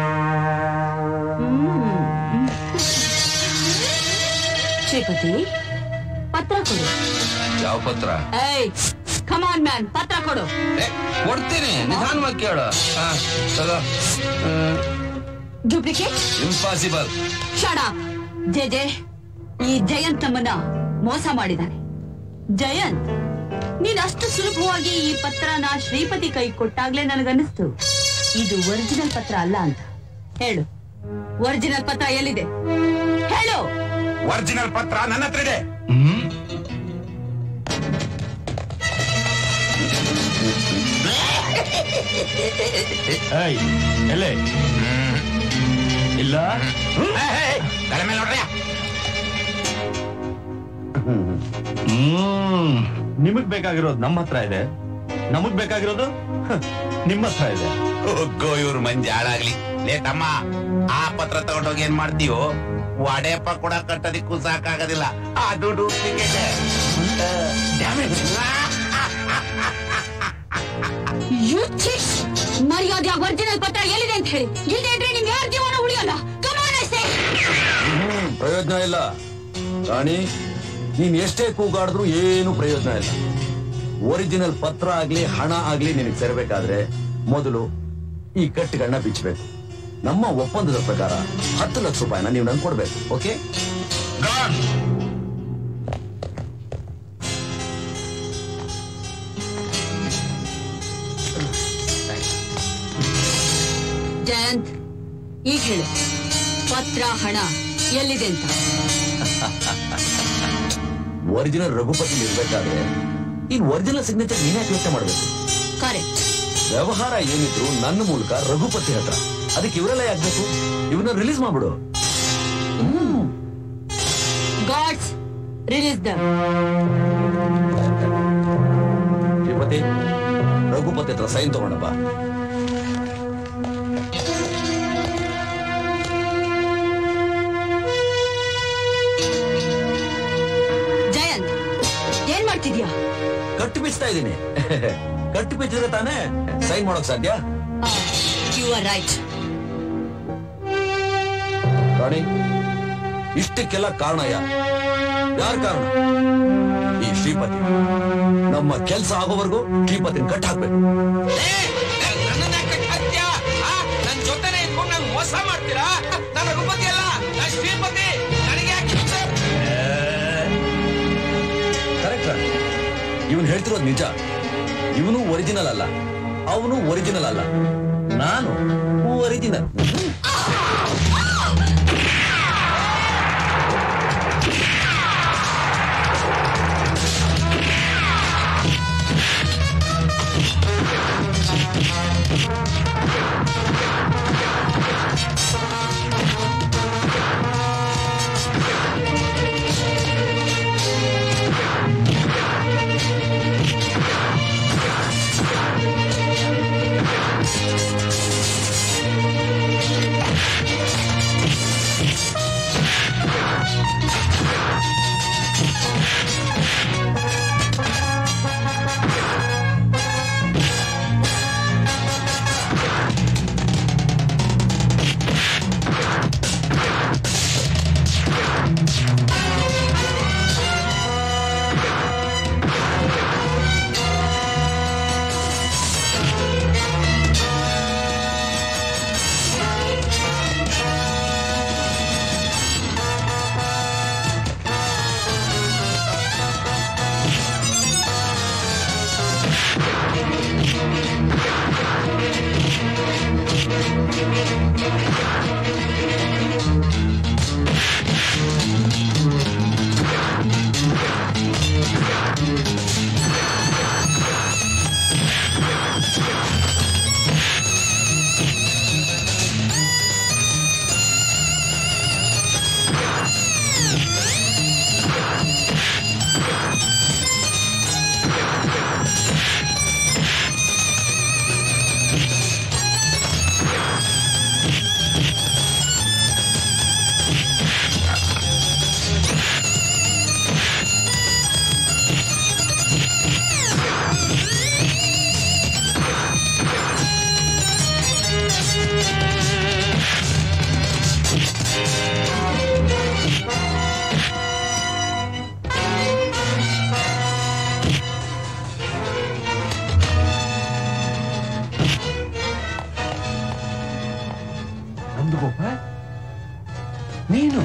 ಶ್ರೀಪತಿ ಪತ್ರ ಕೊಡು ಯಾವ ಪತ್ರ ಏಯ್ ಕಮಾನ್ ಮ್ಯಾನ್ ಪತ್ರ ಕೊಡು ಏ, ಕೊಡ್ತೀನಿ ನಿಧಾನವಾಗಿ ಕೇಳು ಹಾ, ತಗೋ ಡೂಪ್ಲಿಕೇಟ್ ಇಂಪಾಸಿಬಲ್ ಶಡ ಜೆ ಜೆ ಈ ಜಯಂತ್ ನಮ್ಮನ್ನ ಮೋಸ ಮಾಡಿದ್ದಾನೆ ಜಯಂತ್ ನೀನ್ ಅಷ್ಟು ಸುಲಭವಾಗಿ ಈ ಪತ್ರನ ಶ್ರೀಪತಿ ಕೈ ಕೊಟ್ಟಾಗ್ಲೇ ನನಗನ್ನಿಸ್ತು ಇದು ಒರಿಜಿನಲ್ ಪತ್ರ ಅಲ್ಲ ಅಂತ ಹೇಳು ಒರಿಜಿನಲ್ ಪತ್ರ ಎಲ್ಲಿದೆ ಹೇಳು ಒರಿಜಿನಲ್ ಪತ್ರ ನನ್ನ ಹತ್ರ ಇದೆ ಏಯ್ ಎಲ್ಲೇ ಇಲ್ಲ ತಲೆ ಮೇಲೆ ನೋಡ್ರಿ ಹ್ಮ್ ನಿಮಗ್ ಬೇಕಾಗಿರೋದು ನಮ್ಮ ಹತ್ರ ಇದೆ ನಮಗ್ ಬೇಕಾಗಿರೋದು ಹ, ನಿಮ್ಮ ಹತ್ರ ಇದೆ ಹೋಗೋ ಇವ್ರ ಮಂದಿ ಹಾಳಾಗ್ಲಿ ಲೇ ತಮ್ಮ ಆ ಪತ್ರ ತಗೊಂಡೋಗಿ ಏನ್ ಮಾಡ್ತೀವೋ ವಡೆಪ್ಪ ಕೂಡ ಕಟ್ಟೋದಿಕ್ಕೂ ಸಾಕಾಗೋದಿಲ್ಲ ಅದು ಡೂಪ್ಲಿಕೇಟ್ You cheat! ಮರ್ಯಾದೆಯಾಗಿ ಒರಿಜಿನಲ್ ಪತ್ರ ಎಲ್ಲಿದೆ ಅಂತ ಹೇಳಿ ಇಲ್ಲದೆ ಇದ್ರೆ ನಿಮ್ಗೆ ಯಾರ ಜೀವನ ಉಳಿಯಲ್ಲ ಕಮಾನ್ ಐ ಸೇ ಹ್ಮ್ ಪ್ರಯೋಜನ ಇಲ್ಲ ರಾಣಿ ನೀನ್ ಎಷ್ಟೇ ಕೂಗಾಡಿದ್ರು ಏನು ಪ್ರಯೋಜನ ಇಲ್ಲ ಒರಿಜಿನಲ್ ಪತ್ರ ಆಗ್ಲಿ ಹಣ ಆಗ್ಲಿ ನಿನಗೆ ಸೇರ್ಬೇಕಾದ್ರೆ ಮೊದಲು ಈ ಕಟ್ಟುಗಳನ್ನ ಬಿಚ್ಚಬೇಕು ನಮ್ಮ ಒಪ್ಪಂದದ ಪ್ರಕಾರ ಹತ್ತು ಲಕ್ಷ ರೂಪಾಯಿನ ನೀವು ನನ್ಗೆ ಕೊಡ್ಬೇಕು ಓಕೆ ಜಯಂತ್ ಜಯಂತ್ ಈಗ ಹೇಳು ಪತ್ರ ಹಣ ಎಲ್ಲಿದೆ ಅಂತ ಒರಿಜಿನಲ್ ರಘುಪತಿ ಇರ್ಬೇಕಾದ್ರೆ ಇನ್ ಒರಿಜಿನಲ್ ಸಿಗ್ನೇಚರ್ ನೀನೇ ಯೋಚನೆ ಮಾಡ್ಬೇಕು ಕರೆಕ್ಟ್ ವ್ಯವಹಾರ ಏನಿದ್ರು ನನ್ನ ಮೂಲಕ ರಘುಪತಿ ಹತ್ರ ಅದಕ್ಕೆ ಇವರೆಲ್ಲ ಯಾಕಬೇಕು ಇವನ್ನ ರಿಲೀಸ್ ಮಾಡ್ಬಿಡು gods release the Shripathi Raghupathi ಹತ್ರ ಸೈನ್ ತಗೊಂಡಪ್ಪ ಜಯಂತ್ ಏನ್ ಮಾಡ್ತಿದ್ಯಾ ಕಟ್ಟು ಬಿಚ್ತಾ ಇದ್ದೀನಿ ಕಟ್ಟು ಬಿಚ್ಚಿದ್ರೆ ತಾನೇ ಸೈನ್ ಮಾಡೋಕ್ ಸಾಧ್ಯ ಯು ಆರ್ ರೈಟ್ ರಾಣಿ ಇಷ್ಟಕ್ಕೆಲ್ಲ ಕಾರಣ ಯಾರು ಯಾರ ಕಾರಣ ಈ ಶ್ರೀಪತಿ ನಮ್ಮ ಕೆಲಸ ಆಗೋವರೆಗೂ ಶ್ರೀಪತಿನ ಕಟ್ ಹಾಕ್ಬೇಕು ನನ್ನನ್ನ ಕಟ್ಟಿ ಹಾಕ್ತ್ಯಾ? ಆ? ನನ್ ಜೊತೆನೆ ಇಟ್ಕೊಂಡು ನಂಗೆ ಮೋಸ ಮಾಡ್ತೀರಾ ನಾನು ರಘುಪತಿ ಅಲ್ಲ ನಾನು ಶ್ರೀಪತಿ ನನಗೆ ಯಾಕೆ ಹಿಂಸೆ? ಕರೆಕ್ಟ್ ಇವನು ಹೇಳ್ತಿರೋದು ನಿಜ ಇವನು ಒರಿಜಿನಲ್ ಅಲ್ಲ ಅವನು ಒರಿಜಿನಲ್ ಅಲ್ಲ ನಾನು ಒರಿಜಿನಲ್ ನಂದಗೋಪ ನೀನು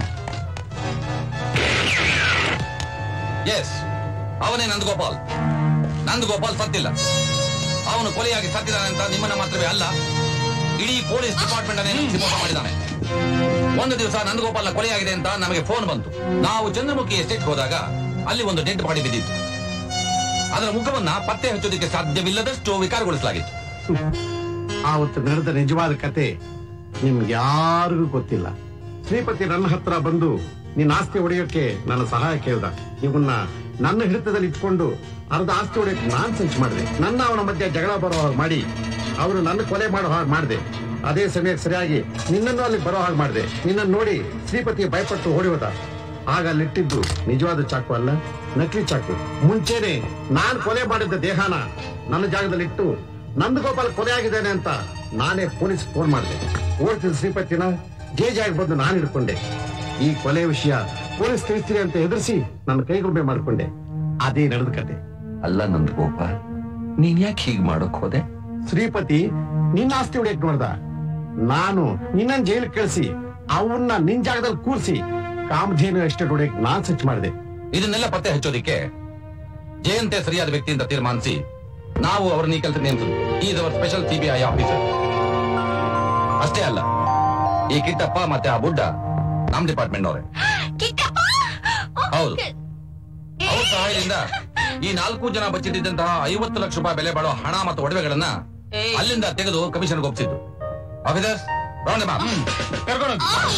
ಎಸ್ ಅವನೇ ನಂದಗೋಪಾಲ್ ನಂದಗೋಪಾಲ್ ಸತ್ತಿಲ್ಲ ಅವನು ಕೊಲೆಯಾಗಿ ಸತ್ತಿದ್ದಾನೆ ಅಂತ ನಿಮ್ಮನ್ನ ಮಾತ್ರವೇ ಅಲ್ಲ ಇಡೀ ಪೊಲೀಸ್ ಡಿಪಾರ್ಟ್ಮೆಂಟ್ ಅನ್ನೇ ನಂಬಿಸಿ ಮೋಸ ಮಾಡಿದ್ದಾನೆ ಒಂದು ದಿವಸ ನಂದಗೋಪಾಲ್ನ ಕೊಲೆಯಾಗಿದೆ ಅಂತ ನಮಗೆ ಫೋನ್ ಬಂತು ನಾವು ಚಂದ್ರಮುಖಿ ಎಸ್ಟೇಟ್ ಹೋದಾಗ ಅಲ್ಲಿ ಒಂದು ಡೆಡ್ ಬಾಡಿ ಬಿದ್ದಿತ್ತು ಅದರ ಮುಖವನ್ನ ಪತ್ತೆ ಹಚ್ಚೋದಕ್ಕೆ ಸಾಧ್ಯವಿಲ್ಲದಷ್ಟು ವಿಕಾರಗೊಳಿಸಲಾಗಿತ್ತು ಆವತ್ತು ನಡೆದ ನಿಜವಾದ ಕತೆ ನಿಮ್ಗೆ ಯಾರಿಗೂ ಗೊತ್ತಿಲ್ಲ ಶ್ರೀಪತಿ ನನ್ನ ಹತ್ರ ಬಂದು ನಿನ್ನ ಆಸ್ತಿ ಹೊಡೆಯೋಕೆ ನನ್ನ ಸಹಾಯ ಕೇಳ್ದ ಇವನ್ನ ನನ್ನ ಹಿಡಿತದಲ್ಲಿ ಇಟ್ಕೊಂಡು ಅರ್ಧ ಆಸ್ತಿ ಹೊಡೆಯಕ್ಕೆ ನಾನ್ ಸಂಚು ಮಾಡಿದೆ ನನ್ನ ಅವನ ಮಧ್ಯೆ ಜಗಳ ಬರೋ ಹಾಗೆ ಮಾಡಿ ಅವನು ನನ್ನ ಕೊಲೆ ಮಾಡೋ ಹಾಗೆ ಮಾಡಿದೆ ಅದೇ ಸಮಯಕ್ಕೆ ಸರಿಯಾಗಿ ನಿನ್ನನ್ನು ಅಲ್ಲಿ ಬರೋ ಹಾಗೆ ಮಾಡಿದೆ ನಿನ್ನನ್ನು ನೋಡಿ ಶ್ರೀಪತಿ ಭಯಪಟ್ಟು ಓಡಿ ಹೋದ ಆಗ ಅಲ್ಲಿಟ್ಟಿದ್ದು ನಿಜವಾದ ಚಾಕು ಅಲ್ಲ ನಕಲಿ ಚಾಕು ಮುಂಚೆನೆ ನಾನ್ ಕೊಲೆ ಮಾಡಿದ್ದ ದೇಹನ ನನ್ನ ಜಾಗದಲ್ಲಿಟ್ಟು ನಂದಗೋಪಾಲ್ ಕೊಲೆ ಆಗಿದ್ದಾನೆ ಅಂತ ನಾನೇ ಪೊಲೀಸ್ ಫೋನ್ ಮಾಡಿದೆ ಓಡ್ತಿದ್ದ ಶ್ರೀಪತಿನ ಜೇಜಾಗಿ ಬಂದು ನಾನು ಹಿಡ್ಕೊಂಡೆ ಈ ಕೊಲೆ ವಿಷಯ ಪೊಲೀಸ್ ತಿಳಿಸ್ತೀನಿ ಅಂತ ಎದುರಿಸಿ ನನ್ನ ಕೈಗೊಬ್ಬೆ ಮಾಡ್ಕೊಂಡೆ ಅದೇ ನಡೆದ ಕತೆ ಅಲ್ಲ ನಂದಗೋಪ ನೀನ್ ಯಾಕೆ ಹೀಗ್ ಮಾಡಕ್ ಹೋದೆ ಶ್ರೀಪತಿ ನಿನ್ನ ಆಸ್ತಿ ಹೊಡೆಯಕ್ ನೋಡ್ದ ನಾನು ನಿನ್ನ ಜೈಲು ಕಳಿಸಿ ಅವನ್ನ ನಿನ್ ಜಾಗದಲ್ಲಿ ಕೂರಿಸಿ ಕಾಮಧೇನು ಎಸ್ಟೇಟ್ ಹೊಡೆಯಕ್ ನಾನ್ ಸರ್ಚ್ ಮಾಡಿದೆ ಇದನ್ನೆಲ್ಲ ಪತ್ತೆ ಹಚ್ಚೋದಿಕ್ಕೆ ಜಯಂತೆ ಸರಿಯಾದ ವ್ಯಕ್ತಿ ಅಂತ ತೀರ್ಮಾನಿಸಿ ನಾವು ಅವರನ್ನ ಈ ಕೆಲಸ ನೇಮಿಸಿದ್ವಿ is our special CBI officer ಅಷ್ಟೇ ಅಲ್ಲ ಈ ಕಿಟ್ಟಪ್ಪ ಮತ್ತೆ ಆ ಬುಡ್ಡ ನಮ್ ಡಿಪಾರ್ಟ್ಮೆಂಟ್ ಅವರೇ ಹೌದು ಅವ್ರ ಸಹಾಯದಿಂದ ಈ ನಾಲ್ಕು ಜನ ಬಚ್ಚಿಟ್ಟಿದ್ದಂತಹ ಐವತ್ತು ಲಕ್ಷ ರೂಪಾಯಿ ಬೆಲೆ ಬಾಳೋ ಹಣ ಮತ್ತು ಒಡವೆಗಳನ್ನ ಅಲ್ಲಿಂದ ತೆಗೆದು ಕಮಿಷನ್ ಒಪ್ಪಿಸಿದ್ದು ಆಫೀಸರ್ಸ್ ರೌಂಡ್ ಕರ್ಕೊಂಡು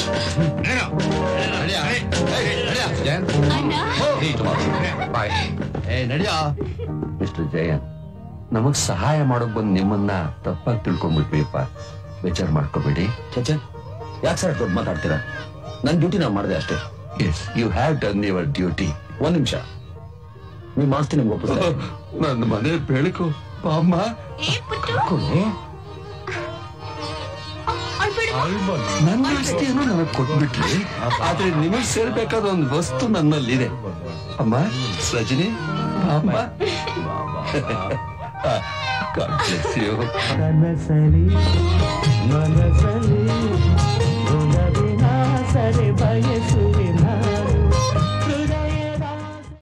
ಬಾಯ್ ಏ ನಡಿಯಾ ಮಿಸ್ಟರ್ ಜಯನ್ ನಮಗ್ ಸಹಾಯ ಮಾಡೋಕ್ ಬಂದ್ ನಿಮ್ಮನ್ನ ತಪ್ಪಾಗಿ ತಿಳ್ಕೊಂಡ್ಬಿಟ್ವಿಪ್ಪ ವಿಚಾರ ಮಾಡ್ಕೋಬೇಡಿ ಚಚೆ ಯಾಕೆ ಸರ್ ದೊಡ್ಡ ಮಾತಾಡ್ತೀರಾ ನನ್ನ ಡ್ಯೂಟಿ ನಾನು ಮಾಡಿದೆ ಅಷ್ಟೇ yes you have done your duty ಒಂದ್ ನಿಮಿಷ ನಿಮ್ಮ ಆಸ್ತಿ ನಿಮ್ಗೆ ಒಪ್ಪಿಸ್ತಾರೆ ನನ್ನ ಮನೆ ಬೆಳಕು ಬಾಮ್ಮ ನನ್ನ ಆಸ್ತಿಯನ್ನು ನನಗೆ ಕೊಟ್ಬಿಟ್ರಿ ಆದ್ರೆ ನಿಮಗ್ ಸೇರ್ಬೇಕಾದ ಒಂದು ವಸ್ತು ನನ್ನಲ್ಲಿದೆ ಅಮ್ಮ ರಜನಿ ಅಮ್ಮ God bless you. ಕನಸಲಿ ಮನಸಲಿ ಗುಣವಿನ ಸರಿ ಬಯಸುವೆ